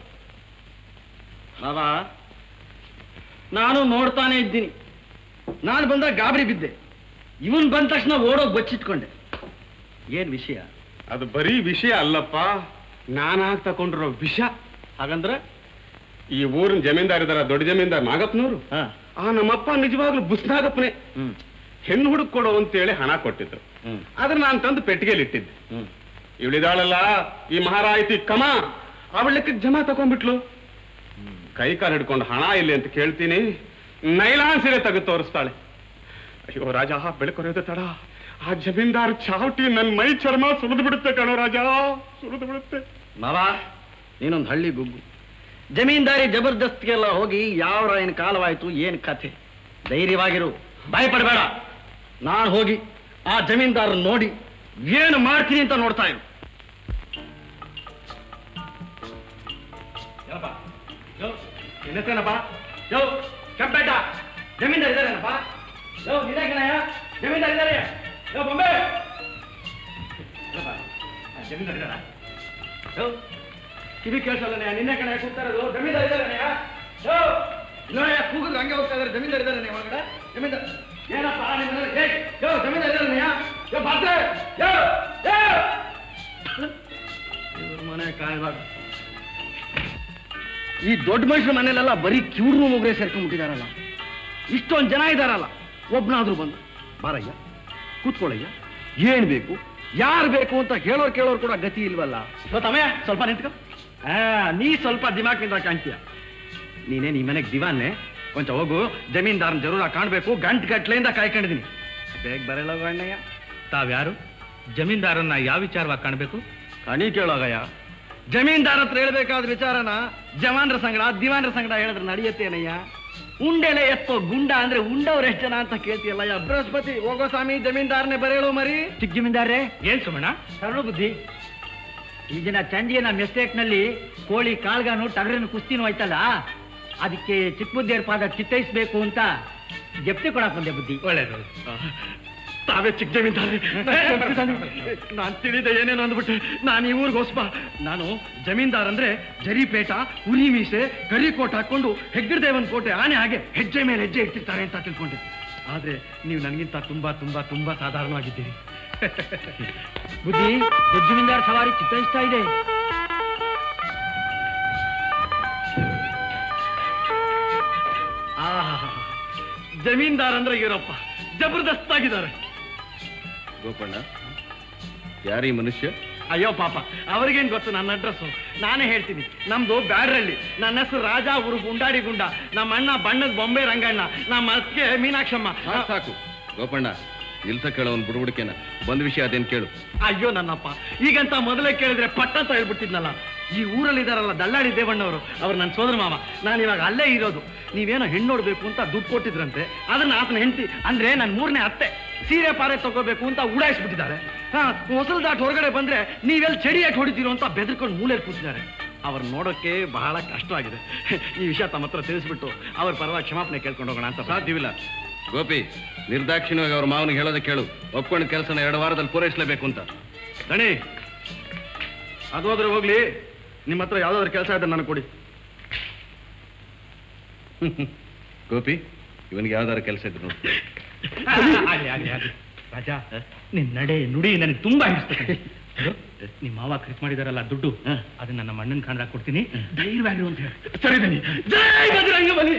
ಬಾಬಾ ನಾನು ನೋಡ್ತಾನೆ ಇದ್ದೀನಿ ನಾನು ಬಂದಾಗ ಗಾಬರಿ ಬಿದ್ದೆ ಇವನ್ ಬಂದ ತಕ್ಷಣ ಓಡೋಗ್ ಬಚ್ಚಿಟ್ಕೊಂಡೆ ಏನ್ ವಿಷಯ ಅದು ಬರೀ ವಿಷಯ ಅಲ್ಲಪ್ಪ ನಾನಾಗ್ ತಗೊಂಡಿರೋ ವಿಷ ಹಾಗಂದ್ರೆ ಈ ಊರಿನ ಜಮೀನ್ದಾರ್ ಇದಾರ ದೊಡ್ಡ ಜಮೀನ್ದಾರ್ ನಾಗಪ್ಪನವರು ಆ ನಮ್ಮಪ್ಪ ನಿಜವಾಗ್ಲೂ ಬುಸ್ನಾಗಪ್ಪನೇ ಹೆಣ್ಣು ಹುಡುಕ್ ಕೊಡು ಅಂತೇಳಿ ಹಣ ಕೊಟ್ಟಿದ್ರು ಆದ್ರೆ ನಾನು ತಂದು ಪೆಟ್ಟಿಗೆಲಿ ಇಟ್ಟಿದ್ದೆ ಇವಳಿದಾಳಲ್ಲ ಈ ಮಹಾರಾಯಿತಿ ಕಮ ಅವಳಕ್ಕೆ ಜಮಾ ತಗೊಂಡ್ಬಿಟ್ಲು ಕೈ ಕಾಲು ಹಿಡ್ಕೊಂಡು ಹಣ ಇಲ್ಲಿ ಅಂತ ಕೇಳ್ತೀನಿ ನೈಲಾನ್ ಸೀರೆ ತೆಗೆದು ತೋರಿಸ್ತಾಳೆ ಅಯ್ಯೋ ರಾಜ ಬೆಳಕೊರೆಯೋದು ತಡ ಆ ಜಮೀನ್ದಾರ್ ಚಾವಟಿ ನನ್ ಮೈ ಚರ್ಮ ಸುರಿದು ಬಿಡುತ್ತೆ ಕಣೋ ರಾಜ ಸುರಿದು ಬಿಡುತ್ತೆ ಮಾವ ನೀನೊಂದು ಹಳ್ಳಿ ಗುಗ್ಗು ಜಮೀನ್ದಾರಿ ಜಬರ್ದಸ್ತ್ಗೆಲ್ಲ ಹೋಗಿ ಯಾವ ರಾಯನ ಕಾಲವಾಯ್ತು ಏನ್ ಕಥೆ ಧೈರ್ಯವಾಗಿರು ಭಯಪಡಬೇಡ ನಾನು ಹೋಗಿ ಆ ಜಮೀನ್ದಾರ ನೋಡಿ ಏನು ಮಾಡ್ತೀನಿ ಅಂತ ನೋಡ್ತಾ ಇರು ಏನಪ್ಪಾ ಯೋ ಕೆಂಪೇಟ ಜಮೀನ್ದಾರ್ ಇದಾರೇನಪ್ಪ ಯೋ ನಿನ್ನೆ ಕಣಯ್ಯ ಜಮೀನ್ದಾರ್ ಇದಾರೆ ಯೋ ಬೊಂಬೆ ಜಮೀನ್ದಾರ್ ಇದಾರ ಯೋ ಕಿವಿ ಕೇಳಿಸಲ್ಲ ನಿನ್ನೆ ಕಣ ಕೂಗ್ತಾ ಇರೋದು ಜಮೀನ್ದಾರ್ ಇದಾರೆ ಯೋ ನೋಡಯ್ಯ ಕೂಗಿದ್ರೆ ಹಂಗೆ ಹೋಗ್ತಾ ಇದಾರೆ ಜಮೀನ್ದಾರ್ ಇದಾರೆ ಒಳಗಡೆ ಜಮೀನ್ದಾರ್ ಏನಪ್ಪ ನಿಮ್ಮ ಮನೆಯಲ್ಲಿ? ಏಯ್, ಯೋ ಜಮೀನ್ದಾರ್ ಇದಾರೆ ಯೋ ಬಾತ್ರೆ ಯೋ ಯೋ ಇವ್ರ ಮನೆ ಕಾಯ್ದಾಗ ಈ ದೊಡ್ಡ ಮನುಷ್ಯರ ಮನೇಲೆಲ್ಲ ಬರೀ ಕಿವ್ರು ಮುಗ್ರೆ ಸೇರ್ಕೊಂಡ್ಬಿಟ್ಟಿದಾರಲ್ಲ ಇಷ್ಟೊಂದು ಜನ ಇದಾರಲ್ಲ ಒಬ್ನಾದ್ರೂ ಬಂದು ಬಾರಯ್ಯ ಕೂತ್ಕೊಳ್ಳಯ್ಯ ಏನ್ ಬೇಕು ಯಾರು ಬೇಕು ಅಂತ ಹೇಳೋರ್ ಕೇಳೋರು ಕೂಡ ಗತಿ ಇಲ್ವಲ್ಲ ತಮಯ್ಯ ಸ್ವಲ್ಪ ನಿಂತ್ಕೊ ಆ, ನೀ ಸ್ವಲ್ಪ ದಿಮಾಕಿಂದ ಕಾಣ್ತೀಯ ನೀನೇ ಈ ಮನೆಗೆ ದಿವಾನೆ ಕೊಂಚ ಹೋಗು ಜಮೀನ್ದಾರನ ಜರೂರ ಕಾಣ್ಬೇಕು ಗಂಟ್ ಗಟ್ಲೆಯಿಂದ ಕಾಯ್ಕೊಂಡಿದೀನಿ ಬೇಗ ಬರಲ್ಲ ಅಣ್ಣಯ್ಯ ತಾವ್ಯಾರು ಜಮೀನ್ದಾರನ್ನ ಯಾವ ವಿಚಾರವಾಗಿ ಕಾಣಬೇಕು ಕಣಿ ಕೇಳೋಗಯ್ಯ ಜಮೀನ್ದಾರ ಹತ್ರ ಹೇಳ್ಬೇಕಾದ ವಿಚಾರನ ಜವಾನ್ರ ಸಂಗಡ ದಿವಾನ್ರ ಸಂಗಡ ಹೇಳಿದ್ರೆ ನಡೆಯತ್ತೇನಯ್ಯ ಉಂಡೆಲೆ ಎತ್ತೋ ಗುಂಡ ಅಂದ್ರೆ ಉಂಡವ್ರ ಎಷ್ಟು ಜನ ಅಂತ ಕೇಳ್ತೀಯಲ್ಲಯ್ಯ ಬೃಹಸ್ಪತಿ ಹೋಗೋ ಸ್ವಾಮಿ ಜಮೀನ್ದಾರನೇ ಬರೇಳು ಮರಿ ಚಿಕ್ಕ ಜಮೀನ್ದಾರ್ರೆ ಏನ್ ಸುಮಣ ಸರಳ ಬುದ್ಧಿ ಈ ದಿನ ಚಂದಿಯನ ಮಿಸ್ಟೇಕ್ ನಲ್ಲಿ ಕೋಳಿ ಕಾಳ್ಗಾನು ಟಗರಿನ ಕುಸ್ತಿನೂ ಆಯ್ತಲ್ಲ ಅದಕ್ಕೆ ಚಿಕ್ಕ ಬುದ್ಧಿ ಪಾದ ಚಿತ್ತೈಸ್ಬೇಕು ಅಂತ ಜಪ್ತಿ ಕೊಡಕ್ ಬಂದೆ ಬುದ್ಧಿ ಒಳ್ಳೇದು ತಾವೇ ಚಿಕ್ಕ ಜಮೀನ್ದಾರ ನಾನ್ ತಿಳಿದೆ ಏನೇನು ಅಂದ್ಬಿಟ್ಟೆ ನಾನು ಈ ಊರಿಗೆ ಹೊಸ್ಬ ನಾನು ಜಮೀನ್ದಾರ್ ಅಂದ್ರೆ ಜರಿಪೇಟ ಉರಿ ಮೀಸೆ ಕರಿ ಕೋಟ್ ಹಾಕೊಂಡು ಹೆಗ್ಗಡದೇವನ್ ಕೋಟೆ ಆನೆ ಹಾಗೆ ಹೆಜ್ಜೆ ಮೇಲೆ ಹೆಜ್ಜೆ ಇಡ್ತಿರ್ತಾರೆ ಅಂತ ತಿಳ್ಕೊಂಡೆ ಆದ್ರೆ ನೀವು ನನಗಿಂತ ತುಂಬಾ ತುಂಬಾ ತುಂಬಾ ಸಾಧಾರಣವಾಗಿದ್ದೀರಿ ಬುದ್ಧಿ ದೊಡ್ಡ ಜಮೀನ್ದಾರ್ ಸವಾರಿ ಚಿತ್ತೈಸ್ತಾ ಇದೆ ಆಹಾ ಜಮೀನ್ದಾರ್ ಅಂದ್ರೆ ಇವರಪ್ಪ ಜಬರ್ದಸ್ತ್ ಆಗಿದ್ದಾರೆ ಗೋಪಣ್ಣ ಯಾರೀ ಮನುಷ್ಯ ಅಯ್ಯೋ ಪಾಪ ಅವ್ರಿಗೇನ್ ಗೊತ್ತು ನನ್ನ ಅಡ್ರೆಸ್ಸು ನಾನೇ ಹೇಳ್ತೀನಿ ನಮ್ದು ಬ್ಯಾಡ್ರಳ್ಳಿ ನನ್ನ ಹೆಸರು ರಾಜ ಊರು ಗುಂಡಾಡಿ ಗುಂಡ ನಮ್ಮ ಅಣ್ಣ ಬಣ್ಣದ ಬೊಂಬೆ ರಂಗಣ್ಣ ನಮ್ಮ ಅತ್ತಿಗೆ ಮೀನಾಕ್ಷಮ್ಮ ಸಾಕು, ಸಾಕು ಗೋಪಣ್ಣ ನಿಲ್ಸ ಕೇಳೋನ್ ಬುಡ್ಬುಡ್ಕೇನ ಬಂದ್ ವಿಷಯ ಅದೇನ್ ಕೇಳು ಅಯ್ಯೋ ನನ್ನಪ್ಪ ಈಗಂತ ಮೊದಲೇ ಕೇಳಿದ್ರೆ ಪಟ್ಟ ಅಂತ ಹೇಳ್ಬಿಟ್ಟಿದ್ನಲ್ಲ ಈ ಊರಲ್ಲಿ ಇದಾರಲ್ಲ ದಳ್ಳಾಳಿ ದೇವಣ್ಣವರು ಅವ್ರು ನನ್ನ ಸೋದರ ಮಾವ ನಾನು ಇವಾಗ ಅಲ್ಲೇ ಇರೋದು ನೀವೇನೋ ಹೆಣ್ಣು ನೋಡ್ಬೇಕು ಅಂತ ದುಡ್ಡು ಕೊಟ್ಟಿದ್ರಂತೆ ಅದನ್ನ ಆತನ ಹೆಂಡತಿ ಅಂದ್ರೆ ನನ್ನ ಮೂರನೇ ಅತ್ತೆ ಸೀರೆ ಪಾರೆ ತಗೋಬೇಕು ಅಂತ ಉಡಾಯಿಸ್ಬಿಟ್ಟಿದ್ದಾರೆ ಹಾ ಹೊಸಲು ದಾಟ್ ಹೊರಗಡೆ ಬಂದ್ರೆ ನೀವೆಲ್ಲಿ ಚಡಿ ಯಾಕೆ ಹೊಡಿತೀರೋ ಅಂತ ಬೆದರ್ಕೊಂಡು ಮೂಲೆಯಲ್ಲಿ ಕೂತಿದ್ದಾರೆ ಅವ್ರು ನೋಡೋಕೆ ಬಹಳ ಕಷ್ಟವಾಗಿದೆ ಈ ವಿಷಯ ತಮ್ಮ ಹತ್ರ ತಿಳಿಸ್ಬಿಟ್ಟು ಅವ್ರ ಪರವಾಗಿ ಕ್ಷಮಾಪಣೆ ಕೇಳ್ಕೊಂಡು ಹೋಗೋಣ ಅಂತ ಸಾಧ್ಯವಿಲ್ಲ ಗೋಪಿ ನಿರ್ದಾಕ್ಷಿಣ್ಯವಾಗಿ ಅವ್ರ ಮಾವನಿಗೆ ಹೇಳೋದ ಕೇಳು ಒಪ್ಕೊಂಡ ಕೆಲಸನ ಎರಡು ವಾರದಲ್ಲಿ ಪೂರೈಸಲೇಬೇಕು ಅಂತ ದಣಿ ಅದು ಹೋದ್ರೆ ಹೋಗ್ಲಿ ನಿಮ್ಮ ಹತ್ರ ಯಾವ್ದಾದ್ರು ಕೆಲಸ ಇದ್ರೆ ನನಗೆ ಕೊಡಿ ಗೋಪಿ ಇವನಿಗೆ ಯಾವ್ದಾರ ಕೆಲಸ ಇದ್ರು ನೋಡು ಆಗ್ಲಿ ಆಗ್ಲಿ ಆಗ್ಲಿ ರಾಜ ನಿನ್ ನಡೆ ನುಡಿ ನನಗೆ ತುಂಬಾ ಹಿಡಿಸ್ತದೆ ನಿಮ್ಮ ಮಾವ ಖರ್ಚು ಮಾಡಿದಾರಲ್ಲ ದುಡ್ಡು ಅದನ್ನ ನಮ್ಮ ಅಣ್ಣನ ಕಾಣ್ದಾಗ ಕೊಡ್ತೀನಿ ಧೈರ್ಯವಾಗಿರು ಅಂತ ಹೇಳಿ ಸರಿ ಬನ್ನಿ ಜೈ ಬಜರಂಗ ಬಲಿ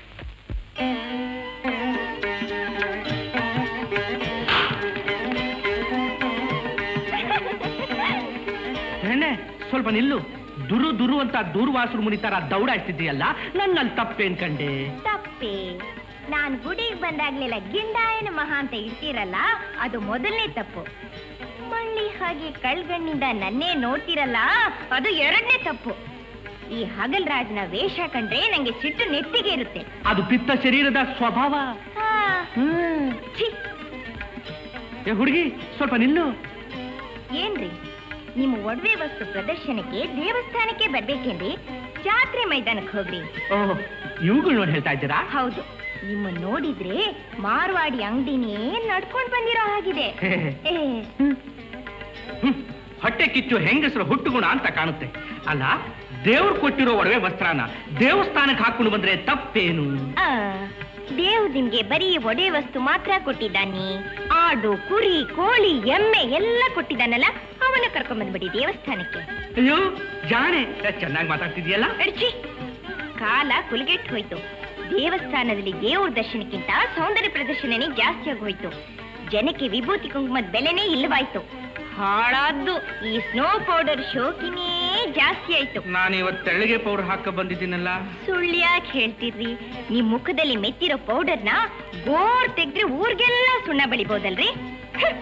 ಏನೇ ಸ್ವಲ್ಪ ನಿಲ್ಲು ದುರು ದುರು ಅಂತ ದೂರ್ವಾಸರು ಮುನಿತಾರ ದೌಡಾಡ್ತಿದ್ದೀಯಲ್ಲ ನನ್ನಲ್ಲಿ ತಪ್ಪೇನ್ ಕಂಡೆ ತಪ್ಪೆ ನಾನ್ ಗುಡಿಗೆ ಬಂದಾಗ್ಲೆಲ್ಲ ಗಿಂಡಾಯನ ಮಹಾ ಅಂತ ಇರ್ತೀರಲ್ಲ ಅದು ಮೊದಲನೇ ತಪ್ಪು ಮಳ್ಳಿ ಹಾಗೆ ಕಳ್ಗಣ್ಣಿಂದ ನನ್ನೇ ನೋಡ್ತಿರಲ್ಲ ಅದು ಎರಡನೇ ತಪ್ಪು ಈ ಹಗಲ್ ರಾಜನ ವೇಷ ಕಂಡ್ರೆ ನಂಗೆ ಸಿಟ್ಟು ನೆತ್ತಿಗೆ ಇರುತ್ತೆ ಅದು ಪಿತ್ತ ಶರೀರದ ಸ್ವಭಾವ ಆ, ಛೀ, ಏ ಹುಡುಗಿ ಸ್ವಲ್ಪ ನಿಲ್ಲು ಏನ್ರಿ ನಿಮ್ಮ ಒಡವೆ ವಸ್ತು ಪ್ರದರ್ಶನಕ್ಕೆ ದೇವಸ್ಥಾನಕ್ಕೆ ಬರ್ಬೇಕೇನ್ರಿ ಜಾತ್ರೆ ಮೈದಾನಕ್ಕೆ ಹೋಗ್ರಿ ಓಹ್ ಇವುಗಳು ನೋಡಿ ಹೇಳ್ತಾ ಇದ್ದೀರಾ ಹೌದು ನಿಮ್ಮ ನೋಡಿದ್ರೆ ಮಾರ್ವಾಡಿ ಅಂಗಡಿನೇ ನಡ್ಕೊಂಡ್ ಬಂದಿರೋ ಹಾಗಿದೆ ಏ, ಹ್ಮ್. ಹೊಟ್ಟೆ ಕಿಚ್ಚು ಹೆಂಗಸರ ಹುಟ್ಟುಗುಣ ಅಂತ ಕಾಣುತ್ತೆ ಅಲ್ಲ ದೇವ್ರು ಕೊಟ್ಟಿರೋ ಒಡವೆ ವಸ್ತ್ರನ ದೇವಸ್ಥಾನಕ್ಕೆ ಹಾಕೊಂಡು ಬಂದ್ರೆ ತಪ್ಪೇನು ಆ, ದೇವ್ ನಿಮ್ಗೆ ಬರೀ ಒಡೆ ವಸ್ತು ಮಾತ್ರ ಕೊಟ್ಟಿದ್ದಾನೆ ಆಡು ಕುರಿ ಕೋಳಿ ಎಮ್ಮೆ ಎಲ್ಲ ಕೊಟ್ಟಿದ್ದಾನಲ್ಲ ಅವನ ಕರ್ಕೊಂಡ್ ಬಂದ್ಬಿಡಿ ದೇವಸ್ಥಾನಕ್ಕೆ ಅಯ್ಯೋ ಜಾಣೆ ಚೆನ್ನಾಗಿ ಮಾತಾಡ್ತಿದ್ಯಲ್ಲ ಅಡ್ಚಿ ಕಾಲ ಕುಲಗೆಟ್ಟು ಹೋಯ್ತು ದೇವಸ್ಥಾನದಲ್ಲಿ ದೇವ್ರ ದರ್ಶನಕ್ಕಿಂತ ಸೌಂದರ್ಯ ಪ್ರದರ್ಶನನೇ ಜಾಸ್ತಿ ಆಗೋಯ್ತು ಜನಕ್ಕೆ ವಿಭೂತಿ ಕುಂಕುಮದ ಬೆಲೆನೇ ಇಲ್ಲವಾಯ್ತು ಹಾಳಾದ್ದು ಈ ಸ್ನೋ ಪೌಡರ್ ಶೋಕಿನೇ ಜಾಸ್ತಿ ಆಯ್ತು ನಾನು ಇವತ್ತು ತೆಳ್ಳಗೆ ಪೌಡರ್ ಹಾಕ ಬಂದಿದ್ದೀನಲ್ಲ ಸುಳ್ಳ್ಯಾಕ್ ಹೇಳ್ತಿರ್ರಿ ನಿಮ್ ಮುಖದಲ್ಲಿ ಮೆತ್ತಿರೋ ಪೌಡರ್ನ ಗೋರ್ ತೆಗ್ದ್ರೆ ಊರ್ಗೆಲ್ಲ ಸುಣ್ಣ ಬಳಿಬೋದಲ್ರಿ ಹ್ಮ್.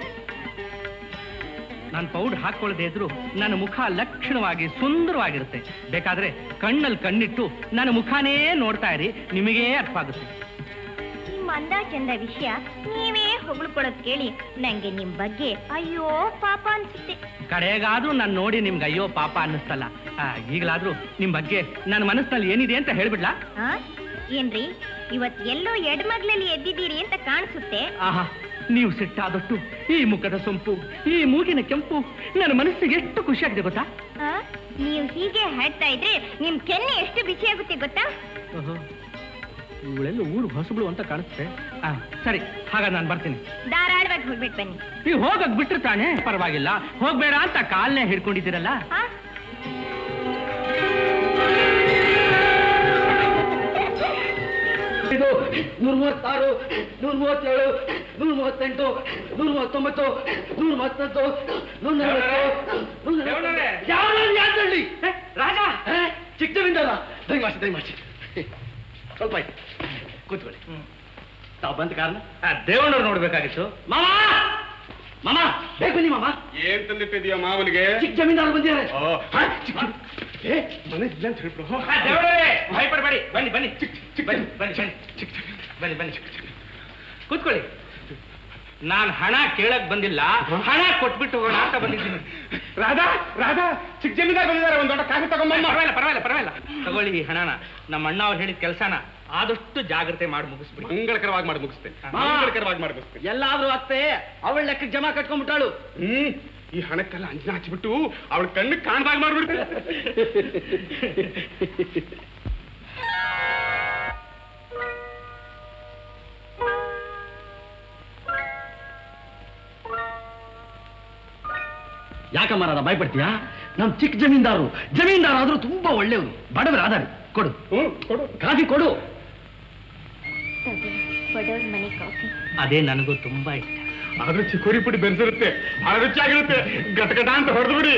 ನಾನು ಪೌಡರ್ ಹಾಕೊಳ್ಳದೆ ಇದ್ರು ನನ್ನ ಮುಖ ಲಕ್ಷಣವಾಗಿ ಸುಂದರವಾಗಿರುತ್ತೆ ಬೇಕಾದ್ರೆ ಕಣ್ಣಲ್ಲಿ ಕಣ್ಣಿಟ್ಟು ನನ್ನ ಮುಖಾನೇ ನೋಡ್ತಾ ಇರಿ ನಿಮಗೇ ಅರ್ಥ ಆಗುತ್ತೆ ನಿಮ್ ಅಂದ ಚಂದ ವಿಷಯ ನೀವೇ ಹೊಗಳ್ಕೊಳ್ಳೋದ್ ಕೇಳಿ ನಂಗೆ ನಿಮ್ ಬಗ್ಗೆ ಅಯ್ಯೋ ಪಾಪ ಅನ್ಸುತ್ತೆ ಕಡೆಗಾದ್ರೂ ನಾನು ನೋಡಿ ನಿಮ್ಗೆ ಅಯ್ಯೋ ಪಾಪ ಅನ್ನಿಸ್ತಲ್ಲ ಆ, ಈಗಲಾದ್ರೂ ನಿಮ್ ಬಗ್ಗೆ ನನ್ನ ಮನಸ್ಸಿನಲ್ಲಿ ಏನಿದೆ ಅಂತ ಹೇಳ್ಬಿಡ್ಲಾ ಆ? ಏನ್ರಿ ಇವತ್ ಎಲ್ಲೋ ಎಡಮಗ್ಲಲ್ಲಿ ಎದ್ದಿದ್ದೀರಿ ಅಂತ ಕಾಣಿಸುತ್ತೆ ಆಹಾ ನೀವು ಸಿಟ್ಟಾದಷ್ಟು ಈ ಮುಖದ ಸೊಂಪು ಈ ಮೂಗಿನ ಕೆಂಪು ನನ್ನ ಮನಸ್ಸಿಗೆ ಎಷ್ಟು ಖುಷಿಯಾಗಿದೆ ಗೊತ್ತಾ ಆ? ನೀವು ಹೀಗೆ ಹಾಡ್ತಾ ಇದ್ರೆ ನಿಮ್ ಕೆನ್ನೆ ಎಷ್ಟು ಬಿಸಿ ಆಗುತ್ತೆ ಗೊತ್ತಾ ಇವಳೆಲ್ಲ ಊರು ಹೊಸಬಳು ಅಂತ ಕಾಣಿಸುತ್ತೆ ಆ, ಸರಿ ಹಾಗ ನಾನು ಬರ್ತೀನಿ ಧಾರಾಳವಾಗಿ ಹೋಗ್ಬಿಟ್ ಬನ್ನಿ ನೀವು ಹೋಗಕ್ ಬಿಟ್ರೆ ತಾನೇ ಪರವಾಗಿಲ್ಲ ಹೋಗ್ಬೇಡ ಅಂತ ಕಾಲ್ನೇ ಹಿಡ್ಕೊಂಡಿದ್ದೀರಲ್ಲ ಆ? ಇದು ನೂರ ಮೂವತ್ತಾರು ನೂರ ಮೂವತ್ತೇಳು ನೂರ ಮೂವತ್ತೆಂಟು ನೂರ ಮೂವತ್ತೊಂಬತ್ತು ನೂರ ಮೂವತ್ತೊಂದು ನೂರ ನಲವತ್ತು, ನೂರ ನಲವತ್ತೊಂದು. ಯಾವ್ದ್ರಲ್ಲಿ ಯಾವ್ದ್ರಲ್ಲಿ? ಹೇ, ರಾಜ ಹೇ, ಚಿಕ್ಕ ಜಮೀನ್ದಾರ ದಯಮಾಸಿ ದಯಮಾಸಿ ಸ್ವಲ್ಪ ಆಯ್ತು ಕೂತ್ಕೊಳ್ಳಿ ತಾವು ಬಂದ ಕಾರಣ ದೇವಣ್ಣವ್ರು ನೋಡ್ಬೇಕಾಗಿತ್ತು ಮಾಮ ಮಾಮ ಬೇಕು ಬನ್ನಿ ಮಾಮ ಏನ್ ತಂದಿಟ್ಟಿದ್ಯಾ ಮಾವನಿಗೆ ಚಿಕ್ಕ ಜಮೀನ್ದಾರ ಬಂದಿದ್ದಾರೆ ಓ, ಹಾ, ಚಿಕ್ಕ ಚಿಕ್ಕ. ಏ ಮನೆ ಇಲ್ಲ ಅಂತ ಹೇಳ್ಬಿಡು ಭಯಪಡಬೇಡಿ ಬನ್ನಿ ಬನ್ನಿ ಬನ್ನಿ ಬನ್ನಿ ಬನ್ನಿ ಬನ್ನಿ ಬನ್ನಿ ಕೂತ್ಕೊಳ್ಳಿ ನಾನ್ ಹಣ ಕೇಳಕ್ ಬಂದಿಲ್ಲ ಹಣ ಕೊಟ್ಬಿಟ್ಟು ಹೋಗೋಣ ಅಂತ ಬಂದಿದ್ದೀನಿ ರಾಧಾ ರಾಧಾ ಚಿಕ್ಕ ಜಮೀನ್ದಾರ್ ಬಂದಿದ್ದಾರೆ ಒಂದ್ ದೊಡ್ಡ ಕಾಫಿ ತಗೊಂಬಮ್ಮ ಪರವಾಗಿಲ್ಲ ಪರವಾಗಿಲ್ಲ ಪರವಾಗಿಲ್ಲ ತಗೊಳ್ಳಿ ಈ ಹಣನ ನಮ್ಮ ಅಣ್ಣ ಅವ್ರು ಹೇಳಿದ ಕೆಲಸನ ಆದಷ್ಟು ಜಾಗ್ರತೆ ಮಾಡಿ ಮುಗಿಸ್ಬಿಡಿ ಮಂಗಳಕರವಾಗಿ ಮಾಡಿ ಮುಗಿಸ್ತೇನೆ ಮಾಮ. ಮಂಗಳಕರವಾಗಿ ಮಾಡಿ ಮುಗಿಸ್ತೇನೆ ಎಲ್ಲಾದ್ರೂ ಅತ್ತೆ ಅವಳ ಲೆಕ್ಕಕ್ಕೆ ಜಮಾ ಕಟ್ಕೊಂಡ್ಬಿಟ್ಟಾಳು ಹ್ಮ್ ಈ ಹಣಕ್ಕೆಲ್ಲ ಅಂಜನ ಹಚ್ಚಿಬಿಟ್ಟು ಅವಳ ಕಣ್ಣು ಕಾಣ್ದಾಗ ಮಾಡ್ಬಿಡ್ತೇನೆ ಯಾಕಮ್ಮ ರಾಧ ಭಯಪಡ್ತೀಯಾ ನಮ್ ಚಿಕ್ಕ ಜಮೀನ್ದಾರು ಜಮೀನ್ದಾರ ಆದ್ರೂ ತುಂಬಾ ಒಳ್ಳೆಯವರು ಬಡವರು ಆಧಾರಿ ಕೊಡು ಕೊಡು ಕಾಫಿ ಕೊಡು ಬಡವ್ರ ಮನೆ ಕಾಫಿ ಅದೇ ನನಗೂ ತುಂಬಾ ಇಷ್ಟ ಆದ್ರೂ ಚಿಕೋರಿ ಪುಡಿ ಬೆರೆಸಿರುತ್ತೆ ಬಹಳ ರುಚಿಯಾಗಿರುತ್ತೆ ಗಟಗಟ ಅಂತ ಹೊಡೆದು ಬಿಡಿ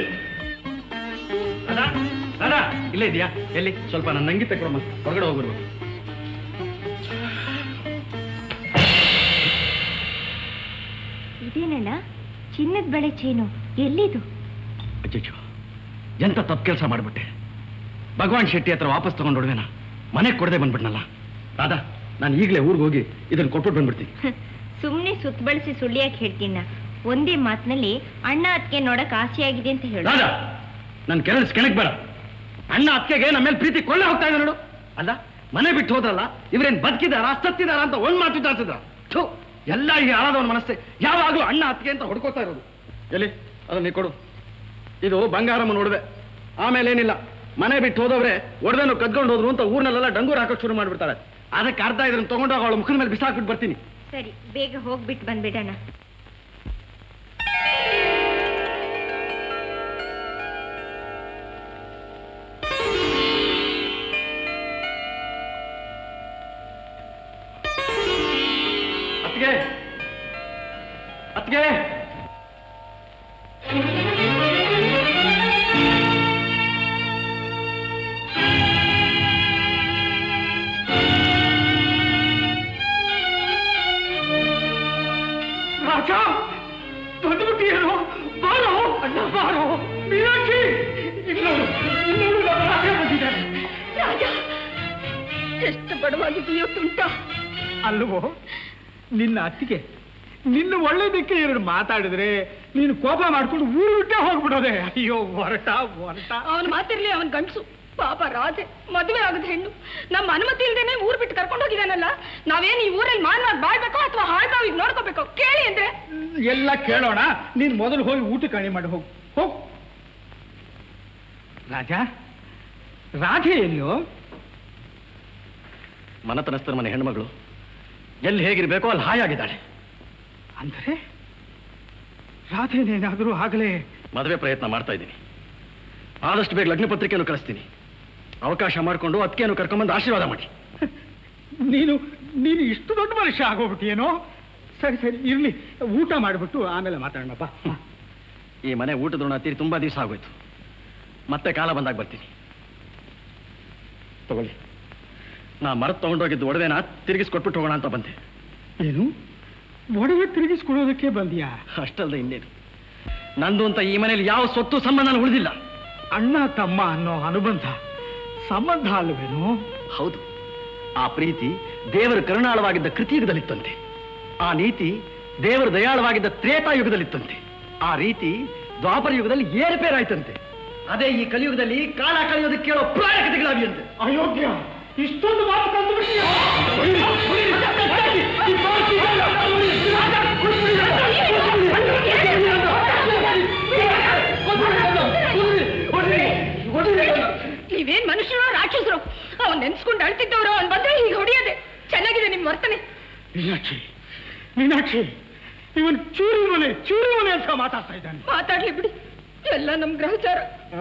ರಾಧಾ ಇಲ್ಲೇ ಇದೆಯಾ ಎಲ್ಲಿ ಸ್ವಲ್ಪ ನನ್ನ ನಂಗಿ ತಗೊಳಮ್ಮ ಹೊರಗಡೆ ಹೋಗ್ಬರ್ಬೇಕು ಇದೇನಣ್ಣ ಚಿನ್ನದ ಬಳೆ ಚೇನು ಎಲ್ಲಿದು ಅಚ್ಚಚ್ಚೋ ಎಂತ ತಪ್ಪು ಕೆಲಸ ಮಾಡ್ಬಿಟ್ಟೆ ಭಗವಾನ್ ಶೆಟ್ಟಿ ಹತ್ರ ವಾಪಸ್ ತಗೊಂಡೊಡ್ವೇನ ಮನೆಗೆ ಕೊಡದೆ ಬಂದ್ಬಿಟ್ನಲ್ಲ ರಾಧಾ ನಾನು ಈಗಲೇ ಊರಿಗೆ ಹೋಗಿ ಇದನ್ನ ಕೊಟ್ಬಿಟ್ಟು ಬಂದ್ಬಿಡ್ತೀನಿ ಸುಮ್ನೆ ಸುತ್ತ ಬಳಸಿ ಸುಳ್ಳಿಯಾಗಿ ಹೇಳ್ತೀನ ಒಂದೇ ಮಾತಿನಲ್ಲಿ ಅಣ್ಣ ಅದಕ್ಕೆ ನೋಡಕ್ ಆಸೆ ಆಗಿದೆ ಅಂತ ಹೇಳು ರಾಧಾ ನನ್ನ ಕೆರಳಿಸ್ ಕೆಣಕ್ ಬೇಡ ಅಣ್ಣ ಅತ್ತೆಗೆ ನಮ್ಮ ಮೇಲೆ ಪ್ರೀತಿ ಕೊಳ್ಳೆ ಹೋಗ್ತಾ ಇದೆ ನೋಡು ಅಲ್ಲ ಮನೆ ಬಿಟ್ಟು ಹೋದ್ರಲ್ಲ ಇವ್ರೇನ್ ಬದುಕಿದಾರ ಸತ್ತಿದಾರ ಅಂತ ಒಂದ್ ಮಾತು ವಿಚಾರಿಸಿದ್ರ ಥು ಎಲ್ಲ ಈ ಆಳದವನ ಮನಸ್ಸೆ ಯಾವಾಗಲೂ ಅಣ್ಣ ಅತ್ತಿಗೆ ಅಂತ ಹೊಡ್ಕೋತಾ ಇರೋದು ಎಲ್ಲಿ ಅದನ್ನ ನೀ ಕೊಡು ಇದು ಬಂಗಾರಮ್ಮ ನೋಡಿದೆ ಆಮೇಲೆ ಏನಿಲ್ಲ ಮನೆ ಬಿಟ್ಟು ಹೋದವ್ರೆ ಒಡವೆನು ಕದ್ಕೊಂಡು ಹೋದ್ರು ಅಂತ ಊರ್ನಲ್ಲೆಲ್ಲ ಡಂಗೂರ್ ಹಾಕೋಕ್ ಶುರು ಮಾಡ್ಬಿಡ್ತಾಳೆ ಅದಕ್ಕೆ ಅರ್ಧ ಇದನ್ನ ತಗೊಂಡೋಗ ಅವಳ ಮುಖದ ಮೇಲೆ ಬಿಸಾಕ್ಬಿಟ್ಟು ಬರ್ತೀನಿ ಸರಿ ಬೇಗ ಹೋಗ್ಬಿಟ್ಟು ಬಂದ್ಬಿಡೋಣ ಅತ್ತಿಗೆ ಅತ್ತಿಗೆ ರಾಜ ಬಂದ್ಬಿಟ್ಟಿಯೇನು ಬಾರೋ ಅಣ್ಣ ಬಾರೋ ಮೀನಾಕ್ಷಿ ಇನ್ನೋಡು ಇನ್ನೋಡು ನಮ್ಮ ರಾಜ ಬಂದಿದ್ದಾರೆ ರಾಜ ಎಷ್ಟು ಬಡವಾಗಿದೆಯೋ ತುಂಟ ಅಲ್ವೋ ನಿನ್ನ ಅತ್ತಿಗೆ ನಿನ್ನ ಒಳ್ಳೇದಕ್ಕೆ ಎರಡು ಮಾತಾಡಿದ್ರೆ ನೀನು ಕೋಪ ಮಾಡ್ಕೊಂಡು ಊರು ಬಿಟ್ಟೆ ಹೋಗ್ಬಿಡೋದೆ ಅಯ್ಯೋ ಹೊರಟ ಹೊರಟ ಅವನ್ ಮಾತಿರ್ಲಿ ಅವನ್ ಗಂಡ್ಸು ಪಾಪ ರಾಜೆ ಮದುವೆ ಆಗದ ಹೆಣ್ಣು ನಮ್ಮ ಅನುಮತಿ ಇಲ್ದೇನೆ ಊರ್ ಬಿಟ್ಟು ಕರ್ಕೊಂಡು ಹೋಗಿದಾನಲ್ಲ ನಾವೇನ್ ಈ ಊರಲ್ಲಿ ಮಾನವಾಗಿ ಬಾಳ್ಬೇಕೋ ಅಥವಾ ಹಾಳ್ತಾವಿಗೆ ನೋಡ್ಕೋಬೇಕೋ ಕೇಳಿ ಅಂದ್ರೆ ಎಲ್ಲ ಕೇಳೋಣ ನೀನ್ ಮೊದಲು ಹೋಗಿ ಊಟ ಕಣಿ ಮಾಡಿ ಹೋಗು ಹೋಗು ರಾಜ ರಾಧೆ ಎಲ್ಲಿಯೋ ಮನತನಸ್ಥರ ಮನೆ ಹೆಣ್ಮಗಳು ಎಲ್ಲಿ ಹೇಗಿರ್ಬೇಕೋ ಅಲ್ಲಿ ಹಾಯಾಗಿದ್ದಾಳೆ ಅಂದ್ರೆ ರಾಧೆನೇನಾದ್ರೂ ಆಗಲೇ ಮದುವೆ ಪ್ರಯತ್ನ ಮಾಡ್ತಾ ಇದ್ದೀನಿ ಆದಷ್ಟು ಬೇಗ ಲಗ್ನ ಪತ್ರಿಕೆಯನ್ನು ಕಳಿಸ್ತೀನಿ ಅವಕಾಶ ಮಾಡಿಕೊಂಡು ಅದಕ್ಕೇನು ಕರ್ಕೊಂಬಂದು ಆಶೀರ್ವಾದ ಮಾಡಿ ನೀನು ನೀನು ಇಷ್ಟು ದೊಡ್ಡ ಮನುಷ್ಯ ಆಗೋಗ್ಬಿಟ್ಟಿಯೇನೋ ಸರಿ ಸರಿ ಇರ್ಲಿ ಊಟ ಮಾಡಿಬಿಟ್ಟು ಆಮೇಲೆ ಮಾತಾಡೋಣಪ್ಪ ಈ ಮನೆ ಊಟದ ಋಣ ತೀರಿ ತುಂಬಾ ದಿವಸ ಆಗೋಯ್ತು ಮತ್ತೆ ಕಾಲ ಬಂದಾಗ ಬರ್ತೀನಿ ತಗೊಳ್ಳಿ ನಾ ಮರತ್ ತಗೊಂಡೋಗಿದ್ದು ಒಡವೆನ ತಿರುಗಿಸ್ಕೊಟ್ಬಿಟ್ಟು ಹೋಗೋಣ ಅಂತ ಬಂದೆ ಏನು ಒಡವೆ ತಿರುಗಿಸ್ಕೊಡೋದಕ್ಕೆ ಬಂದಿಯಾ ಅಷ್ಟಲ್ದೆ ಇನ್ನೇನು ನಂದು ಅಂತ ಈ ಮನೇಲಿ ಯಾವ ಸ್ವತ್ತು ಸಂಬಂಧ ಉಳಿದಿಲ್ಲ ಅಣ್ಣ ತಮ್ಮ ಅನ್ನೋ ಅನುಬಂಧ ಸಂಬಂಧ ಅಲ್ವೇನು ಹೌದು ಆ ಪ್ರೀತಿ ದೇವರ ಕರುಣಾಳವಾಗಿದ್ದ ಕೃತಿಯುಗದಲ್ಲಿತ್ತಂತೆ ಆ ನೀತಿ ದೇವರ ದಯಾಳವಾಗಿದ್ದ ತ್ರೇತಾಯುಗದಲ್ಲಿತ್ತಂತೆ ಆ ರೀತಿ ದ್ವಾಪರ ಯುಗದಲ್ಲಿ ಏರುಪೇರಾಯ್ತಂತೆ ಅದೇ ಈ ಕಲಿಯುಗದಲ್ಲಿ ಕಾಲ ಕಳೆಯೋದಕ್ಕೆ ಕೇಳೋ ಪ್ರಾಯ ಕಥೆಗಳಾಗಿಯಂತೆ ಅಯೋಗ್ಯ ಇಷ್ಟೊಂದು ಮಾತು ಕಂಡು ನೀವೇನ್ ಮನುಷ್ಯರು ರಾಕ್ಷಸರು ಅವನ್ ನೆನ್ಸ್ಕೊಂಡು ಅಳ್ತಿದ್ದವ್ರು ಅವ್ನ್ ಬಂದ್ರೆ ಹೀಗೆ ಹೊಡಿಯೋದೆ ಚೆನ್ನಾಗಿದೆ ನಿಮ್ ವರ್ತನೆ ಮೀನಾಕ್ಷಿ ಮೀನಾಕ್ಷಿ ಇವನ್ ಚೂರಿ ಮನೆ ಚೂರಿ ಮನೆ ಅಂತ ಮಾತಾಡ್ತಾ ಇದ್ದಾನೆ ಮಾತಾಡ್ಲಿ ಬಿಡಿ ಎಲ್ಲ ನಮ್ ಗ್ರಹಚಾರ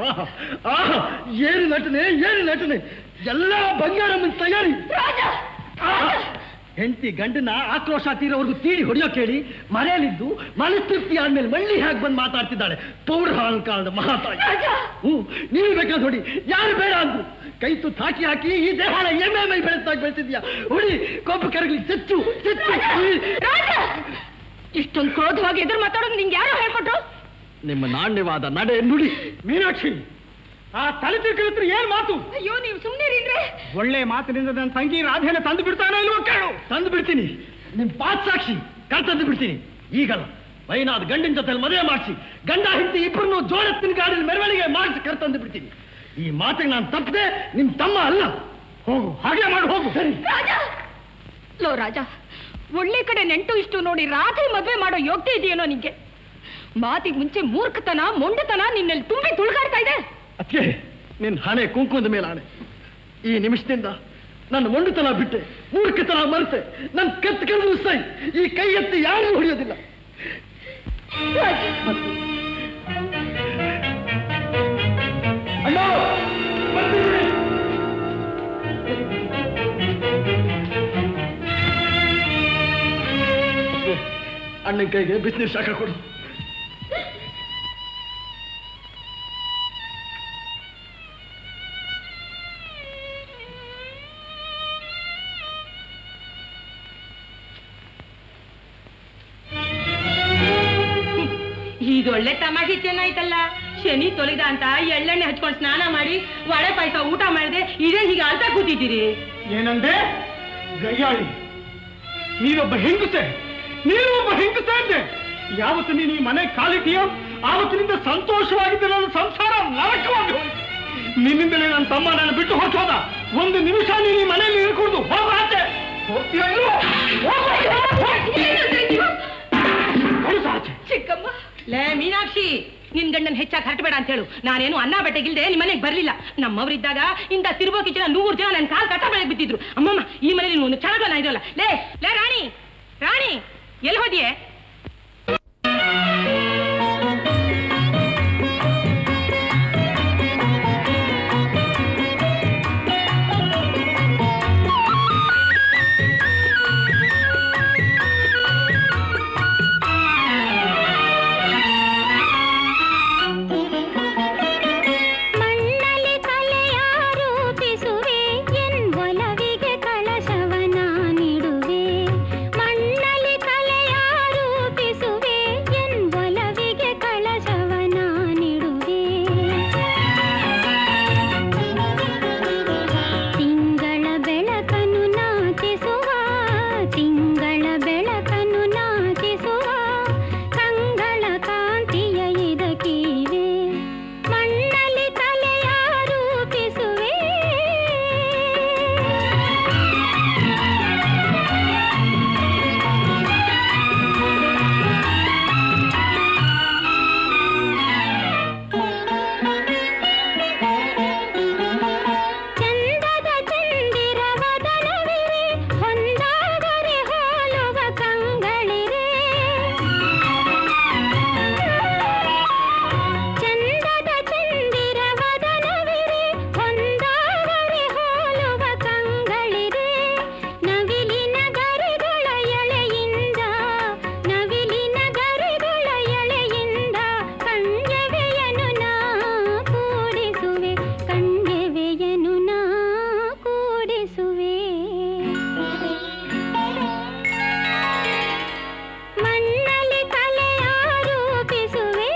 ಏನು ನಟನೆ ಏನು ನಟನೆ ಎಲ್ಲ ಬಂಗಾರಮ್ಮನ ತಯಾರಿ ಹೆಂಡತಿ ಗಂಡನ ಆಕ್ರೋಶ ತೀರೋವರೆಗೂ ತೀಡಿ ಹೊಡೆಯೋ ಕೇಳಿ ಮನೆಯಲ್ಲಿದ್ದು ಮನಸ್ತೃಪ್ತಿ ಆದ್ಮೇಲೆ ಮಳ್ಳಿ ಹಾಕಿ ಬಂದು ಮಾತಾಡ್ತಿದ್ದಾಳೆ ಪೌಢ ಕಾಲದ ಮಹಾತಾಯಿ ಹ್ಞೂ ನೀವು ಬೇಕಾದ್ರೆ ಹೊಡಿ ಯಾರು ಬೇಡ ಅಂದ್ರು ಕೈ ತುತ್ತು ಹಾಕಿ ಹಾಕಿ ಈ ದೇಹನ ಎಮ್ಮೆ ಮೈ ಬೆಳೆಸ್ದಾಗ ಬೆಳೆಸಿದ್ಯಾ ಹೊಡಿ ಕೋಪ ಕರಗಲಿ ಚೆಚ್ಚು ಚೆಚ್ಚು ಇಷ್ಟೊಂದು ಕ್ರೋಧವಾಗಿ ಎದುರು ಮಾತಾಡೋದು ನಿಂಗೆ ಯಾರು ಹೇಳ್ಕೊಟ್ರು ನಿಮ್ಮ ನಾಣ್ಯವಾದ ನಡೆ ನುಡಿ ಮೀನಾಕ್ಷಿ ಆ ತಲೆ ತಿರ್ಕಿದ್ರ ಏನ್ ಮಾತು ಅಯ್ಯೋ ನೀವು ಸುಮ್ಮನೆ ರೀ ಒಳ್ಳೆ ಮಾತಿನಿಂದ ನನ್ನ ತಂಗಿ ರಾಧೆನ ತಂದು ಬಿಡ್ತಾನೋ ಇಲ್ವೋ ಕೇಳು ತಂದು ಬಿಡ್ತೀನಿ ನಿಮ್ ಪಾತ್ ಸಾಕ್ಷಿ ಕರ್ ತಂದು ಬಿಡ್ತೀನಿ ಈಗಲ್ಲ ವೈನಾದ್ ಗಂಡಿನ ಜೊತೆ ಮದುವೆ ಮಾಡಿಸಿ ಗಂಡ ಹೆಂಡತಿ ಇಬ್ಬರನ್ನು ಜೋಳತ್ತಿನ ಗಾಡಿನ ಮೆರವಣಿಗೆ ಮಾಡಿಸಿ ಕರ್ ತಂದು ಬಿಡ್ತೀನಿ ಈ ಮಾತಿಗೆ ನಾನು ತಪ್ಪದೆ ನಿಮ್ ತಮ್ಮ ಅಲ್ಲ ಹೋಗು ಹಾಗೆ ಮಾಡು ಹೋಗು ಸರಿ ರಾಜ ಲೋ ರಾಜ ಒಳ್ಳೆ ಕಡೆ ನೆಂಟು ಇಷ್ಟು ನೋಡಿ ರಾತ್ರಿ ಮದ್ವೆ ಮಾಡೋ ಯೋಗ್ಯತೆ ಇದೆಯೇನೋ ನಿಂಗೆ ಮಾತಿಗೆ ಮುಂಚೆ ಮೂರ್ಖತನ ಮೊಂಡತನ ನಿನ್ನಲ್ಲಿ ತುಂಬಿ ತುಳ್ಕಾಡ್ತಾ ಇದೆ ಅದಕ್ಕೆ ನಿನ್ ಹಣೆ ಕುಂಕುಮದ ಮೇಲೆ ಆಣೆ ಈ ನಿಮಿಷದಿಂದ ನನ್ನ ಮೊಂಡುತನ ಬಿಟ್ಟೆ ಮೂರ್ಖತನ ಮರೆತೆ ನನ್ನ ಕತ್ತು ಕರೆದು ಸೈ ಈ ಕೈ ಎತ್ತಿ ಯಾರೂ ಹೊಡೆಯೋದಿಲ್ಲ ಅಣ್ಣ ಬರ್ತೀನಿ. ಅಣ್ಣನ ಕೈಗೆ ಬಿಸಿನೀರು ಶಾಖ ಕೊಡು ಇದೊಳ್ಳೆ ತಮಾಷಿತ್ಯನಾಯ್ತಲ್ಲ ಶನಿ ತೊಲಿದ ಅಂತ ಎಳ್ಳೆಣ್ಣೆ ಹಚ್ಕೊಂಡು ಸ್ನಾನ ಮಾಡಿ ವಡೆ ಪಾಯಸ ಊಟ ಮಾಡಿದೆ ಇದೇ ಹೀಗೆ ಅಳ್ತ ಕೂತಿದ್ದೀರಿ ಏನಂದೆ ಗಯ್ಯಾಳಿ ನೀನೊಬ್ಬ ಹೆಂಗುಸೆ ನೀನು ಒಬ್ಬ ಹೆಂಗುಸೆ ಅಂದೆ ಯಾವತ್ತು ನೀನು ಈ ಮನೆ ಕಾಲಿಟ್ಟಿಯೋ ಆವತ್ತಿನಿಂದ ಸಂತೋಷವಾಗಿದ್ದ ನನ್ನ ಸಂಸಾರ ನರಕವಾಗಿ ಹೋಯ್ತು ನಿನ್ನಿಂದಲೇ ನನ್ನ ತಮ್ಮ ನನ್ನ ಬಿಟ್ಟು ಹೊರಟೋದ ಒಂದು ನಿಮಿಷ ನೀನು ಈ ಮನೆಯಲ್ಲಿ ಇಳ್ಕೊಂಡು ಹೋಗ ಆಚೆ ಹೋಗ್ತೀಯೋ ಇಲ್ವೋ? ಹೋಗು, ಹೋಗು. ಹೊರಸು ಆಚೆ. ಚಿಕ್ಕಮ್ಮ ಲೇ ಮೀನಾಕ್ಷಿ ನಿನ್ ಗಂಡನ್ ಹೆಚ್ಚಾಗಿ ಹರಟಬೇಡ ಅಂತ ಹೇಳು ನಾನೇನು ಅನ್ನ ಬಟ್ಟೆಗಿಲ್ದೆ ನಿಮ್ಮ ಮನೆಗೆ ಬರ್ಲಿಲ್ಲ ನಮ್ಮವರಿದ್ದಾಗ ಇಂದ ತಿರುಬೋಕಿ ಜನ ನೂರು ಜನ ನನ್ನ ಕಾಲ್ ಕಟ್ಟ ಬೆಳಗ್ಗೆ ಬಿದ್ದಿದ್ರು ಅಮ್ಮಮ್ಮ ಈ ಮನೇಲಿ ಒಂದು ಕ್ಷಣಗಳ ಇರೋಲ್ಲ ಲೇ ಲೇ ರಾಣಿ ರಾಣಿ ಎಲ್ಲಿ ಹೋದಿಯೇ ಮಣ್ಣಲ್ಲಿ ಕಲೆಯ ರೂಪಿಸುವೆ ಎನ್ವೊಲವಿಗೆ ಕಳಶವನ ನೀಡುವೆ ಮಣ್ಣಲ್ಲಿ ಕಲೆಯ ರೂಪಿಸುವೆ ಎನ್ವೊಲವಿಗೆ ಕಳಶವನ ನೀಡುವೆ ತಿಂಗಳ ಬೆಳಕನ್ನು ನಾಚಿಸುವ ತಿಂಗಳ ಬೆಳಕನ್ನು ನಾಚಿಸುವ ಕಂಗಳ ಕಾಂತಿಯ ಇದಕೀವೆ ಮಣ್ಣಲ್ಲಿ ಕಲೆಯ ರೂಪಿಸುವೆ ಚಂದದ ಚಂದಿರ ವದನವಿರೆ ಹೊಂದಾದರೆ ಹೋಲುವ ಕಂಗಳಿರೆ ಚಂದದ ಚಂದಿರ ವದನವಿರೆ ಹೊಂದಾದರೆ ಹೋಲುವ ಕಂಗಳಿರೆ ನವಿಲಿನ ಗರಿಗಳ ಎಳೆಯಿಂದ ನವಿಲಿನ ಗರಿಗಳ ಎಳೆಯಿಂದ ಕಂಜವೆಯನು ನಾ ಕೂಡಿಸುವೆ ಕಂಜವೆಯನು ನಾ ಕೂಡಿಸುವೆ ಮಣ್ಣಲ್ಲಿ ಕಲೆಯ ರೂಪಿಸುವೆ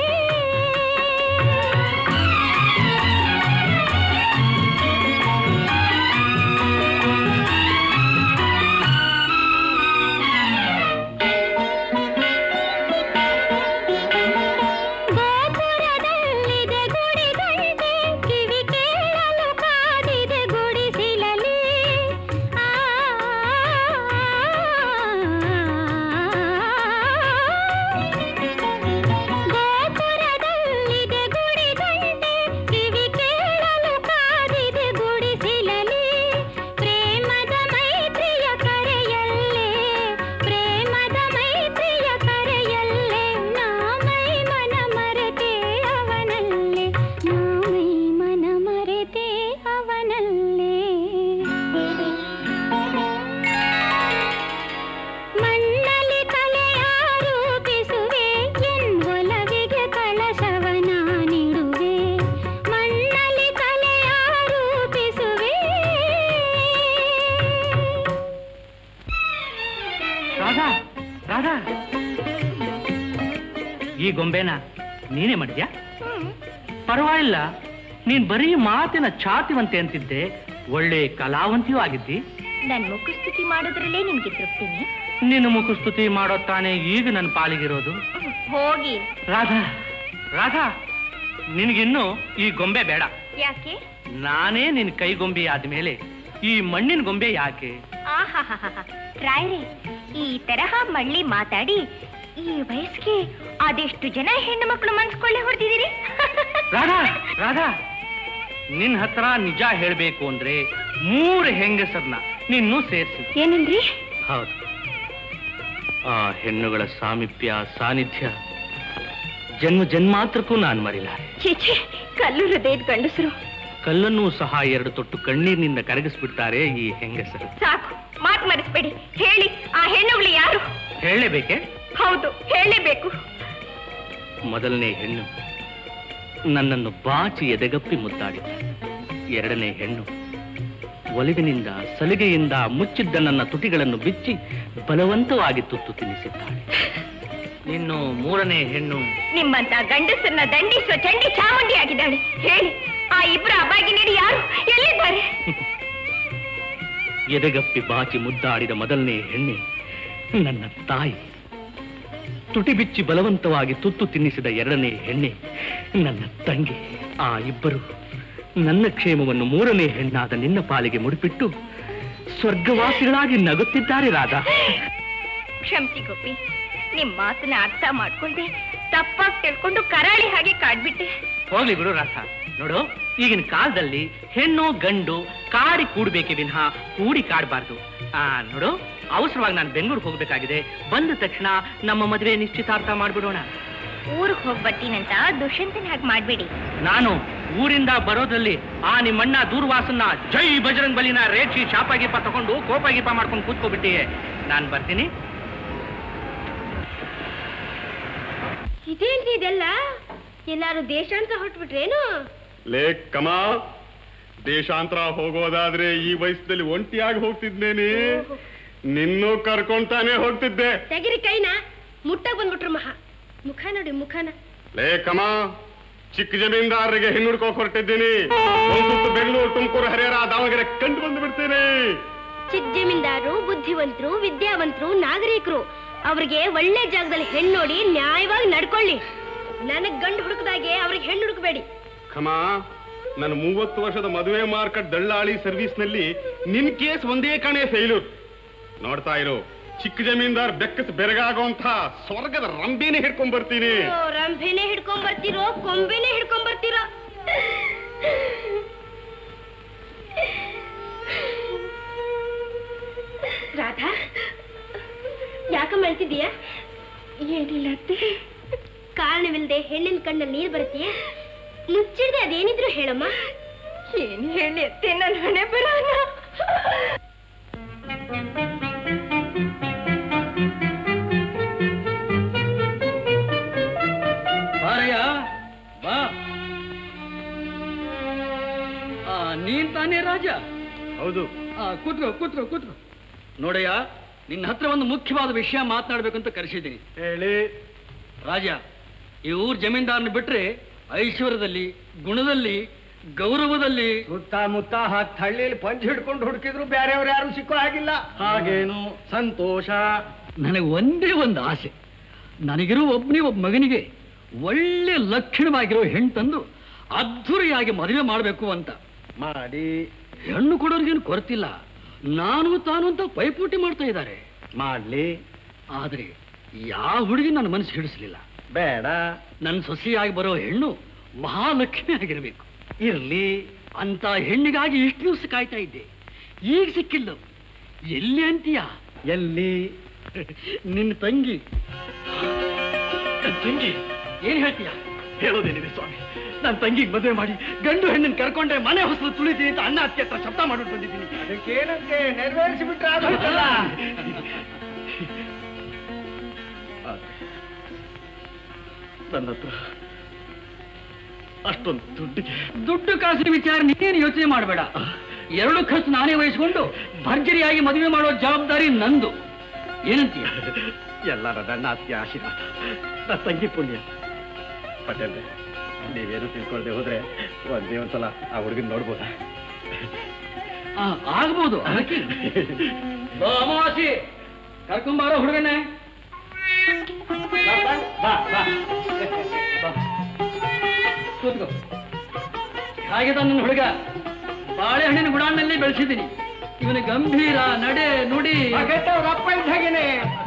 ಗೋಪುರದಲ್ಲಿದೆ ಗುಡಿ ಗಂಟೆ ಕಿವಿ ಕೇಳಲು ಕಾದಿದೆ ಗುಡಿಸಿಲಲಿ ಆ ಗೋಪುರದಲ್ಲಿದೆ ಗುಡಿ ಗಂಟೆ ಕಿವಿ ಕೇಳಲು ಕಾದಿದೆ ಗುಡಿಸಿಲಲಿ ಪ್ರೇಮದ ಮೈತ್ರಿಯ ಕರೆಯಲ್ಲೇ ಪ್ರೇಮದ ಮೈತ್ರಿಯ ಕರೆಯಲ್ಲೇ ನಾಮೈ ಮನ ಮರೆತೆ ಅವನಲ್ಲೇ ನಾಮೈ ಮನ ಮರೆತೆ ಅವನಲ್ಲೇ ಮಣ್ಣಲ್ಲಿ ಕಲೆಯ ರೂಪಿಸುವೆ ಎನ್ವೊಲವಿಗೆ ಕಳಶವನ ನೀಡುವೆ ಮಣ್ಣಲ್ಲಿ ಕಲೆಯ ರೂಪಿಸುವೆ ರಾಧಾ ರಾಧಾ ಈ ಗೊಂಬೆನ ನೀನೇ ಮಾಡಿದ್ಯಾ ಪರವಾಗಿಲ್ಲ ನೀನ್ ಬರೀ ಮಾತಿನ ಛಾತಿವಂತೆ ಅಂತಿದ್ದೆ ಒಳ್ಳೆ ಕಲಾವಂತಿಯೂ ಆಗಿದ್ದಿ ನನ್ ಮುಖಸ್ತುತಿ ಮಾಡೋದ್ರಲ್ಲೇ ನಿಮ್ಗೆ ತೃಪ್ತಿನಿ ನಿನ್ನ ಮುಖಸ್ತುತಿ ಮಾಡೋ ತಾನೇ ಈಗ ನನ್ನ ಪಾಲಿಗಿರೋದು ಹೋಗಿ ರಾಧಾ ರಾಧಾ ನಿನಗಿನ್ನು ಈ ಗೊಂಬೆ ಬೇಡ ಯಾಕೆ ನಾನೇ ನಿನ್ ಕೈ ಗೊಂಬೆ ಆದ್ಮೇಲೆ ಈ ಮಣ್ಣಿನ ಗೊಂಬೆ ಯಾಕೆ ಆಹಾಹಾಹಾ. ರಾಯ್ರೆ ಈ ತರಹ ಮಳ್ಳಿ ಮಾತಾಡಿ ಈ ವಯಸ್ಸಿಗೆ ಅದೆಷ್ಟು ಜನ ಹೆಣ್ಣು ಮಕ್ಕಳು ಮನ್ಸ್ಕೊಳ್ಳೆ ಹೊಡೆದಿದ್ದೀರಿ ರಾಧಾ ರಾಧಾ ನಿನ್ ಹತ್ರ ನಿಜ ಹೇಳ್ಬೇಕು ಅಂದ್ರೆ ಮೂರು ಹೆಂಗಸರ್ನ ನಿನ್ನೂ ಸೇರಿಸಿ ಏನಂದ್ರಿ ಹೌದು ಆ ಹೆಣ್ಣುಗಳ ಸಾಮೀಪ್ಯ ಸಾನ್ನಿಧ್ಯ ಜನ್ಮ ಜನ್ಮಾತ್ರಕ್ಕೂ ನಾನು ಮರಿಲಾರೆ ಚೀಚೆ ಕಲ್ಲು ಹೃದಯದ ಗಂಡಸರು ಕಲ್ಲನ್ನೂ ಸಹ ಎರಡು ತೊಟ್ಟು ಕಣ್ಣೀರಿನಿಂದ ಕರಗಿಸ್ಬಿಡ್ತಾರೆ ಈ ಹೆಂಗಸರು ಸಾಕು ಮಾತು ಮರೆಸ್ಬೇಡಿ ಹೇಳಿ ಆ ಹೆಣ್ಣುಗಳು ಯಾರು ಹೇಳಲೇಬೇಕೆ ಹೌದು ಹೇಳಲೇಬೇಕು ಮೊದಲನೇ ಹೆಣ್ಣು ನನ್ನನ್ನು ಬಾಚಿ ಎದೆಗಪ್ಪಿ ಮುದ್ದಾಡಿ ಎರಡನೇ ಹೆಣ್ಣು ಒಲಿವಿನಿಂದ ಸಲಿಗೆಯಿಂದ ಮುಚ್ಚಿದ್ದ ನನ್ನ ತುಟಿಗಳನ್ನು ಬಿಚ್ಚಿ ಬಲವಂತವಾಗಿ ತುತ್ತು ತಿನ್ನಿಸಿದ್ದಾಳೆ ಇನ್ನು ಮೂರನೇ ಹೆಣ್ಣು ನಿಮ್ಮಂತ ಗಂಡಸರನ್ನ ದಂಡಿಸುವ ಚಂಡಿ ಚಾಮುಂಡಿ ಆಗಿದ್ದಾಳೆ ಹೇಳಿ ಆ ಇಬ್ರು ಅಬಾಗಿನೇರಿ ಯಾರು ಎಲ್ಲಿದ್ದಾರೆ ಎದೆಗಪ್ಪಿ ಬಾಚಿ ಮುದ್ದಾಡಿದ ಮೊದಲನೇ ಹೆಣ್ಣೆ ನನ್ನ ತಾಯಿ ತುಟಿ ಬಿಚ್ಚಿ ಬಲವಂತವಾಗಿ ತುತ್ತು ತಿನ್ನಿಸಿದ ಎರಡನೇ ಹೆಣ್ಣೆ ನನ್ನ ತಂಗಿ ಆ ಇಬ್ಬರು ನನ್ನ ಕ್ಷೇಮವನ್ನು ಮೂರನೇ ಹೆಣ್ಣಾದ ನಿನ್ನ ಪಾಲಿಗೆ ಮುಡಿಪಿಟ್ಟು ಸ್ವರ್ಗವಾಸಿಗಳಾಗಿ ನಗುತ್ತಿದ್ದಾರೆ ರಾಧಾ ಕ್ಷಮಿಸಿ ಗೋಪಿ ನಿಮ್ ಮಾತನ್ನ ಅರ್ಥ ಮಾಡ್ಕೊಂಡೆ ತಪ್ಪಾಗಿ ತಿಳ್ಕೊಂಡು ಕರಾಳಿ ಹಾಗೆ ಕಾಡ್ಬಿಟ್ಟೆ ಹೋಗ್ಲಿ ಬಿಡು ರಾಧ ನೋಡು ಈಗಿನ ಕಾಲದಲ್ಲಿ ಹೆಣ್ಣು ಗಂಡು ಕಾಡಿ ಕೂಡ್ಬೇಕೆ ವಿನಃ ಕೂಡಿ ಕಾಡಬಾರ್ದು ಆ ನೋಡು ಅವಸರವಾಗಿ ನಾನು ಬೆಂಗಳೂರಿಗೆ ಹೋಗ್ಬೇಕಾಗಿದೆ ಬಂದ ತಕ್ಷಣ ನಮ್ಮ ಮದುವೆ ನಿಶ್ಚಿತಾರ್ಥ ಮಾಡ್ಬಿಡೋಣ ಊರಿಗೆ ಹೋಗ್ ಬರ್ತೀನಂತ ದುಷ್ಯಂತನ ಹಾಗೆ ಮಾಡ್ಬೇಡಿ ನಾನು ಊರಿಂದ ಬರೋದ್ರಲ್ಲಿ ಆ ನಿಮ್ಮಣ್ಣ ದೂರ್ವಾಸನ್ನ ಜೈ ಬಜರಂಗ್ ಬಲಿನ ರೇಚಿ ಶಾಪ ಗೀಪ ತಗೊಂಡು ಕೋಪ ಗೀಪ ಮಾಡ್ಕೊಂಡು ಕೂತ್ಕೊಬಿಟ್ಟಿಯೇ ನಾನ್ ಬರ್ತೀನಿ ಇದೇನ್ರಿ ಇದೆಲ್ಲ ಎಲ್ಲಾರು ದೇಶಾಂತರ ಹೊಟ್ಬಿಟ್ರೇನು ಲೇ ಕಮ ದೇಶಾಂತರ ಹೋಗೋದಾದ್ರೆ ಈ ವಯಸ್ಸಲ್ಲಿ ಒಂಟಿಯಾಗಿ ಹೋಗ್ತಿದ್ನೇನೆ ನಿನ್ನೂ ಕರ್ಕೊಂತಾನೆ ಹೋಗ್ತಿದ್ದೆ ತೆಗಿರಿ ಕೈನ ಮುಟ್ಟಾಗ ಬಂದ್ಬಿಟ್ರು ಮಹಾ ಮುಖ ನೋಡಿ ಮುಖನ ಲೇ ಕಮ ಚಿಕ್ಕ ಜಮೀನ್ದಾರರಿಗೆ ಹಿನ್ನುಡ್ಕೋಕ್ ಹೊರಟಿದ್ದೀನಿ ಒಂದ್ ಸುತ್ತು ಬೆಂಗಳೂರು ತುಮಕೂರು ಹರಿಹರ ದಾವಣಗೆರೆ ಕಂಡು ಬಂದು ಬಿಡ್ತೀನಿ ಚಿಕ್ಕ ಜಮೀನ್ದಾರರು ಬುದ್ಧಿವಂತರು ವಿದ್ಯಾವಂತರು ನಾಗರಿಕರು ಅವ್ರಿಗೆ ಒಳ್ಳೆ ಜಾಗದಲ್ಲಿ ಹೆಣ್ಣು ನೋಡಿ ನ್ಯಾಯವಾಗಿ ನಡ್ಕೊಳ್ಳಿ ನನಗ್ ಗಂಡು ಹುಡುಕದಾಗೆ ಅವ್ರಿಗೆ ಹೆಣ್ಣು ಹುಡುಕಬೇಡಿ ಖಮ ನನ್ನ ಮೂವತ್ತು ವರ್ಷದ ಮದುವೆ ಮಾರ್ಕೆಟ್ ದಳ್ಳಾಳಿ ಸರ್ವಿಸ್ ನಲ್ಲಿ ನಿನ್ ಕೇಸ್ ಒಂದೇ ಕಣೆ ಫೇಲ್ಯೂರ್ ನೋಡ್ತಾ ಇರು ಚಿಕ್ಕ ಜಮೀನ್ದಾರ್ ಬೆಕ್ಕಸ್ ಬೆರಗಾಗುವಂತ ಸ್ವರ್ಗದ ರಂಬೇನೆ ಹಿಡ್ಕೊಂಡ್ ಬರ್ತೀನಿ ಓ, ರಂಭೆನೆ ಹಿಡ್ಕೊಂಡ್ ಬರ್ತಿರೋ ಕೊಂಬೆನೆ ಹಿಡ್ಕೊಂಡ್ ಬರ್ತಿರೋ ರಾಧಾ ಯಾಕಮ್ಮ ಅಳ್ತಿದೀಯ ಏನಿಲ್ಲ ಅತ್ತೆ ಕಾರಣವಿಲ್ಲದೆ ಹೆಣ್ಣಿನ ಕಣ್ಣಲ್ಲಿ ನೀರು ಬರುತ್ತೀಯ ಮುಚ್ಚಿಡ್ದೆ ಅದೇನಿದ್ರು ಹೇಳಮ್ಮ ಏನ್ ಹೇಳಿ ಅತ್ತೆ ನನ್ನ ಹಣೆ ಬರೋಣ ಬಾರಯ್ಯ ಬಾ ಆ, ನೀನ್ ತಾನೇ ರಾಜ ಹೌದು ಆ, ಕೂತ್ಕೋ ಕೂತ್ಕೋ ಕೂತ್ಕೋ ನೋಡಯ್ಯ ನಿನ್ನ ಹತ್ರ ಒಂದು ಮುಖ್ಯವಾದ ವಿಷಯ ಮಾತನಾಡ್ಬೇಕಂತ ಕರೆಸಿದ್ದೀನಿ ಹೇಳಿ ರಾಜ ಈ ಊರ್ ಜಮೀನ್ದಾರನ ಬಿಟ್ರೆ ಐಶ್ವರ್ಯದಲ್ಲಿ ಗುಣದಲ್ಲಿ ಗೌರವದಲ್ಲಿ ಸುತ್ತಮುತ್ತ ಹತ್ತು ಹಳ್ಳಿಯಲ್ಲಿ ಪಂಚ್ ಹಿಡ್ಕೊಂಡು ಹುಡುಕಿದ್ರು ಬೇರೆಯವ್ರು ಯಾರು ಸಿಕ್ಕೋ ಹಾಗಿಲ್ಲ ಹಾಗೇನು ಸಂತೋಷ ನನಗೆ ಒಂದೇ ಒಂದು ಆಸೆ ನನಗಿರೋ ಒಬ್ಬನೇ ಒಬ್ಬ ಮಗನಿಗೆ ಒಳ್ಳೆ ಲಕ್ಷಣವಾಗಿರೋ ಹೆಣ್ಣು ತಂದು ಅದ್ಧೂರಿಯಾಗಿ ಮದುವೆ ಮಾಡಬೇಕು ಅಂತ ಮಾಡಿ ಹೆಣ್ಣು ಕೊಡೋರ್ಗೇನು ಕೊರತಿಲ್ಲ ನಾನು ತಾನು ಅಂತ ಪೈಪೋಟಿ ಮಾಡ್ತಾ ಇದ್ದಾರೆ ಮಾಡ್ಲಿ ಆದ್ರೆ ಯಾವ ಹುಡುಗಿ ನನ್ನ ಮನಸ್ಸು ಹಿಡಿಸ್ಲಿಲ್ಲ ಬೇಡ ನನ್ನ ಸೊಸೆಯಾಗಿ ಬರೋ ಹೆಣ್ಣು ಮಹಾಲಕ್ಷ್ಮಿ ಆಗಿರಬೇಕು ಇರ್ಲಿ ಅಂತ ಹೆಣ್ಣಿಗಾಗಿ ಇಷ್ಟು ದಿವಸ ಕಾಯ್ತಾ ಇದ್ದೆ ಈಗ ಸಿಕ್ಕಿಲ್ಲ ಎಲ್ಲಿ ಅಂತೀಯ ಎಲ್ಲಿ ನಿನ್ನ ತಂಗಿ ತಂಗಿ ಏನ್ ಹೇಳ್ತೀಯ ಹೇಳೋದೇನಿದೆ ಸ್ವಾಮಿ ನನ್ನ ತಂಗಿಗೆ ಮದುವೆ ಮಾಡಿ ಗಂಡು ಹೆಣ್ಣನ್ನು ಕರ್ಕೊಂಡೆ ಮನೆ ಹೊಸಲು ತುಳಿತೀನಿ ಅಂತ ಅಣ್ಣ ಅದಕ್ಕೆ ಹತ್ರ ಶಬ್ದ ಮಾಡ್ಬಿಟ್ಟು ಬಂದಿದ್ದೀನಿ ಅದಕ್ಕೇನಂತೆ ನೆರವೇರಿಸಿ ಬಿಟ್ರೆ ಆಗೋಯ್ತಲ್ಲ ನನ್ನ ಹತ್ರ ಅಷ್ಟೊಂದು ದುಡ್ಡಿಗೆ ದುಡ್ಡು ಕಾಸಿನ ವಿಚಾರ ನೀನೇನು ಯೋಚನೆ ಮಾಡಬೇಡ ಎರಡು ಖರ್ಚು ನಾನೇ ವಹಿಸ್ಕೊಂಡು ಭರ್ಜರಿಯಾಗಿ ಮದುವೆ ಮಾಡೋ ಜವಾಬ್ದಾರಿ ನಂದು ಏನಂತೀಯ ಎಲ್ಲರ ನನ್ನ ಅತ್ಯ ಆಶೀರ್ವಾದ ನನ್ನ ತಂಗಿ ಪುಣ್ಯ ಪಟೇಲ್ ನೀವೇನು ತಿಳ್ಕೊಳ್ದೆ ಹೋದ್ರೆ ಒಂದೇ ಒಂದ್ಸಲ ಆ ಹುಡುಗಿನ ನೋಡ್ಬೋದಾ ಆ, ಆಗ್ಬೋದು ಅದಕ್ಕೆ ಬಾ, ಅಮಾವಾಸ್ಯೆ ಕರ್ಕೊಂಬಾರೋ ಹುಡುಗನೇ ಬಾ, ಬಾ, ಬಾ. ಬಾ. ಕೂತ್ಕೋ ಹಾಗೆ ನನ್ನ ಹುಡುಗ ಬಾಳೆಹಣ್ಣಿನ ಗುಡಾನಲ್ಲಿ ಬೆಳೆಸಿದ್ದೀನಿ ಇವನ ಗಂಭೀರ ನಡೆ ನುಡಿ ಅಪ್ಪ ಇದ್ದ ಹಾಗೇನೆ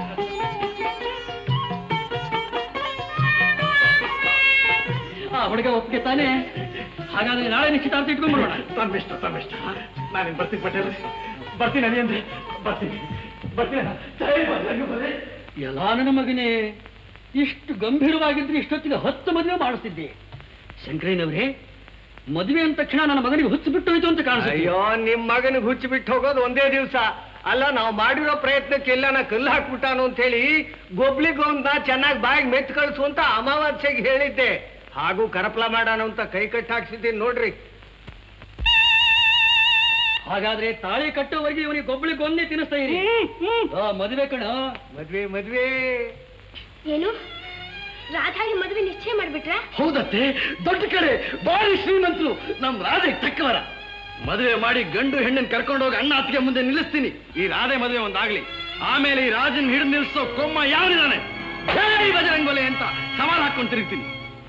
ಆ ಹುಡುಗ ಒಪ್ಪಿಗೆ ತಾನೆ ಹಾಗಾದ್ರೆ ನಾಳೆ ನಿಶ್ಚಿತಾರ್ಥ ಇಟ್ಕೊಂಡ್ಬಿಡೋಣ ತಮ್ಮಿಷ್ಟ ತಮ್ಮಿಷ್ಟ ನಾನೇನು ಬರ್ತೀನಿ ಪಟೇಲ್ ಬರ್ತೀನಿ ಅದೇ ಅಂದ್ರೆ ಬರ್ತೀನಿ ಬರ್ತೀನಿ ಜೈ ಬಜರಂಗಬಲಿ. ಎಲ್ಲ ನನ್ನ ಮಗನೇ ಇಷ್ಟು ಗಂಭೀರವಾಗಿದ್ರೆ ಇಷ್ಟೊತ್ತಿಗೆ ಹತ್ತು ಮದುವೆ ಮಾಡಿಸ್ತಿದ್ದೆ ಶಂಕರಯ್ಯನವರೇ ಮದುವೆ ಅಂದ ತಕ್ಷಣ ನನ್ನ ಮಗನಿಗೆ ಹುಚ್ಚು ಬಿಟ್ಟು ಹೋಯ್ತು ಅಂತ ಕಾಣಿಸುತ್ತೆ ಅಯ್ಯೋ ನಿಮ್ ಮಗನಿಗೆ ಹುಚ್ಚು ಬಿಟ್ಟು ಹೋಗೋದು ಒಂದೇ ದಿವಸ ಅಲ್ಲ ನಾವು ಮಾಡಿರೋ ಪ್ರಯತ್ನಕ್ಕೆ ಎಲ್ಲನ ಕಲ್ಲು ಹಾಕ್ಬಿಟ್ಟಾನು ಅಂತ ಹೇಳಿ ಗೊಬ್ಲಿಗೊಂದ ಚೆನ್ನಾಗಿ ಬಾಯಿಗೆ ಮೆತ್ ಕಳಿಸು ಅಂತ ಅಮಾವಾಸ್ಯೆಗೆ ಹೇಳಿದ್ದೆ ಹಾಗೂ ಕರಪ್ಲ ಮಾಡೋಣ ಅಂತ ಕೈ ಕಟ್ಟಿ ಹಾಕ್ಸಿದ್ದೀನಿ ನೋಡ್ರಿ ಹಾಗಾದ್ರೆ ತಾಳಿ ಕಟ್ಟುವವರೆಗೆ ಇವನಿಗೆ ಗೊಬ್ಬಳಿಗೆ ಒಂದೇ ತಿನ್ನಿಸ್ತಾ ಇರಿ ಆ, ಮದುವೆ ಕಣ ಮದ್ವೆ ಮದ್ವೆ ಏನು ರಾಧಾಗೆ ಮದುವೆ ನಿಶ್ಚಯ ಮಾಡ್ಬಿಟ್ರಾ ಹೌದತ್ತೆ ದೊಡ್ಡ ಕಡೆ ಬಾರಿ ಶ್ರೀಮಂತರು ನಮ್ ರಾಧೆಗೆ ತಕ್ಕವರ ಮದುವೆ ಮಾಡಿ ಗಂಡು ಹೆಣ್ಣನ್ ಕರ್ಕೊಂಡು ಹೋಗಿ ಅಣ್ಣ ಅತ್ತಿಗೆ ಮುಂದೆ ನಿಲ್ಲಿಸ್ತೀನಿ ಈ ರಾಧೆ ಮದುವೆ ಒಂದಾಗ್ಲಿ ಆಮೇಲೆ ಈ ರಾಜನ್ ಹಿಡಿದು ನಿಲ್ಲಿಸೋ ಕೊಮ್ಮ ಯಾವನಿದಾನೆ ಜೈ ಬಜರಂಗೊಲೆ ಅಂತ ಸವಾಲ್ ಹಾಕೊಂಡು ತಿರುಗ್ತೀನಿ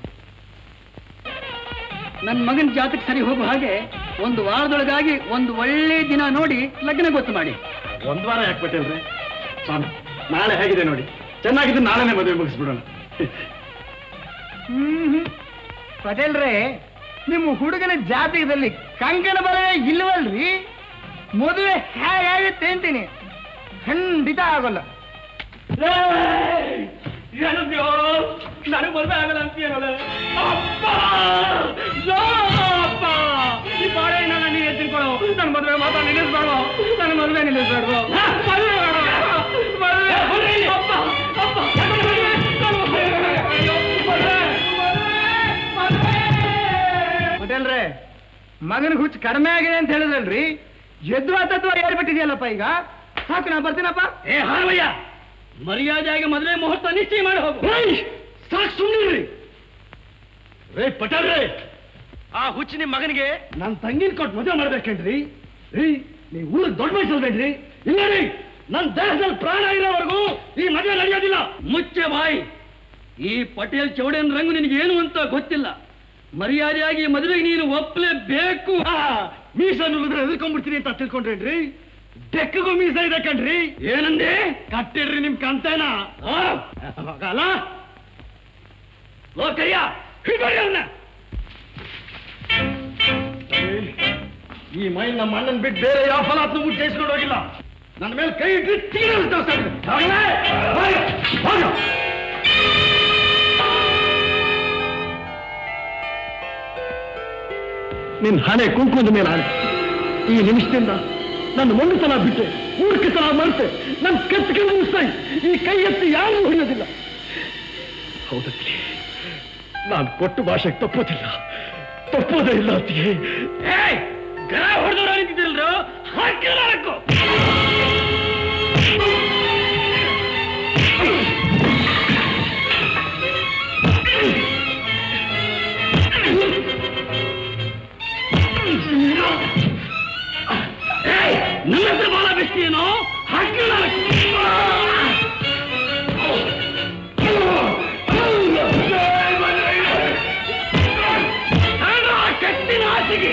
ನನ್ನ ಮಗನ ಜಾತಕ ಸರಿ ಹೋಗೋ ಹಾಗೆ ಒಂದು ವಾರದೊಳಗಾಗಿ ಒಂದು ಒಳ್ಳೆ ದಿನ ನೋಡಿ ಲಗ್ನ ಗೊತ್ತು ಮಾಡಿ ಒಂದ್ ವಾರ ಯಾಕೆ ಪಟೇಲ್ರೆ ಸ್ವಾಮಿ ನಾಳೆ ಹೇಗಿದೆ ನೋಡಿ ಚೆನ್ನಾಗಿದೆ ನಾಳೆನೇ ಮದುವೆ ಮುಗಿಸ್ಬಿಡೋಣ ಹ್ಮ್ ಪಟೇಲ್ರೇ ನಿಮ್ಮ ಹುಡುಗನ ಜಾತಕದಲ್ಲಿ ಕಂಕಣ ಬಲ ಇಲ್ವಲ್ರಿ ಮದುವೆ ಹೇಗಾಗುತ್ತೆ ಅಂತೀನಿ ಖಂಡಿತ ಆಗೋಲ್ಲ ಏನಂದ್ಯೋ ನನಗೆ ಮದುವೆ ಆಗಲ್ಲ ಅಂತೀಯನಲ್ಲ ಅಪ್ಪ ಯೋ ಅಪ್ಪ ಈ ಬಾಳೆ ನನ್ನ ನೀನೇ ತಿನ್ಕೊಳ್ಳೋ ನನ್ನ ಮದುವೆ ಮಾತ್ರ ನಿಲ್ಲಿಸ್ಬೇಡೋ ನನ್ನ ಮದುವೆ ನಿಲ್ಲಿಸ್ಬೇಡ್ವೋ ಮದುವೆ ಬೇಡ ಮದುವೆ ಅಪ್ಪ ಅಪ್ಪ ನನ್ನ ಮದುವೆ ಅಯ್ಯೋ, ಮದುವೆ, ಮದುವೆ, ಪಟೇಲ್ರೇ ಮಗನ ಹುಚ್ಚು ಕಡಿಮೆ ಆಗಿದೆ ಅಂತ ಹೇಳಿದ್ರಲ್ರಿ ಎದ್ವಾ ತತ್ವ ಹೇಳ್ಬಿಟ್ಟಿದ್ಯಲ್ಲಪ್ಪ ಈಗ ಸಾಕು ನಾ ಬರ್ತೀನಪ್ಪ ಏ ಹಾರವಯ್ಯ ಮರ್ಯಾದೆಯಾಗಿ ಮದುವೆ ಮುಹೂರ್ತ ನಿಶ್ಚಯ ಮಾಡಿ ಹೋಗು ಸಾಕು ಸುಮ್ಮನೆ ರೇ ಪಟೇಲ್ರೇ ಆ ಹುಚ್ಚು ನಿಮ್ ಮಗನಿಗೆ ನನ್ನ ತಂಗಿನ ಕೊಟ್ಟು ಮದುವೆ ಮಾಡ್ಬೇಕೇನ್ರಿ ರೀ ನೀವು ಊರಿಗೆ ದೊಡ್ಡ ವಯಸ್ಸಲ್ಬೇಡ್ರಿ ಇಲ್ಲ ರೀ ನನ್ನ ದೇಹದಲ್ಲಿ ಪ್ರಾಣ ಇರೋವರೆಗೂ ಈ ಮದುವೆ ನಡೆಯೋದಿಲ್ಲ ಮುಚ್ಚೆ ಬಾಯಿ ಈ ಪಟೇಲ್ ಚೌಡೇನ್ ರಂಗು ನಿನಗೆ ಏನು ಅಂತ ಗೊತ್ತಿಲ್ಲ ಮರ್ಯಾದೆಯಾಗಿ ಈ ಮದುವೆಗೆ ನೀನು ಒಪ್ಪಲೇಬೇಕು ಮೀಸ ನುಡಿದ್ರೆ ಎದುರ್ಕೊಂಡ್ಬಿಡ್ತೀನಿ ಅಂತ ತಿಳ್ಕೊಂಡ್ರೇನ್ರಿ ಬೆಕ್ಕಗೂ ಮೀಸ ಇದೆ ಕಣ್ರಿ ಏನಂದೆ ಕಟ್ಟಿಡ್ರಿ ನಿಮ್ ಕಂತೇನ ಅಲ್ಲ ಲೋಕಯ್ಯ ಹಿಡ್ಕೊಡಿ ಅವ್ನ ಈ ಮೈ ನಮ್ಮ ಅಣ್ಣನ್ ಬಿಟ್ಟು ಬೇರೆ ಯಾವ ಫಲ ಹತ್ತು ಮುಟ್ಟು ಜಯಿಸ್ಕೊಂಡು ಹೋಗಿಲ್ಲ ನನ್ನ ಮೇಲೆ ಕೈ ಇಟ್ಟು ತೀರಿಸ್ತಾವ ನಿನ್ ಹಣೆ ಕುಂಕುಮದ ಮೇಲೆ ಆನೆ ಈ ನಿಮಿಷದಿಂದ ನನ್ನ ಒಂದು ಸಲ ಬಿಟ್ಟೆ ಮೂರ್ಖ ಸಲ ಮರೆತೆ ನನ್ನ ಕತ್ತಿಗೆ ಮುಗಿಸ್ತಾಯಿ ಈ ಕೈ ಎತ್ತಿ ಯಾರು ಹೊಡೆಯೋದಿಲ್ಲ ಹೌದತ್ತಿಗೆ ನಾನು ಕೊಟ್ಟು ಭಾಷೆಗೆ ತಪ್ಪೋದಿಲ್ಲ ತಪ್ಪೋದೇ ಇಲ್ಲ ಅತ್ತಿಗೆ ಗರ ಹೊಡೆದವ್ರು ನಿಂತಿದ್ದಿಲ್ರು ಹಾಕಿಲ್ಲ ನನ್ನ ಹತ್ರ ಬಾಲ ಬೆಸ್ತೀನೋ ಹಾಕಿಲ್ಲ ಕಟ್ಟಿನ ಆಸೆಗೆ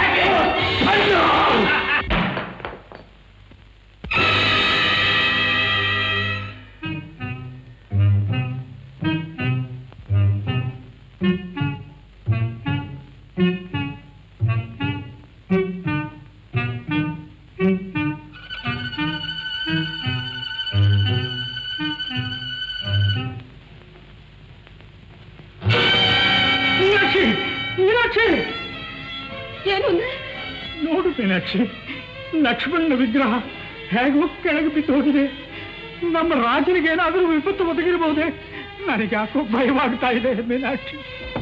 ಮೀನಾಕ್ಷಿ ಮೀನಾಕ್ಷಿ ಏನು ಅಂದ್ರೆ ನೋಡು ಮೀನಾಕ್ಷಿ ಲಕ್ಷ್ಮಣನ ವಿಗ್ರಹ ಹೇಗೋ ಕೆಳಗೆ ಬಿದ್ದು ಹೋಗಿದೆ ನಮ್ಮ ರಾಜನಿಗೆ ಏನಾದರೂ ವಿಪತ್ತು ಒದಗಿರಬಹುದೇ ನನಗೆ ಯಾಕೋ ಭಯವಾಗ್ತಾ ಇದೆ ಮೀನಾಕ್ಷಿ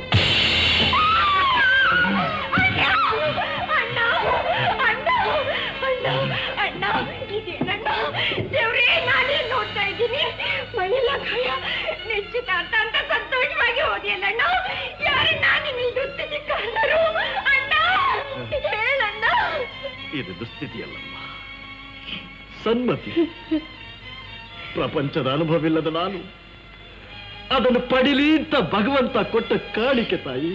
ಅಣ್ಣ ಇದೇನಣ್ಣ ದೇವ್ರೇ ನಾನೇ ನೋಡ್ತಾ ಇದ್ದೀನಿ ಮನೆಲ್ಲ ಭಯ ನಿಶ್ಚಿತಾರ್ಥ ಅಂತ ಸಂತೋಷವಾಗಿ ಹೋದಿಯಲ್ಲಣ್ಣ ಯಾರಣ್ಣ ನಿನ್ನ ದುಸ್ಥಿತಿ ಕಂಡರು ಅಣ್ಣ ಹೇಳಣ್ಣ ಇದು ದುಸ್ಥಿತಿಯಲ್ಲಮ್ಮ ಸನ್ಮತಿ ಪ್ರಪಂಚದ ಅನುಭವವಿಲ್ಲದ ನಾನು ಅದನ್ನು ಪಡಿಲಿ ಅಂತ ಭಗವಂತ ಕೊಟ್ಟ ಕಾಣಿಕೆ ತಾಯಿ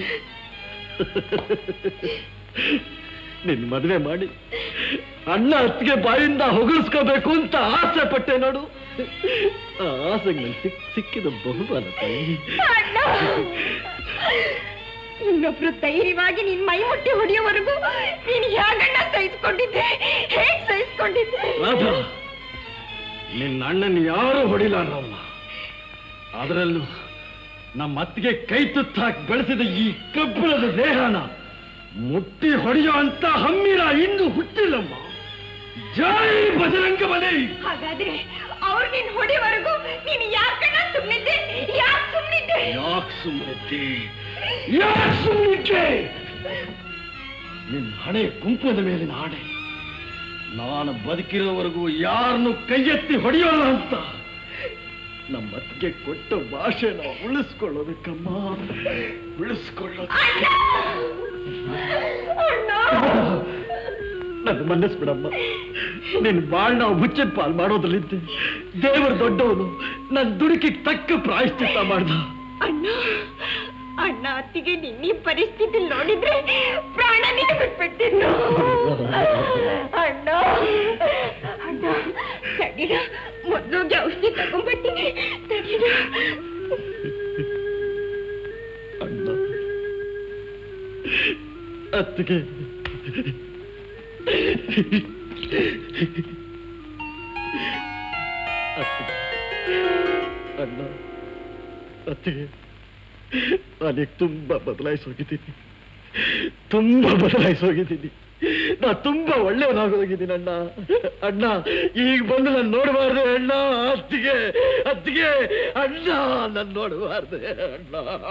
ನಿನ್ ಮದುವೆ ಮಾಡಿ ಅಣ್ಣ ಅತ್ತಿಗೆ ಬಾಯಿಂದ ಹೊಗಳಿಸ್ಕೋಬೇಕು ಅಂತ ಆಸೆ ಪಟ್ಟೆ ನೋಡು ಆ ಆಸೆಗೆ ನನ್ ಸಿಕ್ ಸಿಕ್ಕಿದ ಬಹುಮಾನ ತಾಯಿ ಅಣ್ಣ ಇನ್ನೊಬ್ರು ಧೈರ್ಯವಾಗಿ ನಿನ್ ಮೈ ಮುಟ್ಟಿ ಹೊಡೆಯೋವರೆಗೂ ನೀನ್ ಹೇಗಣ್ಣ ಸಹಿಸ್ಕೊಂಡಿದ್ದೆ ಹೇಗ್ ಸಹಿಸ್ಕೊಂಡಿದ್ದೆ ರಾಧಾ ನಿನ್ನ ಅಣ್ಣನ ಯಾರು ಹೊಡಿಲಾರಮ್ಮ ಅದರಲ್ಲೂ ನಮ್ಮ ಅತ್ತಿಗೆ ಕೈ ತುತ್ತಾಕಿ ಬೆಳೆಸಿದ ಈ ಕಬ್ಬಿಣದ ದೇಹನ ಮುಟ್ಟಿ ಹೊಡೆಯೋ ಅಂತ ಹಮ್ಮಿರ ಇನ್ನೂ ಹುಟ್ಟಿಲ್ಲಮ್ಮ ಜೈ ಬಜರಂಗ ಬಲಿ ಹಾಗಾದ್ರೆ ಅವ್ರು ನಿನ್ ಹೊಡೆಯವರೆಗೂ ನೀನ್ ಯಾಕಣ್ಣ ಸುಮ್ನಿದ್ದೆ ಯಾಕೆ ಸುಮ್ನಿದ್ದೆ ಯಾಕೆ ಸುಮ್ಮನಿದ್ದೆ ಯಾಕೆ ಸುಮ್ಮನಿದ್ದೆ ನಿನ್ನ ಹಣೆ ಕುಂಕುಮದ ಮೇಲಿನ ಆಣೆ ನಾನು ಬದುಕಿರೋವರೆಗೂ ಯಾರನ್ನು ಕೈ ಎತ್ತಿ ಹೊಡೆಯೋಲ್ಲ ಅಂತ ನಮ್ಮ ಅತ್ತಿಗೆ ಕೊಟ್ಟ ಭಾಷೆನ ಉಳಿಸ್ಕೊಳ್ಳೋದಕ್ಕಮ್ಮ ಉಳಿಸ್ಕೊಳ್ಳೋದು ನನ್ನ ಮನ್ನಿಸ್ಬಿಡಮ್ಮ ನಿನ್ ಬಾಳ್ ನಾವು ಮುಚ್ಚಿನ ಪಾಲ್ ಮಾಡೋದ್ರಲ್ಲಿದ್ದೆ ದೇವರು ದೊಡ್ಡವನು ನನ್ನ ದುಡುಕಿಗೆ ತಕ್ಕ ಪ್ರಾಯಶ್ಚಿತ್ತ ಮಾಡ್ದ ಅಣ್ಣ ಅಣ್ಣ ಅತ್ತಿಗೆ ನಿನ್ನ ಪರಿಸ್ಥಿತಿ ನೋಡಿದ್ರೆ ಪ್ರಾಣನೇ ಬಿಟ್ಬಿಟ್ಟಿದ್ದು ಅಣ್ಣ ಅಣ್ಣ ತಡಿಡ ಮೊದಲು ಔಷಧಿ ತಗೊಂಡ್ಬರ್ತೀನಿ ತಡಿಡ ಅತ್ತಿಗೆ ಅತ್ತಿಗೆ ಅಣ್ಣ ಅತ್ತಿಗೆ ನಾನೀಗ ತುಂಬಾ ಬದಲಾಯಿಸಿ ಹೋಗಿದ್ದೀನಿ ತುಂಬಾ ಬದಲಾಯಿಸಿ ಹೋಗಿದ್ದೀನಿ ನಾ ತುಂಬಾ ಒಳ್ಳೆಯವನಾಗೋಗಿದ್ದೀನಿ ಅಣ್ಣ ಅಣ್ಣ ಈಗ ಬಂದು ನಾನು ನೋಡಬಾರ್ದೆ ಅಣ್ಣ ಅತ್ತಿಗೆ ಅತ್ತಿಗೆ ಅಣ್ಣ ನಾನು ನೋಡಬಾರ್ದೆ ಅಣ್ಣ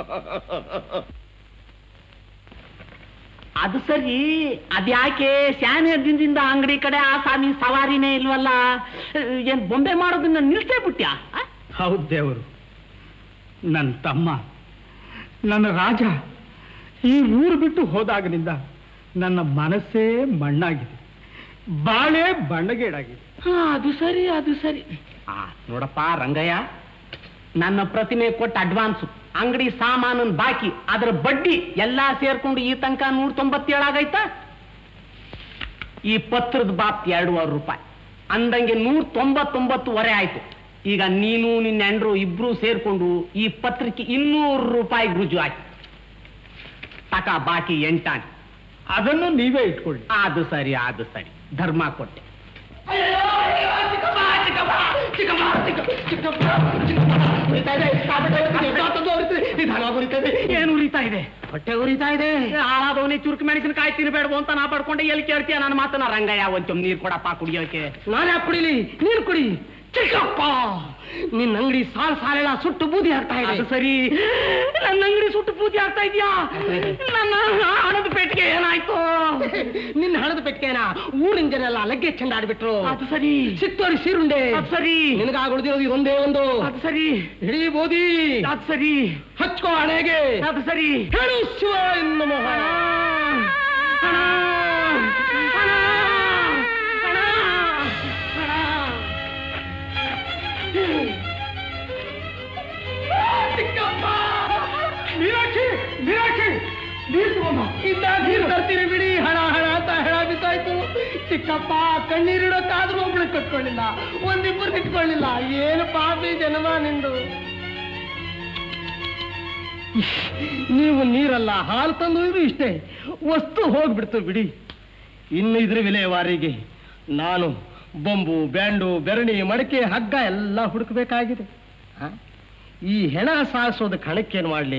ಅದು ಸರಿ ಅದ್ಯಾಕೆ ಶಾನೆ ದಿನದಿಂದ ಅಂಗಡಿ ಕಡೆ ಆ ಸ್ವಾಮಿ ಸವಾರಿನೇ ಇಲ್ವಲ್ಲ ಏನ್ ಬೊಂಬೆ ಮಾಡೋದನ್ನ ನಿಲ್ಸೇ ಬಿಟ್ಯಾ ಆ? ಹೌದು ದೇವರು ನನ್ನ ತಮ್ಮ ನನ್ನ ರಾಜ ಈ ಊರು ಬಿಟ್ಟು ಹೋದಾಗನಿಂದ ನನ್ನ ಮನಸ್ಸೇ ಮಣ್ಣಾಗಿದೆ ಬಾಳೆ ಬಣ್ಣಗೇಡಾಗಿದೆ ಹಾ, ಅದು ಸರಿ ಅದು ಸರಿ ಆ ನೋಡಪ್ಪ ರಂಗಯ್ಯ ನನ್ನ ಪ್ರತಿಮೆ ಕೊಟ್ಟ ಅಡ್ವಾನ್ಸು ಅಂಗಡಿ ಸಾಮಾನನ್ ಬಾಕಿ ಅದರ ಬಡ್ಡಿ ಎಲ್ಲಾ ಸೇರ್ಕೊಂಡು ಈ ತನಕ ನೂರ ತೊಂಬತ್ತೇಳು ಆಗೈತಾ ಈ ಪತ್ರದ ಬಾಪ್ ಎರಡೂವರೆ ರೂಪಾಯಿ ಅಂದಂಗೆ ನೂರ ತೊಂಬತ್ತೊಂಬತ್ತುವರೆ ಆಯ್ತು ಈಗ ನೀನು ನಿನ್ನ ಹೆಂಡ್ರು ಇಬ್ರು ಸೇರ್ಕೊಂಡು ಈ ಪತ್ರಕ್ಕೆ ಇನ್ನೂರು ರೂಪಾಯಿ ರುಜು ಆಯ್ತು ತಕ ಬಾಕಿ ಎಂಟಾಣಿ ಅದನ್ನು ನೀವೇ ಇಟ್ಕೊಳ್ಳಿ ಅದು ಸರಿ ಅದು ಸರಿ ಧರ್ಮ ಕೊಟ್ಟೆ ಏನು ಉರಿತಾ ಇದೆ ಹೊಟ್ಟೆ ಉರಿತಾ ಇದೆ ಹಾಳಾದವನೇ ಚುರುಕು ಮೆಣಸಿನಕಾಯಿ ತಿನ್ಬೇಡ್ವು ಅಂತ ನಾ ಪಡ್ಕೊಂಡೆ ಎಲ್ಲಿ ಕೇಳ್ತೀಯ ನನ್ನ ಮಾತನ್ನ ರಂಗಯ್ಯ ಒಂಚೊಮ್ಮೆ ನೀರ್ ಕೊಡಪ್ಪ ಕುಡಿಯೋಕೆ ನಾನು ಯಾಕೆ ಕುಡಿಲಿ ನೀರು ಕುಡಿ ಚಿಕ್ಕಪ್ಪ ನಿನ್ನ ಅಂಗಡಿ ಸಾಲ್ ಸಾಲೆಲ್ಲ ಸುಟ್ಟು ಬೂದಿ ಆಗ್ತಾ ಇದೆ ಅದು ಸರಿ ನನ್ನ ಅಂಗಡಿ ಸುಟ್ಟು ಪೂಜೆ ಆಗ್ತಾ ಇದೆಯಾ ನನ್ನ ಹಣದ ಪೆಟ್ಟಿಗೆ ಏನಾಯ್ತು ನಿನ್ನ ಹಣದ ಪೆಟ್ಟಿಗೆನ ಊರಿನ ಜನ ಎಲ್ಲ ಲಗ್ಗೆ ಚೆಂಡಾಡ್ಬಿಟ್ರು ಅದು ಸರಿ ಸಿಕ್ತೋರಿ ಸೀರುಂಡೆ ಅದು ಸರಿ ನಿನಗಾಗ ಉಳಿದಿರೋದು ಇದೊಂದೇ ಒಂದು ಅದು ಸರಿ ಹಿಡಿ ಬೋದಿ ಅದು ಸರಿ ಹಚ್ಕೋ ಹಣೆಗೆ ಅದು ಸರಿ ಹೇಳು ಶಿವ ಎನ್ನು ಮೊಹ ಹಣ ಹಣ ಹಣ ಹಣ ಮೀನಾಕ್ಷಿ ಮೀನಾಕ್ಷಿ ನೀರು ತಗೊಂಬ ಇದ್ದ ನೀರು ತರ್ತೀರಿ ಬಿಡಿ ಹಣ ಹಣ ಅಂತ ಹೆಣ ಬಿದ್ದಾಯ್ತು ಚಿಕ್ಕಪ್ಪ ಕಣ್ಣೀರಿಡೋಕ್ಕಾದ್ರೂ ಒಬ್ಳು ಕಟ್ಕೊಳ್ಳಿಲ್ಲ ಒಂದಿಬ್ಬರು ಇಟ್ಕೊಳ್ಳಿಲ್ಲ ಏನು ಪಾಪಿ ಜನ್ಮ ನಿಂದು ನೀವು ನೀರಲ್ಲ ಹಾಲು ತಂದು ಇದು ಇಷ್ಟೇ ವಸ್ತು ಹೋಗ್ಬಿಡ್ತು ಬಿಡಿ ಇನ್ನು ಇದ್ರ ವಿಲೇವಾರಿಗೆ ನಾನು ಬೊಂಬು ಬ್ಯಾಂಡು ಬೆರಣಿ ಮಡಕೆ ಹಗ್ಗ ಎಲ್ಲ ಹುಡುಕಬೇಕಾಗಿದೆ ಆ? ಈ ಹೆಣ ಸಾಗಿಸೋದಕ್ಕೆ ಹಣಕ್ಕೇನು ಮಾಡಲಿ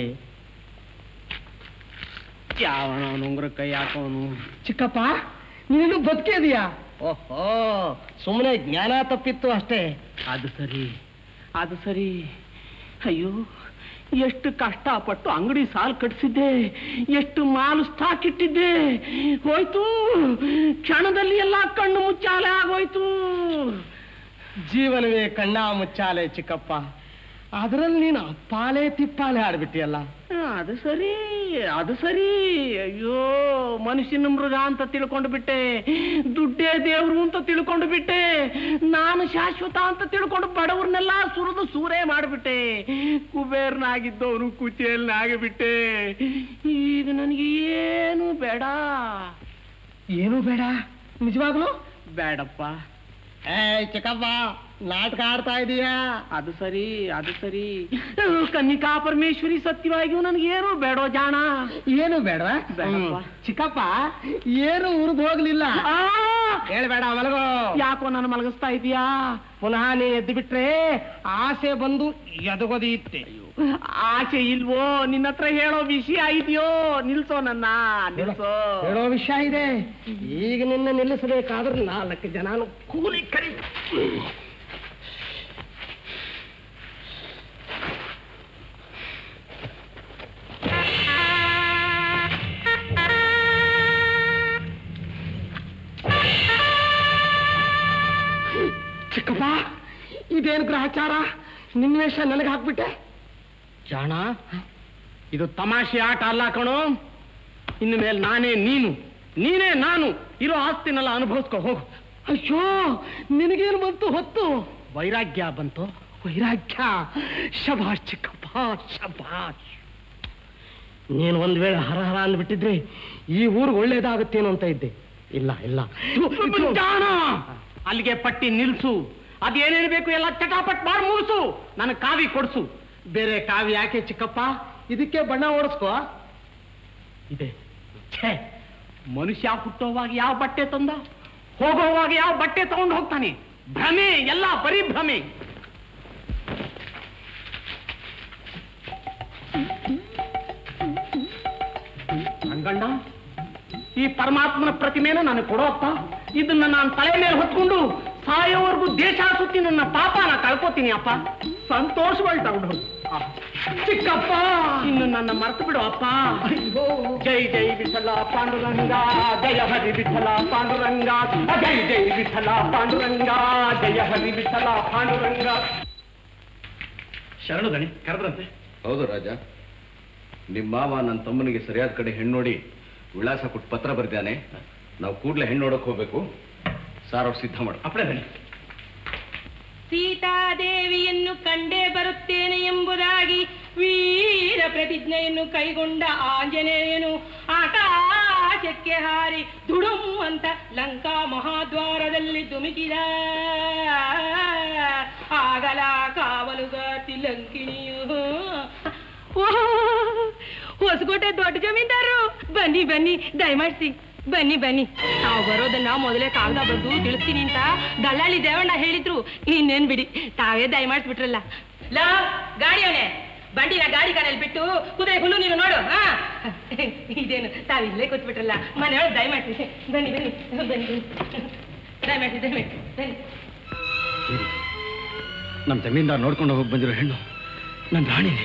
ಯಾವನವನು ಉಂಗುರ ಕೈ ಹಾಕೋನು ಚಿಕ್ಕಪ್ಪ ನೀನು ಬದುಕಿದೀಯಾ ಓಹೋ ಸುಮ್ಮನೆ ಜ್ಞಾನ ತಪ್ಪಿತ್ತು ಅಷ್ಟೇ ಅದು ಸರಿ ಅದು ಸರಿ ಅಯ್ಯೋ ಎಷ್ಟು ಕಷ್ಟಪಟ್ಟು ಅಂಗಡಿ ಸಾಲ್ ಕಟ್ಸಿದ್ದೆ ಎಷ್ಟು ಮಾಲು ಸ್ಟಾಕ್ ಇಟ್ಟಿದ್ದೆ ಹೋಯ್ತು ಕ್ಷಣದಲ್ಲಿ ಎಲ್ಲ ಕಣ್ಣು ಮುಚ್ಚಾಲೆ ಆಗೋಯ್ತು ಜೀವನವೇ ಕಣ್ಣಾ ಮುಚ್ಚಾಲೆ ಚಿಕ್ಕಪ್ಪ ಅದರಲ್ಲಿ ನೀನು ಅಪ್ಪಾಲೆ ತಿಪ್ಪಾಲೆ ಆಡ್ಬಿಟ್ಟಿಯಲ್ಲ ಅದು ಸರಿ ಅದು ಸರಿ ಅಯ್ಯೋ ಮನುಷ್ಯನ ಮೃಗ ಅಂತ ತಿಳ್ಕೊಂಡು ಬಿಟ್ಟೆ ದುಡ್ಡೇ ದೇವ್ರು ಅಂತ ತಿಳ್ಕೊಂಡು ಬಿಟ್ಟೆ ನಾನು ಶಾಶ್ವತ ಅಂತ ತಿಳ್ಕೊಂಡು ಬಡವ್ರನ್ನೆಲ್ಲ ಸುರಿದು ಸೂರೆ ಮಾಡಿಬಿಟ್ಟೆ ಕುಬೇರ್ನಾಗಿದ್ದವನು ಕುಚೇಲ್ನಾಗಿಬಿಟ್ಟೆ ಈಗ ನನಗೆ ಏನು ಬೇಡ ಏನು ಬೇಡ ನಿಜವಾಗ್ಲು ಬೇಡಪ್ಪ ಏ ಚಿಕ್ಕಪ್ಪ ನಾಟಕ ಆಡ್ತಾ ಇದೀಯಾ ಅದು ಸರಿ ಅದು ಸರಿ ಕನ್ನಿಕಾ ಪರಮೇಶ್ವರಿ ಸತ್ಯವಾಗಿಯೂ ನನಗೇನು ಬೇಡೋ ಜಾಣ ಏನು ಬೇಡವಾ ಬೇಡಪ್ಪ. ಚಿಕ್ಕಪ್ಪ ಏನು ಉರಿದು ಹೋಗ್ಲಿಲ್ಲ ಆ! ಹೇಳ್ಬೇಡ ಮಲಗೋ ಯಾಕೋ ನಾನು ಮಲಗಿಸ್ತಾ ಇದೀಯಾ ಪುನಃ ನೀ ಎದ್ದು ಬಿಟ್ರೆ ಆಸೆ ಬಂದು ಎದಗೋದಿತ್ತೆ ಆಚೆ ಇಲ್ವೋ ನಿನ್ನ ಹತ್ರ ಹೇಳೋ ವಿಷಯ ಇದೆಯೋ ನಿಲ್ಸೋ ನನ್ನ ನಿಲ್ಸೋ ಹೇಳೋ ವಿಷಯ ಇದೆ ಈಗ ನಿನ್ನ ನಿಲ್ಲಿಸಬೇಕಾದ್ರೆ ನಾಲ್ಕು ಜನ ಕೂಲಿ ಕರಿ ಚಿಕ್ಕಪ್ಪ ಇದೇನು ಗ್ರಹಚಾರ ನಿನ್ನ ವೇಷ ನನಗೆ ಹಾಕ್ಬಿಟ್ಟೆ ಜಾಣ ಇದು ತಮಾಷೆ ಆಟ ಅಲ್ಲ ಕಣೋ ಇನ್ನು ಮೇಲೆ ನಾನೇ ನೀನು ನೀನೇ ನಾನು ಇರೋ ಆಸ್ತಿನೆಲ್ಲ ಅನುಭವಿಸ್ಕೊ ಹೋಗು ಅಯ್ಯೋ ನಿನಗೇನು ಬಂತು ಹೊತ್ತು ವೈರಾಗ್ಯ ಬಂತು ವೈರಾಗ್ಯ ಶಭಾಷ್ ಚಿಕ್ಕಪ್ಪ ಶಭಾಷ್ ನೀನು ಒಂದ್ ವೇಳೆ ಹರ ಹರ ಅಂದ್ಬಿಟ್ಟಿದ್ರೆ ಈ ಊರು ಒಳ್ಳೇದಾಗುತ್ತೇನೋ ಅಂತ ಇದ್ದೆ ಇಲ್ಲ ಇಲ್ಲ ಜಾಣ ಅಲ್ಲಿಗೆ ಪಟ್ಟಿ ನಿಲ್ಸು ಅದೇನೇನು ಬೇಕು ಎಲ್ಲ ಚಟಾಪಟ್ ಮಾಡಿ ಮುಗಿಸು ನನಗೆ ಕಾವಿ ಕೊಡ್ಸು ಬೇರೆ ಕಾವಿ ಯಾಕೆ ಚಿಕ್ಕಪ್ಪ ಇದಕ್ಕೆ ಬಣ್ಣ ಓಡಿಸ್ಕೋ ಇದೆ ಛೇ ಮನುಷ್ಯ ಹುಟ್ಟೋವಾಗ ಯಾವ ಬಟ್ಟೆ ತಂದ ಹೋಗೋವಾಗ ಯಾವ ಬಟ್ಟೆ ತಗೊಂಡು ಹೋಗ್ತಾನೆ ಭ್ರಮೆ ಎಲ್ಲ ಬರೀ ಭ್ರಮೆ ರಂಗಣ್ಣ ಈ ಪರಮಾತ್ಮನ ಪ್ರತಿಮೆನ ನನಗೆ ಕೊಡೋಪ್ಪ ಇದನ್ನ ನಾನು ತಲೆ ಮೇಲೆ ಹೊತ್ಕೊಂಡು ಸಾಯೋವರೆಗೂ ದೇಶ ಸುತ್ತಿ ನನ್ನ ಪಾಪನ ಕಳ್ಕೊತೀನಿ ಅಪ್ಪ ಸಂತೋಷವಾಗಿ ತಗೊಂಡು ಹೋಗು. ಆ, ಚಿಕ್ಕಪ್ಪ ಇನ್ನು ನನ್ನ ಮರ್ತು ಬಿಡು ಅಪ್ಪ ಜೈ ಜೈ ವಿಠಲ ಪಾಂಡುರಂಗ ಜಯ ಹರಿ ವಿಠಲ ಪಾಂಡುರಂಗ ಜೈ ಜೈ ವಿಠಲ ಪಾಂಡುರಂಗ ಜಯ ಹರಿ ವಿಠಲ ಪಾಂಡುರಂಗ ಶರಣು ದಣಿ ಕರೆದ್ರಂತೆ ಹೌದು ರಾಜ ನಿಮ್ಮ ಮಾವ ನನ್ನ ತಮ್ಮನಿಗೆ ಸರಿಯಾದ ಕಡೆ ಹೆಣ್ಣು ನೋಡಿ ವಿಳಾಸ ಕೊಟ್ಟು ಪತ್ರ ಬರೆದಾನೆ ನಾವು ಕೂಡಲೇ ಹೆಣ್ಣು ನೋಡಕ್ ಹೋಗ್ಬೇಕು ಸಾರ್ ಅವ್ರು ಸಿದ್ಧ ಮಾಡು ಅಪ್ಪಳೇ ದಣಿ ಸೀತಾದೇವಿಯನ್ನು ಕಂಡೇ ಬರುತ್ತೇನೆ ಎಂಬುದಾಗಿ ವೀರ ಪ್ರತಿಜ್ಞೆಯನ್ನು ಕೈಗೊಂಡ ಆಂಜನೇಯನು ಆಕಾಶಕ್ಕೆ ಹಾರಿ ದುಡುಂ ಅಂತ ಲಂಕಾ ಮಹಾದ್ವಾರದಲ್ಲಿ ಧುಮುಕಿದ ಆಗಲ ಕಾವಲುಗಾತಿ ಲಂಕಿಣಿಯು ಓಹ್, ಹೊಸಕೋಟೆ ದೊಡ್ಡ ಜಮೀನ್ದಾರರು ಬನ್ನಿ ಬನ್ನಿ ದಯಮಾಡಿಸಿ ಬನ್ನಿ ಬನ್ನಿ ನಾವು ಬರೋದನ್ನ ಮೊದಲೇ ಕಾಗದ ಬರೆದು ತಿಳಿಸ್ತೀನಿ ಅಂತ ದಲ್ಲಾಳಿ ದೇವಣ್ಣ ಹೇಳಿದ್ರು ಇನ್ನೇನ್ ಬಿಡಿ ತಾವೇ ದಯಮಾಡಿಸ್ಬಿಟ್ರಲ್ಲ ಲಾ ಗಾಡಿಯವನೇ ಬಂಡಿನ ಗಾಡಿ ಕಾರಲ್ಲಿ ಬಿಟ್ಟು ಕುದುರೆ ಹುಲ್ಲು ನೀನು ನೋಡು ಹಾ ಇದೇನು ತಾವಿಲ್ಲೇ ಕೂತ್ಬಿಟ್ರಲ್ಲ ಮನೆಯೊಳಗೆ ದಯಮಾಡಿಸಿ ಬನ್ನಿ ಬನ್ನಿ ಬನ್ನಿ ದಯಮಾಡಿಸಿ ದಯಮಾಡಿಸಿ ಬನ್ನಿ ನಮ್ಮ ಜಮೀನ್ದಾರ್ ನೋಡ್ಕೊಂಡು ಹೋಗಿ ಬಂದಿರೋ ಹೆಣ್ಣು ನನ್ನ ರಾಣಿನೇ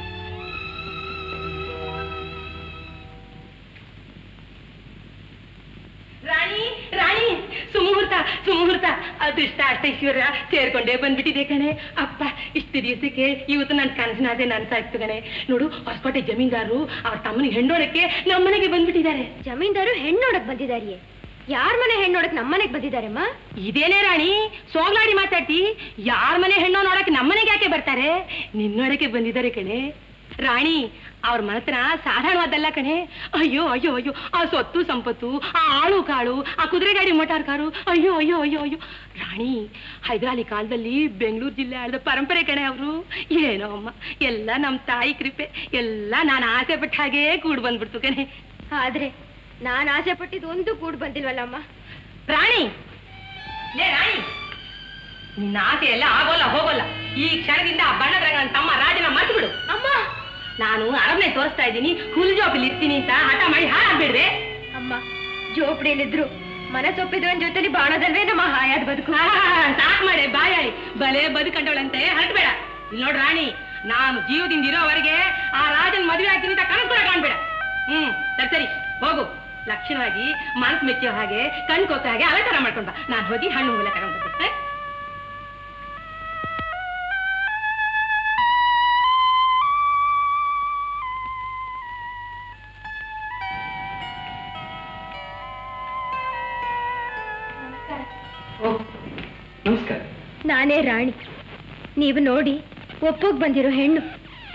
ರಾಣಿ ರಾಣಿ ಸುಮುಹೂರ್ತ ಸುಮುಹೂರ್ತ ಅದೃಷ್ಟ ಅಷ್ಟೈಶ್ವರ್ಯ ಸೇರ್ಕೊಂಡೇ ಬಂದ್ಬಿಟ್ಟಿದೆ ಕಣೆ ಅಪ್ಪ ಇಷ್ಟು ದಿವಸಕ್ಕೆ ಇವತ್ತು ನನ್ನ ಕನಸಿನಾದೆ ನನ್ಸಾಯ್ತು ಕಣೆ ನೋಡು ಹೊಸಕೋಟೆ ಜಮೀನ್ದಾರರು ಅವ್ರ ತಮ್ಮನಿಗೆ ಹೆಣ್ಣೋಡಕ್ಕೆ ನಮ್ಮನೆಗೆ ಬಂದ್ಬಿಟ್ಟಿದ್ದಾರೆ ಜಮೀನ್ದಾರು ಹೆಣ್ಣೋಡಕ್ ಬಂದಿದಾರಿಯೇ ಯಾರ ಮನೆ ಹೆಣ್ಣೋಡಕ್ ನಮ್ಮನೆಗ್ ಬಂದಿದಾರಮ್ಮ ಇದೇನೇ ರಾಣಿ ಸೋಗ್ಲಾಡಿ ಮಾತಾಡ್ತಿ ಯಾರ ಮನೆ ಹೆಣ್ಣು ನೋಡಕ್ಕೆ ನಮ್ಮನೆಗೆ ಯಾಕೆ ಬರ್ತಾರೆ ನಿನ್ನೋಡಕ್ಕೆ ಬಂದಿದ್ದಾರೆ ಕಣೆ ರಾಣಿ ಅವ್ರ ಮನತ್ರ ಸಾಧಾರಣವಾದಲ್ಲ ಕಣೆ ಅಯ್ಯೋ ಅಯ್ಯೋ ಅಯ್ಯೋ ಆ ಸೊತ್ತು ಸಂಪತ್ತು ಆ ಆಳು ಕಾಳು ಆ ಕುದುರೆ ಗಾಡಿ ಮೋಟಾರ್ ಕಾರು ಅಯ್ಯೋ ಅಯ್ಯೋ ಅಯ್ಯೋ ಅಯ್ಯೋ ರಾಣಿ ಹೈದರಾಲಿ ಕಾಲದಲ್ಲಿ ಬೆಂಗಳೂರು ಜಿಲ್ಲೆ ಆಳಿದ ಪರಂಪರೆ ಕಣೆ ಅವರು ಏನೋ ಅಮ್ಮ ಎಲ್ಲ ನಮ್ಮ ತಾಯಿ ಕೃಪೆ ಎಲ್ಲ ನಾನು ಆಸೆ ಪಟ್ಟ ಹಾಗೇ ಕೂಡ್ ಬಂದ್ಬಿಡ್ತು ಕಣೆ ಆದ್ರೆ ನಾನ್ ಆಸೆ ಪಟ್ಟಿದ್ದು ಒಂದು ಕೂಡ್ ಬಂದಿಲ್ವಲ್ಲಮ್ಮ ರಾಣಿ ಲೇ ರಾಣಿ ನಿನ್ನ ಆಸೆ ಎಲ್ಲ ಆಗೋಲ್ಲ ಹೋಗೋಲ್ಲ ಈ ಕ್ಷಣದಿಂದ ಆ ಬಣ್ಣದ ರಂಗ ನನ್ನ ತಮ್ಮ ರಾಜನ ಮರ್ತು ಬಿಡು ಅಮ್ಮ ನಾನು ಅರಮನೆ ತೋರಿಸ್ತಾ ಇದ್ದೀನಿ ಹುಲ್ ಜೋಪಿಲಿ ಇರ್ತೀನಿ ಅಂತ ಹಠ ಮಾಡಿ ಹಾಳಾಗ್ಬಿಡ್ದೆ ಅಮ್ಮ ಜೋಪಡಿಯಲ್ಲಿದ್ರು ಮನಸ್ಸೊಪ್ಪಿದವನ್ ಜೊತೆಲಿ ಬಾಳೋದಲ್ವೇ ನಮ್ಮ ಹಾಯಾದ ಬದುಕು ಸಾಕ್ ಮಾಡೆ ಬಾಯಾಳಿ ಬಲೆ ಬದುಕಂಡವಳಂತೆ ಹರಟ್ಬೇಡ ಇಲ್ಲಿ ನೋಡ್ ರಾಣಿ ನಾನು ಜೀವದಿಂದ ಇರೋವರೆಗೆ ಆ ರಾಜನ್ ಮದುವೆ ಆಗ್ತೀನಿ ಅಂತ ಕನಸು ಕೂಡ ಕಾಣ್ಬೇಡ ಹ್ಮ್ ಸರಿ ಸರಿ ಹೋಗು ಲಕ್ಷಣವಾಗಿ ಮನಸ್ಸು ಮೆಚ್ಚೋ ಹಾಗೆ ಕಣ್ ಕೊಕ್ಕ ಹಾಗೆ ಅಲಂಕಾರ ಮಾಡ್ಕೊಂಡ ನಾನು ಹೋಗಿ ಹಣ್ಣು ಹೂವೆಲ್ಲ ತಗೊಂಡ್ ಬರ್ತೀನಿ ಹ? ನಮಸ್ಕಾರ ನಾನೇ ರಾಣಿ ನೀವು ನೋಡಿ ಒಪ್ಪೋಗ್ ಬಂದಿರೋ ಹೆಣ್ಣು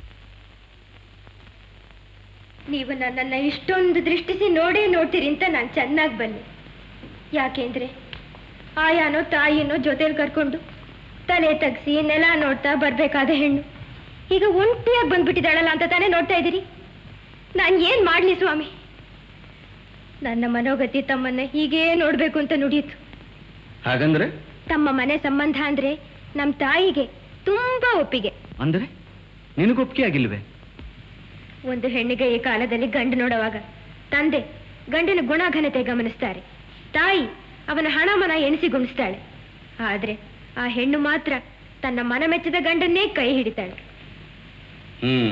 ನೀವು ನನ್ನನ್ನ ಇಷ್ಟೊಂದು ದೃಷ್ಟಿಸಿ ನೋಡೇ ನೋಡ್ತೀರಿ ಅಂತ ನಾನು ಚೆನ್ನಾಗಿ ಬನ್ನಿ ಯಾಕೆಂದ್ರೆ ಆಯಾನೋ ತಾಯಿನೋ ಜೊತೆಲಿ ಕರ್ಕೊಂಡು ತಲೆ ತಗ್ಸಿ ನೆಲ ನೋಡ್ತಾ ಬರ್ಬೇಕಾದ ಹೆಣ್ಣು ಈಗ ಒಂಟಿಯಾಗಿ ಬಂದ್ಬಿಟ್ಟಿದ್ದಾಳಲ್ಲ ಅಂತ ತಾನೇ ನೋಡ್ತಾ ಇದ್ದೀರಿ ನಾನು ಏನ್ ಮಾಡ್ಲಿ ಸ್ವಾಮಿ ನನ್ನ ಮನೋಗತಿ ತಮ್ಮನ್ನ ಹೀಗೇ ನೋಡ್ಬೇಕು ಅಂತ ನುಡಿಯಿತು ಹಾಗಂದ್ರೆ ತಮ್ಮ ಮನೆ ಸಂಬಂಧ ಅಂದ್ರೆ ನಮ್ ತಾಯಿಗೆ ತುಂಬಾ ಒಪ್ಪಿಗೆ ಅಂದ್ರೆ ನಿನಗೊಪ್ಪಿಗೆ ಆಗಿಲ್ವೇ ಒಂದು ಹೆಣ್ಣಿಗೆ ಈ ಕಾಲದಲ್ಲಿ ಗಂಡು ನೋಡುವಾಗ ತಂದೆ ಗಂಡನ ಗುಣಘನತೆ ಗಮನಿಸ್ತಾರೆ ತಾಯಿ ಅವನ ಹಣ ಮನ ಎಣಿಸಿ ಗುಣಿಸ್ತಾಳೆ ಆದ್ರೆ ಆ ಹೆಣ್ಣು ಮಾತ್ರ ತನ್ನ ಮನ ಮೆಚ್ಚಿದ ಗಂಡನ್ನೇ ಕೈ ಹಿಡಿತಾಳೆ ಹ್ಮ್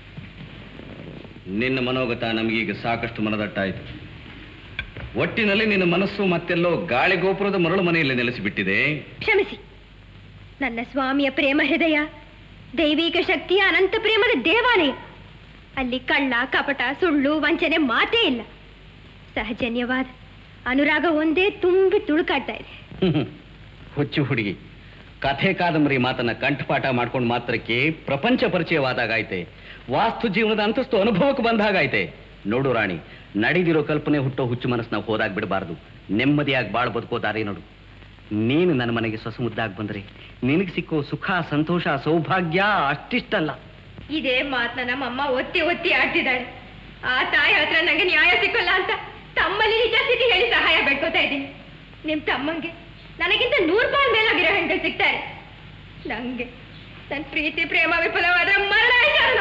ನಿನ್ನ ಮನೋಗತ ನಮಗೀಗ ಸಾಕಷ್ಟು ಮನದಟ್ಟಾಯಿತು ಒಟ್ಟಿನಲ್ಲಿ ನಿನ್ನ ಮನಸ್ಸು ಮತ್ತೆಲ್ಲೋ ಗಾಳಿ ಗೋಪುರದ ಮರಳು ಮನೆಯಲ್ಲಿ ನೆಲೆಸಿಬಿಟ್ಟಿದೆ ಕ್ಷಮಿಸಿ ನನ್ನ ಸ್ವಾಮಿಯ ಪ್ರೇಮ ಹೃದಯ ದೈವಿಕ ಶಕ್ತಿಯ ಅನಂತ ಪ್ರೇಮದ ದೇವಾಲಯ ಅಲ್ಲಿ ಕಳ್ಳ ಕಪಟ ಸುಳ್ಳು ವಂಚನೆ ಮಾತೇ ಇಲ್ಲ ಸಹಜನ್ಯವಾದ ಅನುರಾಗ ಒಂದೇ ತುಂಬಿ ತುಳುಕಾಡ್ತಾ ಇದೆ ಹ್ಮ್. ಹುಚ್ಚು ಹುಡುಗಿ ಕಥೆ ಕಾದಂಬರಿ ಮಾತನ್ನ ಕಂಠಪಾಠ ಮಾಡ್ಕೊಂಡು ಮಾತ್ರಕ್ಕೆ ಪ್ರಪಂಚ ಪರಿಚಯವಾದಾಗೈತೆ ವಾಸ್ತು ಜೀವನದ ಅಂತಸ್ತು ಅನುಭವಕ್ಕೆ ಬಂದಾಗೈತೆ ನೋಡು ರಾಣಿ ನಡೆದಿರೋ ಕಲ್ಪನೆ ಹುಟ್ಟೋ ಹುಚ್ಚು ಮನಸ್ಸನ್ನ ಹೋದಾಗ ಬಿಡಬಾರ್ದು ನೆಮ್ಮದಿಯಾಗಿ ಬಾಳ್ ಬದುಕೋ ದಾರಿ ನೋಡು ನೀನು ನನ್ನ ಮನೆಗೆ ಸೊಸ ಮುದ್ದಾಗಿ ಬಂದ್ರೆ ನಿನಗೆ ಸಿಕ್ಕೋ ಸುಖ ಸಂತೋಷ ಸೌಭಾಗ್ಯ ಅಷ್ಟಿಷ್ಟಲ್ಲ ಇದೇ ಮಾತನ್ನ ನಮ್ಮಮ್ಮ ಒತ್ತಿ ಒತ್ತಿ ಆಡ್ತಿದ್ದಾಳೆ ಆ ತಾಯಿ ಹತ್ರ ನಂಗೆ ನ್ಯಾಯ ಸಿಕ್ಕಲ್ಲ ಅಂತ ತಮ್ಮಲ್ಲಿ ನಿಜ ಸ್ಥಿತಿ ಹೇಳಿ ಸಹಾಯ ಬೇಡ್ಕೋತಾ ಇದ್ದೀನಿ ನಿಮ್ ತಮ್ಮಂಗೆ ನನಗಿಂತ ನೂರು ಪಾಲ್ ಮೇಲಾಗಿರೋ ಹೆಂಡರು ಸಿಗ್ತಾರೆ ನಂಗೆ ನನ್ ಪ್ರೀತಿ ಪ್ರೇಮ ವಿಫಲವಾದ್ರೆ ಮರಣ ಕಾರಣ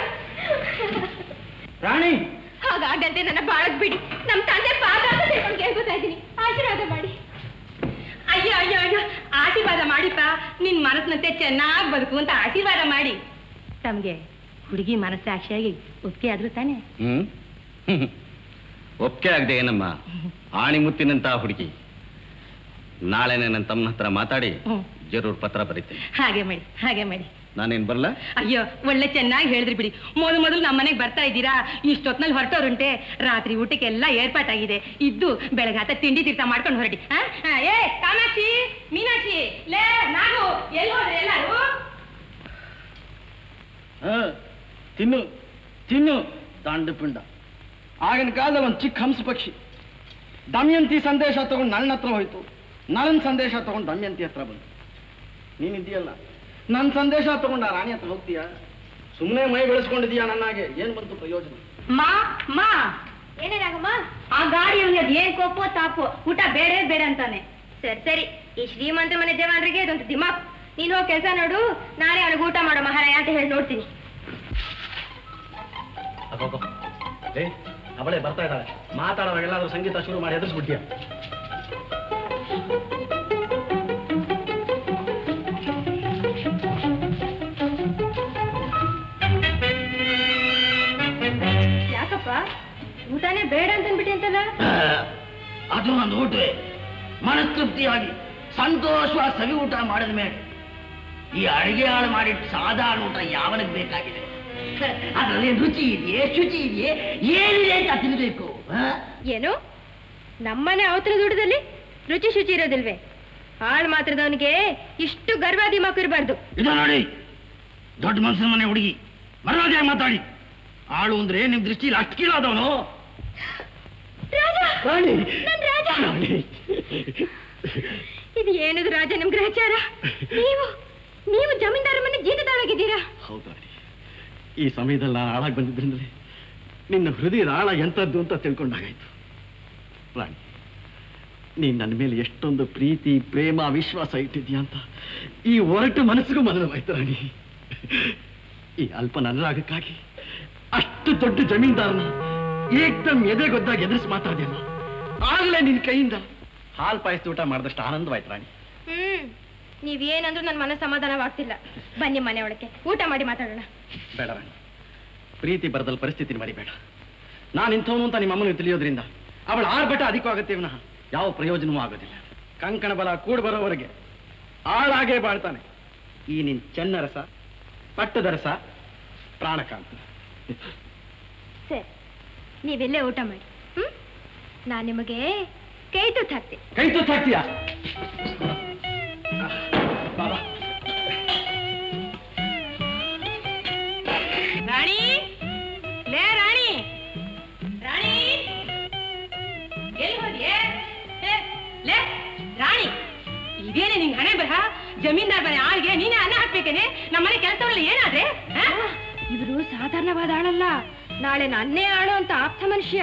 ರಾಣಿ ಹಾಗಾಗಂತೆ ನನ್ನ ಬಾಳಕ್ ಬಿಡಿ ನಮ್ ತಂದೆ ಪಾದ ಅಂತ ತಿಳ್ಕೊಂಡು ಕೇಳ್ಕೊತಾ ಇದ್ದೀನಿ ಆಶೀರ್ವಾದ ಮಾಡಿ ಅಯ್ಯೋ ಅಯ್ಯೋ ಅಯ್ಯೋ ಆಶೀರ್ವಾದ ಮಾಡಿಪ್ಪ ನಿನ್ ಮನಸ್ಸಿನಂತೆ ಚೆನ್ನಾಗಿ ಬದುಕು ಅಂತ ಆಶೀರ್ವಾದ ಮಾಡಿ ತಮ್ಗೆ ಹುಡುಗಿ ಮನಸ್ಸಾಕ್ಷಿಯಾಗಿ ಒಪ್ಪಿಗೆ ಆದ್ರೂ ತಾನೆ ಹ್ಮ್ ಒಪ್ಕೆ ಆಗದೆ ಏನಮ್ಮ ಆಣಿಮುತ್ತಿನಂತ ಹುಡುಗಿ ನಾಳೆನೆ ನನ್ನ ತಮ್ಮನ ಹತ್ರ ಮಾತಾಡಿ ಹ್ಮ್. ಜರೂರ್ ಪತ್ರ ಬರೀತೀನಿ ಹಾಗೆ ಮಾಡಿ ಹಾಗೆ ಮಾಡಿ ನಾನೇನ್ ಬರಲ್ಲ ಅಯ್ಯೋ ಒಳ್ಳೆ ಚೆನ್ನಾಗಿ ಹೇಳಿದ್ರಿ ಬಿಡಿ ಮೊದಲು ಮೊದಲು ನಮ್ಮ ಮನೆಗೆ ಬರ್ತಾ ಇದ್ದೀರಾ ಇಷ್ಟೊತ್ನಲ್ಲಿ ಹೊರಟೋರುಂಟೆ ರಾತ್ರಿ ಊಟಕ್ಕೆ ಎಲ್ಲ ಏರ್ಪಾಟಾಗಿದೆ ಇದ್ದು ಬೆಳಗಾತ ತಿಂಡಿ ತೀರ್ಥ ಮಾಡ್ಕೊಂಡು ಹೊರಡಿ ಆ? ಆ, ಏ ಕಾಮಾಕ್ಷಿ ಮೀನಾಕ್ಷಿ ಲೇ ನಾನು ಎಲ್ಲಿ ಹೋದ್ರೆ ಎಲ್ಲಾರು ಹ, ತಿನ್ನು ತಿನ್ನು ದಂಡಪಿಂಡ ಆಗಿನ ಕಾಲದಲ್ಲಿ ಒಂದು ಚಿಕ್ಕ ಹಂಸ ಪಕ್ಷಿ ದಮಯಂತಿ ಸಂದೇಶ ತಗೊಂಡು ನನ್ನ ಹತ್ರ ಹೋಯ್ತು ನನ್ನ ಸಂದೇಶ ತಗೊಂಡು ದಮಯಂತಿ ಹತ್ರ ಬಂತು ನೀನಿದ್ದೀಯಲ್ಲ ನನ್ನ ಸಂದೇಶ ತಗೊಂಡು ಆ ರಾಣಿ ಹತ್ರ ಹೋಗ್ತೀಯಾ ಸುಮ್ಮನೆ ಮೈ ಬೆಳೆಸ್ಕೊಂಡಿದೀಯಾ ನನ್ನಾಗೆ ಏನ್ ಬಂತು ಪ್ರಯೋಜನ ಮಾ ಮಾ ಏನೇನಾಗಮ್ಮ ಆ ಗಾಡಿ ಅವನಿಗೆ ಏನ್ ಕೋಪೋ ತಾಪೋ ಊಟ ಬೇಡ ಬೇಡ ಅಂತಾನೆ ಸರಿ ಸರಿ ಈ ಶ್ರೀಮಂತ ಮನೆ ದೇವಾಂದ್ರಿಗೆ ಇದೊಂದು ದಿಮಾಕ್ ನೀನು ಹೋಗಿ ಕೆಲಸ ನೋಡು ನಾನೇ ಅವನಿಗೆ ಊಟ ಮಾಡೋ ಮಹಾರಾಯ ಅಂತ ಹೇಳಿ ನೋಡ್ತೀನಿ ಏ ಅವಳೇ ಬರ್ತಾ ಇದ್ದಾಳೆ ಮಾತಾಡೋವಾಗೆಲ್ಲಾದ್ರೂ ಸಂಗೀತ ಶುರು ಮಾಡಿ ಎದುರಿಸ್ಬಿಟ್ಟಿಯ ಯಾಕಪ್ಪ ಊಟನೇ ಬೇಡ ಅಂತನ್ಬಿಟ್ಟೆ ಅಂತಲ್ಲ ಅದು ನನ್ನ ಊಟವೇ ಮನಸ್ತೃಪ್ತಿಯಾಗಿ ಸಂತೋಷವಾಗಿ ಸವಿ ಊಟ ಮಾಡಿದ ಮೇಲೆ ಈ ಅಡಿಗೆ ಹಾಳು ಮಾಡಿಟ್ಟು ಸಾಧಾರಣ ಊಟ ಯಾವನಿಗೆ ಬೇಕಾಗಿದೆ ಅದರಲ್ಲಿ ರುಚಿ ಇದೆಯೇ ಶುಚಿ ಇದೆಯೇ ಏನಿದೆ ಅಂತ ತಿಳಿಬೇಕು ಏನು ನಮ್ಮನೆ ಅವತರ ದುಡ್ಡದಲ್ಲಿ ರುಚಿ ಶುಚಿ ಇರೋದಿಲ್ವೇ ಹಾಳು ಮಾತ್ರದವನಿಗೆ ಇಷ್ಟು ಗರ್ವ ದಿಮಾಕು ಇರಬಾರ್ದು ಇದು ನೋಡಿ ದೊಡ್ಡ ಮನುಷ್ಯನ ಮನೆ ಹುಡುಗಿ ಮರ್ಯಾದೆಯಾಗಿ ಮಾತಾಡಿ ಆಳು ಅಂದ್ರೆ ನಿಮ್ ದೃಷ್ಟಿಲಿ ಅಷ್ಟು ಕೀಳಾದವನು ರಾಣಿ ನನ್ ರಾಜ ರಾಣಿ ಇದು ಏನದು ರಾಜ ನಿಮ್ ಗ್ರಹಚಾರ ನೀವು ನೀವು ಜಮೀನ್ದಾರ ಮನೆ ಜೀತದಾಳಾಗಿದ್ದೀರಾ ಹೌದಾ ಈ ಸಮಯದಲ್ಲಿ ನಾನು ಹಾಳಾಗಿ ಬಂದಿದ್ರಿಂದಲೇ ನಿನ್ನ ಹೃದಯದ ಆಳ ಎಂಥದ್ದು ಅಂತ ತಿಳ್ಕೊಂಡಾಗಾಯ್ತು ರಾಣಿ ನೀನ್ ನನ್ನ ಮೇಲೆ ಎಷ್ಟೊಂದು ಪ್ರೀತಿ ಪ್ರೇಮ ವಿಶ್ವಾಸ ಇಟ್ಟಿದ್ಯಾ ಅಂತ ಈ ಒರಟು ಮನಸ್ಸಿಗೂ ಮನನವಾಯ್ತು ರಾಣಿ ಈ ಅಲ್ಪನ ಅನುರಾಗಕ್ಕಾಗಿ ಅಷ್ಟು ದೊಡ್ಡ ಜಮೀನ್ದಾರನ ಏಕ್ದಮ್ ಎದೆಗೊದ್ದಾಗಿ ಎದುರಿಸಿ ಮಾತಾಡ್ದೇನ ಆಗ್ಲೇ ನಿನ್ ಕೈಯಿಂದ ಹಾಲ್ ಪಾಯಸ ಊಟ ಮಾಡಿದಷ್ಟು ಆನಂದವಾಯ್ತು ರಾಣಿ ಹ್ಮ್ ನೀವೇನಂದ್ರೂ ನನ್ನ ಮನ ಸಮಾಧಾನವಾಗ್ತಿಲ್ಲ ಬನ್ನಿ ಮನೆ ಒಳಗೆ ಊಟ ಮಾಡಿ ಮಾತಾಡೋಣ ಬೇಡ ರಾಣಿ ಪ್ರೀತಿ ಬರದಲ್ಲಿ ಪರಿಸ್ಥಿತಿ ಮರಿಬೇಡ ನಾನು ಇಂಥವನು ಅಂತ ನಿಮ್ಮ ಅಮ್ಮನಿಗೆ ತಿಳಿಯೋದ್ರಿಂದ ಅವಳ ಆರ್ಭಟ ಅಧಿಕವಾಗುತ್ತೆ ವಿನಃ ಯಾವ ಪ್ರಯೋಜನವೂ ಆಗೋದಿಲ್ಲ ಕಂಕಣ ಬಲ ಕೂಡ್ ಬರೋವರೆಗೆ ಆಳಾಗೇ ಬಾಳ್ತಾನೆ ಈ ನಿನ್ ಚೆನ್ನ ರಸ ಪಟ್ಟದ ರಸ ಪ್ರಾಣಕಾಂತ ಸರಿ ನೀವೆಲ್ಲೇ ಊಟ ಮಾಡಿ ಹ್ಮ್ ನಾನು ನಿಮಗೆ ಕೈ ತುತ್ತು ಹಾಕ್ತೀನಿ ಕೈ ತುತ್ತು ಹಾಕ್ತೀಯಾ ಬಾಬಾ ರಾಣಿ ಲೇ ರಾಣಿ ರಾಣಿ ಎಲ್ಲಿ ಹೋದ್ಯೆ ಏ, ಲೇ ರಾಣಿ ಇದೇನೆ ನಿಂಗೆ ಹಣೆ ಬರಹ ಜಮೀನ್ದಾರ್ ಮನೆ ಆಳ್ಗೆ ನೀನೇ ಅನ್ನ ಹಾಕ್ಬೇಕೇನೆ ನಮ್ಮನೆ ಕೆಲಸವಲ್ಲ ಏನಾದ್ರೆ ಆ? ಇವರು ಸಾಧಾರಣವಾದ ಆಳಲ್ಲ ನಾಳೆ ನನ್ನೇ ಆಳು ಅಂತ ಆಪ್ತ ಮನುಷ್ಯ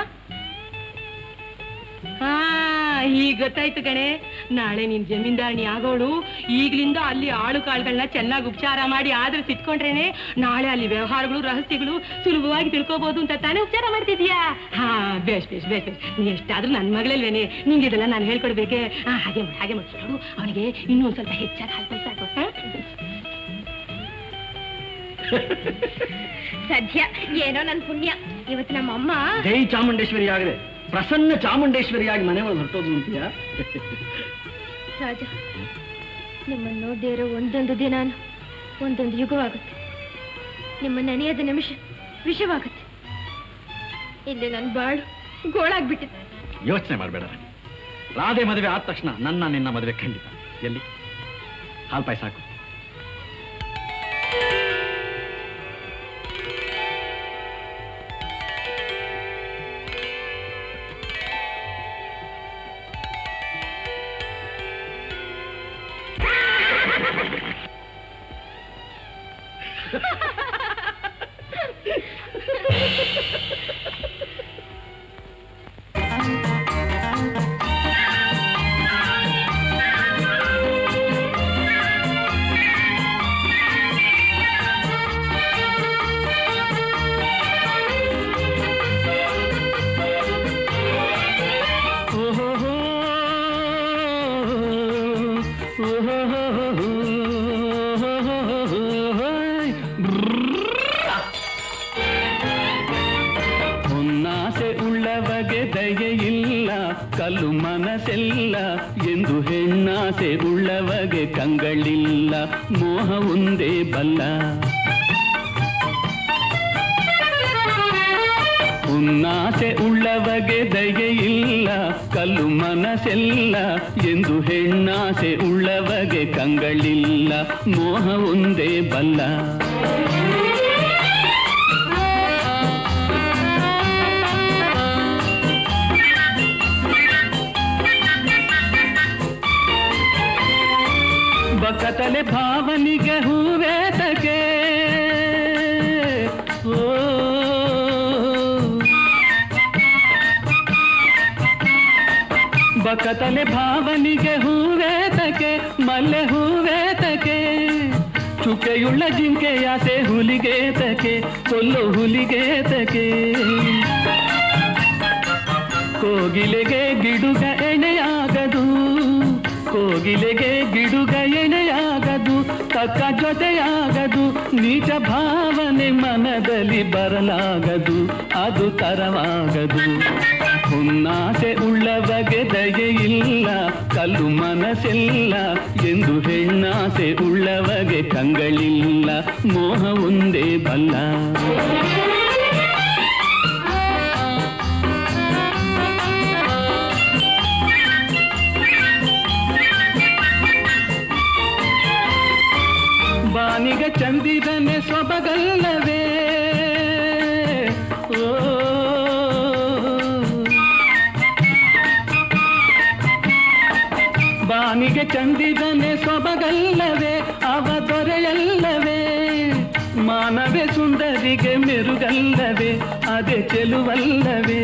ಹಾ ಈಗ ಗೊತ್ತಾಯ್ತು ಕಣೆ ನಾಳೆ ನಿನ್ ಜಮೀನ್ದಾರಣಿ ಆಗೋಳು ಈಗ್ಲಿಂದ ಅಲ್ಲಿ ಆಳು ಕಾಳುಗಳನ್ನ ಚೆನ್ನಾಗಿ ಉಪಚಾರ ಮಾಡಿ ಆದ್ರೆ ಸಿಟ್ಕೊಂಡ್ರೇನೆ ನಾಳೆ ಅಲ್ಲಿ ವ್ಯವಹಾರಗಳು ರಹಸ್ಯಗಳು ಸುಲಭವಾಗಿ ತಿಳ್ಕೊಬಹುದು ಅಂತ ತಾನೇ ಉಪಚಾರ ಮಾಡ್ತಿದ್ಯಾ ಹಾ ಬೇಸ್ ಬೇಸ್ ಬೇಸ್ ಬೇಸ್ ನೀ ಎಷ್ಟಾದ್ರೂ ನನ್ನ ಮಗಳಲ್ವೇನೆ ನಿಂಗೆ ಇದೆಲ್ಲ ನಾನು ಹೇಳ್ಕೊಡ್ಬೇಕೆ ಹಾ ಹಾಗೆ ಮಾಡಿ ಹಾಗೆ ಮಾಡಿ ನೋಡು ಅವನಿಗೆ ಇನ್ನೂ ಒಂದ್ ಸ್ವಲ್ಪ ಹೆಚ್ಚಾಗಿ ಹಾಲು ಪಾಯ್ಸ ಹಾಕು ಹಾ? ಸದ್ಯ ಏನೋ ನನ್ ಪುಣ್ಯ ಇವತ್ತು ನಮ್ಮಮ್ಮ ಜೈ ಚಾಮುಂಡೇಶ್ವರಿ ಆಗದೆ ಪ್ರಸನ್ನ ಚಾಮುಂಡೇಶ್ವರಿಯಾಗಿ ಮನೆ ಒಳಗೆ ಹೊರಟೋದು ಅಂತೀಯಾ ರಾಜ ನಿಮ್ಮನ್ನು ನೋಡದೇ ಇರೋ ಒಂದೊಂದು ದಿನಾನು ಒಂದೊಂದು ಯುಗವಾಗುತ್ತೆ ನಿಮ್ಮ ನೆನೆಯದ ನಿಮಿಷ ವಿಷವಾಗುತ್ತೆ ಇಲ್ಲಿ ನನ್ನ ಬಾಳು ಗೋಳಾಗ್ಬಿಟ್ಟಿದೆ ಯೋಚನೆ ಮಾಡಬೇಡ ರಾಧೆ ಮದುವೆ ಆದ ತಕ್ಷಣ ನನ್ನ ನಿನ್ನ ಮದುವೆ ಖಂಡಿತ ಎಲ್ಲಿ ಹಾಲ್ ಪಾಯಸ ಸಾಕು ಹೊನ್ನಾಸೆ ಉಳ್ಳವಗೆ ದಯೆಯಿಲ್ಲ ಕಲ್ಲು ಮನಸ್ಸೆಲ್ಲ ಎಂದು ಹೆಣ್ಣಾಸೆ ಉಳ್ಳವಗೆ ಕಂಗಳಿಲ್ಲ ಮೋಹ ಒಂದೇ ಬಲ್ಲ ಹುನ್ನಾಸೆ ಉಳ್ಳವಗೆ ದಯೆಯಿಲ್ಲ ಕಲ್ಲು ಮನಸ್ಸೆಲ್ಲ ಎಂದು ಹೆಣ್ಣಾಸೆ ಉಳ್ಳವಗೆ ಕಂಗಳಿಲ್ಲ ಮೋಹ ಒಂದೇ ಬಲ್ಲ ಬಕತಲೆ ಭಾವನಿಗೆ ಹೂವೇತಕೆ ಓ ಬಕತಲೆ ಭಾವನಿಗೆ ಹೂವೇತಕೆ ಮಲ್ಲೆ ಹೂವೇತಕೆ ಚುಕೆಯುಳ್ಳ ಜಿಂಕೆಯಾಸೆ ಹುಲಿಗೇತಕೆ ಕೊಲ್ಲು ಹುಲಿಗೇತಕೆ ಕೋಗಿಲೆಗೆ ಗಿಡುಗ ಎಣೆಯಾಗದು ಕೋಗಿಲೆಗೆ ಗಿಡುಗ ಎಣೆಯಾಗದು ತಕ್ಕ ಜೊತೆಯಾಗದು ನಿಜ ಭಾವನೆ ಮನದಲ್ಲಿ ಬರಲಾಗದು ಅದು ತರವಾಗದು ಹುನ್ನಾಸೆ ಉಳ್ಳವಗೆ ದಯೆಯಿಲ್ಲ ಕಲ್ಲು ಮನಸ್ಸೆಲ್ಲ ಎಂದು ಹೆಣ್ಣಾಸೆ ಉಳ್ಳವಗೆ ಕಂಗಳಿಲ್ಲ ಮೋಹ ಒಂದೇ ಬಲ್ಲ ಬಾನಿಗೆ ಚಂದಿದನೆ ಸೊಬಗಲ್ಲವೇ ಓ ಬಾನಿಗೆ ಚಂದಿದನೆ ಸೊಬಗಲ್ಲವೇ ಅವ ದೊರೆಯಲ್ಲವೇ ಮಾನವೇ ಸುಂದರಿಗೆ ಮೆರುಗಲ್ಲವೇ ಅದೇ ಚೆಲುವಲ್ಲವೇ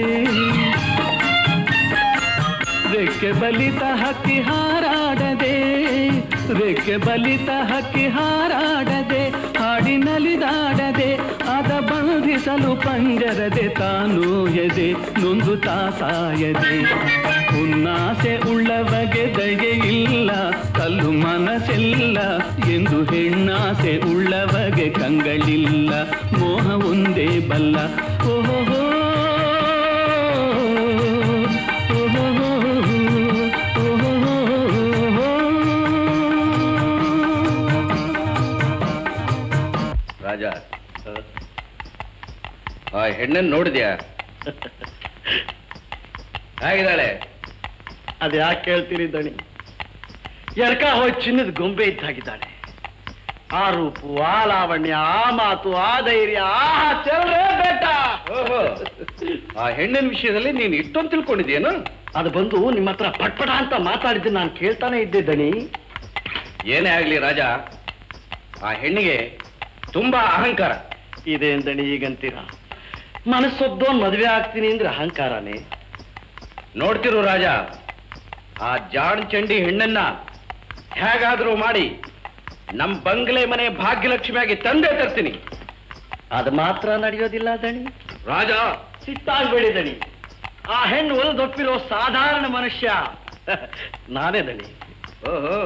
ರೆಕ್ಕೆ ಬಲಿತ ಹಕ್ಕಿ ಹಾರಾಡದೆ ರೆಕ್ಕೆ ಬಲಿತ ಹಕ್ಕಿ ಹಾರಾಡದೆ ಹಾಡಿನಲಿದಾಡದೆ ಅದ ಬಂಧಿಸಲು ಪಂಜರದೆ ತಾನು ಎದೆ ನೊಂದು ತಾಸಾಯದೆ ಹುನ್ನಾಸೆ ಉಳ್ಳವಗೆ ದಯೆಯಿಲ್ಲ ಕಲ್ಲು ಮನಸ್ಸೆಲ್ಲ ಎಂದು ಹೆಣ್ಣಾಸೆ ಉಳ್ಳವಗೆ ಕಂಗಳಿಲ್ಲ ಮೋಹ ಒಂದೇ ಬಲ್ಲ ಓಹೋ ರಾಜ ಆ ಹೆಣ್ಣನ್ನು ನೋಡಿದ್ಯಾ ಹೇಗಿದ್ದಾಳೆ ಅದು ಯಾಕೆ ಕೇಳ್ತೀರಿ ದಣಿ ಎಡ್ಕ ಹೋಗಿ ಚಿನ್ನದ ಗೊಂಬೆ ಇದ್ದಾಗಿದ್ದಾಳೆ ಆ ರೂಪು ಆ ಲಾವಣ್ಯ ಆ ಮಾತು ಆ ಧೈರ್ಯ ಆ ಚೆಲ್ರೆ ಬೆಟ್ಟ ಓಹೋ ಆ ಹೆಣ್ಣಿನ ವಿಷಯದಲ್ಲಿ ನೀನು ಇಷ್ಟೊಂದು ತಿಳ್ಕೊಂಡಿದ್ಯೇನು ಅದು ಬಂದು ನಿಮ್ಮ ಹತ್ರ ಪಟ್ಪಟ ಅಂತ ಮಾತಾಡಿದ್ದು ನಾನು ಕೇಳ್ತಾನೆ ಇದ್ದೆ ದಣಿ ಏನೇ ಆಗ್ಲಿ ರಾಜ ಆ ಹೆಣ್ಣಿಗೆ ತುಂಬಾ ಅಹಂಕಾರ ಇದೇನ್ ದಣಿ ಈಗಂತೀರ ಮನಸ್ಸೊದ್ದೋನ್ ಮದುವೆ ಆಗ್ತೀನಿ ಅಂದ್ರೆ ಅಹಂಕಾರನೇ ನೋಡ್ತಿರು ರಾಜ ಆ ಜಾಣ್ ಚಂಡಿ ಹೆಣ್ಣನ್ನ ಹೇಗಾದ್ರೂ ಮಾಡಿ ನಮ್ ಬಂಗ್ಲೆ ಮನೆ ಭಾಗ್ಯಲಕ್ಷ್ಮಿಯಾಗಿ ತಂದೆ ತರ್ತೀನಿ ಅದು ಮಾತ್ರ ನಡೆಯೋದಿಲ್ಲ ದಣಿ ರಾಜ ಸಿಟ್ಟಾಗ್ಬೇಡಿ ದಣಿ ಆ ಹೆಣ್ಣು ಒಲಿದೊಪ್ಪಿರೋ ಸಾಧಾರಣ ಮನುಷ್ಯ ನಾನೇ ದಣಿ ಓಹೋ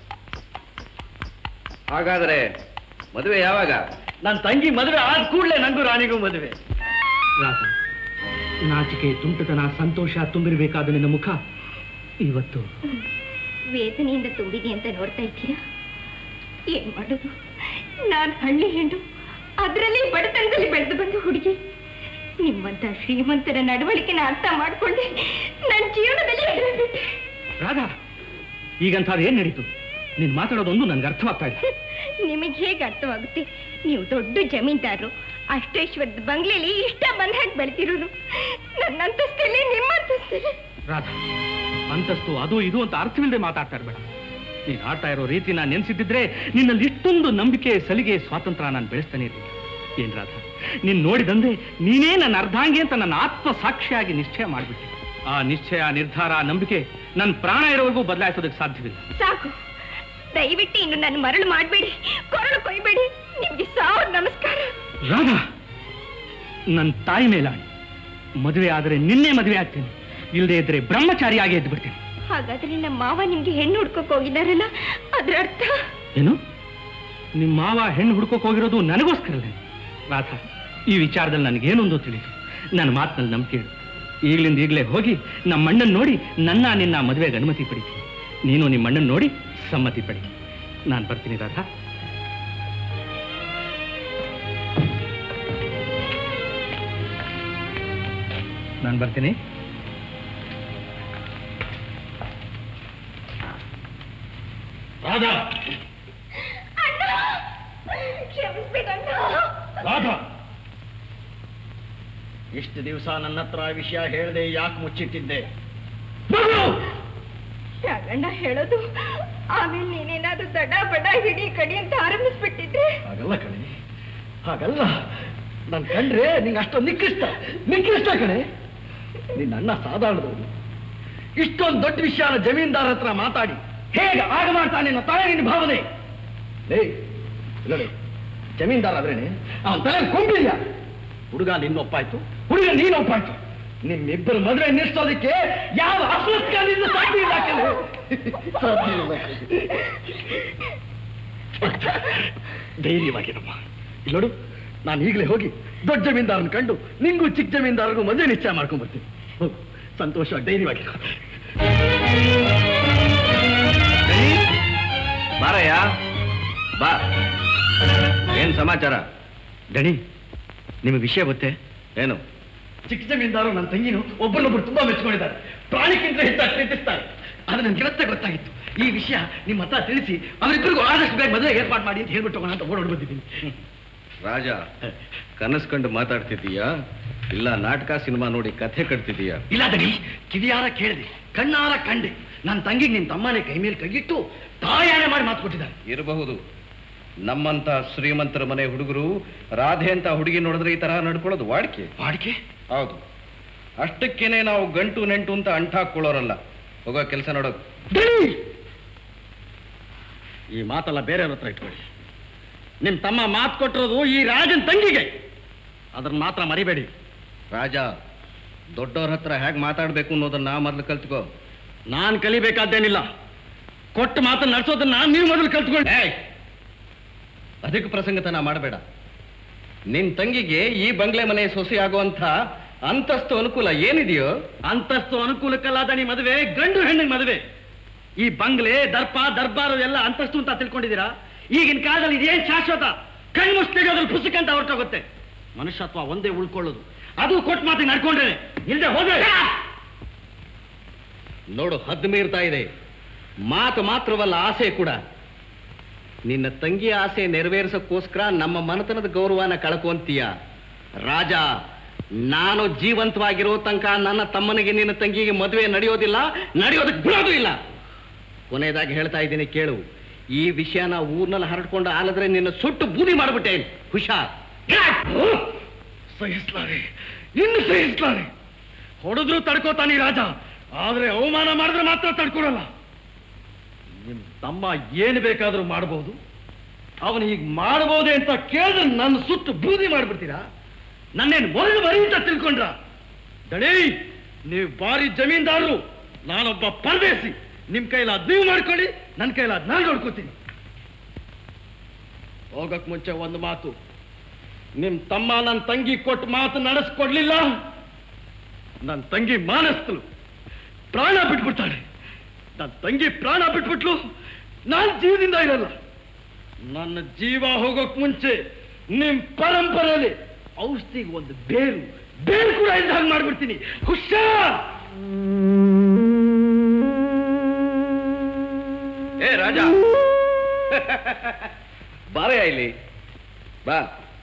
ಹಾಗಾದ್ರೆ ಮದುವೆ ಯಾವಾಗ ನನ್ನ ತಂಗಿ ಮದುವೆ ಆದ ಕೂಡಲೇ ನಂಗೂ ರಾಣಿಗೂ ಮದುವೆ ರಾಧ ನಾಚಿಕೆ ತುಂಟತನ ಸಂತೋಷ ತುಂಬಿರಬೇಕಾದ ನಿನ್ನ ಮುಖ ಇವತ್ತು ವೇದನೆಯಿಂದ ತುಂಬಿದೆ ಅಂತ ನೋಡ್ತಾ ಇದ್ದೀರಾ ಏನ್ ಮಾಡೋದು ನಾನ್ ಹಳ್ಳಿ ಹೆಣ್ಣು ಅದರಲ್ಲಿ ಬಡತನದಲ್ಲಿ ಬೆಳೆದು ಬಂದ ಹುಡುಗಿ ನಿಮ್ಮಂತ ಶ್ರೀಮಂತರ ನಡವಳಿಕೆನ ಅರ್ಥ ಮಾಡ್ಕೊಂಡೆ ನನ್ನ ಜೀವನದಲ್ಲಿ ಎದುರಾಗ್ಬಿಟ್ಟೆ ರಾಧಾ ಈಗಂಥದ್ದು ಏನ್ ನಡೀತು ನೀನ್ ಮಾತಾಡೋದೊಂದು ನನ್ಗೆ ಅರ್ಥವಾಗ್ತಾ ಇಲ್ಲ ನಿಮಗೆ ಹೇಗೆ ಅರ್ಥವಾಗುತ್ತೆ ನೀವು ದೊಡ್ಡ ಜಮೀನ್ದಾರರು ಅಷ್ಟೇಶ್ವರದ ಬಂಗ್ಲೆಲಿ ಇಷ್ಟ ಬಂದ ಹಾಗೆ ಬೆಳ್ತಿರೋರು ನನ್ನ ಅಂತಸ್ತಲ್ಲಿ ನಿಮ್ಮ ಅಂತಸ್ತಲ್ಲಿ ರಾಧಾ ಅಂತಸ್ತು ಅದು ಇದು ಅಂತ ಅರ್ಥವಿಲ್ಲದೆ ಮಾತಾಡ್ತಾ ಇರ್ಬೇಡ ನೀನ್ ಆಡ್ತಾ ಇರೋ ರೀತಿ ನಾನು ನೆನ್ಸಿದ್ದಿದ್ರೆ ನಿನ್ನಲ್ಲಿ ಇಷ್ಟೊಂದು ನಂಬಿಕೆ ಸಲಿಗೆ ಸ್ವಾತಂತ್ರ್ಯ ನಾನು ಬೆಳೆಸ್ತಾನೆ ಇರಲಿಲ್ಲ ಏನ್ ರಾಧಾ ನೀನ್ ನೋಡಿದಂದೆ ನೀನೇ ನನ್ನ ಅರ್ಧಾಂಗಿ ಅಂತ ನನ್ನ ಆತ್ಮ ಸಾಕ್ಷಿಯಾಗಿ ನಿಶ್ಚಯ ಮಾಡ್ಬಿಟ್ಟೆ ಆ ನಿಶ್ಚಯ ನಿರ್ಧಾರ ನಂಬಿಕೆ ನನ್ನ ಪ್ರಾಣ ಇರೋವರೆಗೂ ಬದಲಾಯಿಸೋದಕ್ಕೆ ಸಾಧ್ಯವಿಲ್ಲ ಸಾಕು ದಯವಿಟ್ಟು ಇನ್ನು ನನ್ನ ಮರಳು ಮಾಡಬೇಡಿ ಕೊರಳು ಕೊಯ್ಬೇಡಿ ನಿಮ್ಗೆ ಸಾವಿರ ನಮಸ್ಕಾರ ರಾಧಾ ನನ್ನ ತಾಯಿ ಮೇಲಾಣಿ ಮದುವೆ ಆದರೆ ನಿನ್ನೆ ಮದುವೆ ಆಗ್ತೇನೆ ಇಲ್ಲದೆ ಇದ್ರೆ ಬ್ರಹ್ಮಚಾರಿಯಾಗಿ ಎದ್ದು ಬಿಡ್ತೇನೆ ಹಾಗಾದ್ರೆ ನಮ್ಮ ಮಾವ ನಿಮ್ಗೆ ಹೆಣ್ಣು ಹುಡ್ಕೋಕ್ ಹೋಗಿದಾರಲ್ಲ ಅದ್ರ ಅರ್ಥ ಏನು ನಿಮ್ಮ ಮಾವ ಹೆಣ್ಣು ಹುಡ್ಕೋಕ್ ಹೋಗಿರೋದು ನನಗೋಸ್ಕರನೇ ರಾಧಾ ಈ ವಿಚಾರದಲ್ಲಿ ನನಗೇನೊಂದು ತಿಳಿದು ನನ್ನ ಮಾತಿನಲ್ಲಿ ನಂಬಿಕೆ ಇಡು ಈಗಲಿಂದ ಈಗಲೇ ಹೋಗಿ ನಮ್ಮ ಅಣ್ಣನ್ ನೋಡಿ ನನ್ನ ನಿನ್ನ ಮದುವೆಗೆ ಅನುಮತಿ ಪಡಿತೀನಿ ನೀನು ನಿಮ್ಮ ಅಣ್ಣನ್ ನೋಡಿ ಸಮ್ಮತಿ ಪಡಿ ನಾನು ಬರ್ತೀನಿ ರಾಧಾ ನಾನು ಬರ್ತೀನಿ ರಾಧಾ ರಾಧಾ ಇಷ್ಟು ದಿವಸ ನನ್ನ ಹತ್ರ ಆ ವಿಷಯ ಹೇಳದೆ ಯಾಕೆ ಮುಚ್ಚಿಟ್ಟಿದ್ದೆ ಯಾಗಣ್ಣ ಹೇಳೋದು ಆಮೇಲೆ ನೀನೇನಾದ್ರೂ ದಡ ಬಡ ಹಿಡಿ ಕಡಿ ಅಂತ ಆರಂಭಿಸ್ಬಿಟ್ಟಿದ್ರೆ ಹಾಗಲ್ಲ ಕಣೆ ಹಾಗಲ್ಲ ನನ್ ಕಂಡ್ರೆ ನಿಂಗೆ ಅಷ್ಟೊಂದು ನಿಕೃಷ್ಟ ನಿಕೃಷ್ಟ ಕಣೆ ನಿನ್ನ ಅಣ್ಣ ಸಾಧಾರಣದವನು ಇಷ್ಟೊಂದು ದೊಡ್ಡ ವಿಷಯನ ಜಮೀನ್ದಾರ ಹತ್ರ ಮಾತಾಡಿ ಹೇಗೆ ಆಗ ಮಾಡ್ತಾನೆ ನಿನ್ನ ತಾಯಿ ನಿನ್ನ ಭಾವನೆ ಲೇ ಇಲ್ಲಡೆ ಜಮೀನ್ದಾರ ಆದ್ರೇನೆ ಅವನ ತಲೆ ಕೊಂಬಿದ್ಯಾ ಹುಡುಗ ನಿನ್ನೊಪ್ಪಾಯ್ತು ಹುಡುಗ ನೀನೊಪ್ಪಾಯ್ತು ನಿಮ್ಮಿಬ್ಬರು ಮದುವೆ ನಿಲ್ಲಿಸೋದಕ್ಕೆ ಯಾವ ಅಸ್ವಸ್ಥದಿಂದ ಸಾಧ್ಯ ಇಲ್ಲ ಕಣೆ. ಸಾಧ್ಯ ಇಲ್ಲ ಧೈರ್ಯವಾಗಿರಮ್ಮ ಇಲ್ಲಿ ನೋಡು ನಾನು ಈಗಲೇ ಹೋಗಿ ದೊಡ್ಡ ಜಮೀನ್ದಾರನ ಕಂಡು ನಿಂಗೂ ಚಿಕ್ಕ ಜಮೀನ್ದಾರರಿಗೂ ಮದುವೆ ನಿಶ್ಚಯ ಮಾಡ್ಕೊಂಡ್ ಬರ್ತೀನಿ ಹೋಗು ಸಂತೋಷವಾಗಿ ಧೈರ್ಯವಾಗಿರು ಬಾರಯ್ಯ ಬಾ ಏನ್ ಸಮಾಚಾರ ದಣಿ ನಿಮಗೆ ವಿಷಯ ಗೊತ್ತೇ ಏನು ಚಿಕ್ಕ ಜಮೀನ್ದಾರು ನನ್ನ ತಂಗಿನು ಒಬ್ಬರನ್ನೊಬ್ಬರು ತುಂಬಾ ಮೆಚ್ಕೊಂಡಿದ್ದಾರೆ ಪ್ರಾಣಿಕ್ಕಿಂತ ಹೆಚ್ಚಾಗಿ ಪ್ರೀತಿಸ್ತಾರೆ ಅದು ನನ್ಗೆ ಇವತ್ತೇ ಗೊತ್ತಾಗಿತ್ತು ಈ ವಿಷಯ ನಿಮ್ಮ ಹತ್ರ ತಿಳಿಸಿ ಅವರಿಬ್ಬರಿಗೂ ಆದಷ್ಟು ಬೇಗ ಮದುವೆ ಏರ್ಪಾಡು ಮಾಡಿ ಅಂತ ಹೇಳ್ಬಿಟ್ಟು ಹೋಗೋಣ ಅಂತ ಓಡೋಡ್ ಬಂದಿದ್ದೀನಿ ರಾಜ ಕನಸು ಕಂಡು ಮಾತಾಡ್ತಿದ್ದೀಯಾ ಇಲ್ಲ ನಾಟಕ ಸಿನಿಮಾ ನೋಡಿ ಕಥೆ ಕಟ್ತಿದ್ದೀಯಾ ಇಲ್ಲ ದಣಿ ಕಿವಿಯಾರ ಕೇಳಿದೆ ಕಣ್ಣಾರ ಕಂಡೆ ನನ್ನ ತಂಗಿಗೆ ನಿನ್ನ ತಮ್ಮನೇ ಕೈ ಮೇಲೆ ಕೈಗಿಟ್ಟು ತಾಯಾಣೆ ಮಾಡಿ ಮಾತು ಕೊಟ್ಟಿದ್ದಾರೆ ಇರಬಹುದು ನಮ್ಮಂತ ಶ್ರೀಮಂತರ ಮನೆ ಹುಡುಗರು ರಾಧೆ ಅಂತ ಹುಡುಗಿ ನೋಡಿದ್ರೆ ಈ ತರ ನಡ್ಕೊಳ್ಳೋದು ವಾಡಿಕೆ ವಾಡಿಕೆ ಹೌದು ಅಷ್ಟಕ್ಕೇನೆ ನಾವು ಗಂಟು ನೆಂಟು ಅಂತ ಅಂಟಾಕೊಳ್ಳೋರಲ್ಲ ಹೋಗೋ ಕೆಲಸ ನೋಡೋದು ಈ ಮಾತೆಲ್ಲ ಬೇರೆಯವ್ರ ಹತ್ರ ಇಟ್ಕೊಳ್ಳಿ ನಿಮ್ ತಮ್ಮ ಮಾತು ಕೊಟ್ಟಿರೋದು ಈ ರಾಜನ್ ತಂಗಿಗೆ ಅದನ್ನ ಮಾತ್ರ ಮರಿಬೇಡಿ ರಾಜ ದೊಡ್ಡವ್ರ ಹತ್ರ ಹೇಗೆ ಮಾತಾಡ್ಬೇಕು ಅನ್ನೋದನ್ನ ಮೊದಲು ಕಲ್ತ್ಕೋ ನಾನ್ ಕಲಿಬೇಕಾದ್ದೇನಿಲ್ಲ ಕೊಟ್ಟು ಮಾತನ್ನ ನಡ್ಸೋದನ್ನ ನೀವು ಮೊದಲು ಕಲ್ತ್ಕೊಳ್ಳಿ ಅದಕ್ಕೆ ಪ್ರಸಂಗತನ ಮಾಡಬೇಡ ನಿನ್ ತಂಗಿಗೆ ಈ ಬಂಗ್ಲೆ ಮನೆ ಸೊಸೆ ಆಗುವಂತ ಅಂತಸ್ತು ಅನುಕೂಲ ಏನಿದೆಯೋ ಅಂತಸ್ತು ಅನುಕೂಲಕ್ಕಲ್ಲ ದಣಿ ಮದುವೆ ಗಂಡು ಹೆಣ್ಣಿನ ಮದುವೆ ಈ ಬಂಗ್ಲೆ ದರ್ಪ ದರ್ಬಾರು ಎಲ್ಲ ಅಂತಸ್ತು ಅಂತ ತಿಳ್ಕೊಂಡಿದ್ದೀರಾ ಈಗಿನ ಕಾಲದಲ್ಲಿ ಇದೇನ್ ಶಾಶ್ವತ ಕಣ್ಣು ಮುಸ್ತಿಗೋದ್ರಲ್ಲಿ ಪುಸ್ತಕ ಅಂತ ಹೊರಟೋಗುತ್ತೆ ಮನುಷ್ಯತ್ವ ಒಂದೇ ಉಳ್ಕೊಳ್ಳೋದು ಅದು ಕೊಟ್ಟು ಮಾತಿಗೆ ನಡ್ಕೊಂಡ್ರೆ ಇಲ್ಲದೆ ಹೋದ್ರೆ ನೋಡು ಹದ್ದು ಮೀರ್ತಾ ಇದೆ ಮಾತು ಮಾತ್ರವಲ್ಲ ಆಸೆ ಕೂಡ ನಿನ್ನ ತಂಗಿ ಆಸೆ ನೆರವೇರಿಸಕ್ಕೋಸ್ಕರ ನಮ್ಮ ಮನತನದ ಗೌರವನ ಕಳ್ಕೊಂತೀಯ ರಾಜ ನಾನು ಜೀವಂತವಾಗಿರೋ ತನಕ ನನ್ನ ತಮ್ಮನಿಗೆ ನಿನ್ನ ತಂಗಿಗೆ ಮದುವೆ ನಡೆಯೋದಿಲ್ಲ ನಡೆಯೋದಕ್ಕೆ ಬಿಡೋದು ಇಲ್ಲ ಕೊನೆಯದಾಗಿ ಹೇಳ್ತಾ ಇದ್ದೀನಿ ಕೇಳು ಈ ವಿಷಯನ ಊರ್ನಲ್ಲಿ ಹರಡ್ಕೊಂಡು ಆಲದ್ರೆ ನಿನ್ನ ಸುಟ್ಟು ಬೂದಿ ಮಾಡಿಬಿಟ್ಟೆ ಹುಷಾರ್ ಸಹಿಸ್ಲಾರೆ ಇನ್ನು ಸಹಿಸ್ಲಾರೆ ಹೊಡೆದ್ರು ತಡ್ಕೋತಾನೆ ಈ ರಾಜ ಆದ್ರೆ ಅವಮಾನ ಮಾಡಿದ್ರೆ ಮಾತ್ರ ತಡ್ಕೊಳಲ್ಲ ನಿಮ್ ತಮ್ಮ ಏನು ಬೇಕಾದ್ರೂ ಮಾಡಬಹುದು ಅವನು ಹೀಗೆ ಮಾಡಬಹುದೇ ಅಂತ ಕೇಳಿದ್ರೆ ನನ್ನ ಸುಟ್ಟು ಬೂದಿ ಮಾಡ್ಬಿಡ್ತೀರಾ ನನ್ನೇನು ಮೊದಲು ಬರೀ ಅಂತ ತಿಳ್ಕೊಂಡ್ರ ದಡೇ ನೀವು ಬಾರಿ ಜಮೀನ್ದಾರರು ನಾನೊಬ್ಬ ಪರದೇಸಿ ನಿಮ್ ಕೈಲಾದ್ ನೀವು ಮಾಡ್ಕೊಳ್ಳಿ ನನ್ನ ಕೈಲಾದ್ ನಾನು ನೋಡ್ಕೋತೀನಿ ಹೋಗಕ್ ಮುಂಚೆ ಒಂದು ಮಾತು ನಿಮ್ ತಮ್ಮ ನನ್ನ ತಂಗಿ ಕೊಟ್ಟು ಮಾತು ನಡೆಸ್ಕೊಡ್ಲಿಲ್ಲ ನನ್ನ ತಂಗಿ ಮಾನಸ್ತಳು ಪ್ರಾಣ ಬಿಟ್ಬಿಡ್ತಾಳೆ ನನ್ನ ತಂಗಿ ಪ್ರಾಣ ಬಿಟ್ಬಿಟ್ಲು ನಾನು ಜೀವದಿಂದ ಇರಲ್ಲ ನನ್ನ ಜೀವ ಹೋಗೋಕ್ ಮುಂಚೆ ನಿಮ್ ಪರಂಪರೆಯಲ್ಲಿ ಔಷಧಿಗೆ ಒಂದು ಬೇರು ಬೇರು ಕೂಡ ಇಲ್ದ ಹಾಗೆ ಮಾಡ್ಬಿಡ್ತೀನಿ ಹುಷಾರ್ ಏ ರಾಜ ಬಾರಯ್ಯ ಇಲ್ಲಿ ಬಾ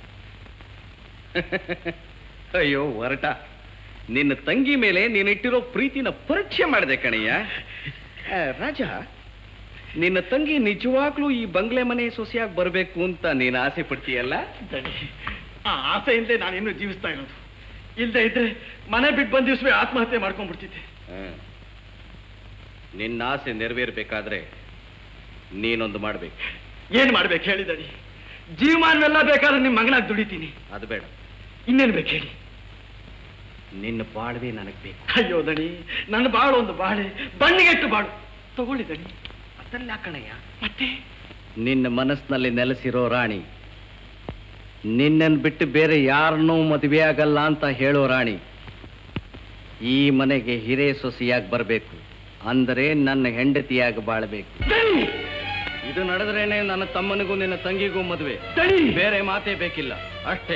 ಅಯ್ಯೋ ಹೊರಟ ನಿನ್ನ ತಂಗಿ ಮೇಲೆ ನೀನಿಟ್ಟಿರೋ ಪ್ರೀತಿನ ಪರೀಕ್ಷೆ ಮಾಡಿದೆ ಕಣಯ್ಯ ಆ, ರಾಜ ನಿನ್ನ ತಂಗಿ ನಿಜವಾಗ್ಲೂ ಈ ಬಂಗ್ಲೆ ಮನೆ ಸೊಸೆಯಾಗಿ ಬರಬೇಕು ಅಂತ ನೀನು ಆಸೆ ಪಡ್ತೀಯಲ್ಲ ಆ ಆಸೆಯಿಂದಲೇ ನಾನು ಇನ್ನೂ ಜೀವಿಸ್ತಾ ಇರೋದು ಇಲ್ಲದೆ ಇದ್ರೆ ಮನೆ ಬಿಟ್ಟು ಬಂದ ದಿವಸವೇ ಆತ್ಮಹತ್ಯೆ ಮಾಡ್ಕೊಂಡ್ಬಿಡ್ತಿದ್ದೆ ಆ. ನಿನ್ನ ಆಸೆ ನೆರವೇರ್ಬೇಕಾದ್ರೆ ನೀನೊಂದು ಮಾಡ್ಬೇಕು ಏನ್ ಮಾಡ್ಬೇಕು ಹೇಳಿದಡಿ ಜೀವಮಾನವೆಲ್ಲ ಬೇಕಾದ್ರೆ ನಿಮ್ ಮಗನಾಗಿ ದುಡಿತೀನಿ ಅದು ಬೇಡ ಇನ್ನೇನ್ ಬೇಕು ಹೇಳಿ ನಿನ್ನ ಬಾಳ್ವೆ ನನಗೆ ಬೇಕು ಅಯ್ಯೋ ದಣಿ ನನ್ನ ಬಾಳು ಒಂದು ಬಾಳೆ ಬಣ್ಣಿಗೆಟ್ಟು ಬಾಳು ತಗೊಳ್ಳಿ ದಣಿ ಅದನ್ನ ಕಣಯ್ಯ ಮತ್ತೆ ನಿನ್ನ ಮನಸ್ಸಿನಲ್ಲಿ ನೆಲೆಸಿರೋ ರಾಣಿ ನಿನ್ನನ್ನು ಬಿಟ್ಟು ಬೇರೆ ಯಾರನ್ನೂ ಮದುವೆ ಆಗಲ್ಲ ಅಂತ ಹೇಳೋ ರಾಣಿ ಈ ಮನೆಗೆ ಹಿರೇ ಸೊಸೆಯಾಗಿ ಬರಬೇಕು ಅಂದರೆ ನನ್ನ ಹೆಂಡತಿಯಾಗಿ ಬಾಳಬೇಕು ಇದು ನಡೆದ್ರೇನೆ ನನ್ನ ತಮ್ಮನಿಗೂ ನಿನ್ನ ತಂಗಿಗೂ ಮದುವೆ ಬೇರೆ ಮಾತೇ ಬೇಕಿಲ್ಲ ಅಷ್ಟೇ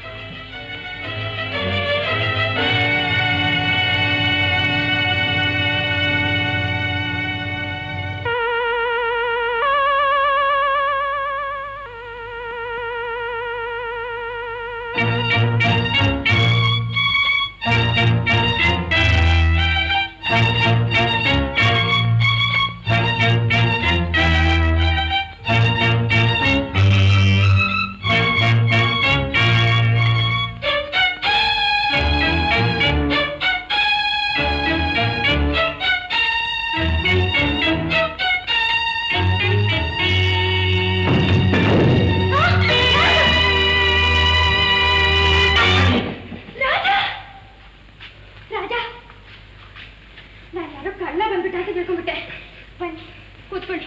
ರಾಜ ನಾನು ಯಾರೋ ಕಳ್ಳ ಬಂದ್ಬಿಟ್ಟು ಹಾಕಿ ತಿಳ್ಕೊಂಡ್ಬಿಟ್ಟೆ ಬನ್ನಿ ಕೂತ್ಕೊಳ್ಳಿ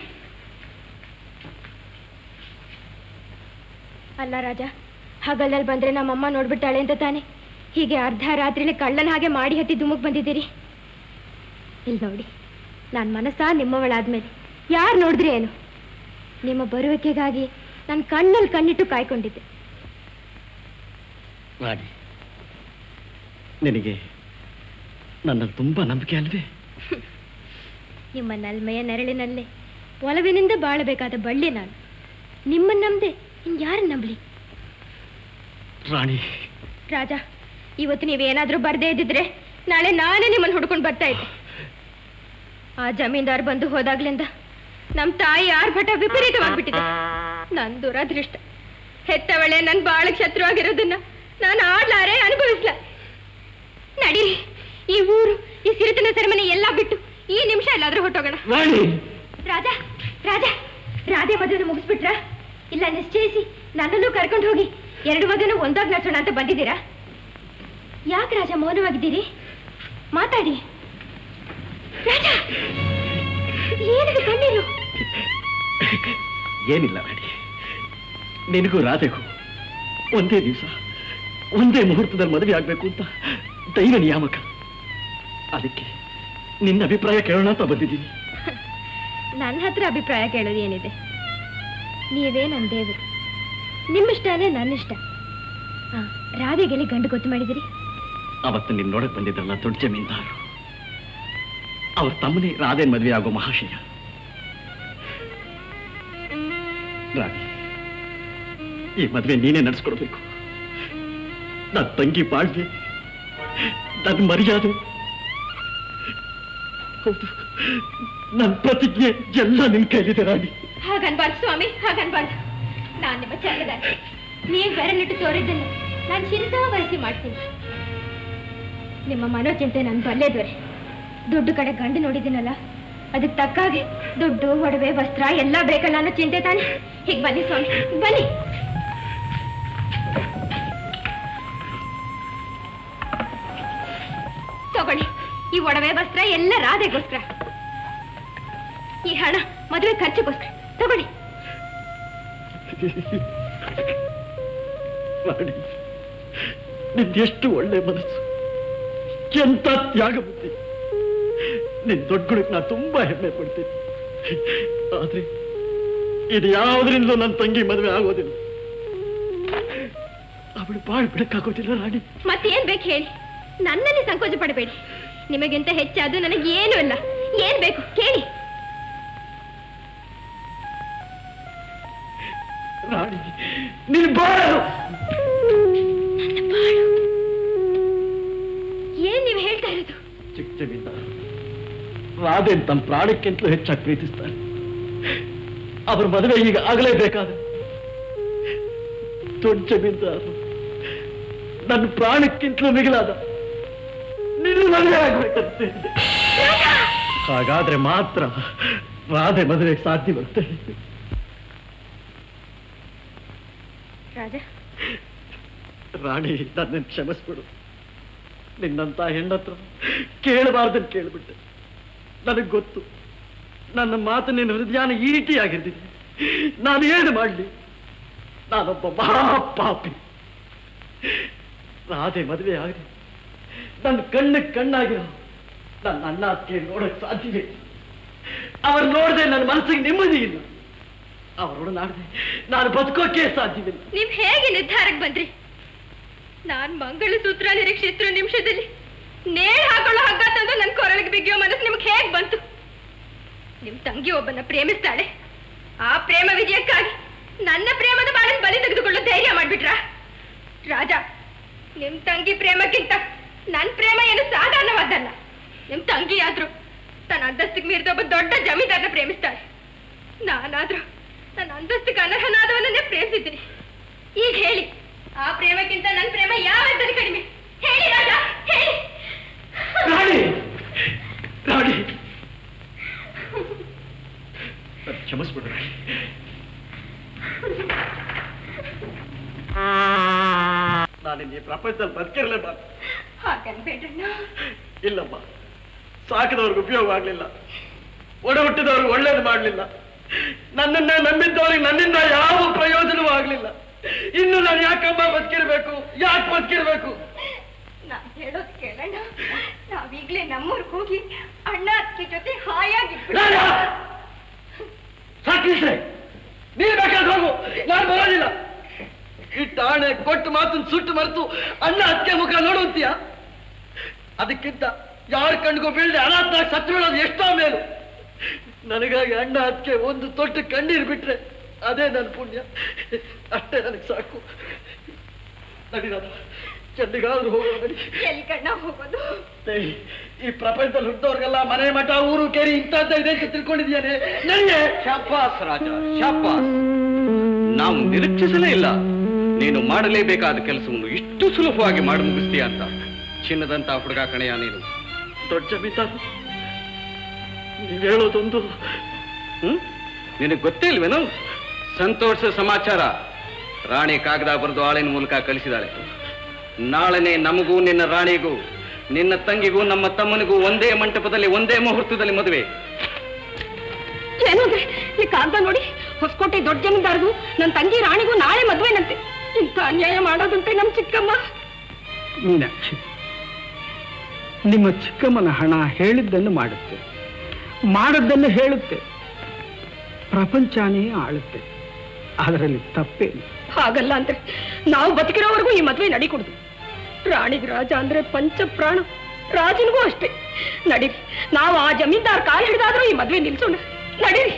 ಅಲ್ಲ ರಾಜ ಹಗಲಲ್ಲಿ ಬಂದ್ರೆ ನಮ್ಮಮ್ಮ ನೋಡ್ಬಿಟ್ಟಾಳೆ ಅಂತ ತಾನೆ ಹೀಗೆ ಅರ್ಧ ರಾತ್ರಿಲಿ ಕಳ್ಳನ ಹಾಗೆ ಮಾಡಿ ಹತ್ತಿ ದುಮುಕ್ ಬಂದಿದ್ದೀರಿ ಇಲ್ಲಿ ನೋಡಿ ನಾನು ಮನಸ್ಸ ನಿಮ್ಮವಳಾದ್ಮೇಲೆ ಯಾರು ನೋಡಿದ್ರಿ ಏನು ನಿಮ್ಮ ಬರುವಿಕೆಗಾಗಿ ನಾನು ಕಣ್ಣಲ್ಲಿ ಕಣ್ಣಿಟ್ಟು ಕಾಯ್ಕೊಂಡಿದ್ದೆ ರಾಣಿ ನಿನಗೆ ನನ್ನಲ್ಲಿ ತುಂಬಾ ನಂಬಿಕೆ ಅಲ್ವೇ ನಿಮ್ಮ ನಲ್ಮೆಯ ನೆರಳಿನಲ್ಲೇ ಒಲವಿನಿಂದ ಬಾಳಬೇಕಾದ ಬಳ್ಳಿ ನಾನು ನಿಮ್ಮನ್ನ ನಂಬದೆ ಇನ್ಯಾರು ನಂಬಲಿ ರಾಣಿ ರಾಜ ಇವತ್ತು ನೀವೇನಾದ್ರೂ ಬರ್ದೇ ಇದ್ದಿದ್ರೆ ನಾಳೆ ನಾನೇ ನಿಮ್ಮನ್ನು ಹುಡ್ಕೊಂಡು ಬರ್ತಾ ಇದ್ದೆ ಆ ಜಮೀನ್ದಾರ್ ಬಂದು ಹೋದಾಗ್ಲಿಂದ ನಮ್ಮ ತಾಯಿ ಆರ್ಭಟ ವಿಪರೀತವಾಗ್ಬಿಟ್ಟಿದೆ ನನ್ ದುರದೃಷ್ಟ ಹೆತ್ತವಳೆ ನನ್ ಬಾಳಕ್ ಶತ್ರು ಆಗಿರೋದನ್ನ ನಾನು ಆಡ್ಲಾರೆ ಅನುಭವಿಸ್ಲ ನಡೀರಿ ಈ ಊರು ಈ ಸಿರಿತನ ಸೆರೆಮನೆ ಎಲ್ಲ ಬಿಟ್ಟು ಈ ನಿಮಿಷ ಎಲ್ಲಾದ್ರೂ ಹೊಟ್ಟೋಗೋಣ ರಾಣಿ ರಾಜ ರಾಜ ರಾಧೆ ಮದುವೆ ಮುಗಿಸ್ಬಿಟ್ರ ಇಲ್ಲ ನಿಶ್ಚಯಿಸಿ ನನ್ನನ್ನು ಕರ್ಕೊಂಡು ಹೋಗಿ ಎರಡು ಮದುವೆನೂ ಒಂದಾಗ್ ನಡ್ಸೋಣ ಅಂತ ಬಂದಿದ್ದೀರಾ ಯಾಕೆ ರಾಜ ಮೌನವಾಗಿದ್ದೀರಿ ಮಾತಾಡಿ ರಾಜ ಏನಿದೆ ಕಣ್ಣೀರು ಏನಿಲ್ಲ ರಾಣಿ ನಿನಗೂ ರಾಧೆಗೂ ಒಂದೇ ದಿವಸ ಒಂದೇ ಮುಹೂರ್ತದಲ್ಲಿ ಮದುವೆ ಆಗ್ಬೇಕು ಅಂತ ದೈವ ನಿಯಾಮಕ ಅದಕ್ಕೆ ನಿನ್ನ ಅಭಿಪ್ರಾಯ ಕೇಳೋಣ ಅಂತ ಬಂದಿದ್ದೀನಿ ನನ್ನ ಹತ್ರ ಅಭಿಪ್ರಾಯ ಕೇಳೋದು ಏನಿದೆ ನೀವೇ ನನ್ನ ದೇವರು ನಿಮ್ಮಿಷ್ಟನೇ ನನ್ನಿಷ್ಟ ಹಾ ರಾಧೆಗೆಲ್ಲಿ ಗಂಡು ಗೊತ್ತು ಮಾಡಿದಿರಿ ಅವತ್ತು ನಿನ್ನ ನೋಡಕ್ ಬಂದಿದ್ರಲ್ಲ ದೊಡ್ಡ ಜಮೀನ್ದಾರು ಅವ್ರ ತಮ್ಮನೇ ರಾಧೆನ್ ಮದುವೆ ಆಗೋ ಮಹಾಶಯ ರಾಧೆ ಈ ಮದುವೆ ನೀನೇ ನಡೆಸ್ಕೊಡ್ಬೇಕು ನನ್ನ ತಂಗಿ ಬಾಳ್ವೆ ನನ್ನ ಮರ್ಯಾದೆ ಹೌದು ನನ್ನ ಪ್ರತಿಜ್ಞೆ ಎಲ್ಲ ನಿನ್ ಕೈಲಿದೆ ರಾಣಿ ಹಾಗನ್ಬಾರ್ದು ಸ್ವಾಮಿ ಹಾಗನ್ಬಾರ್ದು ನಾನು ನಿಮ್ಮ ಚಂದದ ನೀವು ಬೆರಳಿಟ್ಟು ತೋರಿದ್ದನ್ನ ನಾನು ಶಿರಸವ ವಹಿಸಿ ಮಾಡ್ತೀನಿ ನಿಮ್ಮ ಮನೋಚಿಂತೆ ನಾನು ಬಲ್ಲೆ ದೊರೆ ದುಡ್ಡು ಕಡೆ ಗಂಡು ನೋಡಿದ್ದೀನಲ್ಲ ಅದಕ್ಕೆ ತಕ್ಕಾಗೆ ದುಡ್ಡು ಒಡವೆ ವಸ್ತ್ರ ಎಲ್ಲ ಬೇಕಲ್ಲ ಅನ್ನೋ ಚಿಂತೆ ತಾನೆ ಹೀಗೆ ಬನ್ನಿ ಸ್ವಾಮಿ ಬನ್ನಿ ತಗೊಳ್ಳಿ ಈ ಒಡವೆ ವಸ್ತ್ರ ಎಲ್ಲ ರಾಧೆಗೋಸ್ಕರ ಈ ಹಣ ಮದುವೆ ಖರ್ಚಿಗೋಸ್ಕರ ತಗೊಳ್ಳಿ ರಾಣಿ ನಿಂದೆಷ್ಟು ಒಳ್ಳೆ ಮನಸ್ಸು ಎಂತ ತ್ಯಾಗ ಬುದ್ಧಿ ನಿನ್ ದೊಡ್ಡ ಗುಣಕ್ಕೆ ನಾ ತುಂಬಾ ಹೆಮ್ಮೆ ಪಡ್ತೀನಿ ಆದ್ರೆ ಇದು ಯಾವುದರಿಂದಲೂ ನನ್ನ ತಂಗಿ ಮದುವೆ ಆಗೋದಿಲ್ಲ ಅವಳು ಬಾಳ್ ಬಿಡಕ್ಕಾಗೋದಿಲ್ಲ ರಾಣಿ ಮತ್ತೇನ್ ಬೇಕು ಹೇಳಿ ನನ್ನಲ್ಲಿ ಸಂಕೋಚ ಪಡಬೇಡಿ ನಿಮಗಿಂತ ಹೆಚ್ಚಾದ ನನಗೆ ಏನೂ ಇಲ್ಲ ಏನ್ ಬೇಕು ಕೇಳಿ ರಾಣಿ ನೀನ್ ಬಾಳು ಏನ್ ನೀವು ಹೇಳ್ತಾ ಇರೋದು ಚಿಕ್ಕ ಜಮೀನ್ದಾರ ರಾಧೆ ತಮ್ಮ ಪ್ರಾಣಕ್ಕಿಂತಲೂ ಹೆಚ್ಚಾಗಿ ಪ್ರೀತಿಸ್ತಾರೆ ಅವ್ರ ಮದುವೆ ಈಗ ಆಗಲೇಬೇಕಾದ ದೊಡ್ಡ ಜಮೀನ್ದಾರ ನನ್ನ ಪ್ರಾಣಕ್ಕಿಂತಲೂ ಮಿಗಿಲಾದ ನಿನ್ನ ಮದುವೆ ಆಗ್ಬೇಕಂತೆ ಹಾಗಾದ್ರೆ ಮಾತ್ರ ರಾಧೆ ಮದುವೆಗೆ ಸಾಧ್ಯವಂತೆ ರಾಜ ರಾಣಿ ನನ್ನನ್ನು ಕ್ಷಮಿಸ್ಬಿಡು ನಿನ್ನಂತ ಹೆಣ್ಣತ್ರ ಕೇಳಬಾರ್ದನ್ನು ಕೇಳಿಬಿಟ್ಟೆ ನನಗೆ ಗೊತ್ತು ನನ್ನ ಮಾತು ನಿನ್ನ ಹೃದಯನ ಈಟಿಯಾಗಿರ್ತೀನಿ ನಾನು ಏನು ಮಾಡಲಿ ನಾನೊಬ್ಬ ಮಹಾಪಾಪಿ ರಾಧೆ ಮದುವೆ ಆಗಲಿ ನನ್ನ ಕಣ್ಣಿಗೆ ಕಣ್ಣಾಗಿರೋ ನನ್ನ ಅಣ್ಣ ಅತ್ತಿಗೆ ನೋಡಕ್ ಸಾಧ್ಯವೇ ಇಲ್ಲ. ಅವ್ರು ನೋಡದೆ ನನ್ನ ಮನಸ್ಸಿಗೆ ನೆಮ್ಮದಿ ಇಲ್ಲ ಅವರೊಡನಾಡದೆ ನಾನು ಬದುಕೋಕೆ ಸಾಧ್ಯವಿಲ್ಲ ನೀವ್ ಹೇಗೆ ನಿರ್ಧಾರಕ್ಕೆ ಬಂದ್ರಿ ನಾನ್ ಮಂಗಳಸೂತ್ರ ನಿರೀಕ್ಷಿಸಿರೋ ನಿಮಿಷದಲ್ಲಿ ನೇಣ್ ಹಾಕೊಳ್ಳೋ ಹಗ್ಗ ತಂದು ನನ್ ಕೊರಳಿಗೆ ಬಿಗಿಯೋ ಮನಸ್ಸು ನಿಮ್ಗೆ ಹೇಗ್ ಬಂತು ನಿಮ್ ತಂಗಿ ಒಬ್ಬನ ಪ್ರೇಮಿಸ್ತಾಳೆ ಆ ಪ್ರೇಮ ವಿಜಯಕ್ಕಾಗಿ ನನ್ನ ಪ್ರೇಮದ ಬಾಳನ್ ಬಲಿ ತೆಗೆದುಕೊಳ್ಳೋ ಧೈರ್ಯ ಮಾಡ್ಬಿಟ್ರ ರಾಜ ನಿಮ್ ತಂಗಿ ಪ್ರೇಮಕ್ಕಿಂತ ನನ್ ಪ್ರೇಮ ಏನು ಸಾಧಾರಣವಾದಲ್ಲ ನಿಮ್ ತಂಗಿ ಆದ್ರೂ ತನ್ನ ಅಂತಸ್ತಿಗೆ ಮೀರಿದ ಒಬ್ಬ ದೊಡ್ಡ ಜಮೀನ್ದಾರನ ಪ್ರೇಮಿಸ್ತಾಳೆ ನಾನಾದ್ರೂ ನನ್ನ ಅಂತಸ್ತಿಗೆ ಅನರ್ಹನಾದವನನ್ನೇ ಪ್ರೇಮಿಸಿದ್ದೀನಿ ಈಗ ಹೇಳಿ ಆ ಪ್ರೇಮಕ್ಕಿಂತ ನನ್ನ ಪ್ರೇಮ ಯಾವತ್ತಲ್ಲಿ ಕಡಿಮೆ ಹೇಳಿ ರಾಜ ಹೇಳಿ ರಾಣಿ ರಾಣಿ ನನ್ ಕ್ಷಮಿಸ್ಬಿಡು ರಾಣಿ ನಾನು ಈ ಪ್ರಪಂಚದಲ್ಲಿ ಬದುಕಿರಲೇಬಾರ್ದು ಹಾಗನ್ಬೇಡಣ್ಣ ಇಲ್ಲಮ್ಮ ಸಾಕಿದವ್ರಿಗೆ ಉಪಯೋಗ ಆಗ್ಲಿಲ್ಲ ಒಡ ಹುಟ್ಟಿದವ್ರಿಗೆ ಒಳ್ಳೇದು ಮಾಡ್ಲಿಲ್ಲ ನನ್ನನ್ನ ನಂಬಿದ್ದವ್ರಿಗೆ ನನ್ನಿಂದ ಯಾವ ಪ್ರಯೋಜನವೂ ಆಗ್ಲಿಲ್ಲ ಇನ್ನು ನಾನು ಯಾಕಮ್ಮ ಬದುಕಿರ್ಬೇಕು ಯಾಕೆ ಬದುಕಿರ್ಬೇಕು ನಾನ್ ಹೇಳೋದ್ ಕೇಳಣ್ಣ ನಾವೀಗ್ಲೇ ನಮ್ಮೂರ್ಗ್ ಹೋಗಿ ಅಣ್ಣ ಅಕ್ಕಿ ಜೊತೆ ಹಾಯಾಗಿ ಸಾಕಿಸ್ರೆ ನೀನ್ ಬೇಕಾದ್ರೆ ಹೋಗು ನಾನು ಬರೋದಿಲ್ಲ ಇಟ್ಟ ಆಣೆ ಕೊಟ್ಟು ಮಾತನ್ನ ಸುಟ್ಟು ಮರೆತು ಅಣ್ಣ ಅತ್ತೆ ಮುಖ ನೋಡುವಂತೀಯ ಅದಕ್ಕಿಂತ ಯಾರ ಕಣ್ಗೂ ಬೀಳದೆ ಅನಾಥ ಸತ್ತು ಬೀಳೋದು ಎಷ್ಟೋ ಮೇಲು ನನಗಾಗಿ ಅಣ್ಣ ಅದಕ್ಕೆ ಒಂದು ತೊಟ್ಟು ಕಣ್ಣೀರು ಬಿಟ್ರೆ ಅದೇ ನನ್ನ ಪುಣ್ಯ ಅಷ್ಟೇ ನನಗೆ ಸಾಕು ನಡಿರೋದು ಚೆಲ್ಲಿಗಾದ್ರೂ ಹೋಗೋಣ ನಡಿ ಎಲ್ ಕಣ್ಣ ಹೋಗೋದು ಏಯ್, ಈ ಪ್ರಪಂಚದಲ್ಲಿ ಹುಟ್ಟೋರ್ಗೆಲ್ಲ ಮನೆ ಮಠ ಊರು ಕೇರಿ ಇಂಥದ್ದ ಇದೆ ಅಂತ ತಿಳ್ಕೊಂಡಿದ್ಯಾನೆ ನನಗೆ ಶಾಬಾಸ್ ರಾಜ ಶಾಬಾಸ್ ನಾವು ನಿರೀಕ್ಷಿಸಲೇ ಇಲ್ಲ ನೀನು ಮಾಡಲೇಬೇಕಾದ ಕೆಲಸವನ್ನು ಇಷ್ಟು ಸುಲಭವಾಗಿ ಮಾಡಿ ಮುಗಿಸ್ತೀಯ ಅಂತ ಚಿನ್ನದಂತ ಹುಡುಗ ಕಣೆಯ ನೀನು ದೊಡ್ಡ ಜಮೀನ್ದಾರು ನೀವು ಹೇಳೋದೊಂದು ಹ್ಮ್ ನಿನಗೆ ಗೊತ್ತೇ ಇಲ್ವೇನು ಸಂತೋಷ ಸಮಾಚಾರ ರಾಣಿ ಕಾಗದ ಬರೆದು ಆಳಿನ ಮೂಲಕ ಕಳಿಸಿದಾಳೆ ನಾಳೆನೆ ನಮಗೂ ನಿನ್ನ ರಾಣಿಗೂ ನಿನ್ನ ತಂಗಿಗೂ ನಮ್ಮ ತಮ್ಮನಿಗೂ ಒಂದೇ ಮಂಟಪದಲ್ಲಿ ಒಂದೇ ಮುಹೂರ್ತದಲ್ಲಿ ಮದುವೆ ಏನು ಅಂದ್ರೆ ಈ ಕಾಗದ ನೋಡಿ ಹೊಸಕೋಟೆ ದೊಡ್ಡ ಜಮೀನ್ದಾರ್ಗೂ ನನ್ನ ತಂಗಿ ರಾಣಿಗೂ ನಾಳೆ ಮದ್ವೆನಂತೆ ಇಂಥ ಅನ್ಯಾಯ ಮಾಡೋದಂತೆ ನಮ್ ಚಿಕ್ಕಮ್ಮ ಮೀನಾಕ್ಷಿ ನಿಮ್ಮ ಚಿಕ್ಕಮ್ಮನ ಹಣ ಹೇಳಿದ್ದನ್ನು ಮಾಡುತ್ತೆ ಮಾಡದ್ದನ್ನು ಹೇಳುತ್ತೆ ಪ್ರಪಂಚನೇ ಆಳುತ್ತೆ ಅದರಲ್ಲಿ ತಪ್ಪೇನು ಹಾಗಲ್ಲ ಅಂದ್ರೆ ನಾವು ಬದುಕಿರೋವರೆಗೂ ಈ ಮದ್ವೆ ನಡಿಕೊಡುದು ರಾಣಿಗ್ ರಾಜ ಅಂದ್ರೆ ಪಂಚ ಪ್ರಾಣ ರಾಜನಿಗೂ ಅಷ್ಟೇ ನಡೀರಿ ನಾವು ಆ ಜಮೀನ್ದಾರ್ ಕಾಲ್ ಹಿಡಿದಾದ್ರೂ ಈ ಮದ್ವೆ ನಿಲ್ಸೋಣ ನಡೀರಿ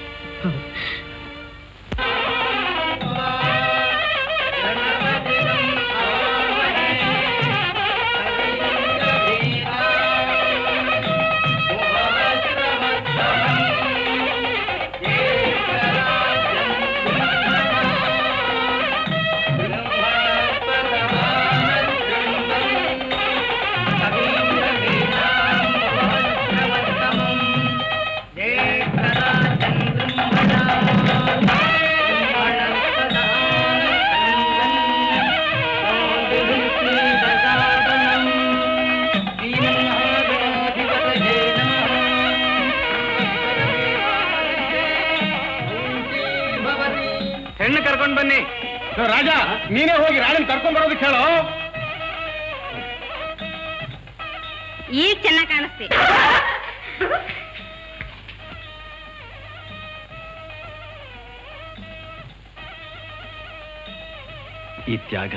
ಹೆಣ್ಣು ಕರ್ಕೊಂಡ್ ಬನ್ನಿ ರಾಜ ನೀನೇ ಹೋಗಿ ರಾಣಿನ ಕರ್ಕೊಂಡ್ ಬರೋದಕ್ಕೆ ಹೇಳೋ ಈಗ ಚೆನ್ನಾಗಿ ಕಾಣಿಸ್ತಿ ಈ ತ್ಯಾಗ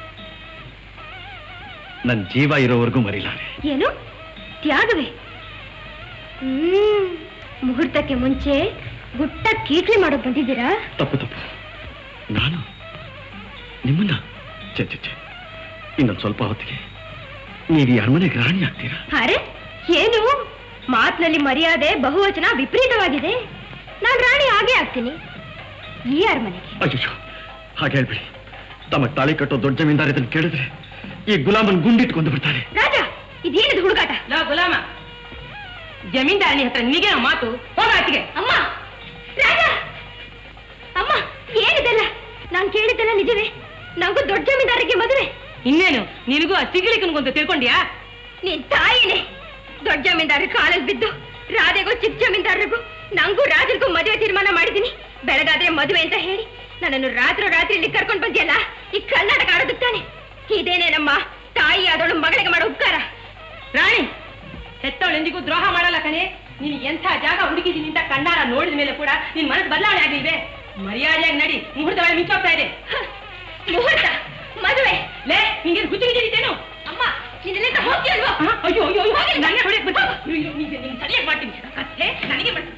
ನನ್ನ ಜೀವ ಇರೋವರೆಗೂ ಮರಿಲಾರೆ ಏನು ತ್ಯಾಗವೇ ಹ್ಮ್ ಮುಹೂರ್ತಕ್ಕೆ ಮುಂಚೆ ಗುಟ್ಟ ಕೀಟ್ಲಿ ಮಾಡೋಕ್ ಬಂದಿದ್ದೀರಾ ತಪ್ಪು ತಪ್ಪು ನಾನು ನಿಮ್ಮನ್ನ ಛೆ ಛೆ ಛೆ ಇನ್ನೊಂದು ಸ್ವಲ್ಪ ಹೊತ್ತಿಗೆ ನೀವು ಈ ಅರಮನೆಗೆ ರಾಣಿ ಆಗ್ತೀರಾ ಅರೆ ಏನು ಮಾತಿನಲ್ಲಿ ಮರ್ಯಾದೆ ಬಹುವಚನ ವಿಪರೀತವಾಗಿದೆ ನಾನು ರಾಣಿ ಆಗೇ ಆಗ್ತೀನಿ ಈ ಅರಮನೆಗೆ ಅಯ್ಯೋ ಹಾಗೆ ಹೇಳ್ಬಿಡಿ ತಮ್ಮ ತಾಳಿ ಕಟ್ಟೋ ದೊಡ್ಡ ಜಮೀನ್ದಾರ ಇದನ್ನು ಕೇಳಿದ್ರೆ ಈ ಗುಲಾಮನ್ ಗುಂಡಿಟ್ಕೊಂಡು ಬಿಡ್ತಾರೆ ರಾಜ ಇದೇನಿದು ಹುಡುಗಾಟ ಲೋ ಗುಲಾಮ ಜಮೀನ್ದಾರನಿ ಹತ್ರ ನಿನಗೇನೋ ಮಾತು ಹೋಗಾಟಿಗೆ ಅಮ್ಮ ರಾಜ ಅಮ್ಮ ಏನಿದೆಲ್ಲ ನಾನ್ ಕೇಳಿದ್ದೆಲ್ಲ ನಿಜವೇ ನಂಗೂ ದೊಡ್ಡ ಜಮೀನ್ದಾರಿಗೆ ಮದುವೆ ಇನ್ನೇನು ನಿನಗೂ ಆ ಸಿಗ್ಲಿಕ್ಕನ್ಗೊಂದು ತಿಳ್ಕೊಂಡ್ಯಾ ನೀನ್ ತಾಯಿನೇ ದೊಡ್ಡ ಜಮೀನ್ದಾರ ಕಾಲಲ್ಲಿ ಬಿದ್ದು ರಾಧೆಗೂ ಚಿಕ್ಕ ಜಮೀನ್ದಾರರಿಗೂ ನಂಗೂ ರಾಜರಿಗೂ ಮದುವೆ ತೀರ್ಮಾನ ಮಾಡಿದೀನಿ ಬೆಳಗಾದ್ರೆ ಮದುವೆ ಅಂತ ಹೇಳಿ ನನ್ನನ್ನು ರಾತ್ರೋ ರಾತ್ರಿ ಇಲ್ಲಿ ಕರ್ಕೊಂಡ್ ಬಂದಿಯಲ್ಲ ಈ ಕರ್ನಾಟಕ ಆಡೋದಕ್ಕೆ ತಾನೆ ಇದೇನೇ ನಮ್ಮ ತಾಯಿ ಆದವಳು ಮಗಳಿಗೆ ಮಾಡೋ ಉಪಕಾರ ರಾಣಿ ಹೆತ್ತವಳು ಎಂದಿಗೂ ದ್ರೋಹ ಮಾಡಲ್ಲ ಕಣೆ ನೀನು ಎಂಥ ಜಾಗ ಹುಡುಕಿದ್ದೀನಿ ಅಂತ ಕಣ್ಣಾರ ನೋಡಿದ ಮೇಲೆ ಕೂಡ ನಿನ್ ಮನಸ್ಸು ಬದಲಾವಣೆ ಆಗ್ಲಿಲ್ವೇ ಮರ್ಯಾದೆಯಾಗಿ ನಡಿ ಮುಹೂರ್ತ ವೇಳೆ ಮಿಂಚೋಗ್ತಾ ಇದೆ ಮುಹೂರ್ತ ಮದುವೆ ಲೇ ನಿಂಗೆ ಗುಚ್ಚಿ ಗಿಚ್ಚಿದ್ದೇನು ಅಮ್ಮ ನೀನೆಲ್ಲ ಹೋಗ್ತೀಯಲ್ವಾ ಅಯ್ಯೋ ಅಯ್ಯೋ ಅಯ್ಯೋ ನನ್ನ ಹೊಡೆಯಕ್ ಬಂದ ನಿಂಗೆ ಸರಿಯಾಗಿ ಮಾಡ್ತೀನಿ ಕಥೆ ನನಗೆ ಮಾಡ್ತೀನಿ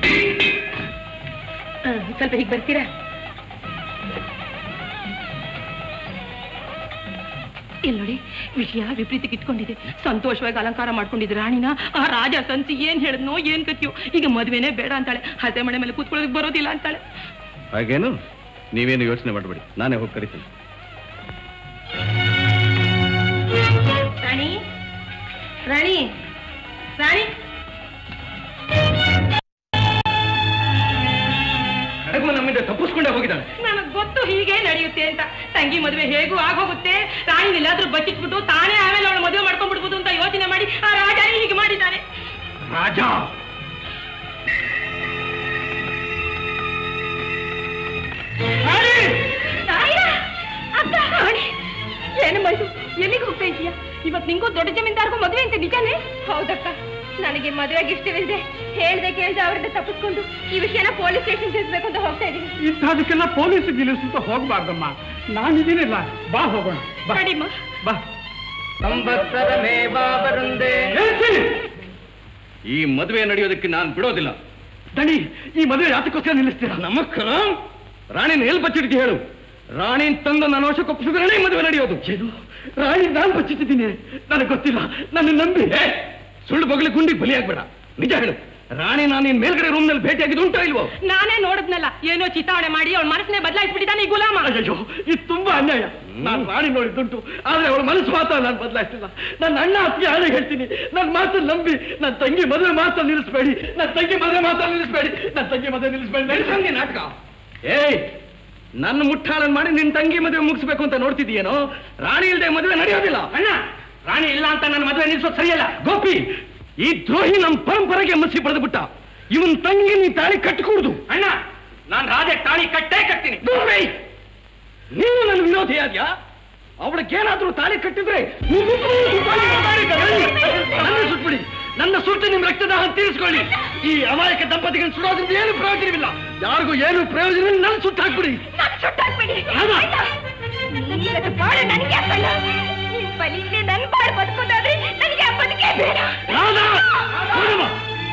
ಆ, ಸ್ವಲ್ಪ ಹೀಗೆ ಬರ್ತೀರಾ ಇಲ್ಲಿ ನೋಡಿ ವಿಷಯ ವಿಪರೀತಕ್ಕೆ ಇಟ್ಕೊಂಡಿದೆ ಸಂತೋಷವಾಗಿ ಅಲಂಕಾರ ಮಾಡ್ಕೊಂಡಿದ್ದು ರಾಣಿನ ಆ ರಾಜ ಸಂಸಿ ಏನ್ ಹೇಳಿದ್ನೋ ಏನ್ ಕತ್ತಿಯೋ ಈಗ ಮದ್ವೆನೇ ಬೇಡ ಅಂತಾಳೆ ಹಸೆ ಮನೆ ಮೇಲೆ ಕೂತ್ಕೊಳ್ಳೋದಕ್ಕೆ ಬರೋದಿಲ್ಲ ಅಂತಾಳೆ ಹಾಗೇನು ನೀವೇನು ಯೋಚನೆ ಮಾಡಬೇಡಿ ನಾನೇ ಹೋಗಿ ಕರಿತೀನಿ ರಾಣಿ ರಾಣಿ ರಾಣಿ ಕಡೆಗೂ ನಮ್ಮಿಂದ ತಪ್ಪಿಸ್ಕೊಂಡೇ ಹೋಗಿದ್ದಾಳೆ ನನಗ್ ಗೊತ್ತು ಹೀಗೆ ನಡೆಯುತ್ತೆ ಅಂತ ತಂಗಿ ಮದುವೆ ಹೇಗೂ ಆಗೋಗುತ್ತೆ ರಾಣಿ ಎಲ್ಲಾದ್ರೂ ಬಚ್ಚಿಟ್ಬಿಟ್ಟು ತಾನೇ ಆಮೇಲೆ ಅವಳು ಮದುವೆ ಮಾಡ್ಕೊಂಡ್ಬಿಡ್ಬೋದು ಅಂತ ಯೋಚನೆ ಮಾಡಿ ಆ ರಾಜನೇ ಹೀಗೆ ಮಾಡಿದ್ದಾನೆ ರಾಜ ಅಕ್ಕ ರಾಣಿ ಏನಮ್ಮ ಇದು ಎಲ್ಲಿಗೆ ಹೋಗ್ತಾ ಇದೀಯಾ ಇವತ್ ನಿಂಗೂ ದೊಡ್ಡ ಜಮೀನ್ದಾರ್ಗೂ ಮದುವೆ ಅಂತ ನಿಜಾನೇ ಹೌದಕ್ಕ ನನಗೆ ಮದುವೆಗೆ ಇಷ್ಟವಿಲ್ಲದೆ ಹೇಳ್ದೆ ಕೇಳ್ದೆ ಅವ್ರಿಂದ ತಪ್ಪಿಸ್ಕೊಂಡು ಈ ವಿಷಯನ ಪೊಲೀಸ್ ಸ್ಟೇಷನ್ ತಿಳಿಸ್ಬೇಕು ಅಂತ ಹೋಗ್ತಾ ಇದೀನಿ ಇಂಥದಕ್ಕೆಲ್ಲ ಪೊಲೀಸ್ ಗಿಲೀಸ್ ಅಂತ ಹೋಗ್ಬಾರ್ದಮ್ಮ ನಾನಿದ್ದೀನಿಲ್ಲ ಬಾ ಹೋಗೋಣ ಬಾ ನಡಿಮ್ಮ ಬಾ ಸಂವತ್ಸರಮೇವಾವರುಂದೇ ಈ ಮದುವೆ ನಡೆಯೋದಕ್ಕೆ ನಾನು ಬಿಡೋದಿಲ್ಲ ದಣಿ ಈ ಮದುವೆ ಯಾತಕ್ಕೋಸ್ಕರ ನಿಲ್ಲಿಸ್ತೀರಾ ನಮಕ್ಕ ರಾಣಿನ ಎಲ್ಲಿ ಬಚ್ಚಿಡ್ತಿ ಹೇಳು ರಾಣಿನ ತಂದು ನನ್ನ ವಶಕ್ಕೆ ಒಪ್ಪಿಸಿದ್ರೆ ಮದುವೆ ನಡೆಯೋದು ಏನು ರಾಣಿ ನಾನು ಬಚ್ಚಿಟ್ಟಿದ್ದೀನಿ ನನಗೆ ಗೊತ್ತಿಲ್ಲ ನನ್ನ ನಂಬಿ ಏ, ಸುಳ್ಳು ಬಗಲಿ ಗುಂಡಿಗೆ ಬಲಿಯಾಗ್ಬೇಡ ನಿಜ ಹೇಳು ರಾಣಿ ನಾನು ನಿನ್ ಮೇಲ್ಗಡೆ ರೂಮ್ ನಲ್ಲಿ ಭೇಟಿಯಾಗಿದ್ದು ಉಂಟೋ ಇಲ್ವೋ ನಾನೇ ನೋಡಿದ್ನಲ್ಲ ಏನೋ ಚಿತಾವಣೆ ಮಾಡಿ ಅವಳ ಮನಸ್ಸನ್ನೇ ಬದಲಾಯಿಸ್ಬಿಟ್ಟಿದ್ದಾನೆ ಈ ಗುಲಾಮ ಅಯ್ಯೋ ಇದು ತುಂಬಾ ಅನ್ಯಾಯ ನಾನು ರಾಣಿ ನೋಡಿದ್ದುಂಟು ಆದ್ರೆ ಅವಳ ಮನಸ್ಸು ಮಾತ್ರ ನಾನು ಬದಲಾಯಿಸಿಲ್ಲ ನನ್ನ ಅಣ್ಣ ಅತ್ತಿಗೆ ಆಳೆ ಹೇಳ್ತೀನಿ ನನ್ನ ಮಾತನ್ನು ನಂಬಿ ನನ್ನ ತಂಗಿ ಮದುವೆ ಮಾತ್ರ ನಿಲ್ಲಿಸ್ಬೇಡಿ ನನ್ನ ತಂಗಿ ಮದುವೆ ಮಾತ್ರ ನಿಲ್ಲಿಸ್ಬೇಡಿ ನನ್ನ ತಂಗಿ ಮದುವೆ ನಿಲ್ಲಿಸ್ಬೇಡಿ ನಡೆಸಂಗೆ ನಾಟಕ ಏಯ್ ನನ್ನ ಮುಟ್ಟಾಳನ್ ಮಾಡಿ ನಿನ್ ತಂಗಿ ಮದುವೆ ಮುಗಿಸ್ಬೇಕು ಅಂತ ನೋಡ್ತಿದ್ದೀಯೇನೋ ರಾಣಿ ಇಲ್ದೆ ಮದುವೆ ನಡೆಯೋದಿಲ್ಲ ಅಣ್ಣ ರಾಣಿ ಇಲ್ಲ ಅಂತ ನನ್ನ ಮದುವೆ ನಿಲ್ಲಿಸೋದು ಸರಿಯಲ್ಲ ಗೋಪಿ ಈ ದ್ರೋಹಿ ನಮ್ಮ ಪರಂಪರೆಗೆ ಮಸಿ ಬರೆದು ಬಿಟ್ಟ ಇವನ್ ತಂಗಿ ನೀ ತಾಳಿ ಕಟ್ಟಕೂಡ್ದು ಅಣ್ಣ ನಾನ್ ರಾಜೆ ತಾಳಿ ಕಟ್ಟೇ ಕಟ್ತೀನಿ ಗೋಪಿ ನೀನು ನನ್ನ ವಿರೋಧಿ ಆದ್ಯಾ ಅವಳಿಗೇನಾದ್ರೂ ತಾಳಿ ಕಟ್ಟಿದ್ರೆ ನೀವಿಬ್ರೂ ತಾಳಿ ಮಾಡಿದ್ದಾರೆ. ನನ್ನ ಸುಟ್ಬಿಡಿ ನನ್ನ ಸುಟ್ಟು ನಿಮ್ ರಕ್ತದಾಹ ತೀರಿಸ್ಕೊಳ್ಳಿ ಈ ಅಮಾಯಕ ದಂಪತಿಗಳನ್ನ ಸುಡೋದ್ರಿಂದ ಏನು ಪ್ರಯೋಜನವಿಲ್ಲ ಯಾರಿಗೂ ಏನು ಪ್ರಯೋಜನ ಇಲ್ಲ, ನನ್ನ ಸುಟ್ಟು ಹಾಕ್ಬಿಡಿ ಹೌದಾ? ನಿನ್ನದು ಬಾಳು ನನಗೆ ಅಪ್ಪಲ್ಲ ನಿನ್ ಬಲಿಗೆ ನನ್ ಬಾಳು ಬದುಕೋದಾದ್ರೆ ನನಗೆ ಆ ಬದುಕೇ ಬೇಡ ರಾಧಾ! ನೋಡಮ್ಮ.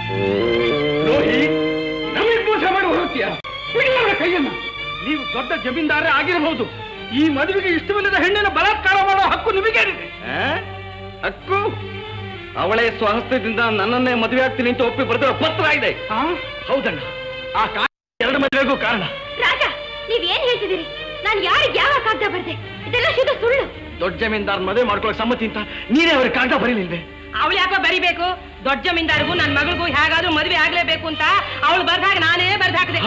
ದ್ರೋಹಿ ನಮಗೆ ಮೋಸ ಮಾಡಿ ಹೊರಡ್ತೀಯ ಬಿಡಿ ಅವರ ಕೈಯನ್ನ ನೀವು ದೊಡ್ಡ ಜಮೀನ್ದಾರ ಆಗಿರಬಹುದು ಈ ಮದುವೆಗೆ ಇಷ್ಟವಿಲ್ಲದ ಹೆಣ್ಣನ್ನು ಬಲಾತ್ಕಾರ ಮಾಡೋ ಹಕ್ಕು ನಿಮಗೇನಿದೆ ಆ? ಅಕ್ಕು ಅವಳೇ ಸ್ವಹಸ್ತದಿಂದ ನನ್ನನ್ನೇ ಮದುವೆ ಆಗ್ತೀನಿ ಅಂತ ಒಪ್ಪಿ ಬರೆದಿರೋ ಪತ್ರ ಇದೆ ಹೌದಣ್ಣ ಆ ಕಾರಣ ಎರಡು ಮದುವೆಗೂ ಕಾರಣ ರಾಜ ನೀವ್ ಏನ್ ಹೇಳ್ತಿದ್ದೀರಿ ನಾನು ಯಾರಿಗೆ ಯಾವ ಕಾಗದ ಬರ್ದೆ ಇದೆಲ್ಲ ಶುದ್ಧ ಸುಳ್ಳು ದೊಡ್ಡ ಜಮೀನ್ದಾರ್ ಮದುವೆ ಮಾಡ್ಕೊಳ್ಳೋ ಸಮ್ಮತಿ ಅಂತ ನೀನೇ ಅವ್ರ ಕಾಗದ ಬರೀಲಿಲ್ವೇ ಅವಳು ಯಾಕೋ ಬರಿಬೇಕು ದೊಡ್ಡ ಜಮೀನ್ದಾರ್ಗೂ ನನ್ನ ಮಗಳಿಗೂ ಹೇಗಾದ್ರೂ ಮದುವೆ ಆಗ್ಲೇಬೇಕು ಅಂತ ಅವಳು ಬರ್ದಾಗ ನಾನೇ ಬರ್ದು ಹಾಕಿದೆ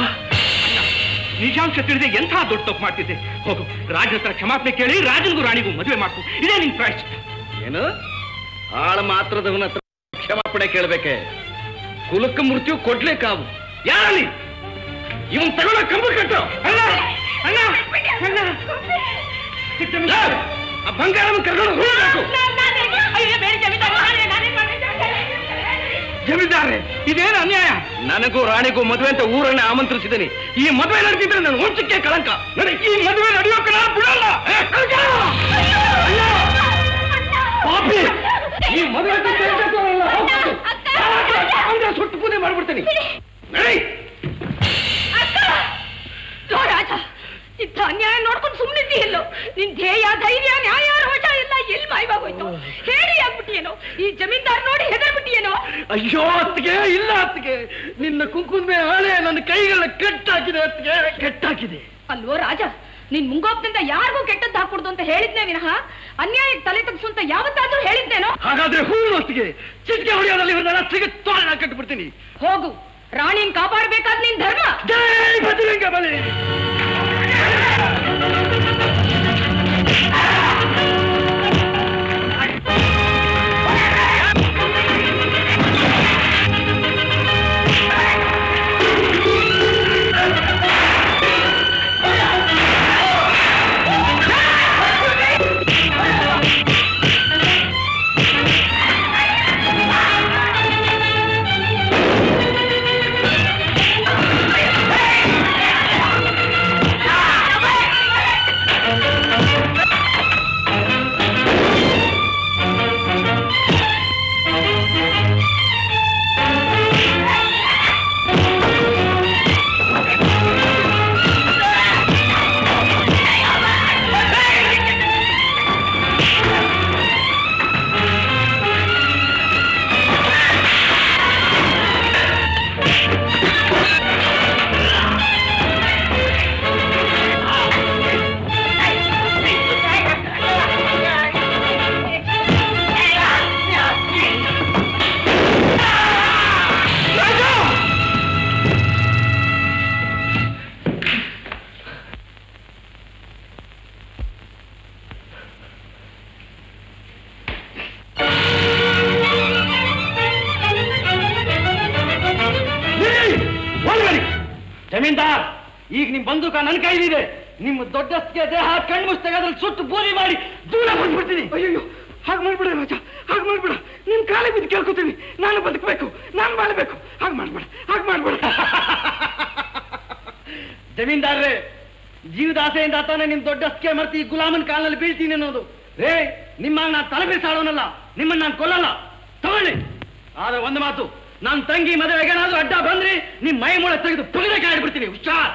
ನಿಜಾಂಶ ತಿಳಿದೆ ಎಂಥ ದೊಡ್ಡ ತಪ್ಪು ಮಾಡ್ತಿದ್ದೆ ಹೋಗು ರಾಜನ ಹತ್ರ ಕ್ಷಮಾಪಣೆ ಕೇಳಿ ರಾಜನಿಗೂ ರಾಣಿಗೂ ಮದುವೆ ಮಾಡ್ತು ಇದೇ ನಿನ್ ಪ್ರಾಯಶ್ಚಿತ್ತ ಏನು ಆಳ ಮಾತ್ರದವನ ಹತ್ರ ಕ್ಷಮಾಪಣೆ ಕೇಳಬೇಕೆ ಕುಲಕ್ಕ ಮೃತ್ಯು ಕೊಡ್ಲೇ ಕಾವು ಯಾರಲ್ಲಿ ಇವನ್ ತಗೊಳ್ಳೋ ಕಂಬ ಕಟ್ಟು ಅಣ್ಣ ಅಣ್ಣ ಅಣ್ಣ ಆ ಬಂಗಾರವನ್ನು ಕರ್ಕೊಂಡು ಹೋಗ್ಬೇಕು ಅಯ್ಯೋ ಬೇರೆ ಜಮೀನ್ದಾರ್ ನಾನೇ ನಾನೇ ಮಾಡಿದ್ದೆ. ಜಮೀನ್ದಾರ್ರೆ ಇದೇನು ಅನ್ಯಾಯ ನನಗೂ ರಾಣಿಗೂ ಮದುವೆ ಅಂತ ಊರನ್ನೇ ಆಮಂತ್ರಿಸಿದ್ದೀನಿ ಈ ಮದುವೆ ನಡೆದಿದ್ರೆ ನನ್ನ ವಂಶಕ್ಕೆ ಕಳಂಕ ನೋಡಿ ಈ ಮದುವೆ ನಡೆಯೋಕೆ ನಾನು ಬಿಡಲ್ಲ ಏ, ಕಳ್ಕ! ಅಯ್ಯೋ! ಪಾಪಿ ಈ ಮದುವೆ ಅಂತ ಕೇಳ್ತಿರ್ತಾರಲ್ಲ, ಹೋಗ್ಬಿಟ್ಟು. ಅಂದ್ರೆ ಸುಟ್ಟು ಪೂಜೆ ಮಾಡ್ಬಿಡ್ತೀನಿ ನಡಿ ಲೋ ರಾಜ ಇಂಥ ಅನ್ಯಾಯ ನೋಡ್ಕೊಂಡು ಸುಮ್ಮನಿದ್ದೀಯಲ್ಲೋ ನಿನ್ ಧ್ಯೇಯ ಧೈರ್ಯ ನ್ಯಾಯ ರೋಷ ಎಲ್ಲ ಎಲ್ಲಿ ಮಾಯವಾಗೋಯ್ತು ಹೇಳಿ ಆಗ್ಬಿಟ್ಟಿಯೇನೋ ಈ ಜಮೀನ್ದಾರ್ ನೋಡಿ ಹೆದರ್ಬಿಟ್ಟಿಯೇನೋ ಅಯ್ಯೋ ಅತ್ತಿಗೆ ಇಲ್ಲ ಅತ್ತಿಗೆ ನಿನ್ನ ಕುಂಕುಮೆ ಹಾಳೆ ನನ್ನ ಕೈಗಳ ಕೆಟ್ಟಾಕಿದೆ ಅತ್ತಿಗೆ ಕೆಟ್ಟಾಕಿದೆ ಅಲ್ವೋ ರಾಜ ನಿನ್ ಮುಂಗೋಪದಿಂದ ಯಾರಿಗೂ ಕೆಟ್ಟದ್ದು ಹಾಕೊಡ್ದು ಅಂತ ಹೇಳಿದ್ನೇ ವಿನಃ ಅನ್ಯಾಯಕ್ಕೆ ತಲೆ ತಗ್ಸು ಅಂತ ಯಾವತ್ತಾದ್ರೂ ಹೇಳಿದ್ನೇನೋ ಹಾಗಾದ್ರೆ ಹೂಳು ಅತ್ತಿಗೆ ಚಿಟಿಕೆ ಹೊಡೆಯೋದಲ್ಲಿ ಇವ್ರನ್ನೆಲ್ಲ ಅತ್ತಿಗೆ ತೋರಣ ಕಟ್ಬಿಡ್ತೀನಿ ಹೋಗು ರಾಣಿನ್ ಕಾಪಾಡ್ಬೇಕಾದ್ ನಿನ್ ಧರ್ಮ ಜೈ ಬಜರಂಗ ಬಲಿ ಈಗ ನಿಮ್ ಬಂದೂಕ ನನ್ನ ಕೈಲಿದೆ ನಿಮ್ಮ ದೊಡ್ಡಸ್ಗೆ ದೇಹ ಕಣ್ಮುಚ್ಚ ತೆಗೆದ್ರಲ್ಲಿ ಸುಟ್ಟು ಬೂದಿ ಮಾಡಿ ದೂರ ಬಂದ್ಬಿಡ್ತೀನಿ ಅಯ್ಯೋ ಹಾಗೆ ಮಾಡ್ಬೇಡ ರಾಜ ಹಾಗೆ ಮಾಡ್ಬೇಡ ನಿನ್ ಕಾಲಿಗೆ ಬಿದ್ದು ಕೇಳ್ಕೊತೀನಿ ನಾನು ಬದುಕಬೇಕು ನಾನು ಬಾಳ್ಬೇಕು ಹಾಗೆ ಮಾಡ್ಬೇಡ ಹಾಗೆ ಮಾಡ್ಬೇಡ ಜಮೀನ್ದಾರ್ರೆ ಜೀವದಾಸೆಯಿಂದ ತಾನೇ ನಿಮ್ ದೊಡ್ಡಸ್ಕೆ ಮರ್ತಿ ಈ ಗುಲಾಮನ್ ಕಾಲಲ್ಲಿ ಬೀಳ್ತೀನಿ ಅನ್ನೋದು ರೇ ನಿಮ್ಮ ನಾನು ತಲೆ ಬಿಸಾಡೋನಲ್ಲ ನಿಮ್ಮನ್ನ ನಾನು ಕೊಲ್ಲಲ್ಲ ತಗೊಳ್ಳಿ ಆದ್ರೆ ಒಂದು ಮಾತು ನನ್ನ ತಂಗಿ ಮದುವೆಗೆ ಏನಾದ್ರೂ ಅಡ್ಡ ಬಂದ್ರಿ ನಿಮ್ ಮೈ ಮೂಳೆ ತೆಗೆದು ಪುಗಿದ ಕಾಡ್ಬಿಡ್ತೀನಿ ಹುಷಾರ್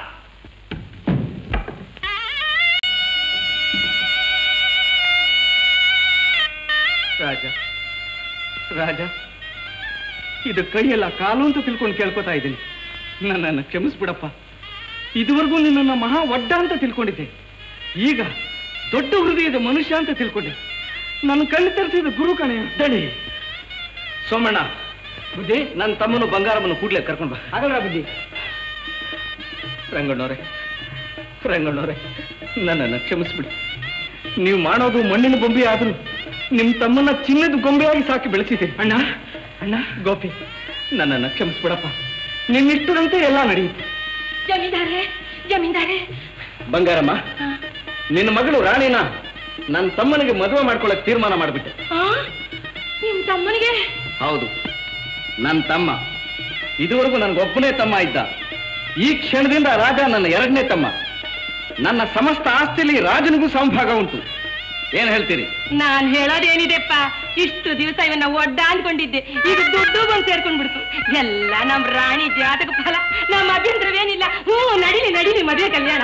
ರಾಜ ರಾಜ ಇದು ಕೈಯಲ್ಲ ಕಾಲು ಅಂತ ತಿಳ್ಕೊಂಡು ಕೇಳ್ಕೊತಾ ಇದ್ದೀನಿ ನನ್ನನ್ನು ಕ್ಷಮಿಸ್ಬಿಡಪ್ಪ ಇದುವರೆಗೂ ನಿನ್ನನ್ನು ಮಹಾ ಒಡ್ಡ ಅಂತ ತಿಳ್ಕೊಂಡಿದ್ದೆ ಈಗ ದೊಡ್ಡ ಹೃದಯದ ಮನುಷ್ಯ ಅಂತ ತಿಳ್ಕೊಂಡೆ ನನ್ನ ಕಣ್ಣು ತರಿಸಿದ ಗುರು ಕಣೆ ದಳಿ ಸೋಮಣ್ಣ ಬುದ್ಧಿ ನನ್ನ ತಮ್ಮನು ಬಂಗಾರಮ್ಮನು ಕೂಡ್ಲೆ ಕರ್ಕೊಂಡು ಬಾ ಆಗಲ್ಲ ಬುದ್ಧಿ ರಂಗಣ್ಣವ್ರೆ ರಂಗಣ್ಣವ್ರೆ ನನ್ನನ್ನು ಕ್ಷಮಿಸ್ಬಿಡಿ ನೀವು ಮಾಡೋದು ಮಣ್ಣಿನ ಬೊಂಬೆ ಆದ್ರೂ ನಿಮ್ ತಮ್ಮನ್ನ ಚಿನ್ನದ ಗೊಂಬೆಯಾಗಿ ಸಾಕಿ ಬೆಳೆಸಿದೆ ಅಣ್ಣ ಅಣ್ಣ ಗೋಪಿ ನನ್ನನ್ನು ಕ್ಷಮಿಸ್ಬಿಡಪ್ಪ ನಿನ್ನಿಷ್ಟದಂತೆ ಎಲ್ಲ ನಡೆಯುತ್ತೆ ಜಮೀನ್ದಾರೆ ಜಮೀನ್ದಾರೆ ಬಂಗಾರಮ್ಮ ನಿನ್ನ ಮಗಳು ರಾಣಿನ ನನ್ನ ತಮ್ಮನಿಗೆ ಮದುವೆ ಮಾಡ್ಕೊಳ್ಳಕ್ ತೀರ್ಮಾನ ಮಾಡ್ಬಿಟ್ಟೆ ಆ? ನಿಮ್ ತಮ್ಮನಿಗೆ ಹೌದು ನನ್ನ ತಮ್ಮ ಇದುವರೆಗೂ ನನಗೊಬ್ಬನೇ ತಮ್ಮ ಇದ್ದ ಈ ಕ್ಷಣದಿಂದ ರಾಜ ನನ್ನ ಎರಡನೇ ತಮ್ಮ ನನ್ನ ಸಮಸ್ತ ಆಸ್ತಿಲಿ ರಾಜನಿಗೂ ಸಮಭಾಗ ಉಂಟು ಏನ್ ಹೇಳ್ತೀರಿ ನಾನ್ ಹೇಳೋದೇನಿದೆಪ್ಪ ಇಷ್ಟು ದಿವಸ ಇವನ್ನ ಒಡ್ಡ ಅನ್ಕೊಂಡಿದ್ದೆ ಈಗ ದುಡ್ಡು ಬಂದು ಸೇರ್ಕೊಂಡ್ಬಿಡ್ತು ಎಲ್ಲ ನಮ್ ರಾಣಿ ಜಾತಕ ಫಲ ನಮ್ಮ ಅಭ್ಯಂತರವೇನಿಲ್ಲ ಹ್ಞೂ ನಡೀಲಿ ನಡೀಲಿ ಮದುವೆ ಕಲ್ಯಾಣ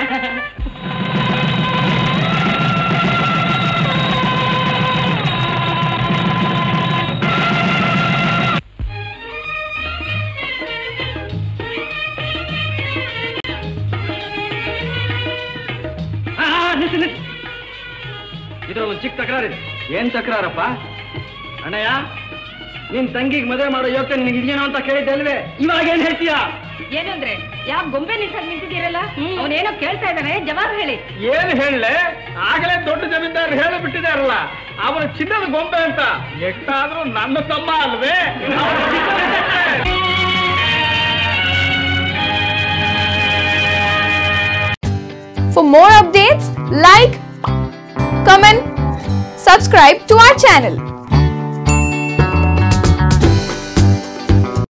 ಇದ್ರಲ್ಲೊಂದು ಚಿಕ್ಕ ತಕರಾರಿದೆ ಏನ್ ತಕರಾರಪ್ಪ ಅಣ್ಣಯ್ಯ ನಿನ್ ತಂಗಿಗೆ ಮದುವೆ ಮಾಡೋ ಯೋಗ್ಯ ನಿನಗೆ ಇದೆಯೇನೋ ಅಂತ ಕೇಳಿದ್ದೆ ಅಲ್ವೇ ಇವಾಗ ಏನ್ ಹೇಳ್ತೀಯಾ ಏನಂದ್ರೆ ಯಾವ ಗೊಂಬೆ ನಿಲ್ಸಾಗ ನಿಂತಿದ್ದೀರಲ್ಲ ಅವನೇನೋ ಕೇಳ್ತಾ ಇದ್ದಾನೆ ಜವಾಬ್ ಹೇಳಿ ಏನ್ ಹೇಳಲೆ ಆಗಲೇ ದೊಡ್ಡ ಜಮೀನ್ದಾರ್ ಹೇಳಿ ಬಿಟ್ಟಿದಾರಲ್ಲ ಅವನ ಚಿನ್ನದ ಗೊಂಬೆ ಅಂತ ಎಷ್ಟಾದ್ರೂ ನನ್ನ ತಮ್ಮ ಅಲ್ವೇ For more updates, like, comment, subscribe to our channel.